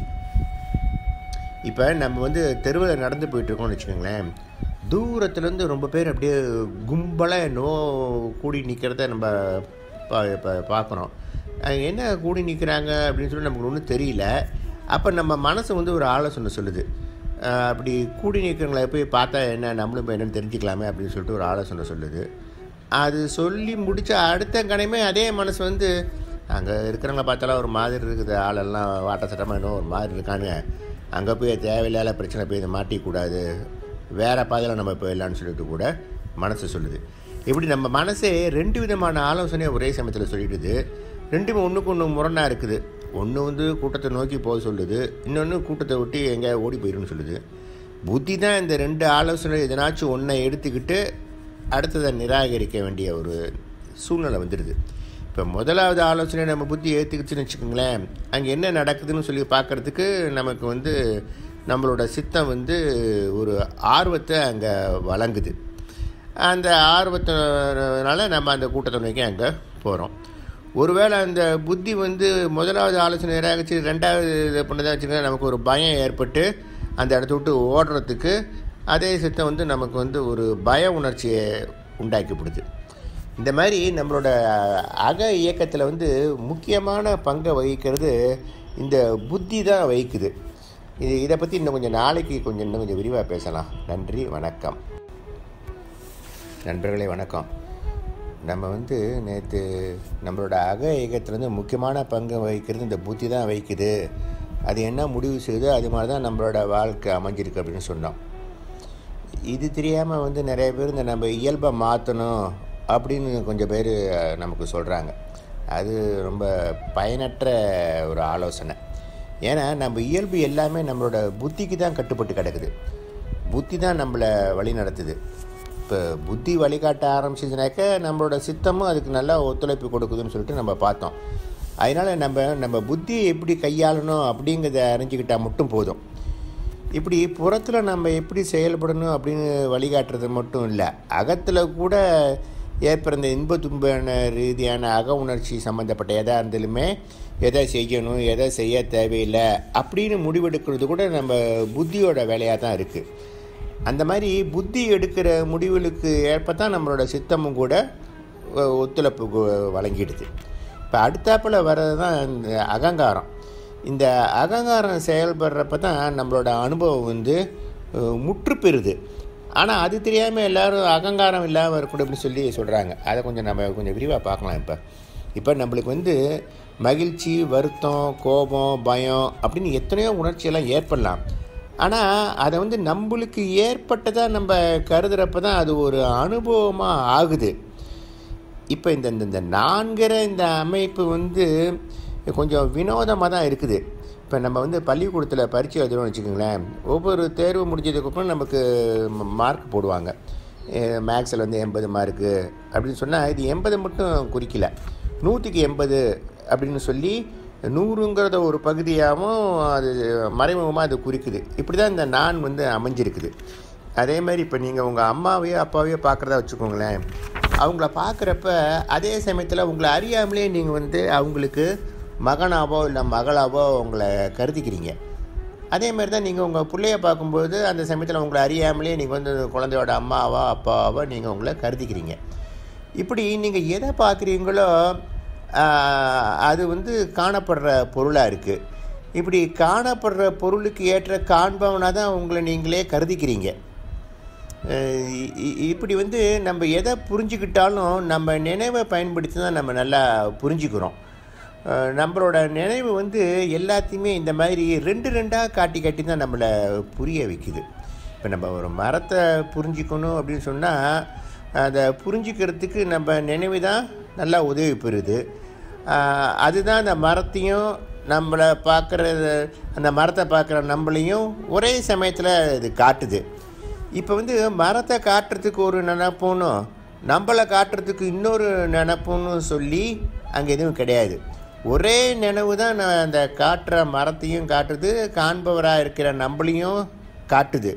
இப்போ நம்ம வந்து தெருவில் நடந்து போயிட்டுருக்கோம்னு வச்சுக்கோங்களேன் தூரத்துலேருந்து ரொம்ப பேர் அப்படியே கும்பலாக என்னவோ கூடி நிற்கிறத நம்ம பா இப்போ பார்க்குறோம் அஹ் என்ன கூடி நிற்கிறாங்க அப்படின்னு சொல்லி நமக்கு ஒன்றும் தெரியல அப்போ நம்ம மனசு வந்து ஒரு ஆலோசனை சொல்லுது அஹ் அப்படி கூடி நிற்கிறவங்கள போய் பார்த்தா என்ன நம்மளும் போய் என்னன்னு தெரிஞ்சுக்கலாமே அப்படின்னு சொல்லிட்டு ஒரு ஆலோசனை சொல்லுது அது சொல்லி முடித்த அடுத்த கணமே அதே மனசு வந்து அங்கே இருக்கிறவங்கள பார்த்தாலும் ஒரு மாதிரி இருக்குது ஆளெல்லாம் வாட்ட சட்டமாக இன்னும் ஒரு மாதிரி இருக்கானுங்க அங்கே போய் தேவையில்லாத பிரச்சனை போய் இதை மாட்டிக்கூடாது வேறு பாதையில் நம்ம போயிடலான்னு சொல்லிட்டு கூட மனசு சொல்லுது இப்படி நம்ம மனசே ரெண்டு விதமான ஆலோசனையை ஒரே சமயத்தில் சொல்லிடுது ரெண்டுமே ஒன்றுக்கு ஒன்று முரணாக இருக்குது ஒன்று வந்து கூட்டத்தை நோக்கி போக சொல்லுது இன்னொன்று கூட்டத்தை விட்டு எங்கேயா ஓடி போயிடுன்னு சொல்லுது புத்தி தான் இந்த ரெண்டு ஆலோசனை எதனாச்சும் ஒன்றை எடுத்துக்கிட்டு அடுத்ததை நிராகரிக்க வேண்டிய ஒரு சூழ்நிலை வந்துடுது இப்போ முதலாவது ஆலோசனை நம்ம புத்தி ஏற்றுக்கிச்சுன்னு வச்சுக்கோங்களேன் அங்கே என்ன நடக்குதுன்னு சொல்லி பார்க்குறதுக்கு நமக்கு வந்து நம்மளோட சித்தம் வந்து ஒரு ஆர்வத்தை அங்கே வழங்குது அந்த ஆர்வத்தினால நம்ம அந்த கூட்டத்தொன்மைக்கு அங்கே போகிறோம் ஒருவேளை அந்த புத்தி வந்து முதலாவது ஆலோசனை நிராகரிச்சு ரெண்டாவது இது பண்ணதாக வச்சுக்கோங்க நமக்கு ஒரு பயம் ஏற்பட்டு அந்த இடத்த விட்டு ஓடுறதுக்கு அதே சித்தம் வந்து நமக்கு வந்து ஒரு பய உணர்ச்சியை உண்டாக்கிவிடுது இந்த மாதிரி நம்மளோட அக இயக்கத்தில் வந்து முக்கியமான பங்கை வகிக்கிறது இந்த புத்தி தான் வகிக்குது இது இதை பற்றி இன்னும் கொஞ்சம் நாளைக்கு கொஞ்சம் இன்னும் கொஞ்சம் விரிவாக பேசலாம் நன்றி வணக்கம் நண்பர்களே வணக்கம் நம்ம வந்து நேற்று நம்மளோட அக இயக்கத்துலேருந்து முக்கியமான பங்கு வகிக்கிறது இந்த புத்தி தான் வகிக்குது அது என்ன முடிவு செய்யுதோ அது மாதிரி தான் நம்மளோட வாழ்க்கை அமைஞ்சிருக்கு அப்படின்னு சொன்னோம் இது தெரியாமல் வந்து நிறைய பேர் இந்த நம்ம இயல்பை மாற்றணும் அப்படின்னு கொஞ்சம் பேர் நமக்கு சொல்கிறாங்க அது ரொம்ப பயனற்ற ஒரு ஆலோசனை ஏன்னா நம்ம இயல்பு எல்லாமே நம்மளோட புத்திக்கு தான் கட்டுப்பட்டு கிடக்குது புத்தி தான் நம்மளை வழி நடத்துது இப்போ புத்தி வழிகாட்ட ஆரம்பிச்சதுனாக்க நம்மளோட சித்தமும் அதுக்கு நல்லா ஒத்துழைப்பு கொடுக்குதுன்னு சொல்லிட்டு நம்ம பார்த்தோம் அதனால் நம்ம நம்ம புத்தியை எப்படி கையாளணும் அப்படிங்கிறத அறிஞ்சிக்கிட்டால் மட்டும் போதும் இப்படி புறத்தில் நம்ம எப்படி செயல்படணும் அப்படின்னு வழிகாட்டுறது மட்டும் இல்லை அகத்தில் கூட ஏற்படுற இந்த இன்ப துன்பன ரீதியான அக உணர்ச்சி சம்மந்தப்பட்ட எதாக இருந்தாலுமே எதை செய்யணும் எதை செய்ய தேவையில்லை அப்படின்னு முடிவெடுக்கிறது கூட நம்ம புத்தியோட வேலையாக தான் இருக்குது அந்த மாதிரி புத்தி எடுக்கிற முடிவுகளுக்கு ஏற்ப தான் நம்மளோட சித்தமும் கூட ஒ- ஒத்துழைப்பு கு- வழங்கிடுது இப்போ அடுத்தாப்பில் வர்றது தான் இந்த அகங்காரம் இந்த அகங்காரம் செயல்படுறப்ப தான் நம்மளோட அனுபவம் வந்து அஹ், முற்று பெறுது ஆனால் அது தெரியாமல் எல்லாரும் அகங்காரம் இல்லாமல் இருக்கணும் அப்படின்னு சொல்லி சொல்கிறாங்க அதை கொஞ்சம் நம்ம கொஞ்சம் விரிவாக பார்க்கலாம் இப்போ இப்போ நம்மளுக்கு வந்து மகிழ்ச்சி வருத்தம் கோபம் பயம் அப்படின்னு எத்தனையோ உணர்ச்சியெல்லாம் ஏற்படலாம் ஆனால் அதை வந்து நம்மளுக்கு ஏற்பட்டதாக நம்ம கருதுறப்ப தான் அது ஒரு அனுபவமாக ஆகுது இப்போ இந்த இந்த- இந்த நான்கிற இந்த அமைப்பு வந்து கொஞ்சம் வினோதமாக தான் இருக்குது இப்போ நம்ம வந்து பள்ளிக்கூடத்தில் பரீட்சை எழுதுறோம்னு வச்சுக்கோங்களேன் ஒவ்வொரு தேர்வு முடிஞ்சதுக்கப்புறம் நமக்கு மார்க் போடுவாங்க மேக்ஸில் வந்து எண்பது மார்க்கு அப்படின்னு சொன்னால் இது எண்பது மட்டும் குறிக்கல நூற்றுக்கு எண்பது அப்படின்னு சொல்லி நூறுங்கிறத ஒரு பகுதியாகவும் அது மறைமுகமாக அது குறிக்குது இப்படி தான் இந்த நான் வந்து அமைஞ்சிருக்குது அதே மாதிரி இப்போ நீங்கள் உங்கள் அம்மாவையோ அப்பாவையோ பார்க்குறதா வச்சுக்கோங்களேன் அவங்கள பார்க்குறப்ப அதே சமயத்தில் உங்களை அறியாமலே நீங்கள் வந்து அவங்களுக்கு மகனாவோ இல்லை மகளாவோ உங்களை கருதிக்கிறீங்க அதே மாதிரி தான் நீங்கள் உங்கள் பிள்ளைய பார்க்கும்போது அந்த சமயத்தில் உங்களை அறியாமலே நீங்கள் வந்து குழந்தையோட அம்மாவோ அப்பாவோ நீங்கள் உங்களை கருதிக்கிறீங்க இப்படி நீங்கள் எதை பார்க்குறீங்களோ ஆஹ், அது வந்து காணப்படுற பொருளாக இருக்குது இப்படி காணப்படுற பொருளுக்கு ஏற்ற காண்பவனாக தான் உங்களை நீங்களே கருதிக்கிறீங்க அஹ் இ- இ- இப்படி வந்து நம்ம எதை புரிஞ்சுக்கிட்டாலும் நம்ம நினைவை பயன்படுத்தி தான் நம்ம நல்லா புரிஞ்சுக்கிறோம் அஹ் நம்மளோட நினைவு வந்து எல்லாத்தையுமே இந்த மாதிரி ரெண்டு ரெண்டாக காட்டி காட்டி தான் நம்மளை புரிய வைக்குது இப்போ நம்ம ஒரு மரத்தை புரிஞ்சுக்கணும் அப்படின்னு சொன்னால் அதை புரிஞ்சுக்கிறதுக்கு நம்ம நினைவு தான் நல்லா உதவி பெறுது அஹ் அதுதான் அந்த மரத்தையும் நம்மளை பார்க்குற அந்த மரத்தை பார்க்குற நம்மளையும் ஒரே சமயத்தில் இது காட்டுது இப்போ வந்து மரத்தை காட்டுறதுக்கு ஒரு நினப்புன்னு நம்மளை காட்டுறதுக்கு இன்னொரு நினப்புன்னு சொல்லி அங்கே எதுவும் கிடையாது ஒரே நினைவு தான் நான் அந்த காட்டுற மரத்தையும் காட்டுது காண்பவராக இருக்கிற நம்மளையும் காட்டுது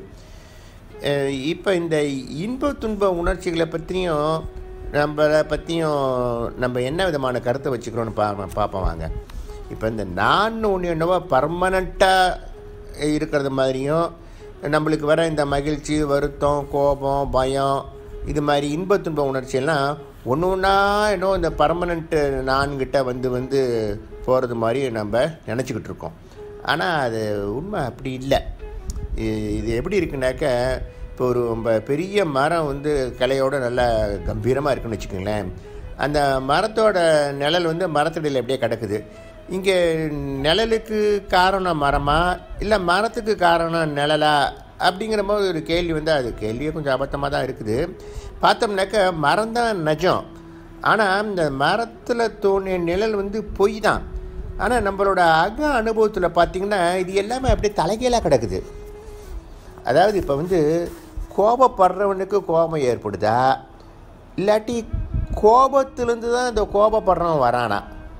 இப்போ இந்த இன்ப துன்ப உணர்ச்சிகளை பற்றியும் நம்மளை பற்றியும் நம்ம என்ன விதமான கருத்தை வச்சுக்கிறோன்னு பா பார்ப்போம் வாங்க இப்போ இந்த நான் ஒன்று என்னவோ பர்மனண்ட்டாக இருக்கிறது மாதிரியும் நம்மளுக்கு வர இந்த மகிழ்ச்சி வருத்தம் கோபம் பயம் இது மாதிரி இன்ப துன்ப உணர்ச்சியெல்லாம் ஒன்று ஒன்றா என்னோ இந்த பர்மனண்ட்டு நான்கிட்ட வந்து வந்து போகிறது மாதிரி நம்ம நினச்சிக்கிட்டு இருக்கோம் ஆனால் அது உண்மை அப்படி இல்லை இ- இது எப்படி இருக்குனாக்க இப்போ ஒரு ரொம்ப பெரிய மரம் வந்து கிளையோட நல்லா கம்பீரமாக இருக்குன்னு வச்சுக்கோங்களேன் அந்த மரத்தோட நிழல் வந்து மரத்தடியில் அப்படியே கிடக்குது இங்கே நிழலுக்கு காரணம் மரமா இல்லை மரத்துக்கு காரணம் நிழலா அப்படிங்கிற மாதிரி ஒரு கேள்வி வந்து அது கேள்வியே கொஞ்சம் அபத்தமாக தான் இருக்குது பார்த்தோம்னாக்க மரம் தான் நிஜம் ஆனால் இந்த மரத்தில் தோணிய நிழல் வந்து பொய் தான் ஆனால் நம்மளோட அக அனுபவத்தில் பார்த்திங்கன்னா இது எல்லாமே அப்படியே தலைகீழாக கிடக்குது அதாவது இப்போ வந்து கோபப்படுறவனுக்கு கோபம் ஏற்படுதா இல்லாட்டி கோபத்திலேருந்து தான் இந்த கோபப்படுறவன் வரானா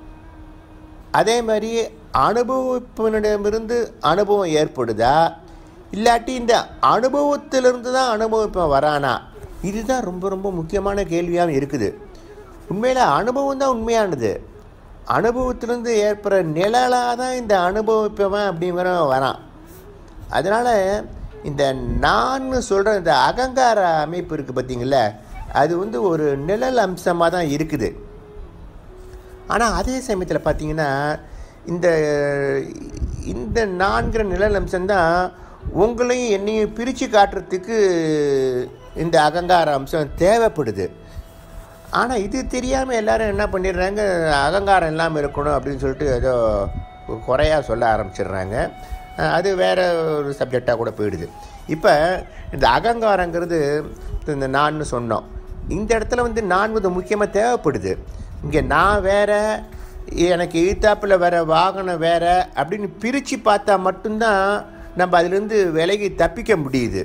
அதே மாதிரி அனுபவிப்பவனிடமிருந்து அனுபவம் ஏற்படுதா இல்லாட்டி இந்த அனுபவத்திலிருந்து தான் அனுபவிப்பவன் வரானா இதுதான் ரொம்ப ரொம்ப முக்கியமான கேள்வியாக இருக்குது உண்மையில் அனுபவம் தான் உண்மையானது அனுபவத்திலேருந்து ஏற்படுற நிழலாக தான் இந்த அனுபவிப்பவன் அப்படிங்கிற வரான் அதனால் இந்த நான் சொல்கிற இந்த அகங்கார அமைப்பு இருக்குது பார்த்தீங்களா அது வந்து ஒரு நிழல் அம்சமாக தான் இருக்குது ஆனால் அதே சமயத்தில் பார்த்தீங்கன்னா இந்த இந்த நான்கிற நிழல் அம்சம்தான் உங்களையும் என்னையும் பிரித்து காட்டுறதுக்கு இந்த அகங்கார அம்சம் தேவைப்படுது ஆனால் இது தெரியாமல் எல்லாரும் என்ன பண்ணிடுறாங்க அகங்காரம் இல்லாமல் இருக்கணும் அப்படின்னு சொல்லிட்டு ஏதோ குறையா சொல்ல ஆரம்பிச்சிடுறாங்க அது வேற ஒரு சப்ஜெக்டாக கூட போயிடுது இப்போ இந்த அகங்காரங்கிறது இந்த நான் சொன்னோம் இந்த இடத்துல வந்து நான் வந்து முக்கியமாக தேவைப்படுது இங்கே நான் வேற எனக்கு எழுத்தாப்பில் வேற வாகனம் வேற அப்படின்னு பிரித்து பார்த்தா மட்டும்தான் நம்ம அதுலேருந்து விலகி தப்பிக்க முடியுது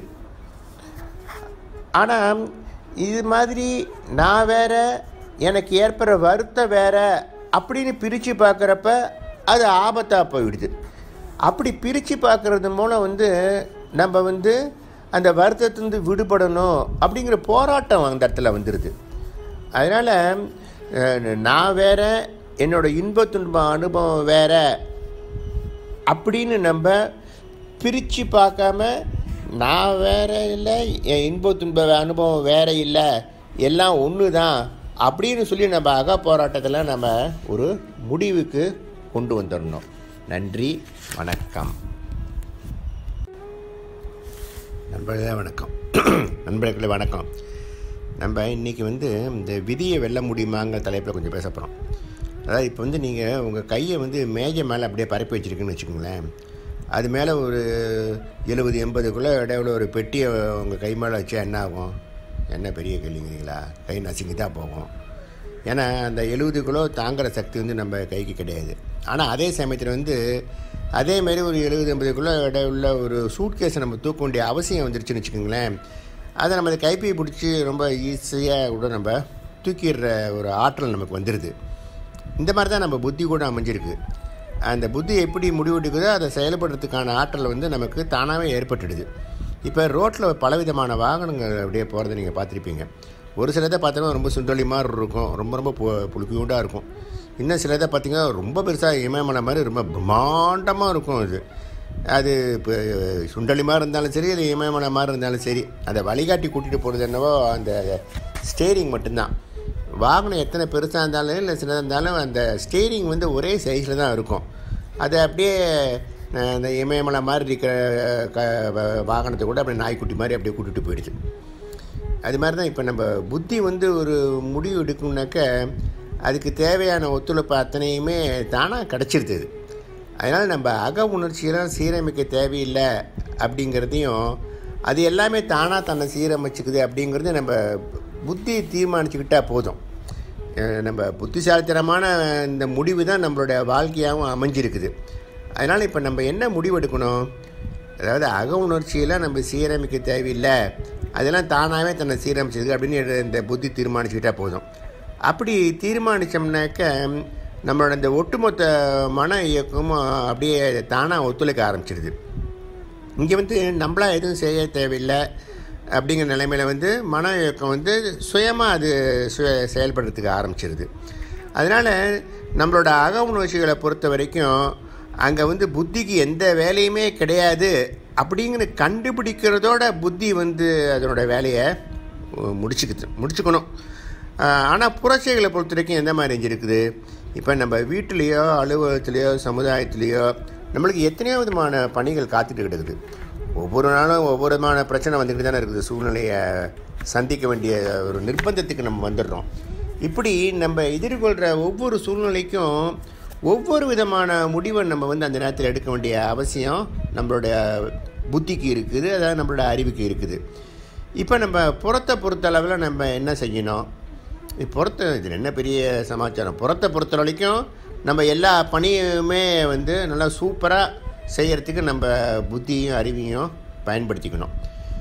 ஆனால் இது மாதிரி நான் வேற எனக்கு ஏற்படுற வருத்தம் வேற அப்படின்னு பிரித்து பார்க்குறப்ப அது ஆபத்தாக போயிடுது அப்படி பிரித்து பார்க்குறது மூலம் வந்து நம்ம வந்து அந்த வருத்தத்துலேருந்து விடுபடணும் அப்படிங்கிற போராட்டம் அந்த இடத்துல வந்துடுது அதனால் நான் வேற என்னோடய இன்ப துன்ப அனுபவம் வேற அப்படின்னு நம்ம பிரித்து பார்க்காம நான் வேற இல்லை என் இன்ப துன்ப அனுபவம் வேற இல்லை எல்லாம் ஒன்று தான் அப்படின்னு சொல்லி நம்ம அக போராட்டத்தில் நம்ம ஒரு முடிவுக்கு கொண்டு வந்துடணும் நன்றி வணக்கம் நண்பர்களே வணக்கம் நண்பர்களே வணக்கம் நம்ம இன்றைக்கி வந்து இந்த விதியை வெல்ல முடியுமாங்கிற தலைப்பில் கொஞ்சம் பேச போகிறோம் அதாவது இப்போ வந்து நீங்கள் உங்கள் கையை வந்து மேஜை மேலே அப்படியே பரப்பி வச்சுருக்குன்னு வச்சுக்கோங்களேன் அது மேலே ஒரு எழுபது எண்பதுக்குள்ளே இடையில ஒரு பெட்டியை உங்கள் கை மேலே வச்சா என்ன ஆகும் என்ன பெரிய கேள்விங்கிறீங்களா கை நசுங்கி தான் போகும் ஏன்னா அந்த எழுபது கிலோ தாங்குகிற சக்தி வந்து நம்ம கைக்கு கிடையாது ஆனால் அதே சமயத்தில் வந்து அதே மாதிரி ஒரு எழுபது எண்பது கிலோ எடை உள்ள ஒரு சூட் கேஸை நம்ம தூக்க வேண்டிய அவசியம் வந்துருச்சுன்னு வச்சுக்கோங்களேன் அதை நம்ம அந்த கைப்பையை பிடிச்சி ரொம்ப ஈஸியாக கூட நம்ம தூக்கிடுற ஒரு ஆற்றல் நமக்கு வந்துடுது இந்த மாதிரி தான் நம்ம புத்தி கூட அமைஞ்சிருக்கு அந்த புத்தி எப்படி முடிவெடுக்குதோ அதை செயல்படுறதுக்கான ஆற்றல் வந்து நமக்கு தானாகவே ஏற்பட்டுடுது இப்போ ரோட்டில் பலவிதமான வாகனங்கள் அப்படியே போகிறத நீங்கள் பார்த்துருப்பீங்க ஒரு சிலதை பார்த்தோன்னா ரொம்ப சுண்டலி மாதிரி இருக்கும் ரொம்ப ரொம்ப பு புழுக்கியூண்டாக இருக்கும் இன்னும் சிலதை பார்த்திங்கன்னா ரொம்ப பெருசாக இமயமலை மாதிரி ரொம்ப பிரம்மாண்டமாக இருக்கும் அது அது இப்போ சுண்டலி மாதிரி இருந்தாலும் சரி இல்லை இமயமலை மாதிரி இருந்தாலும் சரி அதை வழிகாட்டி கூட்டிகிட்டு போகிறது என்னவோ அந்த ஸ்டேரிங் மட்டும்தான் வாகனம் எத்தனை பெருசாக இருந்தாலும் இல்லை சின்னதாக இருந்தாலும் அந்த ஸ்டேரிங் வந்து ஒரே சைஸில் தான் இருக்கும் அது அப்படியே அந்த இமயமலை மாதிரி இருக்கிற க வாகனத்தை கூட அப்படியே நாய்க்குட்டி மாதிரி அப்படியே கூட்டிகிட்டு போயிடுச்சு அது மாதிரி தான் இப்போ நம்ம புத்தி வந்து ஒரு முடிவு எடுக்கணுனாக்க அதுக்கு தேவையான ஒத்துழைப்பு அத்தனையுமே தானாக கிடச்சிருது அதனால் நம்ம அக உணர்ச்சியெல்லாம் சீரமைக்க தேவையில்லை அப்படிங்கிறதையும் அது எல்லாமே தானாக தன்னை சீரமைச்சுக்குது அப்படிங்கிறது நம்ம புத்தி தீர்மானிச்சுக்கிட்டால் போதும் நம்ம புத்திசாலித்தனமான இந்த முடிவு தான் நம்மளுடைய வாழ்க்கையாகவும் அமைஞ்சிருக்குது அதனால் இப்போ நம்ம என்ன முடிவு எடுக்கணும் அதாவது அக உணர்ச்சியெல்லாம் நம்ம சீரமைக்க தேவையில்லை அதெல்லாம் தானாகவே தன்னை சீரமைச்சது அப்படின்னு இந்த புத்தி தீர்மானிச்சுக்கிட்டால் போதும் அப்படி தீர்மானித்தோம்னாக்க நம்மளோட இந்த ஒட்டுமொத்த மன இயக்கமும் அப்படியே தானாக ஒத்துழைக்க ஆரம்பிச்சிடுது இங்கே வந்து நம்மளாக எதுவும் செய்ய தேவையில்லை அப்படிங்கிற நிலைமையில் வந்து மன இயக்கம் வந்து சுயமாக அது சுய செயல்படுறதுக்கு ஆரம்பிச்சிருது அதனால் நம்மளோட அக உணர்ச்சிகளை பொறுத்த வரைக்கும் அங்கே வந்து புத்திக்கு எந்த வேலையுமே கிடையாது அப்படிங்கிற கண்டுபிடிக்கிறதோட புத்தி வந்து அதனோட வேலையை முடிச்சுக்குது முடிச்சுக்கணும் ஆனால் புரட்சிகளை பொறுத்த வரைக்கும் எந்த மாதிரி இருக்குது இப்போ நம்ம வீட்டிலேயோ அலுவலகத்துலேயோ சமுதாயத்துலேயோ நம்மளுக்கு எத்தனையோ விதமான பணிகள் காத்துட்டு கிடக்குது ஒவ்வொரு நாளும் ஒவ்வொரு விதமான பிரச்சனை வந்துக்கிட்டு தானே இருக்குது சூழ்நிலையை சந்திக்க வேண்டிய ஒரு நிர்பந்தத்துக்கு நம்ம வந்துடுறோம் இப்படி நம்ம எதிர்கொள்கிற ஒவ்வொரு சூழ்நிலைக்கும் ஒவ்வொரு விதமான முடிவை நம்ம வந்து அந்த நேரத்தில் எடுக்க வேண்டிய அவசியம் நம்மளுடைய புத்திக்கு இருக்குது அதாவது நம்மளோட அறிவுக்கு இருக்குது இப்போ நம்ம புறத்தை பொறுத்தளவில் நம்ம என்ன செய்யணும் புறத்தை இதில் என்ன பெரிய சமாச்சாரம் புறத்தை பொறுத்த வரைக்கும் நம்ம எல்லா பணியுமே வந்து நல்லா சூப்பராக செய்கிறதுக்கு நம்ம புத்தியும் அறிவையும் பயன்படுத்திக்கணும்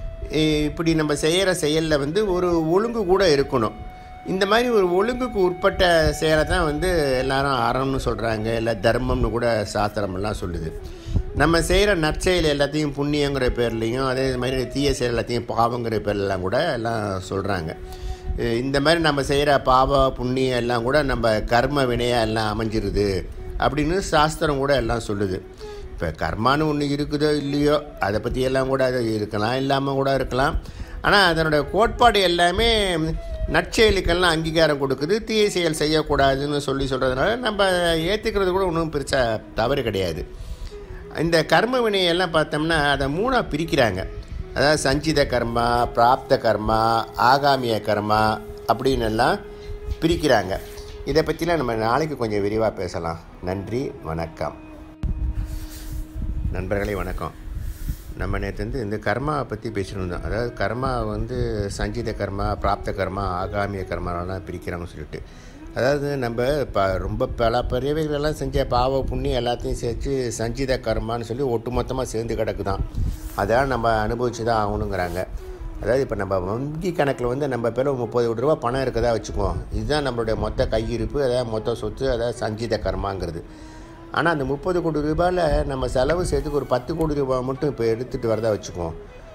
இப்படி நம்ம செய்கிற செயலில் வந்து ஒரு ஒழுங்கு கூட இருக்கணும் இந்த மாதிரி ஒரு ஒழுங்குக்கு உட்பட்ட செயலை தான் வந்து எல்லாரும் அறம்னு சொல்கிறாங்க இல்லை தர்மம்னு கூட சாஸ்திரமெல்லாம் சொல்லுது நம்ம செய்கிற நற்செயல் எல்லாத்தையும் புண்ணியங்கிற பேர்லேயும் அதே மாதிரி தீய செயல் எல்லாத்தையும் பாவங்கிற பேர்லாம் கூட எல்லாம் சொல்கிறாங்க இந்த மாதிரி நம்ம செய்கிற பாவ புண்ணியம் எல்லாம் கூட நம்ம கர்ம வினையாக எல்லாம் அமைஞ்சிருது அப்படின்னு சாஸ்திரம் கூட எல்லாம் சொல்லுது இப்போ கர்மான்னு ஒன்று இருக்குதோ இல்லையோ அதை பற்றி எல்லாம் கூட அது இருக்கலாம் இல்லாமல் கூட இருக்கலாம் ஆனால் அதனோட கோட்பாடு எல்லாமே நற்செயலுக்கெல்லாம் அங்கீகாரம் கொடுக்குது தீய செயல் செய்யக்கூடாதுன்னு சொல்லி சொல்கிறதுனால நம்ம ஏற்றுக்கிறது கூட ஒன்றும் பெருசாக தவறு கிடையாது இந்த கர்ம வினையெல்லாம் பார்த்தோம்னா அதை மூணாக பிரிக்கிறாங்க அதாவது சஞ்சித கர்மா பிராப்த கர்மா ஆகாமிய கர்மா அப்படின்னு எல்லாம் பிரிக்கிறாங்க இதை பற்றிலாம் நம்ம நாளைக்கு கொஞ்சம் விரிவாக பேசலாம் நன்றி வணக்கம் நண்பர்களே வணக்கம் நம்ம நேற்று வந்து இந்த கர்மாவை பற்றி பேசிட்டு இருந்தோம் அதாவது கர்மா வந்து சஞ்சித கர்மா பிராப்த கர்மா ஆகாமிய கர்மாலாம் பிரிக்கிறாங்கன்னு சொல்லிட்டு அதாவது நம்ம இப்போ ரொம்ப பல பெரியவைகளெல்லாம் செஞ்ச பாவ புண்ணியம் எல்லாத்தையும் சேர்த்து சஞ்சித கர்மான்னு சொல்லி ஒட்டுமொத்தமாக சேர்ந்து கிடக்குதான் அதான் நம்ம அனுபவிச்சு தான் ஆகணுங்கிறாங்க அதாவது இப்போ நம்ம வங்கி கணக்கில் வந்து நம்ம பேரில் முப்பது கோடி ரூபா பணம் இருக்கதா வச்சுக்குவோம் இதுதான் நம்மளுடைய மொத்த கையிருப்பு அதாவது மொத்த சொத்து அதாவது சஞ்சித கர்மாங்கிறது ஆனால் அந்த முப்பது கோடி ரூபாயில் நம்ம செலவு சேர்த்துக்கு ஒரு பத்து கோடி ரூபாய் மட்டும் இப்போ எடுத்துகிட்டு வரதா வச்சுக்குவோம்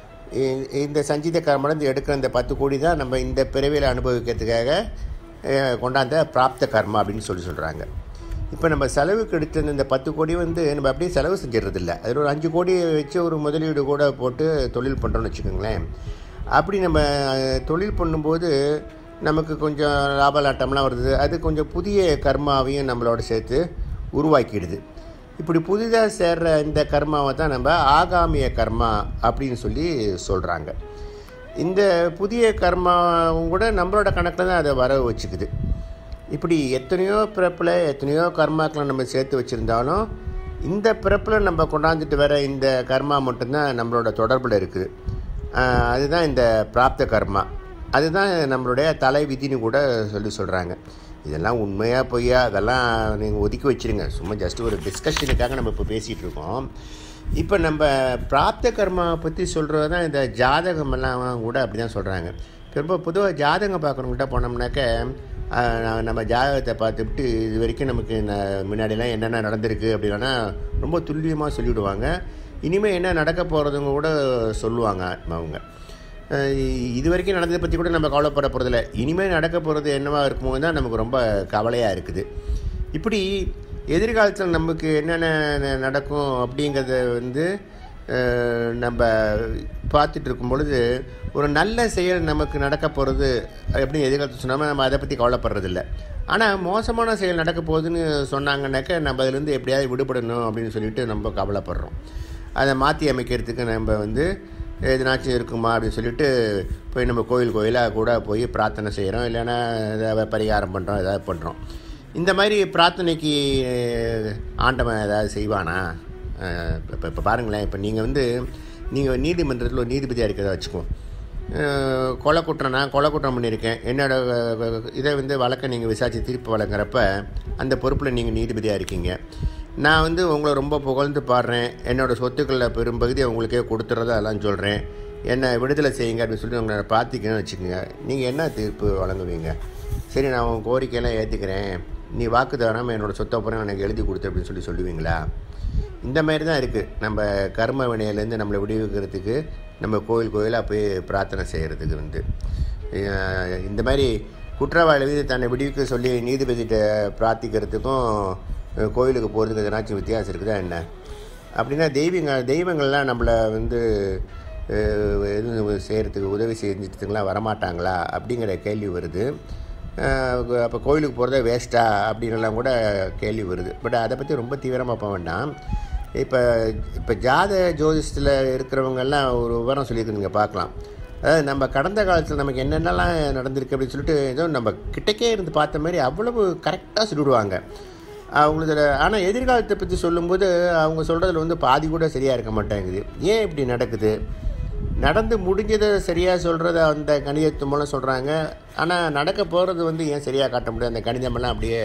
இ- இந்த சஞ்சித கர்மலேருந்து எடுக்கிற இந்த பத்து கோடி தான் நம்ம இந்த பிறவியில் அனுபவிக்கிறதுக்காக அஹ், கொண்டாந்த பிராப்த கர்மா அப்படின்னு சொல்லி சொல்கிறாங்க இப்போ நம்ம செலவுக்கு எடுத்த இந்த பத்து கோடி வந்து நம்ம அப்படியே செலவு செஞ்சிடறது இல்லை அதில் ஒரு அஞ்சு கோடி வச்சு ஒரு முதலீடு கூட போட்டு தொழில் பண்ணுறோன்னு வச்சுக்கோங்களேன் அப்படி நம்ம அஹ், தொழில் பண்ணும்போது நமக்கு கொஞ்சம் லாப லாட்டம்லாம் வருது அது கொஞ்சம் புதிய கர்மாவையும் நம்மளோட சேர்த்து உருவாக்கிடுது இப்படி புதிதாக சேர்ற இந்த கர்மாவை தான் நம்ம ஆகாமிய கர்மா அப்படின்னு சொல்லி சொல்கிறாங்க இந்த புதிய கர்மாவும் கூட நம்மளோட கணக்கில் தான் அதை வர வச்சுக்குது இப்படி எத்தனையோ பிறப்பில் எத்தனையோ கர்மாக்களை நம்ம சேர்த்து வச்சுருந்தாலும் இந்த பிறப்பில் நம்ம கொண்டாந்துட்டு வர இந்த கர்மா மட்டும்தான் நம்மளோட தொடர்பில் இருக்குது ஆஹ் அதுதான் இந்த பிராப்த கர்மா அதுதான் நம்மளுடைய தலை விதின்னு கூட சொல்லி சொல்கிறாங்க இதெல்லாம் உண்மையாக பொய்யா அதெல்லாம் நீங்கள் ஒதுக்கி வச்சிருங்க சும்மா ஜஸ்ட் ஒரு டிஸ்கஷனுக்காக நம்ம இப்போ பேசிகிட்டு இருக்கோம் இப்போ நம்ம பிராப்த கர்மா பற்றி சொல்கிறது தான் இந்த ஜாதகமெல்லாம் கூட அப்படி தான் சொல்கிறாங்க ரொம்ப பொதுவாக ஜாதகம் பார்க்குறவங்ககிட்ட போனோம்னாக்க ஆஹ், ந- நம்ம ஜாதகத்தை பார்த்துட்டு இது வரைக்கும் நமக்கு ந- முன்னாடிலாம் என்னென்ன நடந்திருக்கு அப்படின்னா ரொம்ப துல்லியமாக சொல்லிவிடுவாங்க இனிமேல் என்ன நடக்க போகிறதுங்க கூட சொல்லுவாங்க அவங்க அஹ் இது வரைக்கும் நடந்ததை பற்றி கூட நம்ம கவலைப்பட போகிறதில்ல இனிமேல் நடக்க போகிறது என்னவா இருக்குமோ தான் நமக்கு ரொம்ப கவலையாக இருக்குது இப்படி எதிர்காலத்தில் நமக்கு என்னென்ன ந- நடக்கும் அப்படிங்கிறத வந்து அஹ், நம்ம பார்த்துட்டு இருக்கும் பொழுது ஒரு நல்ல செயல் நமக்கு நடக்க போகிறது அப்படின்னு எதிர்காலத்தில் சொன்னாமல் நம்ம அதை பற்றி கவலைப்படுறதில்ல ஆனால் மோசமான செயல் நடக்க போகுதுன்னு சொன்னாங்கன்னாக்க நம்ம அதுலேருந்து எப்படியாவது விடுபடணும் அப்படின்னு சொல்லிட்டு நம்ம கவலைப்படுறோம் அதை மாற்றி அமைக்கிறதுக்கு நம்ம வந்து எதுனாச்சும் இருக்குமா அப்படின்னு சொல்லிட்டு போய் நம்ம கோயில் கோயிலாக கூட போய் பிரார்த்தனை செய்கிறோம் இல்லைன்னா ஏதாவது பரிகாரம் பண்ணுறோம் ஏதாவது பண்ணுறோம் இந்த மாதிரி பிரார்த்தனைக்கு அஹ், ஆண்டவன் ஏதாவது செய்வானா இப்போ இப்போ பாருங்களேன் இப்போ நீங்கள் வந்து நீங்கள் நீதிமன்றத்தில் ஒரு நீதிபதியாக இருக்கிறதா வச்சுக்குவோம் அஹ், கொலை குற்றம் நான் கொலை குற்றம் பண்ணியிருக்கேன் என்னோட அஹ், இதை வந்து வழக்கை நீங்கள் விசாரித்து தீர்ப்பு வழங்குறப்ப அந்த பொறுப்பில் நீங்கள் நீதிபதியாக இருக்கீங்க நான் வந்து உங்களை ரொம்ப புகழ்ந்து பாடுறேன் என்னோடய சொத்துக்களில் பெரும்பகுதி உங்களுக்கே கொடுத்துறதா எல்லாம் சொல்கிறேன் என்னை விடுதலை செய்யுங்க அப்படின்னு சொல்லி உங்களை பார்த்திக்கணும்னு வச்சுக்கோங்க நீங்கள் என்ன தீர்ப்பு வழங்குவீங்க சரி நான் உன் கோரிக்கையெல்லாம் ஏற்றுக்கிறேன் நீ வாக்கு தவறாமல் என்னோடய சொத்தை பூரா எனக்கு எழுதி கொடுத்து அப்படின்னு சொல்லி சொல்லுவீங்களா இந்த மாதிரி தான் இருக்குது நம்ம கர்ம வினையிலேருந்து நம்மளை விடுவிக்கிறதுக்கு நம்ம கோயில் கோயிலாக போய் பிரார்த்தனை செய்கிறதுக்கு வந்து அஹ் இந்த மாதிரி குற்றவாளி மீது தன்னை விடுவிக்க சொல்லி நீதிபதிகிட்ட பிரார்த்திக்கிறதுக்கும் அஹ் கோயிலுக்கு போகிறதுக்கு எதனாச்சும் வித்தியாசம் இருக்குதா என்ன அப்படின்னா தெய்வங்க தெய்வங்கள்லாம் நம்மளை வந்து அஹ், எதுவும் செய்கிறதுக்கு உதவி செஞ்சுட்டுலாம் வரமாட்டாங்களா அப்படிங்கிற கேள்வி வருது அப்போ கோயிலுக்கு போகிறதே வேஸ்ட்டா அப்படின்னுலாம் கூட கேள்வி வருது பட் அதை பற்றி ரொம்ப தீவிரமாக போக வேண்டாம் இப்போ இப்போ ஜாத ஜோதிஷத்தில் இருக்கிறவங்கெல்லாம் ஒரு விவரம் சொல்லியிருக்குங்க பார்க்கலாம் அதாவது நம்ம கடந்த காலத்தில் நமக்கு என்னென்னலாம் நடந்திருக்கு அப்படின்னு சொல்லிட்டு ஏதோ நம்ம கிட்டக்கே இருந்து பார்த்த மாதிரி அவ்வளவு கரெக்டாக சொல்லிவிடுவாங்க அவங்களது ஆனால் எதிர்காலத்தை பற்றி சொல்லும்போது அவங்க சொல்கிறதுல வந்து பாதி கூட சரியாக இருக்க மாட்டேங்குது ஏன் இப்படி நடக்குது நடந்து முடிஞ்சதை சரியாக சொல்கிறத அந்த கணிதத்து மூலம் சொல்கிறாங்க ஆனால் நடக்க போகிறது வந்து ஏன் சரியாக காட்ட முடியாது அந்த கணிதமெல்லாம் அப்படியே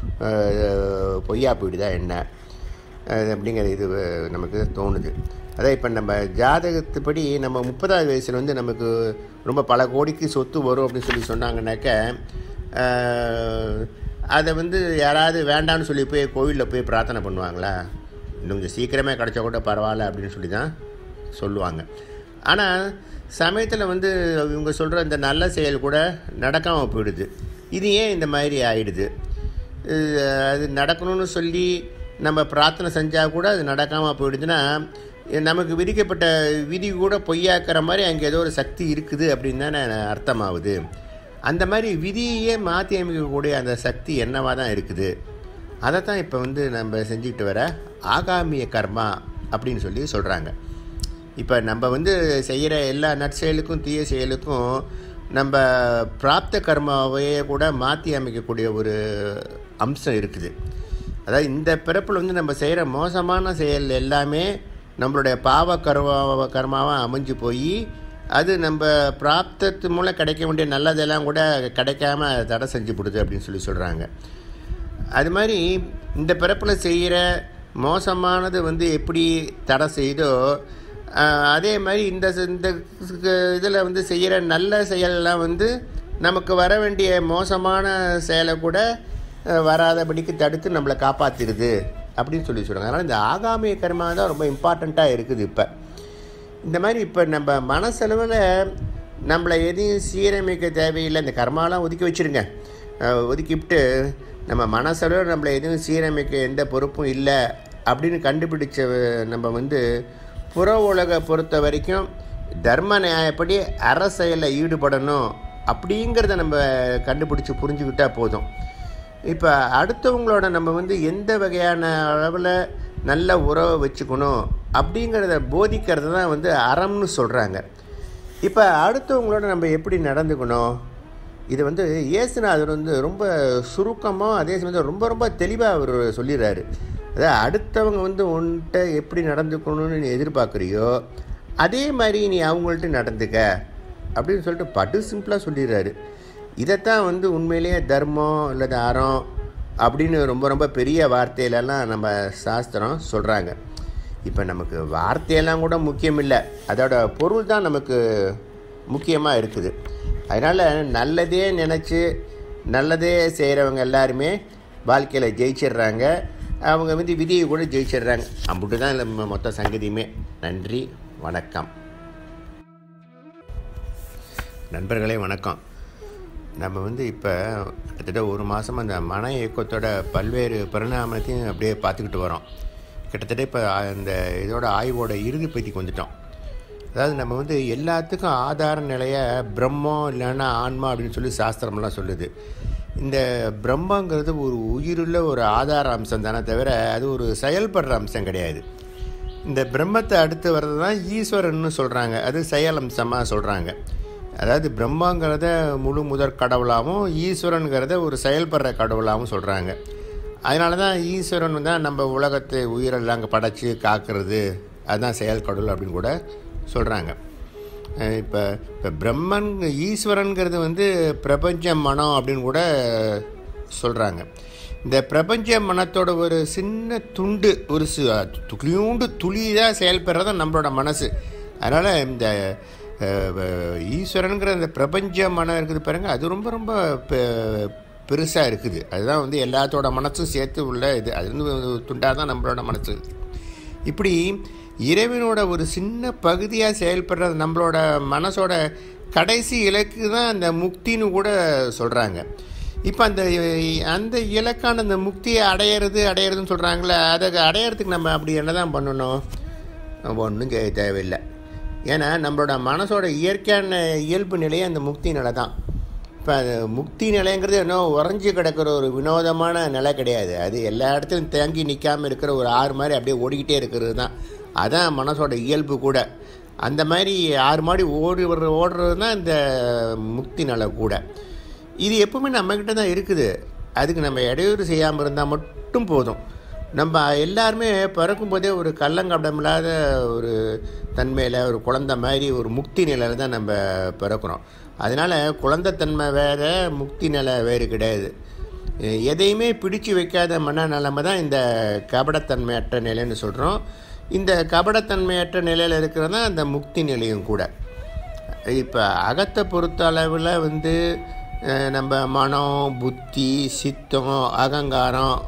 அஹ், பொய்யா போயிடுதா என்ன அது அப்படிங்கிற இது அஹ், நமக்கு தோணுது அதான் இப்போ நம்ம ஜாதகத்துப்படி நம்ம முப்பதாவது வயசில் வந்து நமக்கு ரொம்ப பல கோடிக்கு சொத்து வரும் அப்படின்னு சொல்லி சொன்னாங்கன்னாக்க அஹ், அதை வந்து யாராவது வேண்டாம்னு சொல்லி போய் கோவிலில் போய் பிரார்த்தனை பண்ணுவாங்களா இன்னும் கொஞ்சம் சீக்கிரமே கிடச்சா கூட பரவாயில்ல அப்படின்னு சொல்லி தான் சொல்லுவாங்க ஆனால் சமயத்தில் வந்து இவங்க சொல்கிற இந்த நல்ல செயல் கூட நடக்காமல் போயிடுது இது ஏன் இந்த மாதிரி ஆயிடுது இது அது நடக்கணும்னு சொல்லி நம்ம பிரார்த்தனை செஞ்சால் கூட அது நடக்காமல் போயிடுதுன்னா நமக்கு விதிக்கப்பட்ட விதி கூட பொய்யாக்கிற மாதிரி அங்கே ஏதோ ஒரு சக்தி இருக்குது அப்படின்னு தானே அர்த்தமாகுது அந்த மாதிரி விதியே மாற்றி அமைக்கக்கூடிய அந்த சக்தி என்னவாக தான் இருக்குது அதை தான் இப்போ வந்து நம்ம செஞ்சுக்கிட்டு வர ஆகாமிய கர்மா அப்படின்னு சொல்லி சொல்கிறாங்க இப்போ நம்ம வந்து செய்கிற எல்லா நற்செயலுக்கும் தீய செயலுக்கும் நம்ம பிராப்த கர்மாவையே கூட மாற்றி அமைக்கக்கூடிய ஒரு அம்சம் இருக்குது அதாவது இந்த பிறப்பில் வந்து நம்ம செய்கிற மோசமான செயல் எல்லாமே நம்மளுடைய பாவ கர்மா கர்மாவாக அமைஞ்சு போய் அது நம்ம பிராப்தத்து மூலம் கிடைக்க வேண்டிய நல்லதெல்லாம் கூட கிடைக்காம தடை செஞ்சு விடுது அப்படின்னு சொல்லி சொல்கிறாங்க அது மாதிரி இந்த பிறப்பில் செய்கிற மோசமானது வந்து எப்படி தடை செய்தோ அதே மாதிரி இந்த இந்த இதில் வந்து செய்கிற நல்ல செயலெல்லாம் வந்து நமக்கு வர வேண்டிய மோசமான செயலை கூட வராதபடிக்கு தடுத்து நம்மளை காப்பாற்றிடுது அப்படின்னு சொல்லி சொல்கிறாங்க அதனால் இந்த ஆகாமிய கர்மா தான் ரொம்ப இம்பார்ட்டண்ட்டாக இருக்குது இப்போ இந்த மாதிரி இப்போ நம்ம மனசளவில் நம்மளை எதையும் சீரமைக்க தேவையில்லை இந்த கர்மாலாம் ஒதுக்கி வச்சுருங்க ஒதுக்கிவிட்டு நம்ம மனசளவில் நம்மளை எதுவும் சீரமைக்க எந்த பொறுப்பும் இல்லை அப்படின்னு கண்டுபிடிச்ச நம்ம வந்து புற உலகை பொறுத்த வரைக்கும் தர்ம நியாயப்படி அரசியலில் ஈடுபடணும் அப்படிங்கிறத நம்ம கண்டுபிடிச்சி புரிஞ்சுக்கிட்டால் போதும் இப்போ அடுத்தவங்களோட நம்ம வந்து எந்த வகையான அளவில் நல்ல உறவை வச்சுக்கணும் அப்படிங்கிறத போதிக்கிறது தான் வந்து அறம்னு சொல்கிறாங்க இப்போ அடுத்தவங்களோட நம்ம எப்படி நடந்துக்கணும் இது வந்து இயேசுநாதர் வந்து ரொம்ப சுருக்கமாக அதே சமயத்தில் ரொம்ப ரொம்ப தெளிவாக அவர் சொல்லிடுறாரு அதாவது அடுத்தவங்க வந்து உன்கிட்ட எப்படி நடந்துக்கணும்னு நீ எதிர்பார்க்குறியோ அதே மாதிரி நீ அவங்கள்ட்ட நடந்துக்க அப்படின்னு சொல்லிட்டு படு சிம்பிளாக சொல்லிடுறாரு இதைத்தான் வந்து உண்மையிலேயே தர்மம் அல்லது அறம் அப்படின்னு ரொம்ப ரொம்ப பெரிய வார்த்தையிலலாம் நம்ம சாஸ்திரம் சொல்கிறாங்க இப்போ நமக்கு வார்த்தையெல்லாம் கூட முக்கியம் இல்லை அதோட பொருள் தான் நமக்கு முக்கியமாக இருக்குது அதனால் நல்லதே நினச்சி நல்லதே செய்கிறவங்க எல்லாருமே வாழ்க்கையில் ஜெயிச்சிடுறாங்க அவங்க வந்து விதியை கூட ஜெயிச்சிடுறாங்க அம்பிட்டு தான் நம்ம மொத்த சங்கதியுமே நன்றி வணக்கம் நண்பர்களே வணக்கம் நம்ம வந்து இப்போ கிட்டத்தட்ட ஒரு மாதம் அந்த மன இயக்கத்தோட பல்வேறு பரிணாமத்தையும் அப்படியே பார்த்துக்கிட்டு வரோம் கிட்டத்தட்ட இப்போ அந்த இதோட ஆய்வோட இறுதி பகுதிக்கு வந்துட்டோம் அதாவது நம்ம வந்து எல்லாத்துக்கும் ஆதார நிலைய பிரம்மம் இல்லைன்னா ஆன்மா அப்படின்னு சொல்லி சாஸ்திரமெல்லாம் சொல்லுது இந்த பிரம்மங்கிறது ஒரு உயிருள்ள ஒரு ஆதார அம்சம் தானே தவிர அது ஒரு செயல்படுற அம்சம் கிடையாது இந்த பிரம்மத்தை அடுத்து வர்றது தான் ஈஸ்வரன்னு சொல்கிறாங்க அது செயல் அம்சமாக சொல்கிறாங்க அதாவது பிரம்மாங்கிறத முழு முதற் கடவுளாகவும் ஈஸ்வரனுங்கிறத ஒரு செயல்படுற கடவுளாகவும் சொல்கிறாங்க அதனால தான் ஈஸ்வரன் தான் நம்ம உலகத்தை உயிரெல்லாம் அங்கே படைச்சி காக்கிறது அதுதான் செயல் கடவுள் அப்படின்னு கூட சொல்கிறாங்க இப்போ இப்போ பிரம்மன் ஈஸ்வரனுங்கிறது வந்து பிரபஞ்ச மனம் அப்படின்னு கூட சொல்கிறாங்க இந்த பிரபஞ்ச மனத்தோட ஒரு சின்ன துண்டு ஒரு சு துளியூண்டு துளி தான் செயல்படுறது நம்மளோட மனசு அதனால் இந்த ஈஸ்வரனுங்கிற அந்த பிரபஞ்ச மனம் இருக்குது பாருங்க அது ரொம்ப ரொம்ப பெருசாக இருக்குது அதுதான் வந்து எல்லாத்தோட மனசும் சேர்த்து உள்ள இது அது வந்து துண்டாக தான் நம்மளோட மனசு இப்படி இறைவனோட ஒரு சின்ன பகுதியாக செயல்படுறது நம்மளோட மனசோட கடைசி இலக்கு தான் அந்த முக்தின்னு கூட சொல்கிறாங்க இப்போ அந்த அந்த இலக்கான அந்த முக்தியை அடையிறது அடையிறதுன்னு சொல்கிறாங்களே அதை அடையிறதுக்கு நம்ம அப்படி என்ன தான் பண்ணணும் ஒன்றும் தேவையில்லை ஏன்னா நம்மளோட மனசோட இயற்கையான இயல்பு நிலையே அந்த முக்தி நிலை தான் இப்போ அது முக்தி நிலைங்கிறது இன்னும் உறைஞ்சி கிடக்கிற ஒரு வினோதமான நிலை கிடையாது அது எல்லா இடத்துலையும் தேங்கி நிற்காமல் இருக்கிற ஒரு ஆறு மாதிரி அப்படியே ஓடிக்கிட்டே இருக்கிறது தான் அதான் மனசோட இயல்பு கூட அந்த மாதிரி ஆறு மாடி ஓடி வர்ற ஓடுறது தான் இந்த முக்தி நிலை கூட இது எப்பவுமே நம்மக்கிட்ட தான் இருக்குது அதுக்கு நம்ம இடையூறு செய்யாமல் இருந்தால் மட்டும் போதும் நம்ம எல்லாருமே பிறக்கும் போதே ஒரு கள்ளங்கபடம் இல்லாத ஒரு தன்மையில் ஒரு குழந்த மாதிரி ஒரு முக்தி நிலையில் தான் நம்ம பிறக்கிறோம் அதனால் குழந்தைத்தன்மை வேறு முக்தி நிலை வேறு கிடையாது எதையுமே பிடிச்சு வைக்காத மனநிலைமை தான் இந்த கபடத்தன்மையற்ற நிலைன்னு சொல்கிறோம் இந்த கபடத்தன்மையற்ற நிலையில் இருக்கிறது தான் அந்த முக்தி நிலையும் கூட இப்போ அகத்தை பொறுத்த அளவில் வந்து நம்ம மனம் புத்தி சித்தம் அகங்காரம்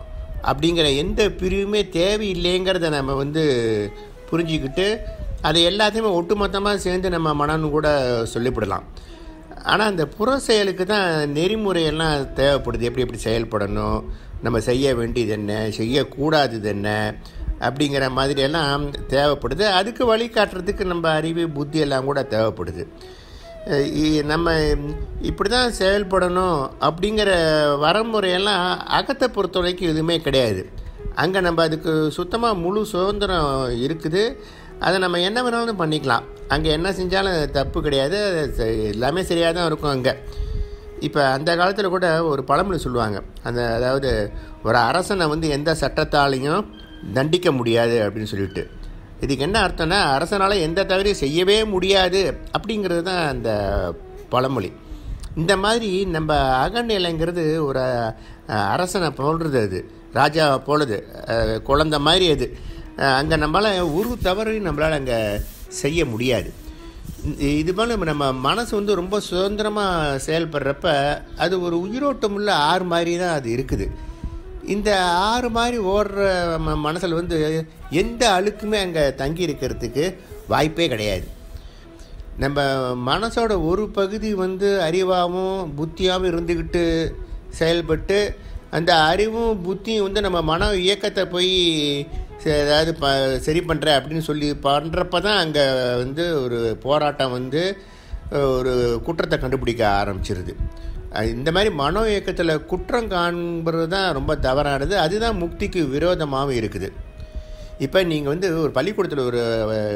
அப்படிங்கிற எந்த பிரிவுமே தேவையில்லைங்கிறத நம்ம வந்து புரிஞ்சுக்கிட்டு அதை எல்லாத்தையுமே ஒட்டுமொத்தமாக சேர்ந்து நம்ம மனம்னு கூட சொல்லிவிடலாம் ஆனால் அந்த புற செயலுக்கு தான் நெறிமுறையெல்லாம் தேவைப்படுது எப்படி எப்படி செயல்படணும் நம்ம செய்ய வேண்டியது என்ன செய்யக்கூடாதது என்ன அப்படிங்கிற மாதிரியெல்லாம் தேவைப்படுது அதுக்கு வழிகாட்டுறதுக்கு நம்ம அறிவு புத்தி எல்லாம் கூட தேவைப்படுது அஹ் இ- நம்ம இப்படி தான் செயல்படணும் அப்படிங்கிற வரமுறையெல்லாம் அகத்தை பொறுத்த வரைக்கும் எதுவுமே கிடையாது அங்கே நம்ம அதுக்கு சுத்தமாக முழு சுதந்திரம் இருக்குது அதை நம்ம என்ன வேணாலும் பண்ணிக்கலாம் அங்கே என்ன செஞ்சாலும் அது தப்பு கிடையாது அது செ- எல்லாமே சரியாக தான் இருக்கும் அங்கே இப்போ அந்த காலத்தில் கூட ஒரு பழமொழி சொல்லுவாங்க அந்த அதாவது ஒரு அரசனை வந்து எந்த சட்டத்தாலையும் தண்டிக்க முடியாது அப்படின்னு சொல்லிட்டு இதுக்கு என்ன அர்த்தம்னா அரசனால் எந்த தவறையும் செய்யவே முடியாது அப்படிங்கிறது தான் அந்த பழமொழி இந்த மாதிரி நம்ம அகநிலைங்கிறது ஒரு அஹ், அரசனை போன்றது அது ராஜா போலது அஹ், குழந்தை மாதிரி அது அங்கே நம்மளால் ஒரு தவறையும் நம்மளால் அங்கே செய்ய முடியாது இந்த- இது போல் நம்ம மனசு வந்து ரொம்ப சுதந்திரமாக செயல்படுறப்ப அது ஒரு உயிரோட்டமுள்ள ஆறு மாதிரி தான் அது இருக்குது இந்த ஆறு மாதிரி ஓடுற ம மனசில் வந்து எந்த அழுக்குமே அங்கே தங்கி இருக்கிறதுக்கு வாய்ப்பே கிடையாது நம்ம மனசோட ஒரு பகுதி வந்து அறிவாகவும் புத்தியாகவும் இருந்துக்கிட்டு செயல்பட்டு அந்த அறிவும் புத்தியும் வந்து நம்ம மன இயக்கத்தை போய் ச- ஏதாவது ப சரி பண்ணுற அப்படின்னு சொல்லி பண்ணுறப்ப தான் அங்கே வந்து ஒரு போராட்டம் வந்து அஹ், ஒரு குற்றத்தை கண்டுபிடிக்க ஆரம்பிச்சிருது அஹ், இந்த மாதிரி மனோ இயக்கத்தில் குற்றம் காண்பது தான் ரொம்ப தவறானது அதுதான் முக்திக்கு விரோதமாகவும் இருக்குது இப்போ நீங்கள் வந்து ஒரு பள்ளிக்கூடத்தில் ஒரு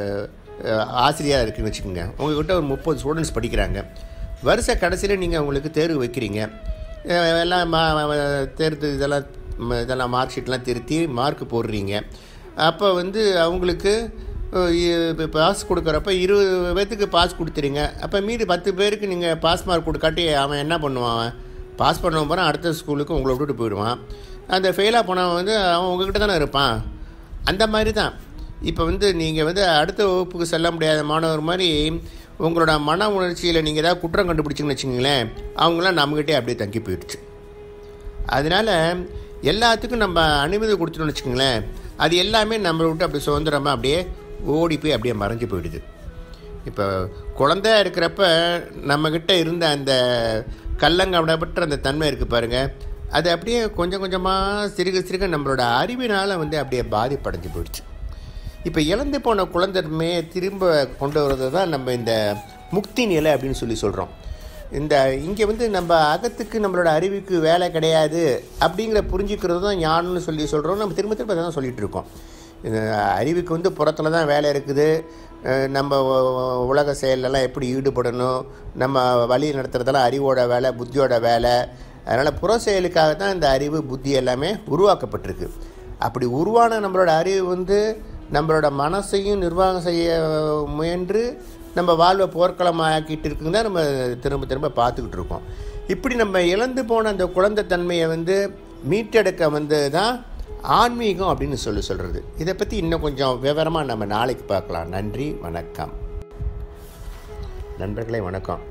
ஆசிரியராக இருக்குன்னு வச்சுக்கோங்க உங்கள்கிட்ட ஒரு முப்பது ஸ்டூடெண்ட்ஸ் படிக்கிறாங்க வருஷ கடைசியில் நீங்கள் அவங்களுக்கு தேர்வு வைக்கிறீங்க அஹ் எல்லாம் மா தேர்வு இதெல்லாம் ம- இதெல்லாம் மார்க் ஷீட்லாம் திருத்தி மார்க் போடுறீங்க அப்போ வந்து அவங்களுக்கு இப்போ பாஸ் கொடுக்குறப்ப இருபது பேர்த்துக்கு பாஸ் கொடுத்துறீங்க அப்போ மீதி பத்து பேருக்கு நீங்கள் பாஸ் மார்க் கொடுக்காட்டி அவன் என்ன பண்ணுவான் அவன் பாஸ் பண்ணவன் போகிறான் அடுத்த ஸ்கூலுக்கு உங்களை விட்டுட்டு போயிடுவான் அந்த ஃபெயிலாக போனவன் வந்து அவன் உங்ககிட்ட தானே இருப்பான் அந்த மாதிரி தான் இப்போ வந்து நீங்கள் வந்து அடுத்த வகுப்புக்கு செல்ல முடியாத மாணவர் மாதிரி உங்களோட மன உணர்ச்சியில் நீங்கள் ஏதாவது குற்றம் கண்டுபிடிச்சிங்கன்னு வச்சுங்களேன் அவங்களாம் நம்மகிட்டே அப்படியே தங்கி போயிடுச்சு அதனால் எல்லாத்துக்கும் நம்ம அனுமதி கொடுத்துட்டோம்னு வச்சுக்கோங்களேன் அது எல்லாமே நம்மளை விட்டு அப்படி சுதந்திரமாக அப்படியே ஓடி போய் அப்படியே மறைஞ்சு போயிடுது இப்போ குழந்தையா இருக்கிறப்ப நம்மக்கிட்ட இருந்த அந்த கள்ளங்கவனப்பட்ட அந்த தன்மை இருக்குது பாருங்கள் அது அப்படியே கொஞ்சம் கொஞ்சமாக சிறுக சிறுக நம்மளோட அறிவினால் வந்து அப்படியே பாதிப்படைஞ்சு போயிடுச்சு இப்போ இழந்து போன குழந்தைமே திரும்ப கொண்டு வர்றது தான் நம்ம இந்த முக்தி நிலை அப்படின்னு சொல்லி சொல்கிறோம் இந்த இங்கே வந்து நம்ம அகத்துக்கு நம்மளோட அறிவுக்கு வேலை கிடையாது அப்படிங்கிற புரிஞ்சுக்கிறது தான் ஞானம்னு சொல்லி சொல்கிறோம் நம்ம திரும்ப திரும்ப தான் சொல்லிகிட்டு இருக்கோம் இது அறிவுக்கு வந்து புறத்தில் தான் வேலை இருக்குது அஹ் நம்ம உ- உலக செயலெல்லாம் எப்படி ஈடுபடணும் நம்ம வழி நடத்துறதெல்லாம் அறிவோட வேலை புத்தியோட வேலை அதனால் புற செயலுக்காக தான் இந்த அறிவு புத்தி எல்லாமே உருவாக்கப்பட்டிருக்கு அப்படி உருவான நம்மளோட அறிவு வந்து நம்மளோட மனசையும் நிர்வாகம் செய்ய முயன்று நம்ம வாழ்வை போர்க்களமாக்கிட்டு இருக்குன்னு தான் நம்ம திரும்ப திரும்ப பார்த்துக்கிட்டு இருக்கோம் இப்படி நம்ம இழந்து போன அந்த குழந்தை தன்மையை வந்து மீட்டெடுக்க வந்து தான் ஆன்மீகம் அப்படின்னு சொல்லி சொல்கிறது இதை பற்றி இன்னும் கொஞ்சம் விவரமாக நம்ம நாளைக்கு பார்க்கலாம் நன்றி வணக்கம் நண்பர்களே வணக்கம்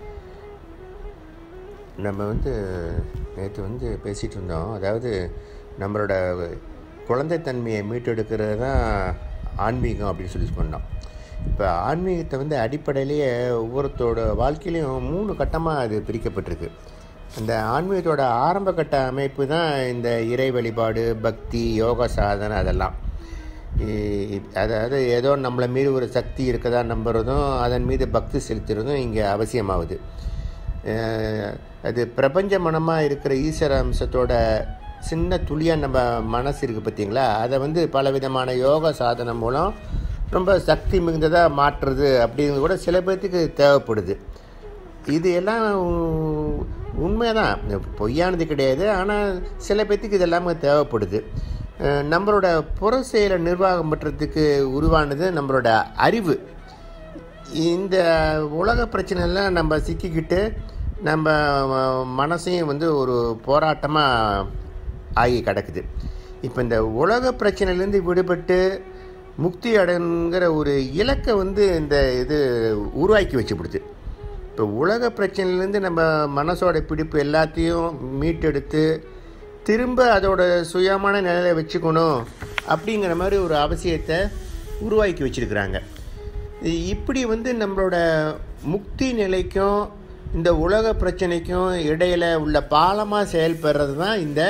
நம்ம வந்து நேற்று வந்து பேசிகிட்டு இருந்தோம் அதாவது நம்மளோட குழந்தைத்தன்மையை மீட்டெடுக்கிறது தான் ஆன்மீகம் அப்படின்னு சொல்லி சொன்னோம் இப்போ ஆன்மீகத்தை வந்து அடிப்படையிலேயே ஒவ்வொருத்தோட வாழ்க்கையிலையும் மூணு கட்டமாக அது பிரிக்கப்பட்டிருக்கு அந்த ஆன்மீகத்தோட ஆரம்ப கட்ட அமைப்பு தான் இந்த இறை வழிபாடு பக்தி யோக சாதனை அதெல்லாம் இ- அதாவது ஏதோ நம்மளை மீது ஒரு சக்தி இருக்கதா நம்புறதும் அதன் மீது பக்தி செலுத்துறதும் இங்கே அவசியமாகுது அஹ் அது பிரபஞ்ச மனமாக இருக்கிற ஈஸ்வர அம்சத்தோட சின்ன துளியாக நம்ம மனசு இருக்குது பார்த்தீங்களா அதை வந்து பலவிதமான யோக சாதனை மூலம் ரொம்ப சக்தி மிகுந்ததாக மாற்றுறது அப்படிங்கிறது கூட சில பேர்த்துக்கு தேவைப்படுது இது எல்லாம் உ- உண்மைதான் பொய்யானது கிடையாது ஆனால் சில பேர்த்துக்கு இது எல்லாமே தேவைப்படுது அஹ் நம்மளோட புற செயலை நிர்வாகம் பண்ணுறதுக்கு உருவானது நம்மளோட அறிவு இந்த உலக பிரச்சனைலாம் நம்ம சிக்கிக்கிட்டு நம்ம ம- மனசையும் வந்து ஒரு போராட்டமாக ஆகி கிடக்குது இப்போ இந்த உலக பிரச்சனையிலேருந்து விடுபட்டு முக்தி அடைங்கிற ஒரு இலக்கை வந்து இந்த இது உருவாக்கி வச்சுப்படுது இப்போ உலக பிரச்சனையிலேருந்து நம்ம மனசோட பிடிப்பு எல்லாத்தையும் மீட்டெடுத்து திரும்ப அதோட சுயமான நிலையில வச்சுக்கணும் அப்படிங்கிற மாதிரி ஒரு அவசியத்தை உருவாக்கி வச்சிருக்கிறாங்க இ- இப்படி வந்து நம்மளோட முக்தி நிலைக்கும் இந்த உலக பிரச்சனைக்கும் இடையில உள்ள பாலமாக செயல்படுறது தான் இந்த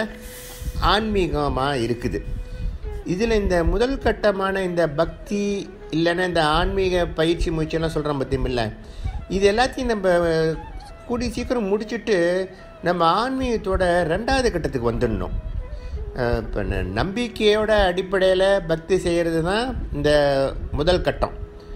ஆன்மீகமாக இருக்குது இதில் இந்த முதல் கட்டமான இந்த பக்தி இல்லைன்னா இந்த ஆன்மீக பயிற்சி முயற்சியெல்லாம் சொல்கிறோம் பார்த்தீங்களா இது எல்லாத்தையும் நம்ம கூடி சீக்கிரம் முடிச்சுட்டு நம்ம ஆன்மீகத்தோட ரெண்டாவது கட்டத்துக்கு வந்துடணும் இப்போ நம்பிக்கையோட அடிப்படையில் பக்தி செய்கிறது தான் இந்த முதல் கட்டம்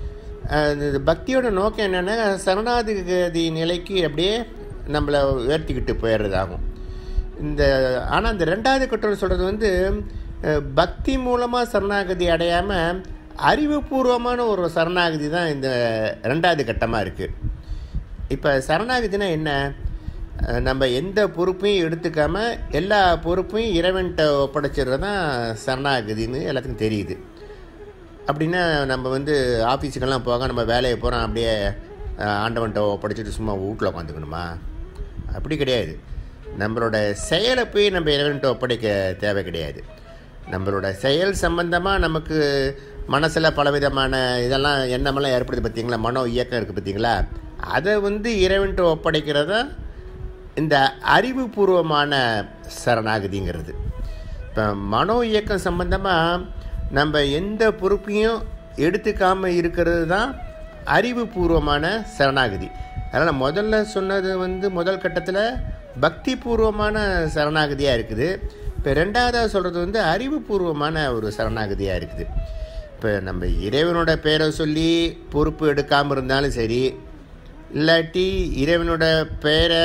அஹ் இந்த பக்தியோட நோக்கம் என்னென்னா சரணாதிகதி நிலைக்கு அப்படியே நம்மளை உயர்த்திக்கிட்டு போயிடுறதாகும் இந்த ஆனால் இந்த ரெண்டாவது கட்டம் சொல்கிறது வந்து அஹ், பக்தி மூலமாக சரணாகதி அடையாமல் அறிவுபூர்வமான ஒரு சரணாகதி தான் இந்த ரெண்டாவது கட்டமாக இருக்குது இப்போ சரணாகதினா என்ன அஹ், நம்ம எந்த பொறுப்பையும் எடுத்துக்காம எல்லா பொறுப்பையும் இறைவன்கிட்ட ஒப்படைச்சிடுறது தான் சரணாகதின்னு எல்லாத்துக்கும் தெரியுது அப்படின்னா நம்ம வந்து ஆஃபீஸுக்கெல்லாம் போக நம்ம வேலையை போகிறோம் அப்படியே அஹ், ஆண்டவன்கிட்ட ஒப்படைச்சிட்டு சும்மா வீட்டில் உட்காந்துக்கணுமா அப்படி கிடையாது நம்மளோட செயலை போய் நம்ம இறைவன்கிட்ட ஒப்படைக்க தேவை கிடையாது நம்மளோட செயல் சம்பந்தமாக நமக்கு மனசில் பலவிதமான இதெல்லாம் எண்ணமெல்லாம் ஏற்படுது பார்த்தீங்களா மனோ இயக்கம் இருக்குது பார்த்தீங்களா அதை வந்து இறைவன்கிட்ட ஒப்படைக்கிறதா இந்த அறிவுபூர்வமான சரணாகதிங்கிறது இப்போ மனோ இயக்கம் சம்பந்தமாக நம்ம எந்த பொறுப்பையும் எடுத்துக்காமல் இருக்கிறது தான் அறிவுபூர்வமான சரணாகதி அதனால் முதல்ல சொன்னது வந்து முதல் கட்டத்தில் பக்தி பூர்வமான சரணாகதியாக இருக்குது இப்போ ரெண்டாவதாக சொல்கிறது வந்து அறிவுபூர்வமான ஒரு சரணாகதியாக இருக்குது இப்போ நம்ம இறைவனோட பேரை சொல்லி பொறுப்பு எடுக்காமல் இருந்தாலும் சரி இல்லாட்டி இறைவனோட பெயரை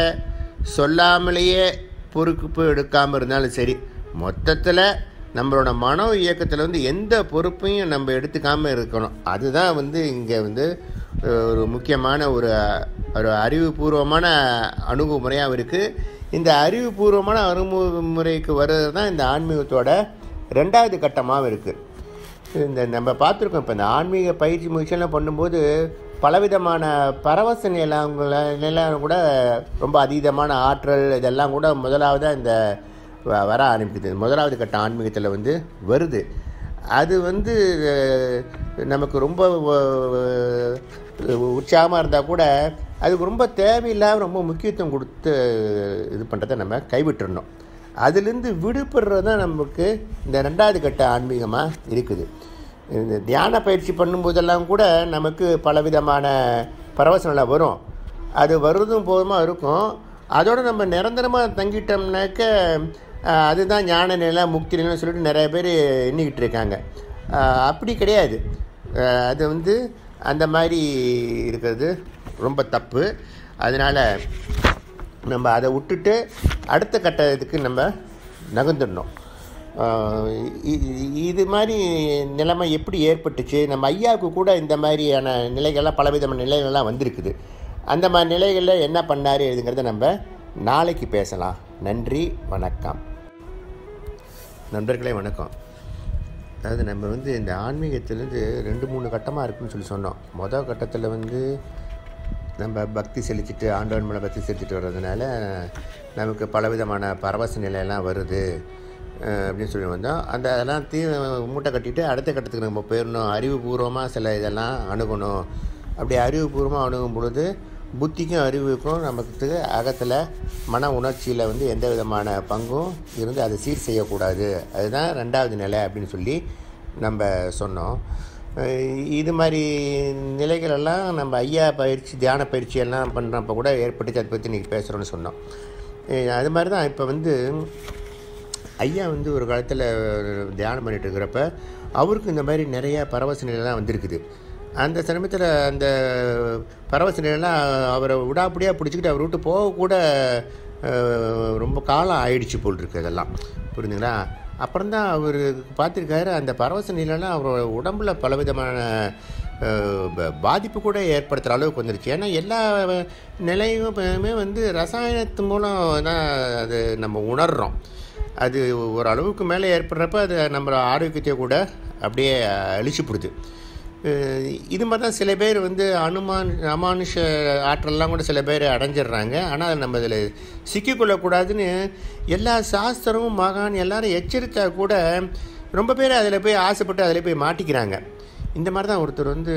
சொல்லாமலேயே பொறுப்பு எடுக்காமல் இருந்தாலும் சரி மொத்தத்தில் நம்மளோட மனோ இயக்கத்தில் வந்து எந்த பொறுப்பையும் நம்ம எடுத்துக்காமல் இருக்கணும் அதுதான் வந்து இங்கே வந்து அஹ், ஒரு முக்கியமான ஒரு ஒரு அறிவுபூர்வமான அணுகுமுறையாகவும் இருக்குது இந்த அறிவுபூர்வமான அணுகுமுறைக்கு வர்றது தான் இந்த ஆன்மீகத்தோட ரெண்டாவது கட்டமாகவும் இருக்குது இந்த நம்ம பார்த்துருக்கோம் இப்போ இந்த ஆன்மீக பயிற்சி முயற்சியெல்லாம் பண்ணும்போது பலவிதமான பரவச நிலங்கள நிலம் கூட ரொம்ப அதீதமான ஆற்றல் இதெல்லாம் கூட முதலாவதாக இந்த வ- வர ஆரம்பிக்குது முதலாவது கட்ட ஆன்மீகத்தில் வந்து வருது அது வந்து அஹ், நமக்கு ரொம்ப உற்சாகமாக இருந்தால் கூட அதுக்கு ரொம்ப தேவையில்லாம ரொம்ப முக்கியத்துவம் கொடுத்து இது பண்ணுறதை நம்ம கைவிட்டுறணும் அதுலேருந்து விடுபடுறது தான் நமக்கு இந்த ரெண்டாவது கட்ட ஆன்மீகமாக இருக்குது இந்த தியான பயிற்சி பண்ணும்போதெல்லாம் கூட நமக்கு பலவிதமான பரவசங்களை வரும் அது வருதும் போதுமா இருக்கும் அதோடு நம்ம நிரந்தரமாக தங்கிட்டோம்னாக்க அஹ், அதுதான் ஞான நிலை முக்தி நிலைன்னு சொல்லிட்டு நிறைய பேர் எண்ணிக்கிட்டு இருக்காங்க அஹ், அப்படி கிடையாது அஹ், அது வந்து அந்த மாதிரி இருக்கிறது ரொம்ப தப்பு அதனால் நம்ம அதை விட்டுட்டு அடுத்த கட்டத்துக்கு நம்ம நகர்ந்துடணும் ஆஹ் இ- இ- இது மாதிரி நிலைமை எப்படி ஏற்பட்டுச்சு நம்ம ஐயாவுக்கு கூட இந்த மாதிரியான நிலைகள்லாம் பலவிதமான நிலைகள்லாம் வந்திருக்குது அந்த மாதிரி நிலைகளில் என்ன பண்ணார் இதுங்கிறத நம்ம நாளைக்கு பேசலாம் நன்றி வணக்கம் நண்பர்களே வணக்கம் அதாவது நம்ம வந்து இந்த ஆன்மீகத்திலேருந்து ரெண்டு மூணு கட்டமாக இருக்குன்னு சொல்லி சொன்னோம் மொதல் கட்டத்தில் வந்து நம்ம பக்தி செலுத்திட்டு ஆண்டவன் மேலே பக்தி செலுத்திட்டு வர்றதுனால நமக்கு பலவிதமான பரவச நிலையெல்லாம் வருது அஹ் அப்படின்னு சொல்லி வந்தோம் அந்த அதெல்லாம் தீ மூட்டை கட்டிட்டு அடுத்த கட்டத்துக்கு நம்ம போயிடணும் அறிவுபூர்வமாக சில இதெல்லாம் அணுகணும் அப்படி அறிவுபூர்வமாக அணுகும் பொழுது புத்திக்கும் அறிவுக்கும் நமக்கு அகத்தில் மன உணர்ச்சியில் வந்து எந்த விதமான பங்கும் இருந்து அதை சீர் செய்யக்கூடாது அதுதான் ரெண்டாவது நிலை அப்படின்னு சொல்லி நம்ம சொன்னோம் அஹ் இது மாதிரி நிலைகள் எல்லாம் நம்ம ஐயா பயிற்சி தியான பயிற்சி எல்லாம் பண்ணுறப்ப கூட ஏற்பட்டுச்சு அதை பற்றி இன்றைக்கி பேசுகிறோன்னு சொன்னோம் அஹ் அது மாதிரி தான் இப்போ வந்து ஐயா வந்து ஒரு காலத்தில் தியானம் பண்ணிட்டு இருக்கிறப்ப அவருக்கு இந்த மாதிரி நிறைய பரவச நிலைலாம் வந்திருக்குது அந்த சமயத்தில் அந்த பரவச நிலைலாம் அவரை விடாப்படியாக பிடிச்சிக்கிட்டு அவர் விட்டு போக கூட அஹ், ரொம்ப காலம் ஆயிடுச்சு போல் இருக்கு அதெல்லாம் புரியுதுங்களா அப்புறம் தான் அவர் பார்த்துருக்காரு அந்த பரவச நிலைலாம் அவரோட உடம்புல பலவிதமான அஹ், ப- பாதிப்பு கூட ஏற்படுத்துகிற அளவுக்கு வந்துருச்சு ஏன்னா எல்லா நிலையுமே வந்து ரசாயனத்து மூலம் தான் அது நம்ம உணர்கிறோம் அது ஒரு அளவுக்கு மேலே ஏற்படுறப்ப அது நம்ம ஆரோக்கியத்தை கூட அப்படியே அழிச்சுப்படுது அஹ் இது மாதிரி தான் சில பேர் வந்து அனுமான் அமானுஷ ஆற்றல்லாம் கூட சில பேர் அடைஞ்சிடுறாங்க ஆனால் நம்ம இதில் சிக்கிக்கொள்ளக்கூடாதுன்னு எல்லா சாஸ்திரமும் மகான் எல்லாரும் எச்சரித்தா கூட ரொம்ப பேர் அதில் போய் ஆசைப்பட்டு அதில் போய் மாட்டிக்கிறாங்க இந்த மாதிரி தான் ஒருத்தர் வந்து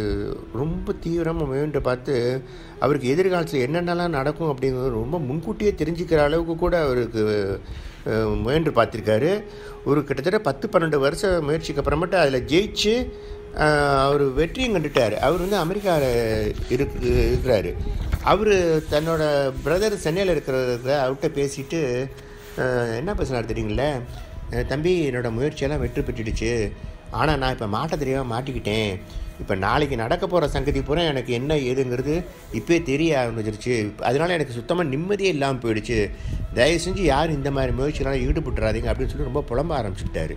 ரொம்ப தீவிரமாக முயன்று பார்த்து அவருக்கு எதிர்காலத்தில் என்னென்னலாம் நடக்கும் அப்படிங்கிறது ரொம்ப முன்கூட்டியே தெரிஞ்சுக்கிற அளவுக்கு கூட அவருக்கு அஹ், முயன்று பார்த்துருக்காரு ஒரு கிட்டத்தட்ட பத்து பன்னெண்டு வருஷம் முயற்சிக்கு அப்புறமேட்டு அதில் ஜெயிச்சு அவர் வெற்றியும் கண்டுட்டார் அவர் வந்து அமெரிக்காவில் இருக்கு இருக்கிறாரு அவர் தன்னோட பிரதர் சென்னையில் இருக்கிறத அவர்கிட்ட பேசிட்டு அஹ், என்ன பேசினார் தெரியுங்களே அஹ், தம்பி என்னோடய முயற்சியெல்லாம் வெற்றி பெற்றுடுச்சு ஆனால் நான் இப்போ மாட்ட தெரியாமல் மாட்டிக்கிட்டேன் இப்போ நாளைக்கு நடக்க போகிற சங்கதி பூரா எனக்கு என்ன ஏதுங்கிறது இப்போயே தெரிய ஆரம்பிச்சிருச்சு அதனால எனக்கு சுத்தமாக நிம்மதியே இல்லாமல் போயிடுச்சு தயவு செஞ்சு யாரும் இந்த மாதிரி முயற்சிகளால் ஈடுபட்டுறாதீங்க அப்படின்னு சொல்லி ரொம்ப புலம்ப ஆரம்பிச்சுட்டாரு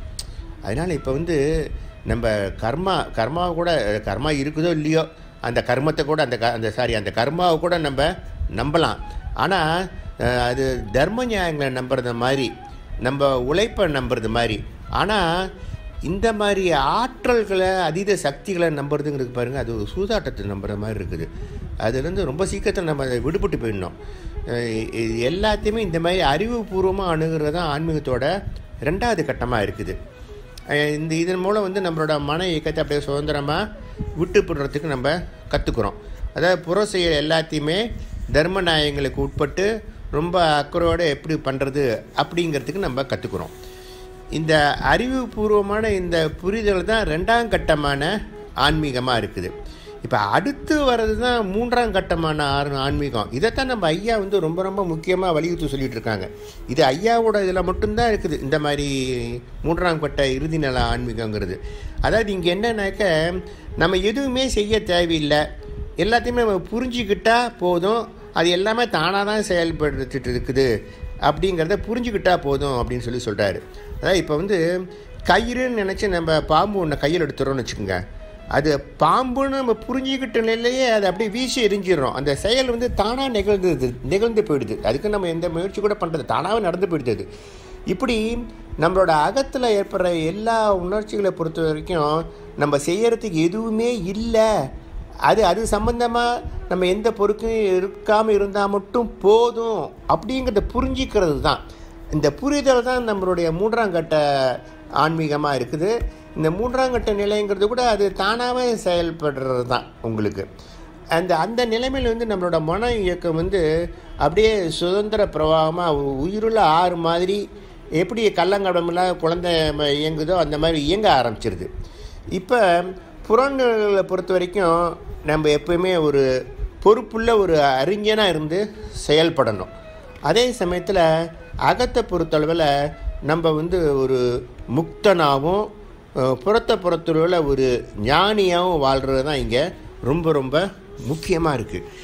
அதனால் இப்போ வந்து நம்ம கர்மா கர்மாவை கூட கர்மா இருக்குதோ இல்லையோ அந்த கர்மத்தை கூட அந்த க அந்த சாரி அந்த கர்மாவை கூட நம்ம நம்பலாம் ஆனால் அஹ், அது தர்ம நியாயங்களை நம்புறது மாதிரி நம்ம உழைப்பை நம்புறது மாதிரி ஆனால் இந்த மாதிரி ஆற்றல்களை அதீத சக்திகளை நம்புறதுங்கிறது பாருங்கள் அது ஒரு சூதாட்டத்தை நம்புற மாதிரி இருக்குது அதுலேருந்து ரொம்ப சீக்கிரத்தில் நம்ம அதை விடுபட்டு போயிடணும் அஹ் இது எல்லாத்தையுமே இந்த மாதிரி அறிவுபூர்வமாக அணுகிறது தான் ஆன்மீகத்தோட ரெண்டாவது கட்டமாக இருக்குது அஹ் இந்த இதன் மூலம் வந்து நம்மளோட மன இயக்கத்தை அப்படியே சுதந்திரமாக விட்டுப்படுறதுக்கு நம்ம கற்றுக்குறோம் அதாவது புற செயல் எல்லாத்தையுமே தர்ம நியாயங்களுக்கு உட்பட்டு ரொம்ப அக்கறையோடு எப்படி பண்ணுறது அப்படிங்கிறதுக்கு நம்ம கற்றுக்குறோம் இந்த அறிவுபூர்வமான இந்த புரிதல் தான் ரெண்டாம் கட்டமான ஆன்மீகமாக இருக்குது இப்போ அடுத்து வர்றது தான் மூன்றாம் கட்டமான ஆறு ஆன்மீகம் இதைத்தான் நம்ம ஐயா வந்து ரொம்ப ரொம்ப முக்கியமாக வலியுறுத்தி சொல்லிட்டு இருக்காங்க இது ஐயாவோட இதில் மட்டும்தான் இருக்குது இந்த மாதிரி மூன்றாம் கட்ட இறுதி நல ஆன்மீகங்கிறது அதாவது இங்கே என்னன்னாக்க நம்ம எதுவுமே செய்ய தேவையில்லை எல்லாத்தையுமே நம்ம புரிஞ்சுக்கிட்டா போதும் அது எல்லாமே தானாக தான் செயல்படுத்திட்டு இருக்குது அப்படிங்கிறத புரிஞ்சுக்கிட்டா போதும் அப்படின்னு சொல்லி சொல்கிறாரு அதாவது இப்போ வந்து கயிறுன்னு நினச்சி நம்ம பாம்பு ஒன்று கையில் எடுத்துறோம்னு வச்சுக்கோங்க அது பாம்புன்னு நம்ம புரிஞ்சுக்கிட்ட நிலையே அதை அப்படியே வீசி எரிஞ்சிடுறோம் அந்த செயல் வந்து தானாக நிகழ்ந்தது நிகழ்ந்து போயிடுது அதுக்கு நம்ம எந்த முயற்சி கூட பண்ணுறது தானாகவே நடந்து போயிடுது அது இப்படி நம்மளோட அகத்தில் ஏற்படுற எல்லா உணர்ச்சிகளை பொறுத்த வரைக்கும் நம்ம செய்யறதுக்கு எதுவுமே இல்லை அது அது சம்பந்தமாக நம்ம எந்த பொறுக்கும் இருக்காமல் இருந்தால் மட்டும் போதும் அப்படிங்கிறத புரிஞ்சிக்கிறது தான் இந்த புரிதல் தான் நம்மளுடைய மூன்றாம் கட்ட ஆன்மீகமாக இருக்குது இந்த மூன்றாம் கட்ட நிலைங்கிறது கூட அது தானாகவே செயல்படுறது தான் உங்களுக்கு அந்த அந்த நிலைமையில் வந்து நம்மளோட மன இயக்கம் வந்து அப்படியே சுதந்திர பிரவாகமாக உயிருள்ள ஆறு மாதிரி எப்படி கள்ளங்கடமெல்லாம் குழந்தை ம- இயங்குதோ அந்த மாதிரி இயங்க ஆரம்பிச்சிருது இப்போ புறங்களை பொறுத்த வரைக்கும் நம்ம எப்பவுமே ஒரு பொறுப்புள்ள ஒரு அறிஞனாக இருந்து செயல்படணும் அதே சமயத்தில் அகத்தை பொறுத்தளவில் நம்ம வந்து ஒரு முக்தனாகவும் அஹ், புறத்தை பொறுத்தளவில் ஒரு ஞானியாகவும் வாழ்கிறது தான் இங்கே ரொம்ப ரொம்ப முக்கியமாக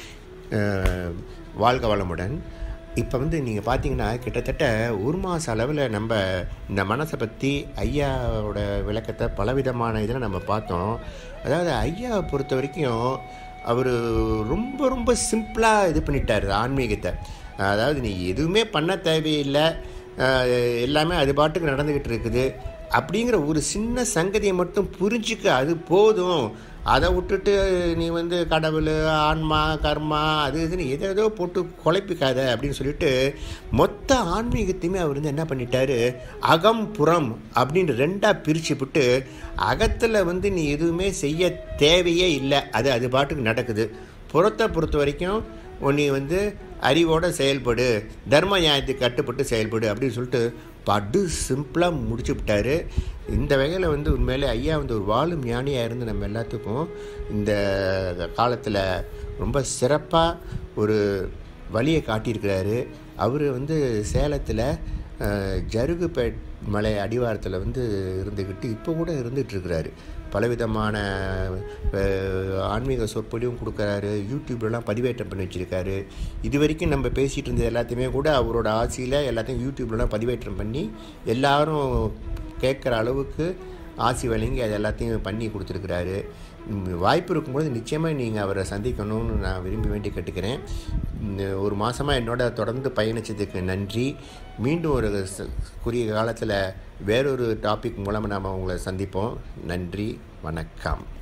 இருக்குது வாழ்க வளமுடன் இப்போ வந்து நீங்கள் பார்த்தீங்கன்னா கிட்டத்தட்ட ஒரு மாத அளவில் நம்ம இந்த மனசை பற்றி ஐயாவோட விளக்கத்தை பலவிதமான இதில் நம்ம பார்த்தோம் அதாவது ஐயாவை பொறுத்த வரைக்கும் அவர் ரொம்ப ரொம்ப சிம்பிளாக இது பண்ணிட்டார் ஆன்மீகத்தை அதாவது நீ எதுவுமே பண்ண தேவையில்லை அஹ், எல்லாமே அது பாட்டுக்கு நடந்துக்கிட்டு இருக்குது அப்படிங்கிற ஒரு சின்ன சங்கதியை மட்டும் புரிஞ்சுக்க அது போதும் அதை விட்டுட்டு நீ வந்து கடவுள் ஆன்மா கர்மா அது இதுன்னு எதை ஏதோ போட்டு குழப்பிக்காத அப்படின்னு சொல்லிட்டு மொத்த ஆன்மீகத்தையுமே அவர் வந்து என்ன பண்ணிட்டாரு அகம் புறம் அப்படின்னு ரெண்டாக பிரித்து விட்டு அகத்தில் வந்து நீ எதுவுமே செய்ய தேவையே இல்லை அது அது பாட்டுக்கு நடக்குது புறத்தை பொறுத்த வரைக்கும் நீ வந்து அறிவோட செயல்படு தர்ம நியாயத்துக்கு கட்டுப்பட்டு செயல்படு அப்படின்னு சொல்லிட்டு படு சிம்பிளாக முடிச்சு விட்டாரு இந்த வகையில் வந்து உண்மையிலே ஐயா வந்து ஒரு வாழும் ஞானியாக இருந்து நம்ம எல்லாத்துக்கும் இந்த காலத்தில் ரொம்ப சிறப்பாக ஒரு வழியை காட்டியிருக்கிறாரு அவர் வந்து சேலத்தில் அஹ், ஜருகுப்பேட் மலை அடிவாரத்தில் வந்து இருந்துக்கிட்டு இப்போ கூட இருந்துகிட்டு இருக்கிறாரு பலவிதமான அஹ், ஆன்மீக சொற்பொழிவும் கொடுக்குறாரு யூடியூப்லலாம் பதிவேற்றம் பண்ணி வச்சுருக்காரு இது வரைக்கும் நம்ம பேசிகிட்டு இருந்தது எல்லாத்தையுமே கூட அவரோட ஆசையில் எல்லாத்தையும் யூடியூப்லலாம் பதிவேற்றம் பண்ணி எல்லாரும் கேட்குற அளவுக்கு ஆசி வழங்கி அது எல்லாத்தையும் பண்ணி கொடுத்துருக்குறாரு ம், வாய்ப்பு இருக்கும்போது நிச்சயமாக நீங்கள் அவரை சந்திக்கணும்னு நான் விரும்பி வேண்டி கேட்டுக்கிறேன் இந்த ஒரு மாதமாக என்னோட தொடர்ந்து பயணித்ததுக்கு நன்றி மீண்டும் ஒரு ச- குறுகிய காலத்தில் வேறொரு டாபிக் மூலமாக நாம் உங்களை சந்திப்போம் நன்றி வணக்கம்